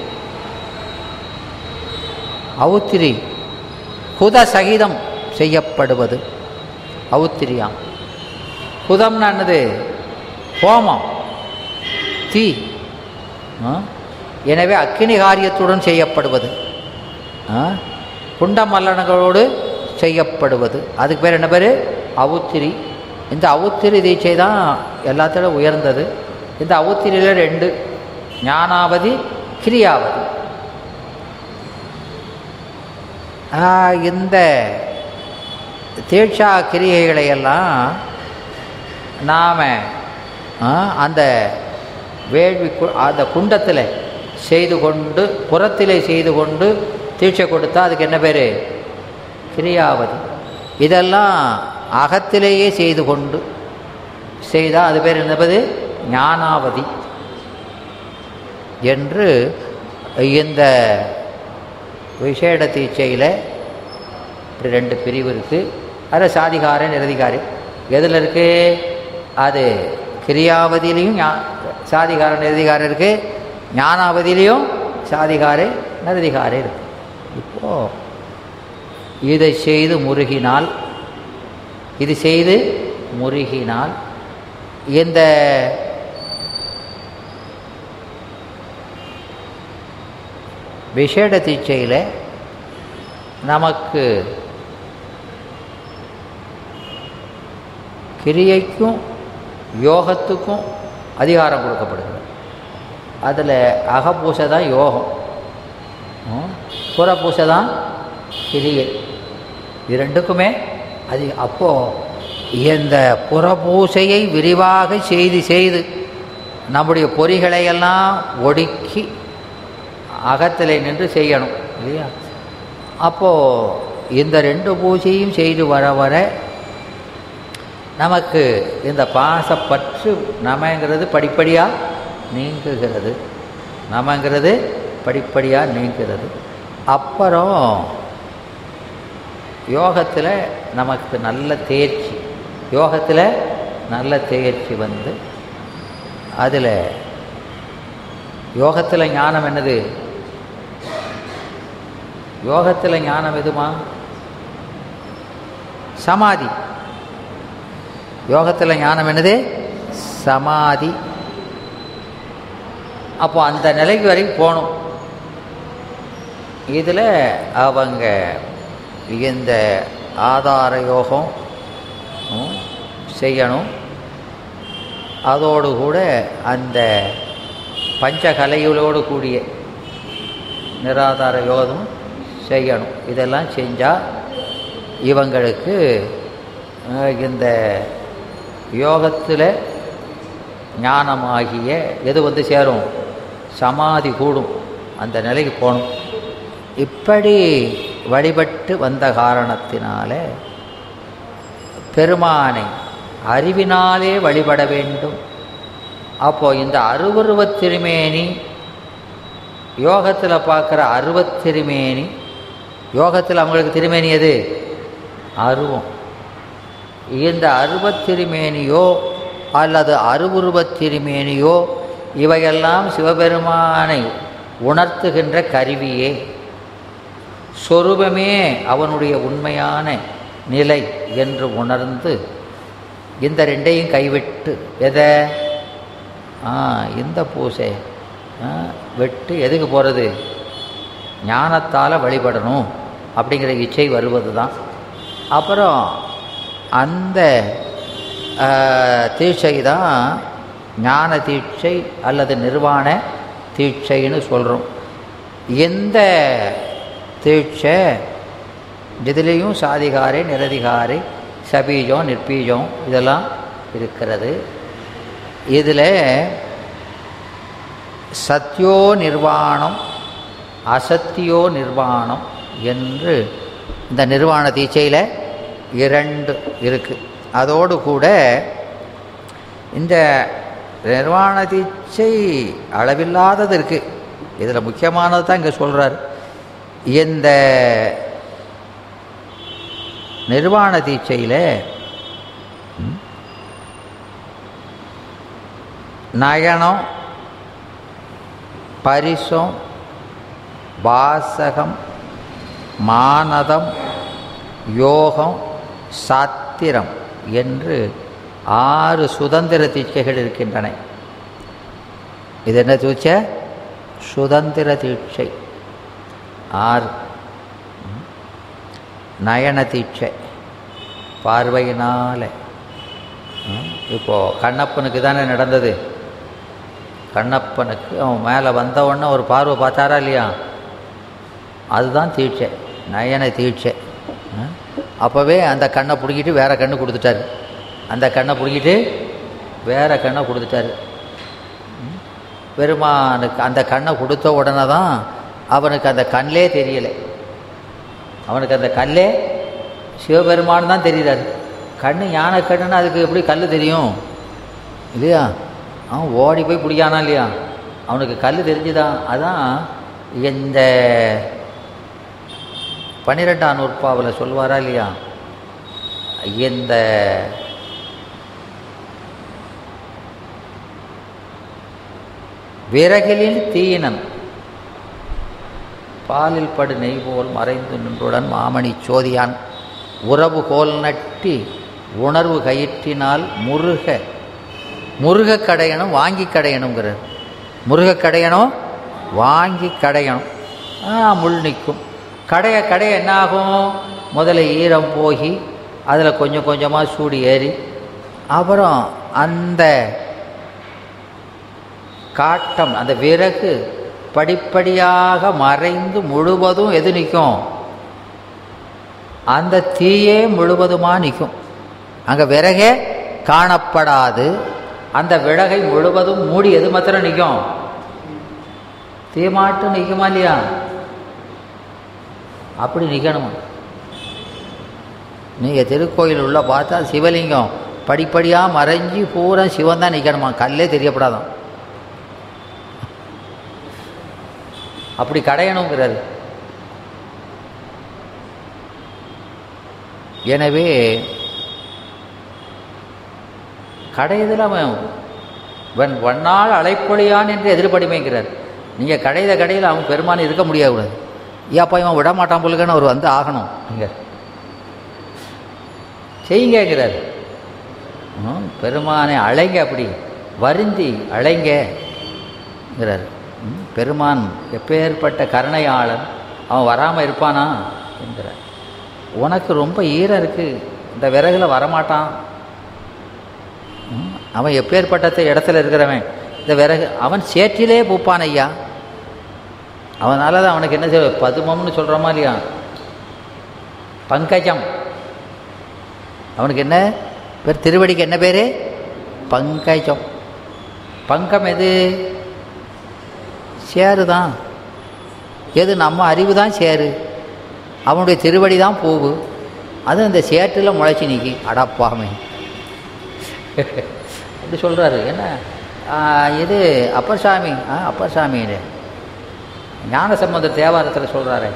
அவுத்திரி குத சகிதம் செய்யப்படுவது அவுத்திரியாம் குதம்னா என்னது ஹோமம் தீ ஆ? எனவே அக்கினி காரியத்துடன் செய்யப்படுவது ஆ? குண்ட மல்லனங்களோடு செய்யப்படுவது அதுக்கு பேர் என்ன பேர் அவுத்திரி இந்த அவுத்திரி தீட்சை தான் எல்லாத்தோட உயர்ந்தது இந்த அவுத்திரியில் ரெண்டு ஞானாவதி கிரியாவதி ஆ, இந்த தீட்சா கிரியைகளை எல்லாம் நாம் அந்த வேள்வி கு- அந்த குண்டத்தில் செய்து கொண்டு புறத்திலே செய்து கொண்டு தீட்சை கொடுத்தா அதுக்கு என்ன பேர் கிரியாவதி இதெல்லாம் அகத்திலேயே செய்து கொண்டு செய்தால் அது பேர் என்னது ஞானாவதி என்று இந்த விசேட தீட்சையில் இப்படி ரெண்டு பிரிவு இருக்குது அதில் சாதிகாரன் நிரதிகாரி எதில் இருக்குது அது கிரியாவதியிலையும் ஞா சாதிகாரன் நிரதிகாரம் இருக்குது ஞானாவதியிலையும் சாதிகாரை நிரதிகாரை இருக்கு இப்போது இதை செய்து முருகினால் இது செய்து முருகினால் இந்த விசேட தீட்சையில் நமக்கு கிரியைக்கும் யோகத்துக்கும் அதிகாரம் கொடுக்கப்படுகிறது அதில் அகப்பூசை தான் யோகம் ம், புறப்பூசை தான் கிரியை இது ரெண்டுக்குமே அது அப்போது இந்த புறப்பூசையை விரிவாக செய்து செய்து நம்முடைய பொறிகளை எல்லாம் ஒடுக்கி அகத்திலே நின்று செய்யணும் இல்லையா அப்போது இந்த ரெண்டு பூஜையும் செய்து வர வர நமக்கு இந்த பாசப்பற்று நமங்கிறது படிப்படியாக நீங்குகிறது நமங்கிறது படிப்படியாக நீங்குகிறது அப்புறம் யோகத்தில் நமக்கு நல்ல தேர்ச்சி யோகத்தில் நல்ல தேர்ச்சி வந்து அதில் யோகத்தில் ஞானம் என்னது யோகத்தில் ஞானம் எதுமா சமாதி யோகத்தில் ஞானம் என்னது சமாதி அப்போ அந்த நிலைக்கு வரைக்கும் போகணும் இதில் அவங்க இந்த ஆதார யோகம் ம், செய்யணும் அதோடு கூட அந்த பஞ்சகலைகளோடு கூடிய நிராதார யோகம் செய்யணும் இதெல்லாம் செஞ்சால் இவங்களுக்கு அஹ், இந்த யோகத்தில் ஞானமாகிய எது வந்து சேரும் சமாதி கூடும் அந்த நிலைக்கு போகணும் இப்படி வழிபட்டு வந்த காரணத்தினால பெருமானை அறிவினாலே வழிபட வேண்டும் அப்போ இந்த அருவருவத் திருமேனி யோகத்தில் பார்க்குற அருவத் திருமேனி யோகத்தில் அவங்களுக்கு திருமேனி எது அருவம் இந்த அருவத் திருமேனியோ அல்லது அருவுருவத் திருமேனியோ இவையெல்லாம் சிவபெருமானை உணர்த்துகின்ற கருவியே சொரூபமே அவனுடைய உண்மையான நிலை என்று உணர்ந்து இந்த ரெண்டையும் கைவிட்டு எதை ஆ இந்த பூசை ஆ, விட்டு எதுக்கு போகிறது ஞானத்தால் வழிபடணும் அப்படிங்கிற இச்சை வருவது தான் அப்புறம் அந்த ஆ, தீட்சை தான் ஞான தீட்சை அல்லது நிர்வாண தீட்சைன்னு சொல்கிறோம் எந்த தீட்சை இதுலேயும் சாதிகாரை நிரதிகாரை சபீஜம் நிற்பீஜம் இதெல்லாம் இருக்கிறது இதில் சத்யோ நிர்வாணம் அசத்தியோ நிர்வாணம் என்று இந்த நிர்வாண தீட்சையில் இரண்டு இருக்குது அதோடு கூட இந்த நிர்வாண தீட்சை அளவில்லாதது இருக்குது இதில் முக்கியமானது தான் இங்கே சொல்கிறார் இந்த நிர்வாண தீட்சையில் ம், நயனம் பரிசம் வாசகம் மானதம் யோகம் சாத்திரம் என்று ஆறு சுதந்திர தீட்சைகள் இருக்கின்றன இது என்ன தீட்சை சுதந்திர தீட்சை ஆறு ம். நயன தீட்சை பார்வையினால் இப்போது கண்ணப்பனுக்கு தானே நடந்தது கண்ணப்பனுக்கு அவன் மேலே வந்த உடனே ஒரு பார்வை பார்த்தாரா இல்லையா அதுதான் தீட்சை நயன தீட்சை அப்போவே அந்த கண்ணை பிடிக்கிட்டு வேற கண்ணு கொடுத்துட்டாரு அந்த கண்ணை பிடிக்கிட்டு வேற கண்ணை கொடுத்துட்டாரு ம். பெருமானுக்கு அந்த கண்ணை கொடுத்த உடனே தான் அவனுக்கு அந்த கண்ணிலே தெரியலை அவனுக்கு அந்த கல்லே சிவபெருமான் தான் தெரிகிறாரு கண்ணு யானை கண்ணுன்னா அதுக்கு எப்படி கல் தெரியும் இல்லையா அவன் ஓடி போய் பிடிக்கானா இல்லையா அவனுக்கு கல் தெரிஞ்சுதான் அதான் இந்த பன்னிரெண்டாம் நூற்பாவில் சொல்வாரா இல்லையா இந்த விறகிலில் தீயினன் பாலில் படு நெய் போல் மறைந்து நின்றுடன் மாமணி சோதியான் உறவு கோல் நட்டி உணர்வு கயிற்றினால் முருக முருக கடையணும் வாங்கி கடையணுங்கிறார் முருக கடையணும் வாங்கி கடையணும் ஆ, முள் நிற்கும் கடைய கடைய என்ன ஆகும் முதல்ல ஈரம் போகி அதில் கொஞ்சம் கொஞ்சமாக சூடு ஏறி அப்புறம் அந்த காட்டம் அந்த விறகு படிப்படியாக மறைந்து முழுவதும் எது நிற்கும் அந்த தீயே முழுவதுமாக நிற்கும் அங்கே விறகே காணப்படாது அந்த விறகை முழுவதும் மூடி எது மாத்திரம் நிற்கும் தீ மாட்டும் நிற்குமா இல்லையா அப்படி நிற்கணுமா நீங்கள் திருக்கோயில் உள்ள பார்த்தா சிவலிங்கம் படிப்படியாக மறைஞ்சி பூரா சிவன் தான் நிற்கணுமா கல்லே தெரியப்படாதான் அப்படி கடையணுங்கிறாரு எனவே கடையதில் அவன் வன் வண்ணால் அழைப்பொழியான் என்று எதிர்படிமைங்கிறார் நீங்கள் கடைத கடையில் அவன் பெருமான் இருக்க முடியக்கூடாது ஏப்பா இவன் விட மாட்டான் போலுக்குன்னு அவர் வந்து ஆகணும் நீங்கள் செய்யுங்கிறார் ம், பெருமானை அழைங்க அப்படி வருந்தி அழைங்கிறார் ம், பெருமான் எப்பேற்பட்ட கருணையாளன் அவன் வராமல் இருப்பானா என்கிறார் உனக்கு ரொம்ப ஈரம் இருக்குது இந்த விறகுல வரமாட்டான் ம், அவன் எப்பேற்பட்ட இடத்துல இருக்கிறவன் இந்த விறகு அவன் சேற்றிலே பூப்பான் ஐயா அவனால தான் அவனுக்கு என்ன செய்ய பதுமம்னு சொல்கிறோமா இல்லையா பங்கஜம் அவனுக்கு என்ன பேர் திருவடிக்கு என்ன பேர் பங்கஜம் பங்கம் எது சேரு தான் எது நம்ம அறிவு தான் சேரு அவனுடைய திருவடி தான் பூவு அது இந்த சேற்றில் முளைச்சி நிற்கி அடப்பாமே அப்படி சொல்கிறாரு என்ன ஆ, இது அப்பர் சாமி ஆ அப்பர் சாமி இது ஞானசம்பந்தர் தேவாரத்தில் சொல்கிறாரு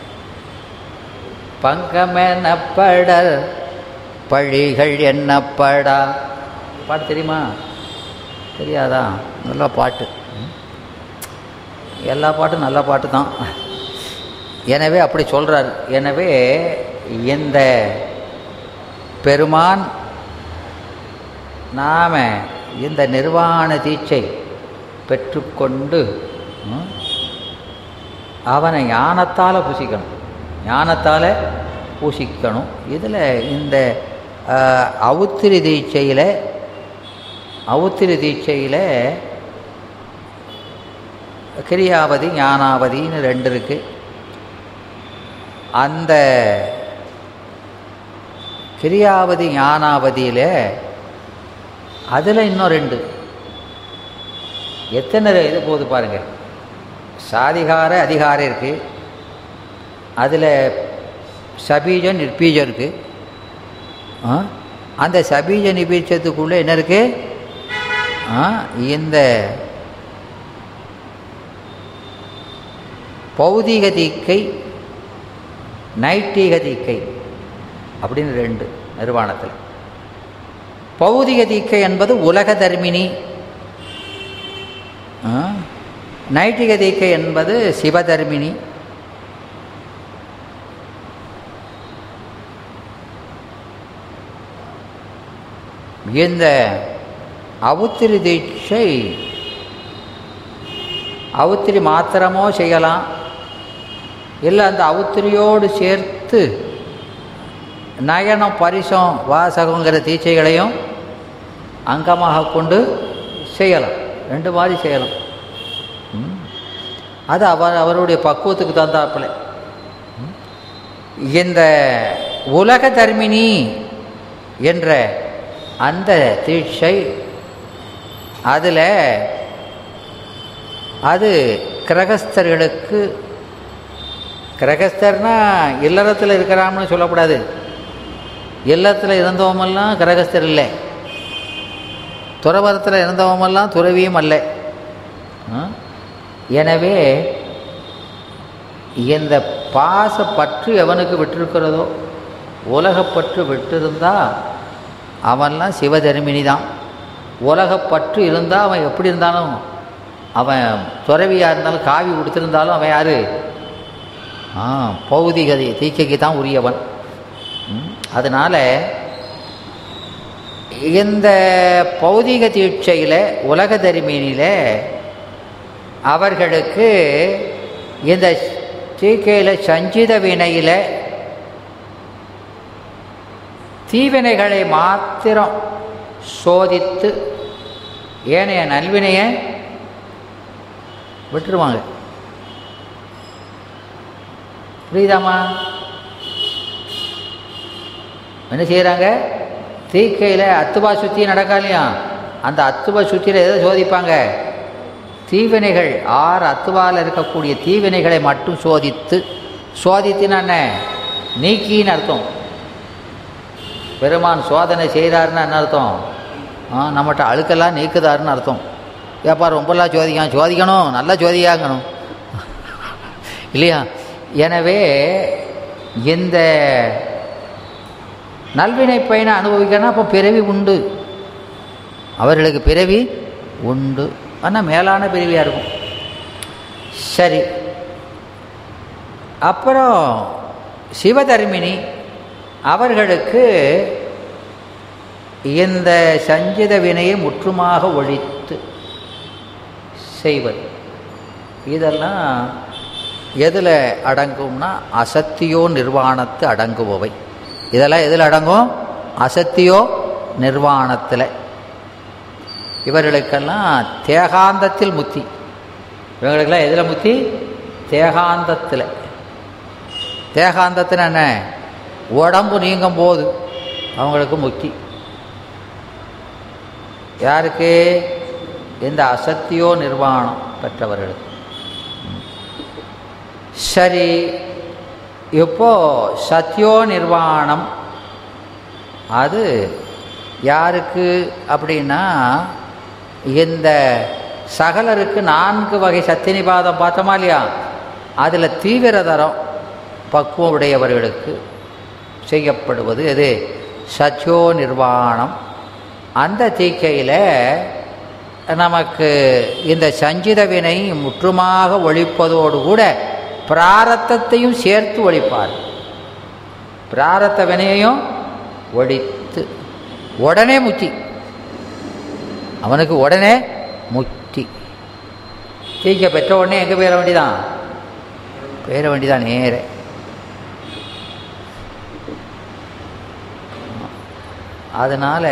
பங்கமெனப்படல் பழிகள் என்னப்படா பாட்டு தெரியுமா தெரியாதா நல்ல பாட்டு ம். எல்லா பாட்டும் நல்ல பாட்டு தான் எனவே அப்படி சொல்கிறார் எனவே இந்த பெருமான் நாம் இந்த நிர்வாண தீட்சை பெற்றுக்கொண்டு ம், அவனை ஞானத்தால் பூசிக்கணும் ஞானத்தால் பூசிக்கணும் இதில் இந்த அஹ், அவுத்திரி தீட்சையில் அவுத்திரி தீட்சையில் கிரியாவதி ஞானாவதின்னு ரெண்டு இருக்குது அந்த கிரியாவதி ஞானாவதியில் அதில் இன்னும் ரெண்டு எத்தனை இது போகுது பாருங்கள் சாதிகார அதிகாரம் இருக்குது அதில் சபீஜம் நிற்பீஜம் இருக்குது அந்த சபீஜ நிபீஜத்துக்குள்ளே என்ன இருக்குது இந்த பௌதிக தீக்கை நைட்டீக தீக்கை அப்படின்னு ரெண்டு நிர்வாணத்தில் பௌதிக தீக்கை என்பது உலக தர்மினி ஆ? நைட்டிக தீக்கை என்பது சிவதர்மினி இந்த அவுத்திரி தீட்சை அவுத்திரி மாத்திரமோ செய்யலாம் இல்லை அந்த அவுத்திரியோடு சேர்த்து நயனம் பரிசம் வாசகங்கிற தீட்சைகளையும் அங்கமாக கொண்டு செய்யலாம் ரெண்டு மாதிரி செய்யலாம் ம். அது அவர் அவருடைய பக்குவத்துக்கு தந்தாப்புல ம். இந்த உலக தர்மினி என்ற அந்த தீட்சை அதில் அது கிரகஸ்தர்களுக்கு கிரகஸ்தர்னா இல்லறத்தில் இருக்கிறான்னு சொல்லக்கூடாது இல்லத்தில் இருந்தவமெல்லாம் கிரகஸ்தர் இல்லை துறவரத்தில் இருந்தவமெல்லாம் துறவியும் அல்ல ஆ? எனவே இந்த பாசப்பற்று எவனுக்கு விட்டிருக்கிறதோ உலகப்பற்று விட்டிருந்தா அவன்லாம் சிவதர்மினி தான் உலகப்பற்று இருந்தால் அவன் எப்படி இருந்தாலும் அவன் துறவியாக இருந்தாலும் காவி கொடுத்துருந்தாலும் அவன் யார் ஆ பௌதிகதை தீக்கைக்கு தான் உரியவன் ம், அதனால் இந்த பௌதிக தீட்சையில் உலக தரிமீனில் அவர்களுக்கு இந்த தீக்கையில் சஞ்சித வினையில் தீவினைகளை மாத்திரம் சோதித்து ஏனைய நல்வினையை விட்டுருவாங்க புரியுதாம்மா என்ன செய்கிறாங்க தீக்கையில் அத்துபா சுற்றி நடக்கா இல்லையா அந்த அத்துபா சுற்றியில் எதை சோதிப்பாங்க தீவினைகள் ஆறு அத்துவாவில் இருக்கக்கூடிய தீவினைகளை மட்டும் சோதித்து சோதித்தினா என்ன நீக்கின்னு அர்த்தம் பெருமான் சோதனை செய்கிறாருன்னு என்ன அர்த்தம் ஆ நம்மகிட்ட அழுக்கெல்லாம் நீக்குதாருன்னு அர்த்தம் ஏப்பா ரொம்பலாம் சோதிக்கான் சோதிக்கணும் நல்லா சோதிக்காங்கணும் இல்லையா எனவே இந்த நல்வினை பயனை அனுபவிக்கணும் அப்போ பிறவி உண்டு அவர்களுக்கு பிறவி உண்டு ஆனால் மேலான பிறவியாக இருக்கும் சரி அப்புறம் சிவதர்மினி அவர்களுக்கு இந்த சஞ்சித வினையை முற்றுமாக ஒழித்து செய்வது இதெல்லாம் எதில் அடங்கும்னா அசத்தியோ நிர்வாணத்து அடங்குபவை இதெல்லாம் எதில் அடங்கும் அசத்தியோ நிர்வாணத்தில் இவர்களுக்கெல்லாம் தேகாந்தத்தில் முத்தி இவங்களுக்கெல்லாம் எதில் முத்தி தேகாந்தத்தில் தேகாந்தத்தில் என்ன உடம்பு நீங்கும் போது அவங்களுக்கு முத்தி யாருக்கு இந்த அசத்தியோ நிர்வாணம் பெற்றவர்களுக்கு சரி இப்போ சத்தியோ நிர்வாணம் அது யாருக்கு அப்படின்னா இந்த சகலருக்கு நான்கு வகை சத்தியநிபாதம் பார்த்தோமா இல்லையா அதில் தீவிரதரம் பக்குவம் உடையவர்களுக்கு செய்யப்படுவது எது சத்யோ நிர்வாணம் அந்த தீக்கையில் நமக்கு இந்த சஞ்சித வினை முற்றுமாக ஒழிப்பதோடு கூட பிராரத்தத்தையும் சேர்த்து ஒழிப்பார் பிராரத்த வினையையும் ஒழித்து உடனே முத்தி அவனுக்கு உடனே முத்தி தீக்க பெற்ற உடனே எங்கே போயிட வேண்டிதான் போயிட வேண்டிதான் நேரே அதனால்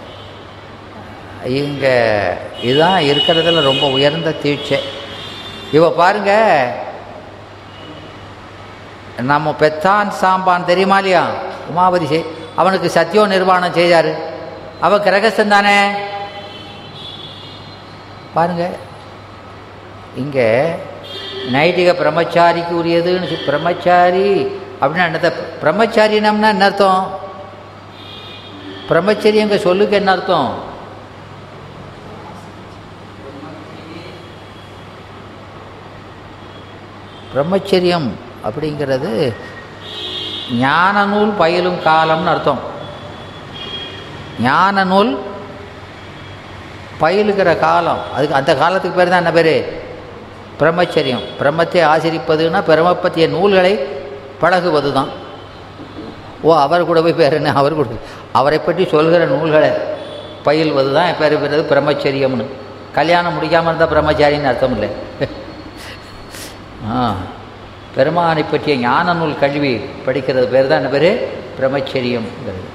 இங்கே இதுதான் இருக்கிறதுல ரொம்ப உயர்ந்த தீட்சை இவ பாருங்க நம்ம பெத்தான் சாம்பான் தெரியுமா இல்லையா உமாபதி செய் அவனுக்கு சத்தியோ நிர்வாணம் செய்தார் அவன் கிரகஸ்தன் தானே பாருங்க இங்கே நைட்டிக பிரம்மச்சாரிக்கு உரியதுன்னு சொல்லி- பிரம்மச்சாரி அப்படின்னா என்னத்த பிரம்மச்சாரினம்னா என்ன அர்த்தம் பிரம்மச்சரியங்க சொல்லுக்கு என்ன அர்த்தம் பிரம்மச்சரியம் அப்படிங்கிறது ஞான நூல் பயிலும் காலம்னு அர்த்தம் ஞான நூல் பயிலுகிற காலம் அதுக்கு அந்த காலத்துக்கு பேர் தான் என்ன பேர் பிரம்மச்சரியம் பிரம்மத்தை ஆசிரிப்பதுன்னா பிரம்ம பற்றிய நூல்களை பழகுவது தான் ஓ அவர் கூட போய் பேர் என்ன அவர் கூட அவரை பற்றி சொல்கிற நூல்களை பயில்வது தான் பேர் பெறுறது பிரம்மச்சரியம்னு கல்யாணம் முடிக்காமல் இருந்தால் பிரம்மச்சாரின்னு அர்த்தம் இல்லை ஆ பெருமானை பற்றிய ஞான நூல் கல்வி படிக்கிறது பேர் தான் என்ன பேர் பிரம்மச்சரியம்ங்கிறது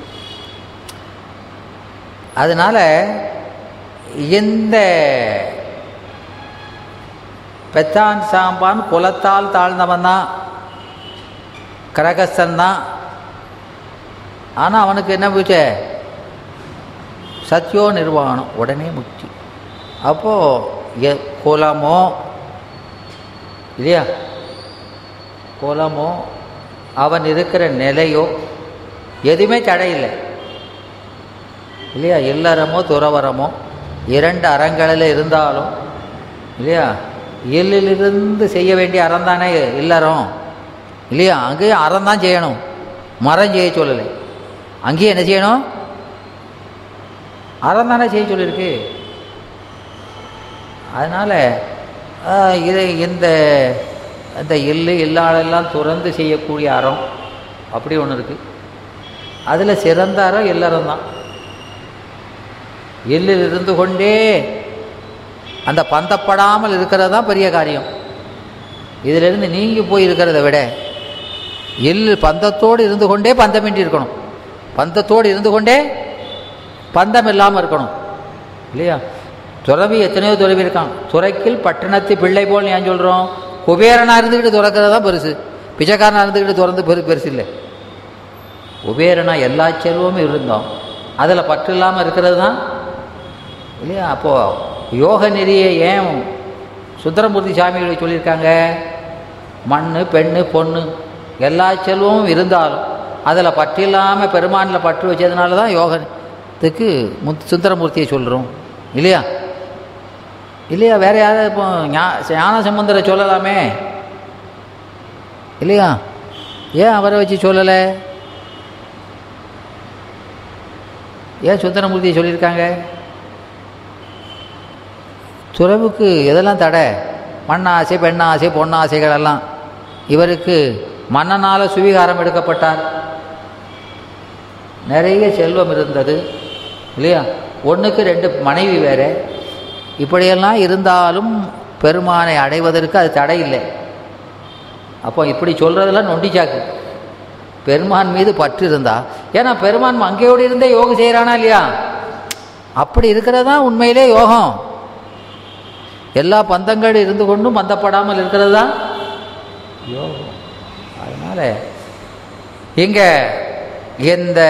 அதனால் இந்த பெத்தான் சாம்பான் குலத்தால் தாழ்ந்தவன் தான் கிரகஸ்தன் தான் ஆனால் அவனுக்கு என்ன போச்சு சத்தியோ நிர்வாணம் உடனே முக்தி அப்போது எ குலமோ இல்லையா குலமோ அவன் இருக்கிற நிலையோ எதுவுமே தடையில்லை இல்லையா இல்லறமோ துறவரமோ இரண்டு அறங்களில் இருந்தாலும் இல்லையா எள்ளிலிருந்து செய்ய வேண்டிய அறம் தானே இல்லறம் இல்லையா அங்கேயும் அறம் தான் செய்யணும் மரம் செய்ய சொல்லலை அங்கேயும் என்ன செய்யணும் அறம் தானே செய்ய சொல்லியிருக்கு அதனால் இது இந்த இந்த எள்ளு இல்லாளெல்லாம் துறந்து செய்யக்கூடிய அறம் அப்படி ஒன்று இருக்குது அதில் சிறந்த அறம் இல்லறம் தான் எள்ளில் இருந்து கொண்டே அந்த பந்தப்படாமல் இருக்கிறது தான் பெரிய காரியம் இதிலிருந்து நீங்கி போய் இருக்கிறத விட எள்ளு பந்தத்தோடு இருந்து கொண்டே பந்தமின்றி இருக்கணும் பந்தத்தோடு இருந்து கொண்டே பந்தம் இல்லாமல் இருக்கணும் இல்லையா துறவி எத்தனையோ துறவி இருக்கான் துறைக்கில் பட்டணத்து பிள்ளை போல் ஏன் சொல்கிறோம் குபேரனாக இருந்துக்கிட்டு துறக்கிறது தான் பெருசு பிச்சைக்காரனாக இருந்துக்கிட்டு துறந்து பெரு பெருசு இல்லை குபேரனா எல்லா செல்வமும் இருந்தோம் அதில் பற்று இல்லாமல் இருக்கிறது தான் இல்லையா அப்போது யோக நெறியை ஏன் சுந்தரமூர்த்தி சாமிகளை சொல்லியிருக்காங்க மண் பெண்ணு பொண்ணு எல்லா செல்வமும் இருந்தாலும் அதில் பற்று இல்லாமல் பெருமானில் பற்று வச்சதுனால தான் யோகத்துக்கு முத் சுந்தரமூர்த்தியை சொல்கிறோம் இல்லையா இல்லையா வேற யாராவது இப்போ ஞா- ஞான சம்பந்தரை சொல்லலாமே இல்லையா ஏன் அவரை வச்சு சொல்லலை ஏன் சுந்தரமூர்த்தியை சொல்லியிருக்காங்க துறவுக்கு எதெல்லாம் தடை மண்ணாசை பெண்ணாசை பொன்னாசைகள் எல்லாம் இவருக்கு மன்னனால் சுவீகாரம் எடுக்கப்பட்டார் நிறைய செல்வம் இருந்தது இல்லையா ஒன்றுக்கு ரெண்டு மனைவி வேற இப்படியெல்லாம் இருந்தாலும் பெருமானை அடைவதற்கு அது தடை இல்லை அப்போ இப்படி சொல்கிறதெல்லாம் நொண்டிச்சாக்கு பெருமான் மீது பற்று இருந்தா ஏன்னா பெருமான் அங்கேயோடு இருந்தே யோகம் செய்கிறானா இல்லையா அப்படி இருக்கிறது தான் உண்மையிலே யோகம் எல்லா பந்தங்கள் இருந்து கொண்டும் பந்தப்படாமல் இருக்கிறது தான் யோகம் அதனால் இங்கே இந்த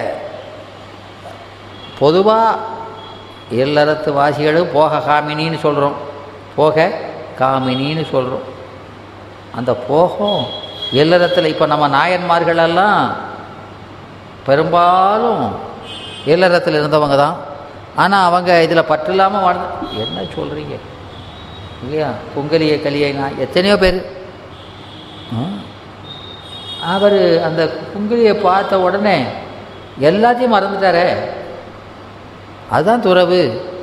பொதுவாக இல்லறத்து வாசிகளும் போக காமினின்னு சொல்கிறோம் போக காமினின்னு சொல்கிறோம் அந்த போகம் இல்லறத்தில் இப்போ நம்ம நாயன்மார்களெல்லாம் பெரும்பாலும் இல்லறத்தில் இருந்தவங்க தான் ஆனால் அவங்க இதில் பற்று இல்லாமல் வாழ்ந்து என்ன சொல்கிறீங்க இல்லையா பொங்கலிய கலியனா எத்தனையோ பேர் அவர் அந்த குங்கிலியை பார்த்த உடனே எல்லாத்தையும் மறந்துட்டாரே அதுதான் துறவு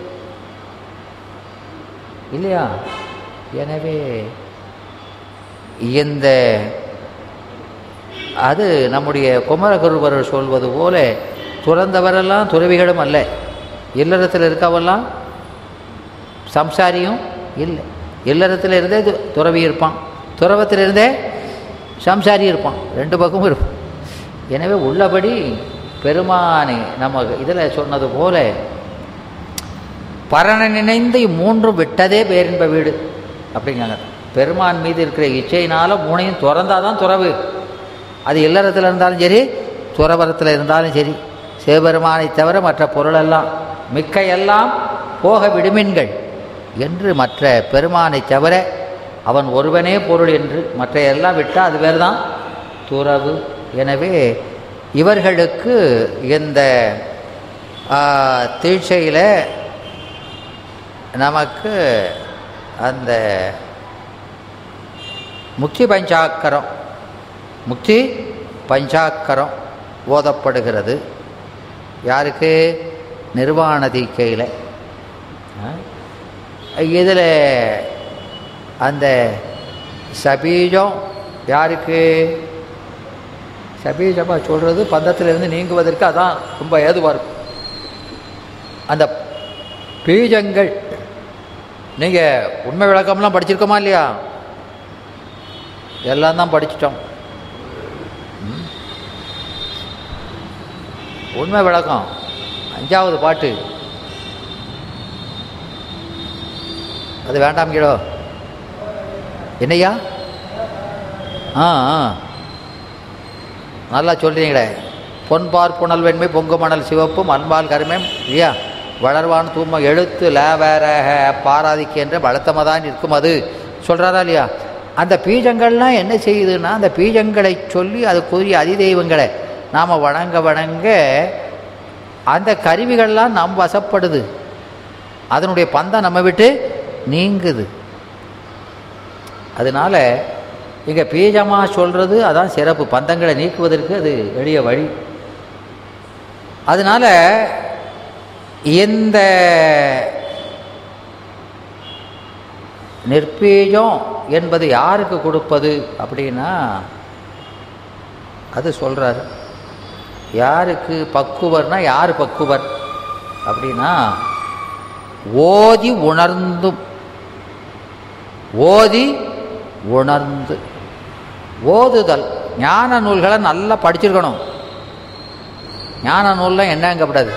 இல்லையா எனவே இந்த அது நம்முடைய குமரகுருவர் சொல்வது போல துறந்தவரெல்லாம் துறவிகளும் அல்ல இல்லறத்தில் இருக்கவெல்லாம் சம்சாரியும் இல்லை இல்லறத்தில் இருந்தே து- துறவி இருப்பான் துறவத்தில் இருந்தே சம்சாரி இருப்பான் ரெண்டு பக்கமும் இருப்பான் எனவே உள்ளபடி பெருமானை நம்ம இதில் சொன்னது போல பரண நினைந்து மூன்றும் விட்டதே பேரின்ப வீடு அப்படிங்காங்க பெருமான் மீது இருக்கிற இச்சையினால மூணையும் திறந்தாதான் துறவு அது இல்லறத்தில் இருந்தாலும் சரி துறவரத்தில் இருந்தாலும் சரி சிவபெருமானை தவிர மற்ற பொருளெல்லாம் மிக்க எல்லாம் போக விடுமின்கள் என்று மற்ற பெருமானை தவிர அவன் ஒருவனே பொருள் என்று மற்ற எல்லாம் விட்டால் அது பேர் தான் துறவு எனவே இவர்களுக்கு இந்த ஆ, தீட்சையில் நமக்கு அந்த முக்தி பஞ்சாக்கரம் முக்தி பஞ்சாக்கரம் ஓதப்படுகிறது யாருக்கு நிர்வாண தீக்கையில் இதில் அந்த சபீஜம் யாருக்கு சபீஜமாக சொல்கிறது பந்தத்திலிருந்து நீங்குவதற்கு அதான் ரொம்ப ஏதுவாக இருக்கும் அந்த பீஜங்கள் நீங்கள் உண்மை விளக்கம்லாம் படிச்சிருக்கோமா இல்லையா எல்லாம் தான் படிச்சிட்டோம் ம். உண்மை விளக்கம் அஞ்சாவது பாட்டு அது வேண்டாம் கீழோ என்னய்யா ஆ ஆ நல்லா சொல்கிறீங்களே பொன்பார் புனல் வெண்மை பொங்கு மணல் சிவப்பும் அன்பால் கருமையும் இல்லையா வளர்வான் தூம எழுத்து ல வேற பாராதிக்கின்ற வளர்த்தமதான் இருக்கும் அது சொல்கிறாரா இல்லையா அந்த பீஜங்கள்லாம் என்ன செய்யுதுன்னா அந்த பீஜங்களை சொல்லி அதுக்குரிய அதிதெய்வங்களை நாம் வணங்க வணங்க அந்த கருவிகள்லாம் நம் வசப்படுது அதனுடைய பந்தம் நம்ம விட்டு நீங்குது அதனால் இங்கே பீஜமாக சொல்கிறது அதான் சிறப்பு பந்தங்களை நீக்குவதற்கு அது எளிய வழி அதனால் இந்த நிற்பீஜம் என்பது யாருக்கு கொடுப்பது அப்படின்னா அது சொல்கிறார் யாருக்கு பக்குவர்னா யார் பக்குவர் அப்படின்னா ஓதி உணர்ந்தும் ஓதி உணர்ந்து ஓதுதல் ஞான நூல்களை நல்லா படிச்சிருக்கணும் ஞான நூல்லாம் என்னங்கப்படாது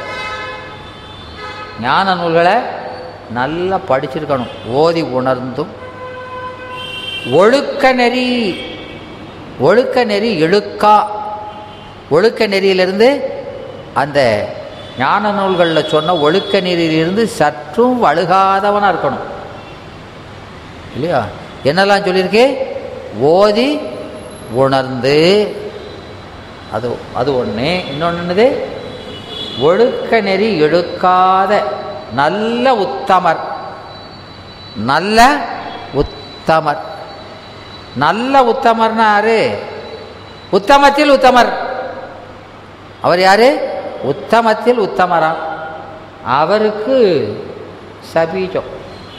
ஞான நூல்களை நல்லா படிச்சிருக்கணும் ஓதி உணர்ந்தும் ஒழுக்க நெறி ஒழுக்க நெறி எழுக்கா ஒழுக்க நெறியிலிருந்து அந்த ஞான நூல்களில் சொன்ன ஒழுக்க நெறியிலிருந்து சற்றும் வழுகாதவனாக இருக்கணும் இல்லையா என்னெல்லாம் சொல்லியிருக்கு ஓதி உணர்ந்து அது அது ஒன்று இன்னொன்று என்னது ஒழுக்க நெறி எடுக்காத நல்ல உத்தமர் நல்ல உத்தமர் நல்ல உத்தமர்னா யாரு உத்தமத்தில் உத்தமர் அவர் யாரு உத்தமத்தில் உத்தமரா அவருக்கு சபீஜம்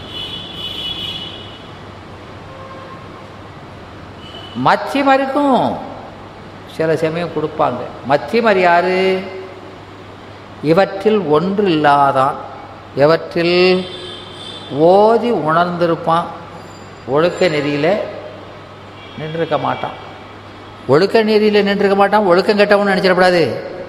மச்சிமருக்கும் சில சமயம் கொடுப்பாங்க மச்சிமர் யாரு இவற்றில் ஒன்று இல்லாதான் எவற்றில் ஓதி உணர்ந்திருப்பான் ஒழுக்க நெறியில் நின்றுருக்க மாட்டான் ஒழுக்க நெறியில் நின்றுருக்க மாட்டான் ஒழுக்கம் கெட்டவன்னு நினச்சிடக்கூடாது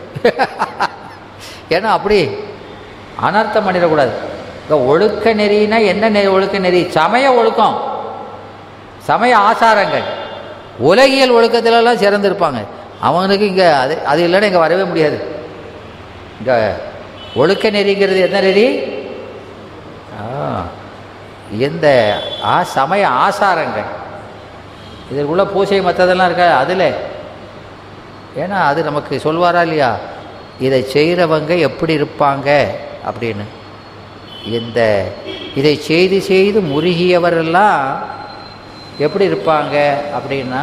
ஏன்னா அப்படி அனர்த்தம் பண்ணிடக்கூடாது இந்த ஒழுக்க நெறினா என்ன நெ ஒழுக்க நெறி சமய ஒழுக்கம் சமய ஆசாரங்கள் உலகியல் ஒழுக்கத்திலலாம் சிறந்திருப்பாங்க அவனுக்கு இங்கே அது அது இல்லைன்னா இங்கே வரவே முடியாது இங்கே ஒழுக்க நெறிங்கிறது என்ன நெறி ஆ, இந்த ஆ சமய ஆசாரங்கள் இதற்குள்ள பூஜை மற்றதெல்லாம் இருக்கா அதில் ஏன்னா அது நமக்கு சொல்வாரா இல்லையா இதை செய்கிறவங்க எப்படி இருப்பாங்க அப்படின்னு இந்த இதை செய்து செய்து முருகியவரெல்லாம் எப்படி இருப்பாங்க அப்படின்னா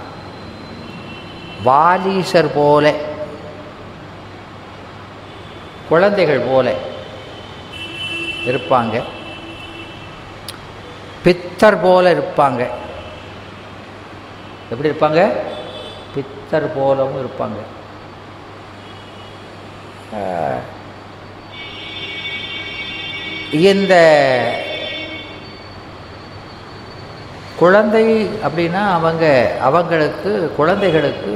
வாலீசர் போல குழந்தைகள் போல இருப்பாங்க பித்தர் போல இருப்பாங்க எப்படி இருப்பாங்க பித்தர் போலவும் இருப்பாங்க ஆஹ், இந்த குழந்தை அப்படின்னா அவங்க அவங்களுக்கு குழந்தைகளுக்கு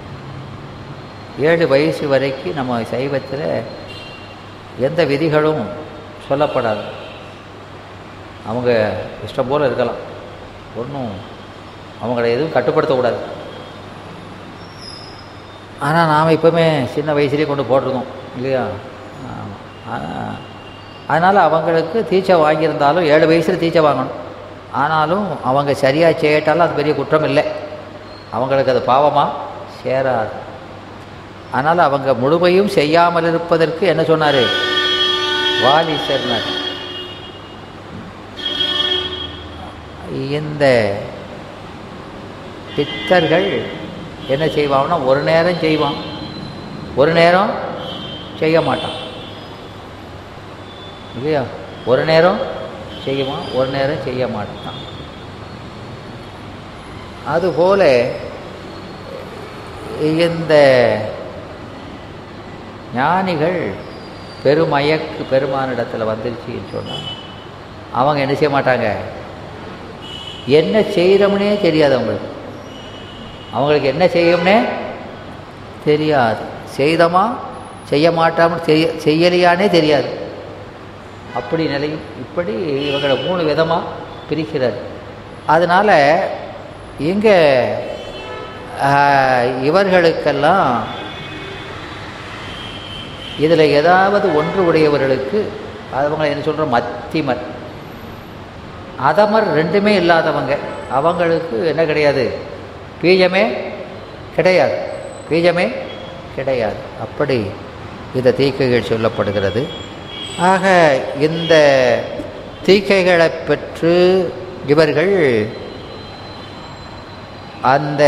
ஏழு வயசு வரைக்கும் நம்ம சைவத்தில் எந்த விதிகளும் சொல்லப்படாது அவங்க இஷ்டம் போல் இருக்கலாம் ஒன்றும் அவங்கள எதுவும் கட்டுப்படுத்தக்கூடாது ஆனால் நாம் இப்போவுமே சின்ன வயசுலேயே கொண்டு போட்டிருக்கோம் இல்லையா ஆமாம் ஆனால் அதனால் அவங்களுக்கு தீட்சை வாங்கியிருந்தாலும் ஏழு வயசில் தீட்சை வாங்கணும் ஆனாலும் அவங்க சரியாக செய்யட்டாலும் அது பெரிய குற்றம் இல்லை அவங்களுக்கு அது பாவமாக சேராது அதனால் அவங்க முழுமையும் செய்யாமல் இருப்பதற்கு என்ன சொன்னார் வாலி சேர்னார் இந்த பித்தர்கள் என்ன செய்வாங்கன்னா ஒரு நேரம் செய்வான் ஒரு நேரம் செய்ய மாட்டான் இல்லையா ஒரு நேரம் செய்வான் ஒரு நேரம் செய்ய மாட்டான் அதுபோல இந்த ஞானிகள் பெருமயக்கு பெருமானிடத்தில் வந்துருச்சுன்னு சொன்னாங்க அவங்க என்ன செய்ய மாட்டாங்க என்ன செய்கிறோம்னே தெரியாது அவங்களுக்கு அவங்களுக்கு என்ன செய்யும்னே தெரியாது செய்தோமா செய்ய மாட்டோம்னு செய்ய செய்யலையானே தெரியாது அப்படி நிலையும் இப்படி இவங்களை மூணு விதமாக பிரிக்கிறார் அதனால் இங்கே இவர்களுக்கெல்லாம் இதில் ஏதாவது ஒன்று உடையவர்களுக்கு அவங்களை என்ன சொல்கிறோம் மத்திமர் அதமர் ரெண்டுமே இல்லாதவங்க அவங்களுக்கு என்ன கிடையாது பீஜமே கிடையாது பீஜமே கிடையாது அப்படி இந்த தீக்கைகள் சொல்லப்படுகிறது ஆக இந்த தீக்கைகளை பெற்று இவர்கள் அந்த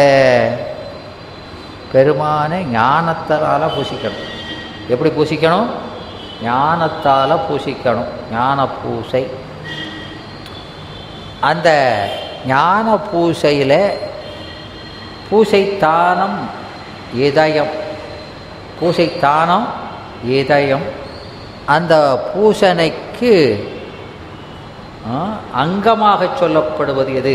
பெருமானை ஞானத்தால் பூசிக்கணும் எப்படி பூசிக்கணும் ஞானத்தால் பூசிக்கணும் ஞான பூசை அந்த ஞான பூசையில் பூசைத்தானம் இதயம் பூசைத்தானம் இதயம் அந்த பூசணைக்கு ஆ, அங்கமாக சொல்லப்படுவது எது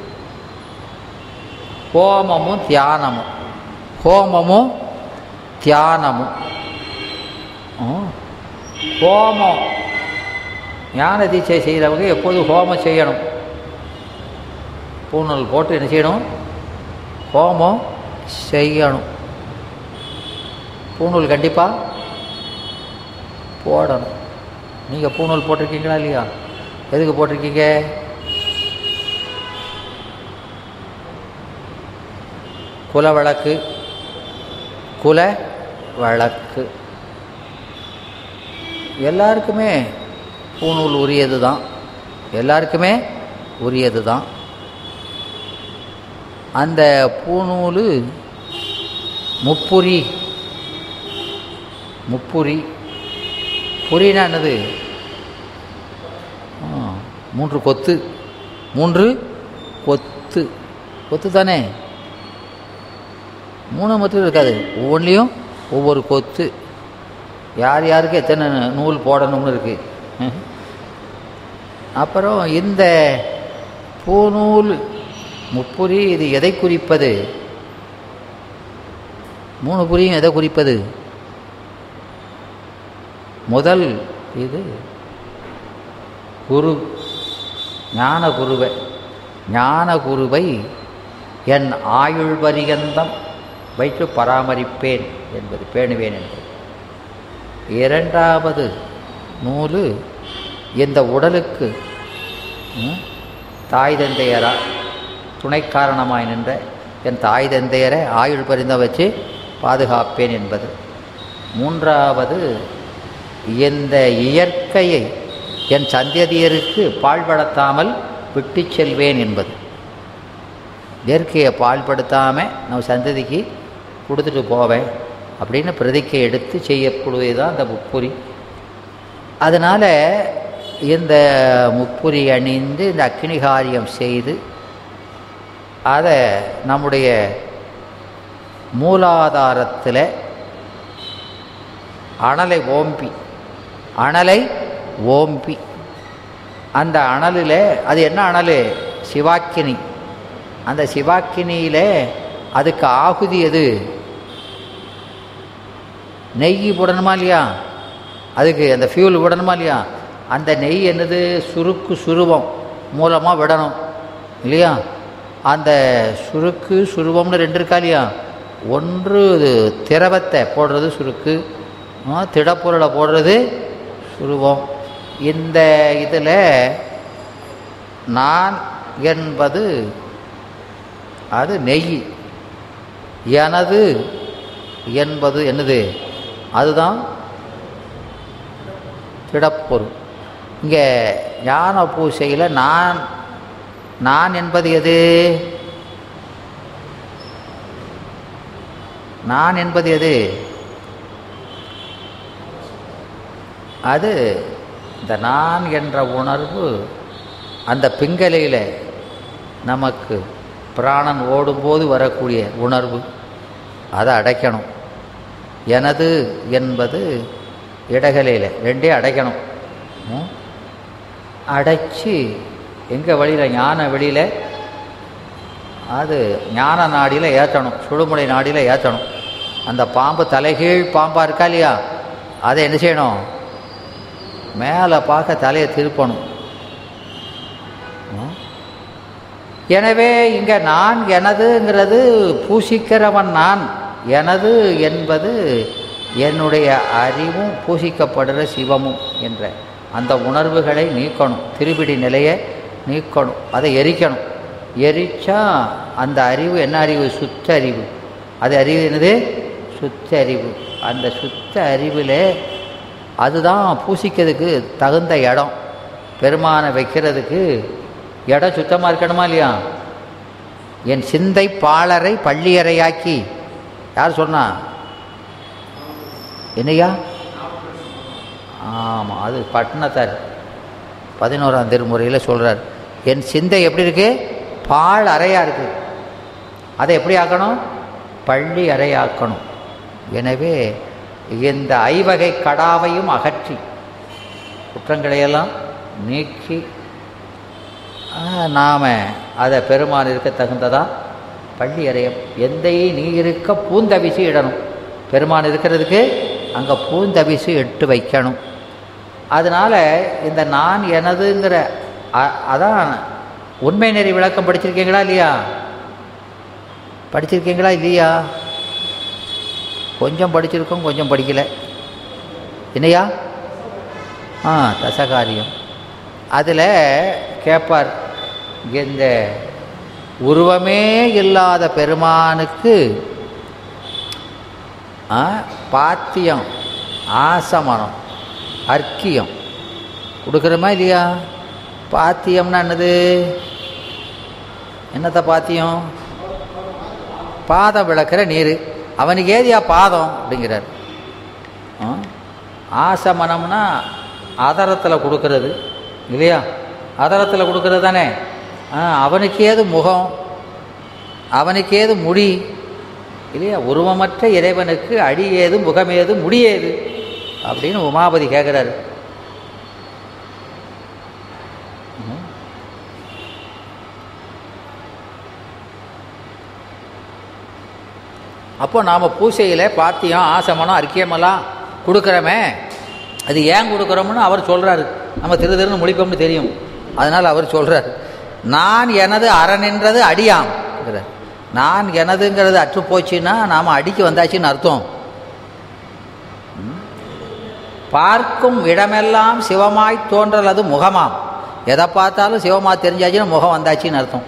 ஹோமமும் தியானமும் ஹோமமும் தியானமும் ஆ, ஹோமம் ஞான தீட்சை செய்கிறவங்க எப்போதும் ஹோமம் செய்யணும் பூணூல் போட்டு என்ன செய்யணும் ஹோமம் செய்யணும் பூணூல் கண்டிப்பாக போடணும் நீங்கள் பூணூல் போட்டிருக்கீங்களா இல்லையா எதுக்கு போட்டிருக்கீங்க குலவழக்கு குல வழக்கு எல்லாருக்குமே பூநூல் உரியது தான் எல்லாருக்குமே உரியது தான் அந்த பூநூல் முப்புரி முப்புரி புரினா என்னது ஆ, மூன்று கொத்து மூன்று கொத்து கொத்து தானே மூணு மட்டும் இருக்காது ஒவ்வொன்றிலையும் ஒவ்வொரு கொத்து யார் யாருக்கு எத்தனை நூல் போடணும்னு இருக்குது அப்புறம் இந்த பூநூல் முப்புரி இது எதை குறிப்பது மூணு புரியும் எதை குறிப்பது முதல் இது குரு ஞான குருவை ஞான குருவை என் ஆயுள் பரியந்தம் வைத்து பராமரிப்பேன் என்பது பேணுவேன் என்பது இரண்டாவது நூலு இந்த உடலுக்கு ம், தாய் தந்தையரா துணை காரணமாய் நின்ற என் தாய் தந்தையரை ஆயுள் பரிந்த வச்சு பாதுகாப்பேன் என்பது மூன்றாவது இந்த இயற்கையை என் சந்ததியருக்கு பாழ்படுத்தாமல் விட்டு செல்வேன் என்பது இயற்கையை பாழ்படுத்தாமல் நம்ம சந்ததிக்கு கொடுத்துட்டு போவேன் அப்படின்னு பிரதிக்கை எடுத்து செய்யக்கூடியது தான் அந்த முப்புரி அதனால் இந்த முப்புரி அணிந்து இந்த அக்னிகாரியம் செய்து அதை நம்முடைய மூலாதாரத்தில் அனலை ஓம்பி அனலை ஓம்பி அந்த அனலில் அது என்ன அனல் சிவாக்கினி அந்த சிவாக்கினியில் அதுக்கு ஆகுதி எது நெய் போடணுமா இல்லையா அதுக்கு அந்த ஃபியூல் விடணுமா இல்லையா அந்த நெய் என்னது சுருக்கு சுருவம் மூலமாக விடணும் இல்லையா அந்த சுருக்கு சுருவம்னு ரெண்டு இருக்கா இல்லையா ஒன்று இது திரவத்தை போடுறது சுருக்கு ஆ, திடப்பொருளை போடுறது சுருவம் இந்த இதில் நான் என்பது அது நெய் எனது என்பது என்னது அதுதான் திடப்பொருள் இங்கே ஞான பூசையில் நான் நான் என்பது எது நான் என்பது எது அது இந்த நான் என்ற உணர்வு அந்த பிங்கலையில் நமக்கு பிராணன் ஓடும்போது வரக்கூடிய உணர்வு அதை அடைக்கணும் எனது என்பது இடகலையில் ரெண்டே அடைக்கணும் ம்? அடைச்சி எங்கே வழியில் ஞான வெளியில் அது ஞான நாடியில் ஏற்றணும் சுடுமுனை நாடியில் ஏற்றணும் அந்த பாம்பு தலைகீழ் பாம்பாக இருக்கா இல்லையா அதை என்ன செய்யணும் மேலே பார்க்க தலையை திருப்பணும் ம்? எனவே இங்கே நான் எனதுங்கிறது பூசிக்கிறவன் நான் எனது என்பது என்னுடைய அறிவும் பூசிக்கப்படுற சிவமும் என்ற அந்த உணர்வுகளை நீக்கணும் திருபிடி நிலையை நீக்கணும் அதை எரிக்கணும் எரிச்சா அந்த அறிவு என்ன அறிவு சுத்த அறிவு அது அறிவு என்னது சுத்த அறிவு அந்த சுத்த அறிவில் அதுதான் பூசிக்கிறதுக்கு தகுந்த இடம் பெருமானை வைக்கிறதுக்கு இடம் சுத்தமாக இருக்கணுமா இல்லையா என் சிந்தை பாலரை பள்ளியறையாக்கி யார் சொன்னா என்னையா ஆமாம் அது பட்டினத்தார் பதினோராம் திருமுறையில் சொல்கிறார் என் சிந்தை எப்படி இருக்கு பால் அறையாக இருக்குது அதை எப்படி ஆக்கணும் பள்ளி அறையாக்கணும் எனவே இந்த ஐவகை கடாவையும் அகற்றி குற்றங்களையெல்லாம் நீக்கி நாம் அதை பெருமான் இருக்க தகுந்ததா பள்ளி அறையம் எந்தையை நீ இருக்க பூந்தவிசி இடணும் பெருமான் இருக்கிறதுக்கு அங்கே பூந்தவிசி எட்டு வைக்கணும் அதனால் இந்த நான் எனதுங்கிற அ- அதான் உண்மை நெறி விளக்கம் படிச்சிருக்கீங்களா இல்லையா படிச்சிருக்கீங்களா இல்லையா கொஞ்சம் படிச்சிருக்கோம் கொஞ்சம் படிக்கல என்னையா ஆ தசகாரியம் அதில் கேட்பார் இந்த உருவமே இல்லாத பெருமானுக்கு ஆ, பாத்தியம் ஆசமனம் அர்க்கியம் கொடுக்குறோமா இல்லையா பாத்தியம்னா என்னது என்னத்த பாத்தியம் பாதம் விளக்குற நீர் அவனுக்கு ஏதியா பாதம் அப்படிங்கிறார் ஆ? ஆசமனம்னா அதரத்தில் கொடுக்கறது இல்லையா அதரத்தில் கொடுக்கறது தானே ஆ, அவனுக்கு ஏது முகம் அவனுக்கு ஏது முடி இல்லையா உருவமற்ற இறைவனுக்கு அடி ஏது முகம் ஏது முடி ஏது அப்படின்னு உமாபதி கேட்குறாரு ம். அப்போ நாம் பூசையில் பாத்தியம் ஆசமனம் அர்க்கியமெல்லாம் கொடுக்குறோமே அது ஏன் கொடுக்குறோம்னு அவர் சொல்கிறாரு நம்ம திரு திருன்னு முழிப்போம்னு தெரியும் அதனால் அவர் சொல்கிறார் நான் எனது அறநின்றது அடியாம் நான் எனதுங்கிறது அற்று போச்சுன்னா நாம் அடிக்கு வந்தாச்சுன்னு அர்த்தம் ம். பார்க்கும் இடமெல்லாம் சிவமாய் தோன்றல் அது முகமாம் எதை பார்த்தாலும் சிவமா தெரிஞ்சாச்சுன்னா முகம் வந்தாச்சுன்னு அர்த்தம்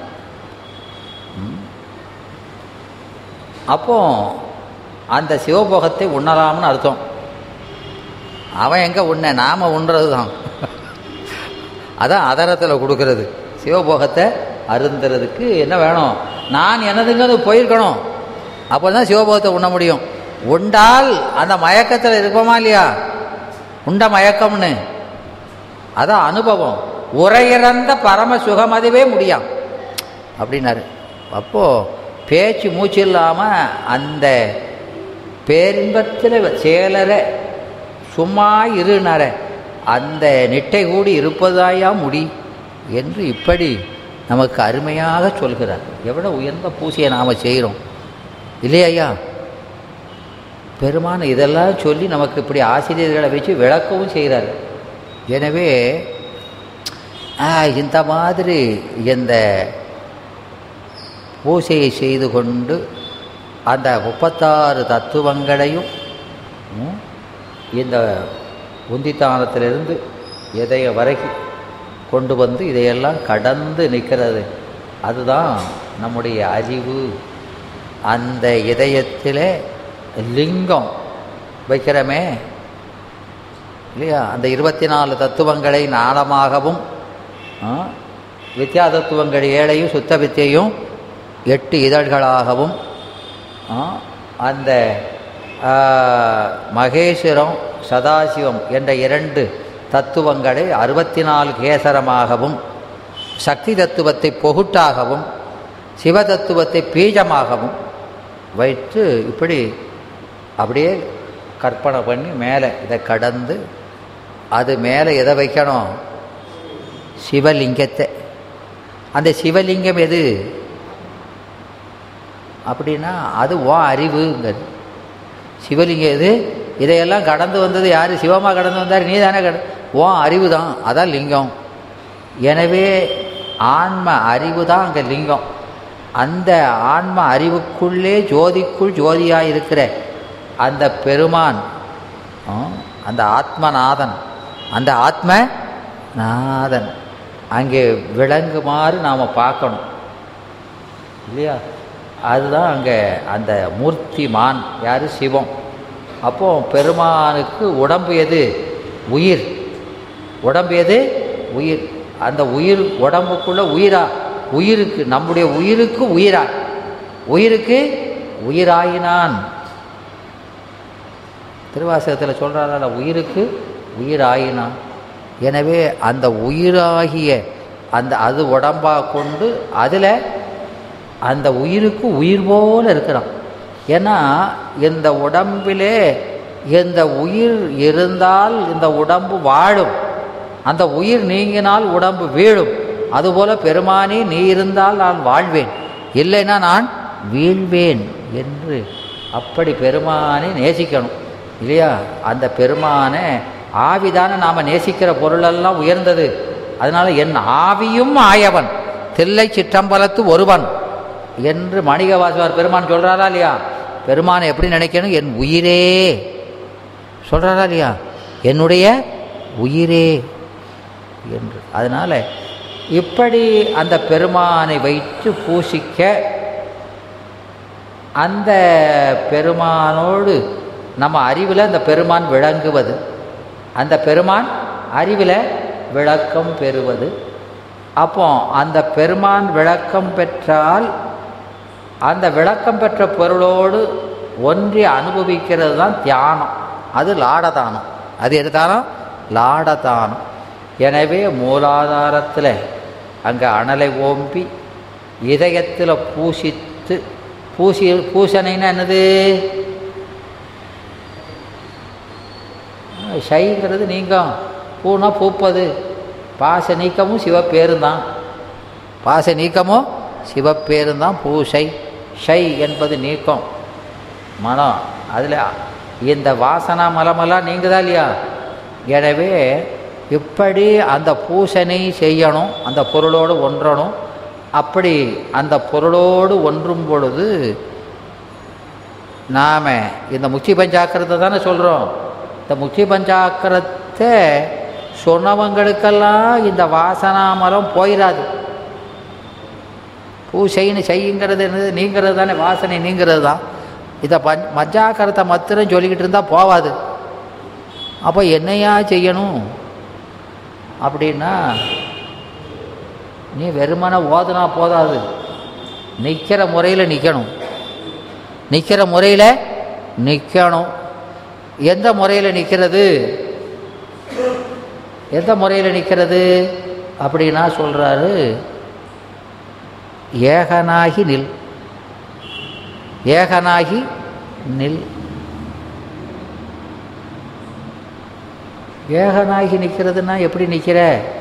அப்போ அந்த சிவபோகத்தை உண்ணலாம்னு அர்த்தம் அவன் எங்கே உண்ண நாம் உண்றது தான் அதான் அதரத்தில் கொடுக்கறது சிவபோகத்தை அருந்துறதுக்கு என்ன வேணும் நான் எனதுங்கிறது போயிருக்கணும் அப்போ தான் சிவபோகத்தை உண்ண முடியும் உண்டால் அந்த மயக்கத்தில் இருப்போமா இல்லையா உண்ட மயக்கம்னு அதான் அனுபவம் உரையிறந்த பரம சுகம் அதுவே முடியாம் அப்படின்னாரு அப்போது பேச்சு மூச்சு இல்லாமல் அந்த பேரின்பத்தில் சேலர சும்மா இருநர அந்த நிட்டை கூடி இருப்பதாயா முடி என்று இப்படி நமக்கு அருமையாக சொல்கிறார் எவ்வளோ உயர்ந்த பூசையை நாம் செய்கிறோம் இல்லையா ஐயா பெருமான இதெல்லாம் சொல்லி நமக்கு இப்படி ஆசிரியர்களை வச்சு விளக்கவும் செய்கிறார் எனவே ஆ, இந்த மாதிரி இந்த பூசையை செய்து கொண்டு அந்த முப்பத்தாறு தத்துவங்களையும் ம், இந்த உந்தித்தானத்திலிருந்து இதய வரைக்கும் கொண்டு வந்து இதையெல்லாம் கடந்து நிற்கிறது அதுதான் நம்முடைய அறிவு அந்த இதயத்திலே லிங்கம் வைக்கிறோமே இல்லையா அந்த இருபத்தி நாலு தத்துவங்களை நாளமாகவும் ஆ, வித்யா தத்துவங்கள் ஏழையும் சுத்த வித்தையும் எட்டு இதழ்களாகவும் ஆ, அந்த ஆ, மகேஸ்வரம் சதாசிவம் என்ற இரண்டு தத்துவங்களை அறுபத்தி நாலு கேசரமாகவும் சக்தி தத்துவத்தை பொகுட்டாகவும் சிவ தத்துவத்தை பீஜமாகவும் வைத்து இப்படி அப்படியே கற்பனை பண்ணி மேலே இதை கடந்து அது மேலே எதை வைக்கணும் சிவலிங்கத்தை அந்த சிவலிங்கம் எது அப்படின்னா அது ஓ அறிவுங்கிறது சிவலிங்கம் எது இதையெல்லாம் கடந்து வந்தது யார் சிவமாக கடந்து வந்தார் நீ தானே கட ஓ அறிவு தான் அதான் லிங்கம் எனவே ஆன்ம அறிவு தான் அங்கே லிங்கம் அந்த ஆன்ம அறிவுக்குள்ளே ஜோதிக்குள் ஜோதியாக இருக்கிற அந்த பெருமான் ஆ, அந்த ஆத்மநாதன் அந்த ஆத்ம நாதன் அங்கே விளங்குமாறு நாம் பார்க்கணும் இல்லையா அதுதான் அங்கே அந்த மூர்த்தி மான் யார் சிவம் அப்போ பெருமானுக்கு உடம்பு எது உயிர் உடம்பு எது உயிர் அந்த உயிர் உடம்புக்குள்ள உயிரா உயிருக்கு நம்முடைய உயிருக்கு உயிரா உயிருக்கு உயிராயினான் திருவாசகத்தில் சொல்கிறாரா உயிருக்கு உயிராயினான் எனவே அந்த உயிராகிய அந்த அது உடம்பாக கொண்டு அதில் அந்த உயிருக்கு உயிர் போல இருக்கிறான் ஏன்னா இந்த உடம்பிலே இந்த உயிர் இருந்தால் இந்த உடம்பு வாழும் அந்த உயிர் நீங்கினால் உடம்பு வீழும் அதுபோல பெருமானே நீ இருந்தால் நான் வாழ்வேன் இல்லைன்னா நான் வீழ்வேன் என்று அப்படி பெருமானை நேசிக்கணும் இல்லையா அந்த பெருமானை ஆவிதானே நாம் நேசிக்கிற பொருளெல்லாம் உயர்ந்தது அதனால் என் ஆவியும் ஆயவன் தில்லை சிற்றம்பலத்து ஒருவன் என்று மாணிகவாசகர் பெருமான் சொல்கிறாரா இல்லையா பெருமானை எப்படி நினைக்கணும் என் உயிரே சொல்கிறாரா இல்லையா என்னுடைய உயிரே என்று அதனால் இப்படி அந்த பெருமானை வைத்து பூசிக்க அந்த பெருமானோடு நம்ம அறிவில் அந்த பெருமான் விளங்குவது அந்த பெருமான் அறிவில் விளக்கம் பெறுவது அப்போ அந்த பெருமான் விளக்கம் பெற்றால் அந்த விளக்கம் பெற்ற பொருளோடு ஒன்றி அனுபவிக்கிறது தான் தியானம் அது லாடதானம் அது எடுத்தாலும் லாடதானம் எனவே மூலாதாரத்தில் அங்கே அனலை ஓம்பி இதயத்தில் பூசித்து பூசி பூசணைன்னா என்னது ஷைங்கிறது நீங்கம் பூனா பூப்பது பாச நீக்கமும் சிவப்பேரும் தான் பாச நீக்கமும் சிவப்பேரும் தான் பூசை ஷை என்பது நீக்கம் மனம் அதில் இந்த வாசனா மலமெல்லாம் நீங்குதா இல்லையா எனவே இப்படி அந்த பூசனை செய்யணும் அந்த பொருளோடு ஒன்றணும் அப்படி அந்த பொருளோடு ஒன்றும் பொழுது நாம் இந்த முக்தி பஞ்சாக்கிரத்தை தானே சொல்கிறோம் இந்த முக்தி பஞ்சாக்கிரத்தை சொன்னவங்களுக்கெல்லாம் இந்த வாசனா மரம் போயிடாது பூசைன்னு செய்யுங்கிறது என்னது நீங்கிறது தானே வாசனை நீங்கிறது தான் இதை பஞ் மஜ்ஜாக்கரத்தை மாத்திரம் சொல்லிக்கிட்டு இருந்தால் போவாது அப்போ என்னையா செய்யணும் அப்படின்னா நீ வெறுமனை ஓதுனா போதாது நிற்கிற முறையில் நிற்கணும் நிற்கிற முறையில் நிற்கணும் எந்த முறையில் நிற்கிறது எந்த முறையில் நிற்கிறது அப்படின்னா சொல்கிறாரு ஏகனாகி நில் ஏகனாகி நில் ஏகனாகி நிற்கிறதுனா எப்படி நிற்கிற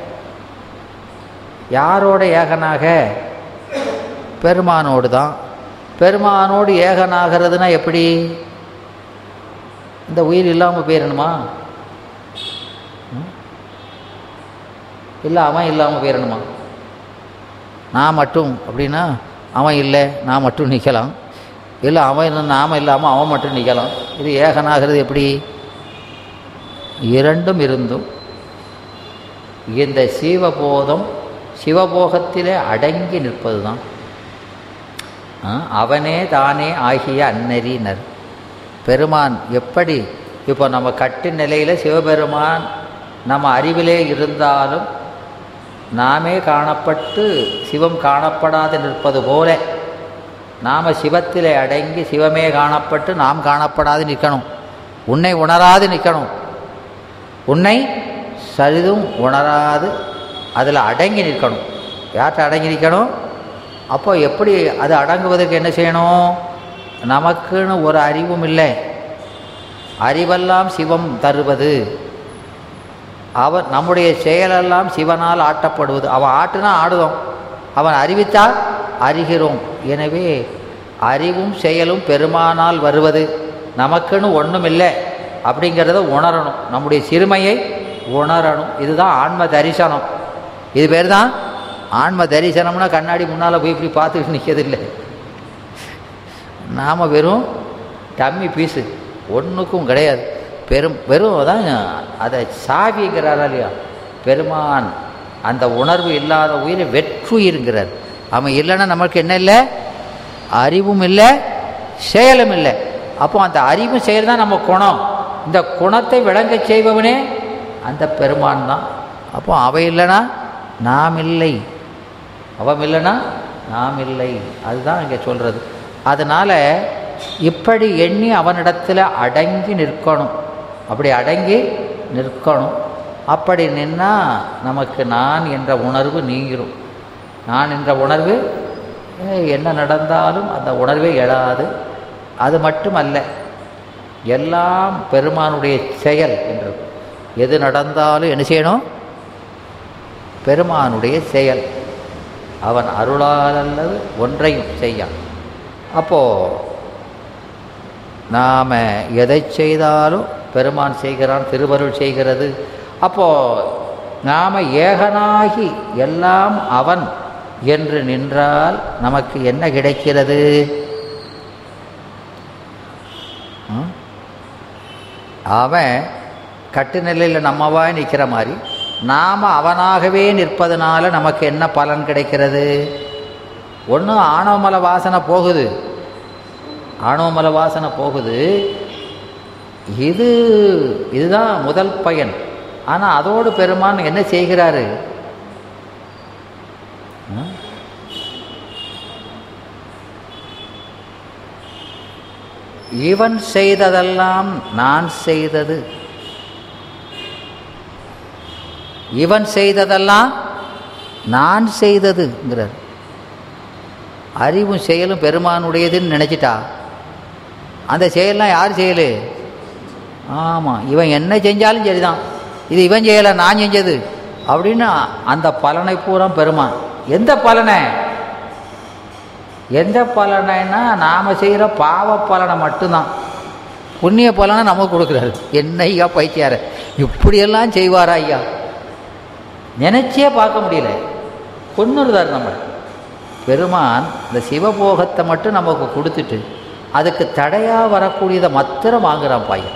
யாரோட ஏகனாக பெருமானோடு தான் பெருமானோடு ஏகனாகிறதுனா எப்படி இந்த உயிர் இல்லாமல் போயிடணுமா இல்லை அவன் இல்லாமல் போயிடணுமா நான் மட்டும் அப்படின்னா அவன் இல்லை நான் மட்டும் நிற்கலாம் இல்லை அவன் இல்லை நாம் இல்லாமல் அவன் மட்டும் நிற்கலாம் இது ஏகனாகிறது எப்படி இரண்டும் இருந்தும் இந்த சிவபோதம் சிவபோகத்திலே அடங்கி நிற்பது தான் அவனே தானே ஆகிய அன்னரினர் பெருமான் எப்படி இப்போ நம்ம கட்டு நிலையில் சிவபெருமான் நம்ம அறிவிலே இருந்தாலும் நாமே காணப்பட்டு சிவம் காணப்படாது நிற்பது போல நாம் சிவத்திலே அடங்கி சிவமே காணப்பட்டு நாம் காணப்படாது நிற்கணும் உன்னை உணராது நிற்கணும் உன்னை சரிதும் உணராது அதில் அடங்கி நிற்கணும் யார்கிட்ட அடங்கி நிற்கணும் அப்போ எப்படி அது அடங்குவதற்கு என்ன செய்யணும் நமக்குன்னு ஒரு அறிவும் இல்லை அறிவெல்லாம் சிவம் தருவது அவன் நம்முடைய செயலெல்லாம் சிவனால் ஆட்டப்படுவது அவன் ஆட்டுனா ஆடுவோம் அவன் அறிவித்தால் அறிகிறோம் எனவே அறிவும் செயலும் பெருமானால் வருவது நமக்குன்னு ஒன்றும் இல்லை அப்படிங்கிறத உணரணும் நம்முடைய சிறுமையை உணரணும் இதுதான் ஆன்ம தரிசனம் இது பேர் தான் ஆன்ம தரிசனம்னா கண்ணாடி முன்னால் போய் இப்படி பார்த்துக்கிட்டு நிற்கிறதில்லை நாம் வெறும் டம்மி பீஸு ஒன்றுக்கும் கிடையாது பெரும் வெறும் தான் அதை சாவிங்கிறாரா இல்லையா பெருமான் அந்த உணர்வு இல்லாத உயிரை வெற்றுயிருங்கிறார் அவன் இல்லைன்னா நமக்கு என்ன இல்லை அறிவும் இல்லை செயலும் இல்லை அப்போ அந்த அறிவும் செயல் தான் நம்ம குணம் இந்த குணத்தை விளங்க செய்பவனே அந்த பெருமான் தான் அப்போ அவ இல்லைன்னா நாம் இல்லை அவன் இல்லைன்னா நாம் இல்லை அதுதான் இங்கே சொல்கிறது அதனால் இப்படி எண்ணி அவனிடத்தில் அடங்கி நிற்கணும் அப்படி அடங்கி நிற்கணும் அப்படி நின்னால் நமக்கு நான் என்ற உணர்வு நீங்கிரும் நான் என்ற உணர்வு என்ன நடந்தாலும் அந்த உணர்வே எழாது அது மட்டுமல்ல எல்லாம் பெருமானுடைய செயல் என்று எது நடந்தாலும் என்ன செய்யணும் பெருமானுடைய செயல் அவன் அருளால் அல்லது ஒன்றையும் செய்யான் அப்போது நாம் எதை செய்தாலும் பெருமான் செய்கிறான் திருவருள் செய்கிறது அப்போது நாம் ஏகனாகி எல்லாம் அவன் என்று நின்றால் நமக்கு என்ன கிடைக்கிறது அவன் கட்டுநிலையில் நம்மவாய் நிற்கிற மாதிரி நாம் அவனாகவே நிற்பதனால நமக்கு என்ன பலன் கிடைக்கிறது ஒன்று ஆணவமல வாசனை போகுது ஆணவமல வாசனை போகுது இது இதுதான் முதல் பயன் ஆனால் அதோடு பெருமான் என்ன செய்கிறாரு ஆ? இவன் செய்ததெல்லாம் நான் செய்தது இவன் செய்ததெல்லாம் நான் செய்ததுங்கிறார் அறிவும் செயலும் பெருமானுடையதுன்னு நினச்சிட்டா அந்த செயல்லாம் யார் செய்யலு ஆமாம் இவன் என்ன செஞ்சாலும் சரிதான் இது இவன் செய்யலை நான் செஞ்சது அப்படின்னு அந்த பலனை பூரா பெருமான் எந்த பலனை எந்த பலனைன்னா நாம் செய்கிற பாவ பலனை மட்டும்தான் புண்ணிய பலனை நமக்கு கொடுக்குறாரு என்ன ஐயா பைத்தியார இப்படியெல்லாம் செய்வாரா ஐயா நினச்சே பார்க்க முடியல கொன்னுருதார் நம்ம பெருமான் இந்த சிவபோகத்தை மட்டும் நமக்கு கொடுத்துட்டு அதுக்கு தடையாக வரக்கூடியதை மாத்திரம் வாங்குறான் பையன்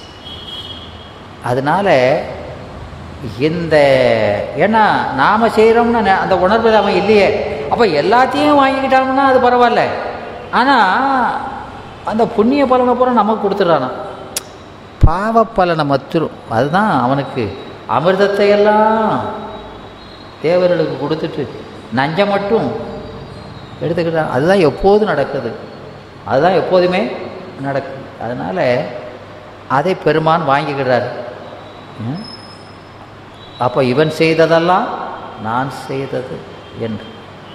அதனால இந்த ஏன்னா நாம் செய்கிறோம்னு நெ- அந்த உணர்வில் அவன் இல்லையே அப்போ எல்லாத்தையும் வாங்கிக்கிட்டாங்கன்னா அது பரவாயில்ல ஆனால் அந்த புண்ணிய பலனை பூரா நமக்கு கொடுத்துட்றானா பாவ பலனை மத்துரும் அதுதான் அவனுக்கு அமிர்தத்தை எல்லாம் தேவர்களுக்கு கொடுத்துட்டு நஞ்சை மட்டும் எடுத்துக்கிட்டான் அதுதான் எப்போதும் நடக்குது அதுதான் எப்போதுமே நடக்குது அதனால் அதை பெருமான் வாங்கிக்கிறார் ம்? அப்போ இவன் செய்ததெல்லாம் நான் செய்தது என்று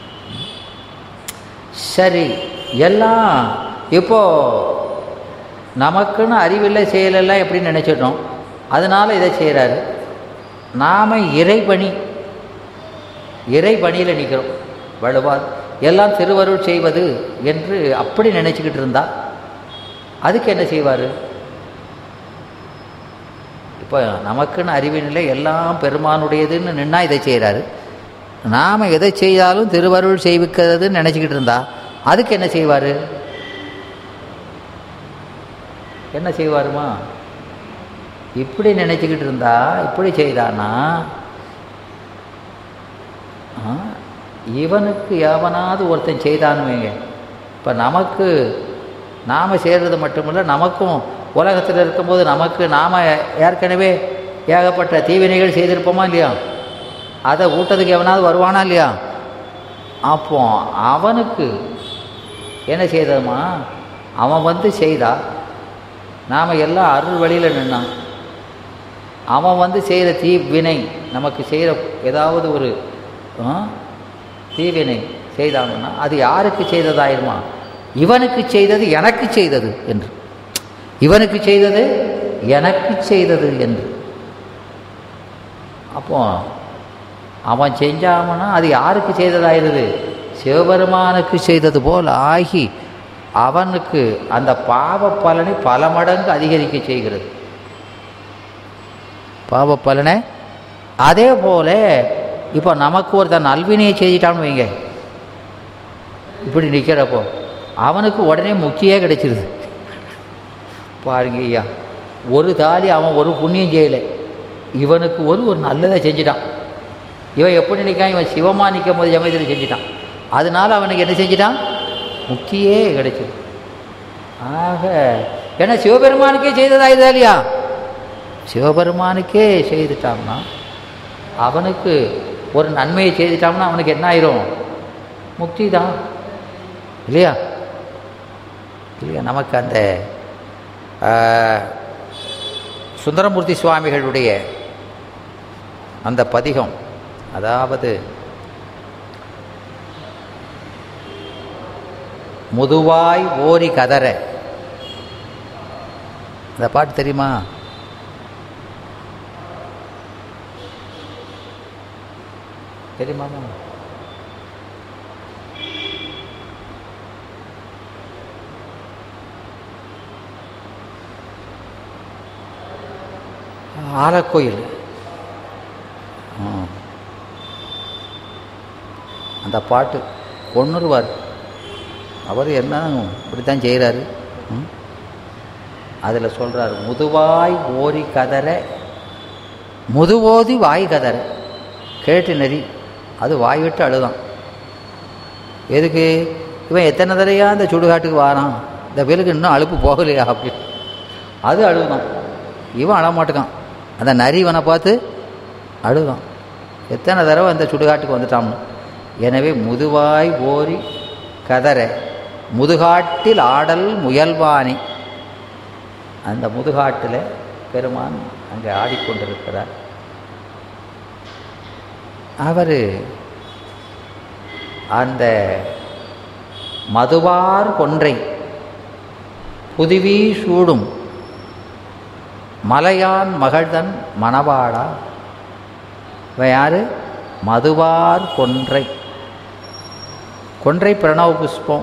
சரி எல்லாம் இப்போ நமக்குன்னு அறிவில்லை செயலெல்லாம் எப்படி நினச்சிட்டோம் அதனால் இதை செய்கிறாரு நாம் இறைபணி இறைபணியில் நிற்கிறோம் வலுவால் எல்லாம் திருவருள் செய்வது என்று அப்படி நினச்சிக்கிட்டு இருந்தா அதுக்கு என்ன செய்வார் இப்போ நமக்குன்னு அறிவினில்லை எல்லாம் பெருமானுடையதுன்னு நின்னா இதை செய்கிறாரு நாம் எதை செய்தாலும் திருவருள் செய்விக்கிறதுன்னு நினச்சிக்கிட்டு இருந்தா அதுக்கு என்ன செய்வார் என்ன செய்வாருமா இப்படி நினச்சிக்கிட்டு இருந்தா இப்படி செய்தானா ஆ, இவனுக்கு எவனாவது ஒருத்தன் செய்தானுவேங்க இப்போ நமக்கு நாம் செய்கிறது மட்டுமில்லை நமக்கும் உலகத்தில் இருக்கும்போது நமக்கு நாம் ஏற்கனவே ஏகப்பட்ட தீவினைகள் செய்திருப்போமா இல்லையா அதை ஊட்டத்துக்கு எவனாவது வருவானா இல்லையா அப்போ அவனுக்கு என்ன செய்ததுமா அவன் வந்து செய்தா நாம் எல்லாம் அருள் வழியில் நின்னான் அவன் வந்து செய்கிற தீ வினை நமக்கு செய்கிற ஏதாவது ஒரு ஆ, தீவினை செய்தாங்கன்னா அது யாருக்கு செய்ததாயிருமா இவனுக்கு செய்தது எனக்கு செய்தது என்று இவனுக்கு செய்தது எனக்கு செய்தது என்று அப்போ அவன் செஞ்சாமனா அது யாருக்கு செய்ததாயிருது சிவபெருமானுக்கு செய்தது போல் ஆகி அவனுக்கு அந்த பாவ பலனை பல மடங்கு அதிகரிக்க செய்கிறது பாவ பலனை அதே போல இப்போ நமக்கு ஒருத்தன் நல்வினையை செய்துட்டான்னு வைங்க இப்படி நிற்கிறப்போ அவனுக்கு உடனே முக்கியே கிடைச்சிருது பாருங்க ஐயா ஒரு தாலி அவன் ஒரு புண்ணியம் செய்யலை இவனுக்கு ஒரு ஒரு நல்லதை செஞ்சிட்டான் இவன் எப்படி நிற்கான் இவன் சிவமா நிற்கும் போது ஜமயத்தில் செஞ்சிட்டான் அதனால அவனுக்கு என்ன செஞ்சிட்டான் முக்தியே கிடைச்சது ஆக ஏன்னா சிவபெருமானுக்கே செய்ததா இதா இல்லையா சிவபெருமானுக்கே செய்துட்டான்னா அவனுக்கு ஒரு நன்மையை செய்துட்டான்னா அவனுக்கு என்ன ஆயிரும் முக்தி தான் இல்லையா இல்லையா நமக்கு அந்த ஆ, சுந்தரமூர்த்தி சுவாமிகளுடைய அந்த பதிகம் அதாவது முதுவாய் ஓரி கதற அந்த பாட்டு தெரியுமா தெரியுமாமா ஆலக்கோயில் ம். அந்த பாட்டு கொன்னுருவார் அவர் என்ன இப்படி தான் செய்கிறாரு அதில் சொல்கிறார் முதுவாய் ஓரி கதற முதுவோதி வாய் கதற கேட்டு நெறி அது வாய் விட்டு அழுதான் எதுக்கு இவன் எத்தனை தடையா இந்த சுடுகாட்டுக்கு வாரான் இந்த பேருக்கு இன்னும் அழுப்பு போகலையா அப்படின்னு அது அழுதான் இவன் அழமாட்டுக்கான் அந்த நரி இவனை பார்த்து அழுதான் எத்தனை தடவை அந்த சுடுகாட்டுக்கு வந்துட்டான் எனவே முதுவாய் ஓரி கதற முதுகாட்டில் ஆடல் முயல்வானி அந்த முதுகாட்டில் பெருமான் அங்கே ஆடிக்கொண்டிருக்கிறார் அவர் அந்த மதுவார் கொன்றை புதுவி சூடும் மலையான் மகள்தன் மணவாளா இவன் யாரு மதுவார் கொன்றை கொன்றை பிரணவ புஷ்பம்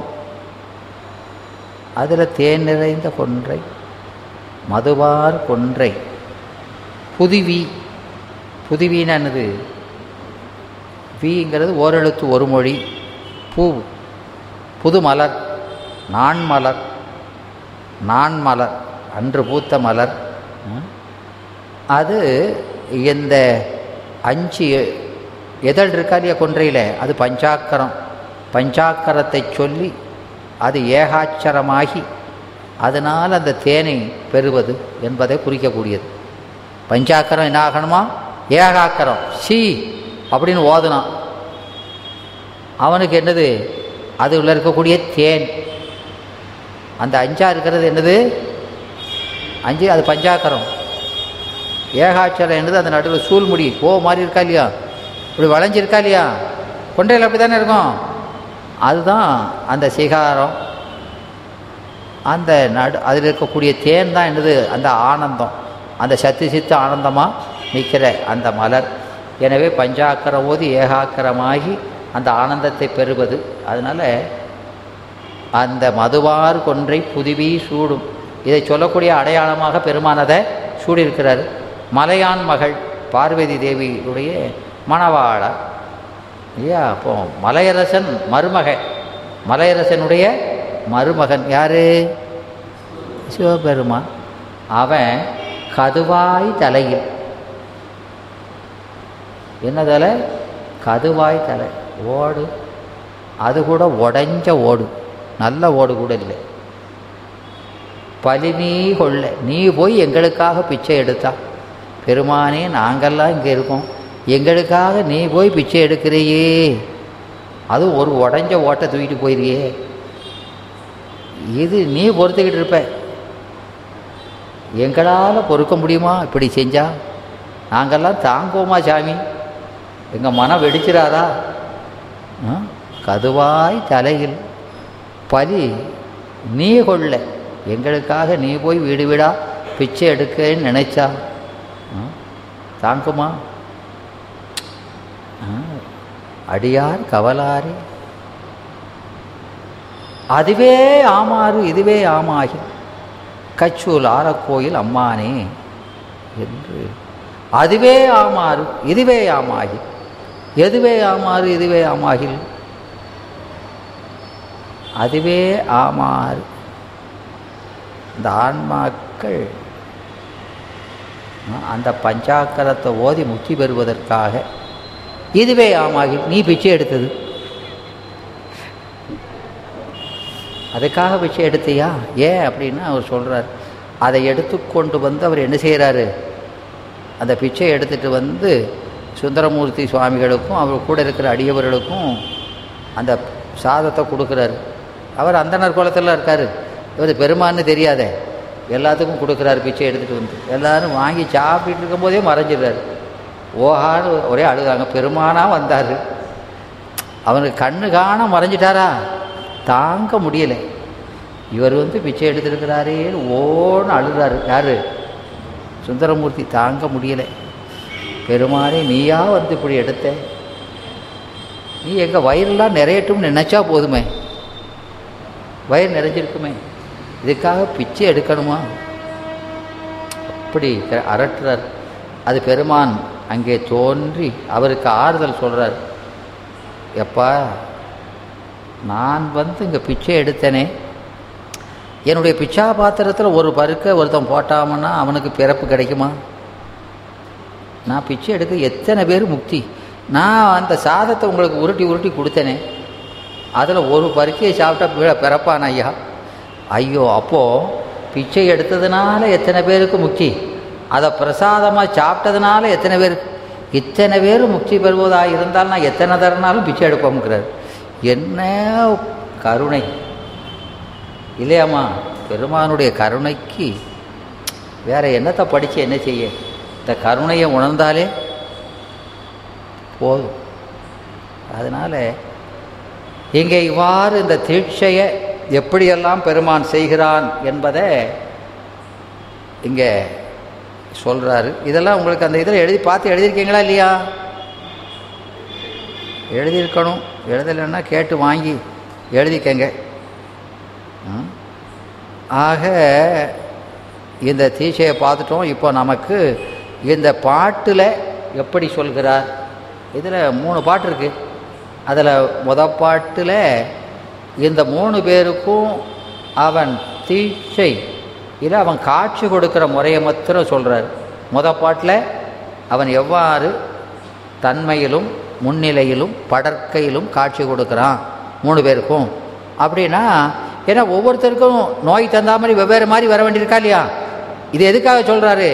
அதில் தேன் நிறைந்த கொன்றை மதுவார் கொன்றை புதுவி புதுவின்னு என்னது விங்கிறது ஓரெழுத்து ஒரு மொழி பூ புது மலர் நான் மலர் நான் மலர் அன்று பூத்த மலர் ம். அது இந்த அஞ்சு எதழ் இருக்கா இல்லையா கொன்றையில் அது பஞ்சாக்கரம் பஞ்சாக்கரத்தை சொல்லி அது ஏகாட்சரமாகி அதனால் அந்த தேனை பெறுவது என்பதை குறிக்கக்கூடியது பஞ்சாக்கரம் என்ன ஆகணுமா ஏகாக்கரம் சி அப்படின்னு ஓதுனான் அவனுக்கு என்னது அது உள்ள இருக்கக்கூடிய தேன் அந்த அஞ்சா இருக்கிறது என்னது அஞ்சு அது பஞ்சாக்கரம் ஏகாட்சரம் என்னது அந்த நடுவில் சூழ்முடி ஓ மாதிரி இருக்கா இல்லையா இப்படி வளைஞ்சிருக்கா இல்லையா கொண்டையில் அப்படி தானே இருக்கும் அதுதான் அந்த சிகாரம் அந்த நடு அதில் இருக்கக்கூடிய தேன் தான் என்னது அந்த ஆனந்தம் அந்த சத்து சித்து ஆனந்தமாக நிற்கிற அந்த மலர் எனவே பஞ்சாக்கரம் ஓதி ஏகாக்கரமாகி அந்த ஆனந்தத்தை பெறுவது அதனால் அந்த மதுவார் கொன்றை புதுவி சூடும் இதை சொல்லக்கூடிய அடையாளமாக பெருமானதை சூடியிருக்கிறார் மலையான் மகள் பார்வதி தேவியுடைய மணவாளா இல்லையா அப்போ மலையரசன் மருமகன் மலையரசனுடைய மருமகன் யாரு சிவபெருமான் அவன் கதுவாய் தலையில் என்ன தலை கதுவாய் தலை ஓடு அது கூட உடைஞ்ச ஓடு நல்ல ஓடு கூட இல்லை பலி நீ கொள்ள நீ போய் எங்களுக்காக பிச்சை எடுத்தா பெருமானே நாங்கள்லாம் இங்கே இருக்கோம் எங்களுக்காக நீ போய் பிச்சை எடுக்கிறையே அதுவும் ஒரு உடஞ்ச ஓட்டை தூக்கிட்டு போயிருக்கியே இது நீ பொறுத்துக்கிட்டு இருப்ப எங்களால் பொறுக்க முடியுமா இப்படி செஞ்சா நாங்கள்லாம் தாங்குவோமா சாமி எங்கள் மனம் வெடிச்சிடாதா ஆ? கதுவாய் தலையில் பலி நீ கொள்ள எங்களுக்காக நீ போய் வீடு வீடா பிச்சை எடுக்கன்னு நினைச்சா ஆ? தாங்குமா ஆ, அடியார் கவலாரி அதுவே ஆமாறு இதுவே ஆமாகி கச்சூல் ஆரக்கோயில் அம்மானே என்று அதுவே ஆமாறு இதுவே ஆமாகி எதுவே ஆமாறு இதுவே ஆமாகில் அதுவே ஆமாறு இந்த ஆன்மாக்கள் ஆ, அந்த பஞ்சாக்கரத்தை ஓதி முக்தி பெறுவதற்காக இதுவே ஆமாகி நீ பிச்சை எடுத்தது அதுக்காக பிச்சை எடுத்தியா ஏன் அப்படின்னு அவர் சொல்கிறார் அதை எடுத்துக்கொண்டு வந்து அவர் என்ன செய்கிறாரு அந்த பிச்சை எடுத்துட்டு வந்து சுந்தரமூர்த்தி சுவாமிகளுக்கும் அவர் கூட இருக்கிற அடியவர்களுக்கும் அந்த சாதத்தை கொடுக்குறாரு அவர் அந்தனர் குலத்தில் இருக்கார் இவர் பெருமான்னு தெரியாதே எல்லாத்துக்கும் கொடுக்குறாரு பிச்சை எடுத்துகிட்டு வந்து எல்லாரும் வாங்கி சாப்பிட்டு இருக்கும்போதே மறைஞ்சிடுறாரு ஓஹான்னு ஒரே அழுதாங்க பெருமானாக வந்தார் அவனுக்கு கண்ணு காண மறைஞ்சிட்டாரா தாங்க முடியலை இவர் வந்து பிச்சை எடுத்திருக்கிறாரேன்னு ஓன்னு அழுகிறாரு யார் சுந்தரமூர்த்தி தாங்க முடியலை பெருமானே நீயா வந்து இப்படி எடுத்த நீ எங்கள் வயிறெல்லாம் நிறையட்டும்னு நினச்சா போதுமே வயிறு நிறைஞ்சிருக்குமே இதுக்காக பிச்சை எடுக்கணுமா அப்படி க- அரட்டுறார் அது பெருமான் அங்கே தோன்றி அவருக்கு ஆறுதல் சொல்கிறார் எப்பா நான் வந்து இங்கே பிச்சை எடுத்தேனே என்னுடைய பிச்சா பாத்திரத்தில் ஒரு பருக்க ஒருத்தன் போட்டாமன்னா அவனுக்கு பிறப்பு கிடைக்குமா நான் பிச்சை எடுக்க எத்தனை பேர் முக்தி நான் அந்த சாதத்தை உங்களுக்கு உருட்டி உருட்டி கொடுத்தேனே அதில் ஒரு பருக்கையை சாப்பிட்டா பிற பிறப்பான் ஐயா ஐயோ அப்போது பிச்சை எடுத்ததுனால எத்தனை பேருக்கு முக்தி அதை பிரசாதமாக சாப்பிட்டதுனால எத்தனை பேர் இத்தனை பேர் முக்தி பெறுவதாக இருந்தால் நான் எத்தனை தரனாலும் பிச்சை எடுப்போம்ங்கிறார் என்ன கருணை இல்லையாம்மா பெருமானுடைய கருணைக்கு வேற என்னத்தை படித்து என்ன செய்ய இந்த கருணையை உணர்ந்தாலே போதும் அதனால் இங்கே இவ்வாறு இந்த தீட்சையை எப்படியெல்லாம் பெருமான் செய்கிறான் என்பதை இங்கே சொல்கிறாரு இதெல்லாம் உங்களுக்கு அந்த இதில் எழுதி பார்த்து எழுதியிருக்கீங்களா இல்லையா எழுதியிருக்கணும் எழுதலைன்னா கேட்டு வாங்கி எழுதிக்கங்க ம். ஆக இந்த தீட்சையை பார்த்துட்டோம் இப்போ நமக்கு இந்த பாட்டில் எப்படி சொல்கிறார் இதில் மூணு பாட்டு இருக்குது அதில் முத பாட்டில் இந்த மூணு பேருக்கும் அவன் தீட்சை இல்லை அவன் காட்சி கொடுக்குற முறையை மாத்திரம் சொல்கிறார் முத பாட்டில் அவன் எவ்வாறு தன்மையிலும் முன்னிலையிலும் படற்கையிலும் காட்சி கொடுக்குறான் மூணு பேருக்கும் அப்படின்னா ஏன்னா ஒவ்வொருத்தருக்கும் நோய் தந்தா மாதிரி வெவ்வேறு மாதிரி வர வேண்டியிருக்கா இல்லையா இது எதுக்காக சொல்கிறாரு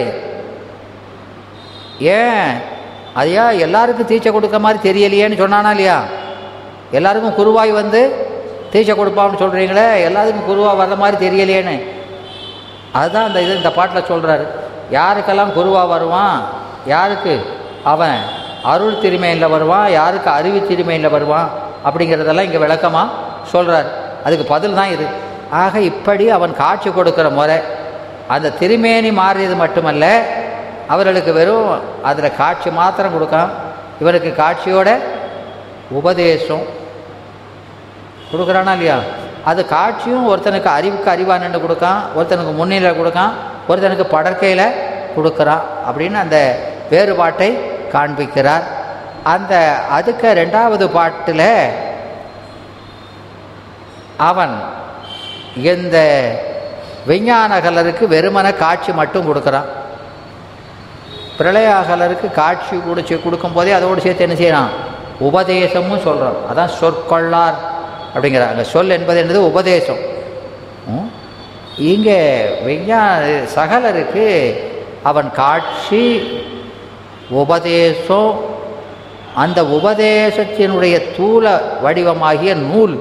ஏன் அதையா எல்லாருக்கும் தீட்சை கொடுக்க மாதிரி தெரியலையேன்னு சொன்னானா இல்லையா எல்லாருக்கும் குருவாய் வந்து தீட்சை கொடுப்பான்னு சொல்கிறீங்களே எல்லாத்துக்கும் குருவாக வர்ற மாதிரி தெரியலையேன்னு அதுதான் இந்த இது இந்த பாட்டில் சொல்கிறாரு யாருக்கெல்லாம் குருவாக வருவான் யாருக்கு அவன் அருள் திருமையில் வருவான் யாருக்கு அறிவு திருமையில் வருவான் அப்படிங்கிறதெல்லாம் இங்கே விளக்கமாக சொல்கிறார் அதுக்கு பதில் தான் இது ஆக இப்படி அவன் காட்சி கொடுக்குற முறை அந்த திருமேனி மாறியது மட்டுமல்ல அவர்களுக்கு வெறும் அதில் காட்சி மாத்திரம் கொடுக்கான் இவனுக்கு காட்சியோட உபதேசம் கொடுக்குறானா இல்லையா அது காட்சியும் ஒருத்தனுக்கு அறிவுக்கு அறிவா நின்று கொடுக்கான் ஒருத்தனுக்கு முன்னிலை கொடுக்கான் ஒருத்தனுக்கு படற்கையில் கொடுக்குறான் அப்படின்னு அந்த வேறுபாட்டை காண்பிக்கிறார் அந்த அதுக்கு ரெண்டாவது பாட்டில் அவன் இந்த விஞ்ஞானகலருக்கு வெறுமன காட்சி மட்டும் கொடுக்குறான் பிரளயாகலருக்கு காட்சி குடிச்சு கொடுக்கும்போதே அதோடு சேர்த்து என்ன செய்யறான் உபதேசமும் சொல்கிறான் அதான் சொற்கொள்ளார் அப்படிங்கிற அங்கே சொல் என்பது என்னது உபதேசம் ம்? இங்கே விஞ்ஞான சகலருக்கு அவன் காட்சி உபதேசம் அந்த உபதேசத்தினுடைய தூல வடிவமாகிய நூல்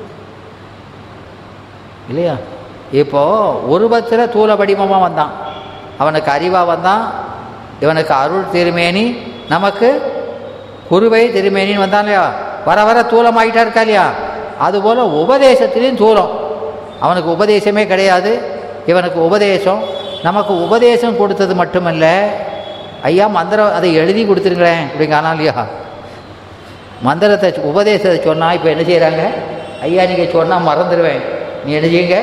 இல்லையா இப்போ உருவத்தில் தூல வடிவமாக வந்தான் அவனுக்கு அறிவாக வந்தான் இவனுக்கு அருள் திருமேனி நமக்கு குருவை திருமேனின்னு வந்தான் இல்லையா வர வர தூலமாகிட்டா இருக்கா இல்லையா அதுபோல் உபதேசத்திலையும் தூலம் அவனுக்கு உபதேசமே கிடையாது இவனுக்கு உபதேசம் நமக்கு உபதேசம் கொடுத்தது மட்டுமல்ல ஐயா மந்திரம் அதை எழுதி கொடுத்துருங்களேன் அப்படிங்க ஆனால் இல்லையா மந்திரத்தை உபதேசத்தை சொன்னால் இப்போ என்ன செய்கிறாங்க ஐயா நீங்கள் சொன்னால் மறந்துடுவேன் நீ என்ன செய்யுங்க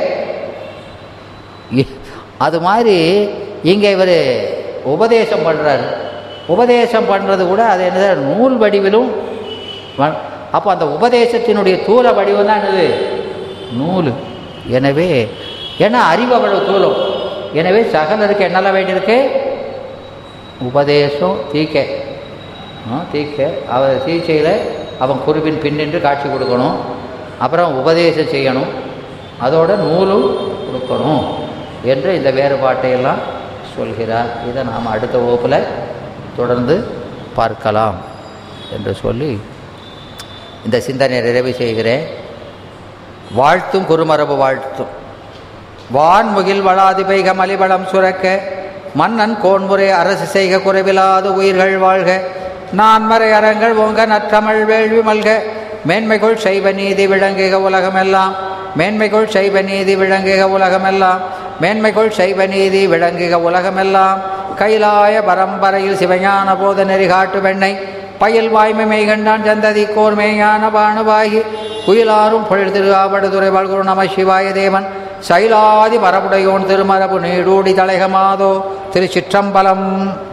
இ- அது மாதிரி இங்கே இவர் உபதேசம் பண்ணுறாரு உபதேசம் பண்ணுறது கூட அது என்னது நூல் வடிவிலும் வ- அப்போ அந்த உபதேசத்தினுடைய தூல வடிவம் தான் என்னது நூல் எனவே ஏன்னா அறிவு அவ்வளவு தூலம் எனவே சகலருக்கு என்னெல்லாம் வேண்டியிருக்கு உபதேசம் தீக்க ஆ, தீக்க அவர் தீச்சையில் அவன் குருவின் பின்னின்று காட்சி கொடுக்கணும் அப்புறம் உபதேசம் செய்யணும் அதோட நூலும் கொடுக்கணும் என்று இந்த வேறுபாட்டையெல்லாம் சொல்கிறார் இதை நாம் அடுத்த வகுப்பில் தொடர்ந்து பார்க்கலாம் என்று சொல்லி இந்த சிந்தனையை நிறைவு செய்கிறேன் வாழ்த்தும் குருமரபு வாழ்த்தும் வான்முகில் வளாதி பெய்க மலிவளம் சுரக்க மன்னன் கோன்முறை அரசு செய்க குறைவிலாத உயிர்கள் வாழ்க நான்மறை அறங்கள் ஓங்க நற்றமிழ் வேள்வி மல்க மேன்மைக்குள் சைவ நீதி விளங்குக உலகமெல்லாம் மேன்மைக்குள் சைவ நீதி விளங்குக உலகமெல்லாம் மேன்மைக்குள் சைவ நீதி விளங்குக உலகமெல்லாம் கைலாய பரம்பரையில் சிவஞான போத நெறி காட்டு வெண்ணை பயில் வாய்மை மெய்கண்டான் சந்ததி கோர் மெய்ஞான பாணுவாகி குயிலாரும் பொழில் திருகாவடுதுறை வாழ்குரு நம சிவாய தேவன் சைலாதி மரபுடையோன் திருமரபு நீடூடி தலைகமாதோ திருச்சிற்றம்பலம்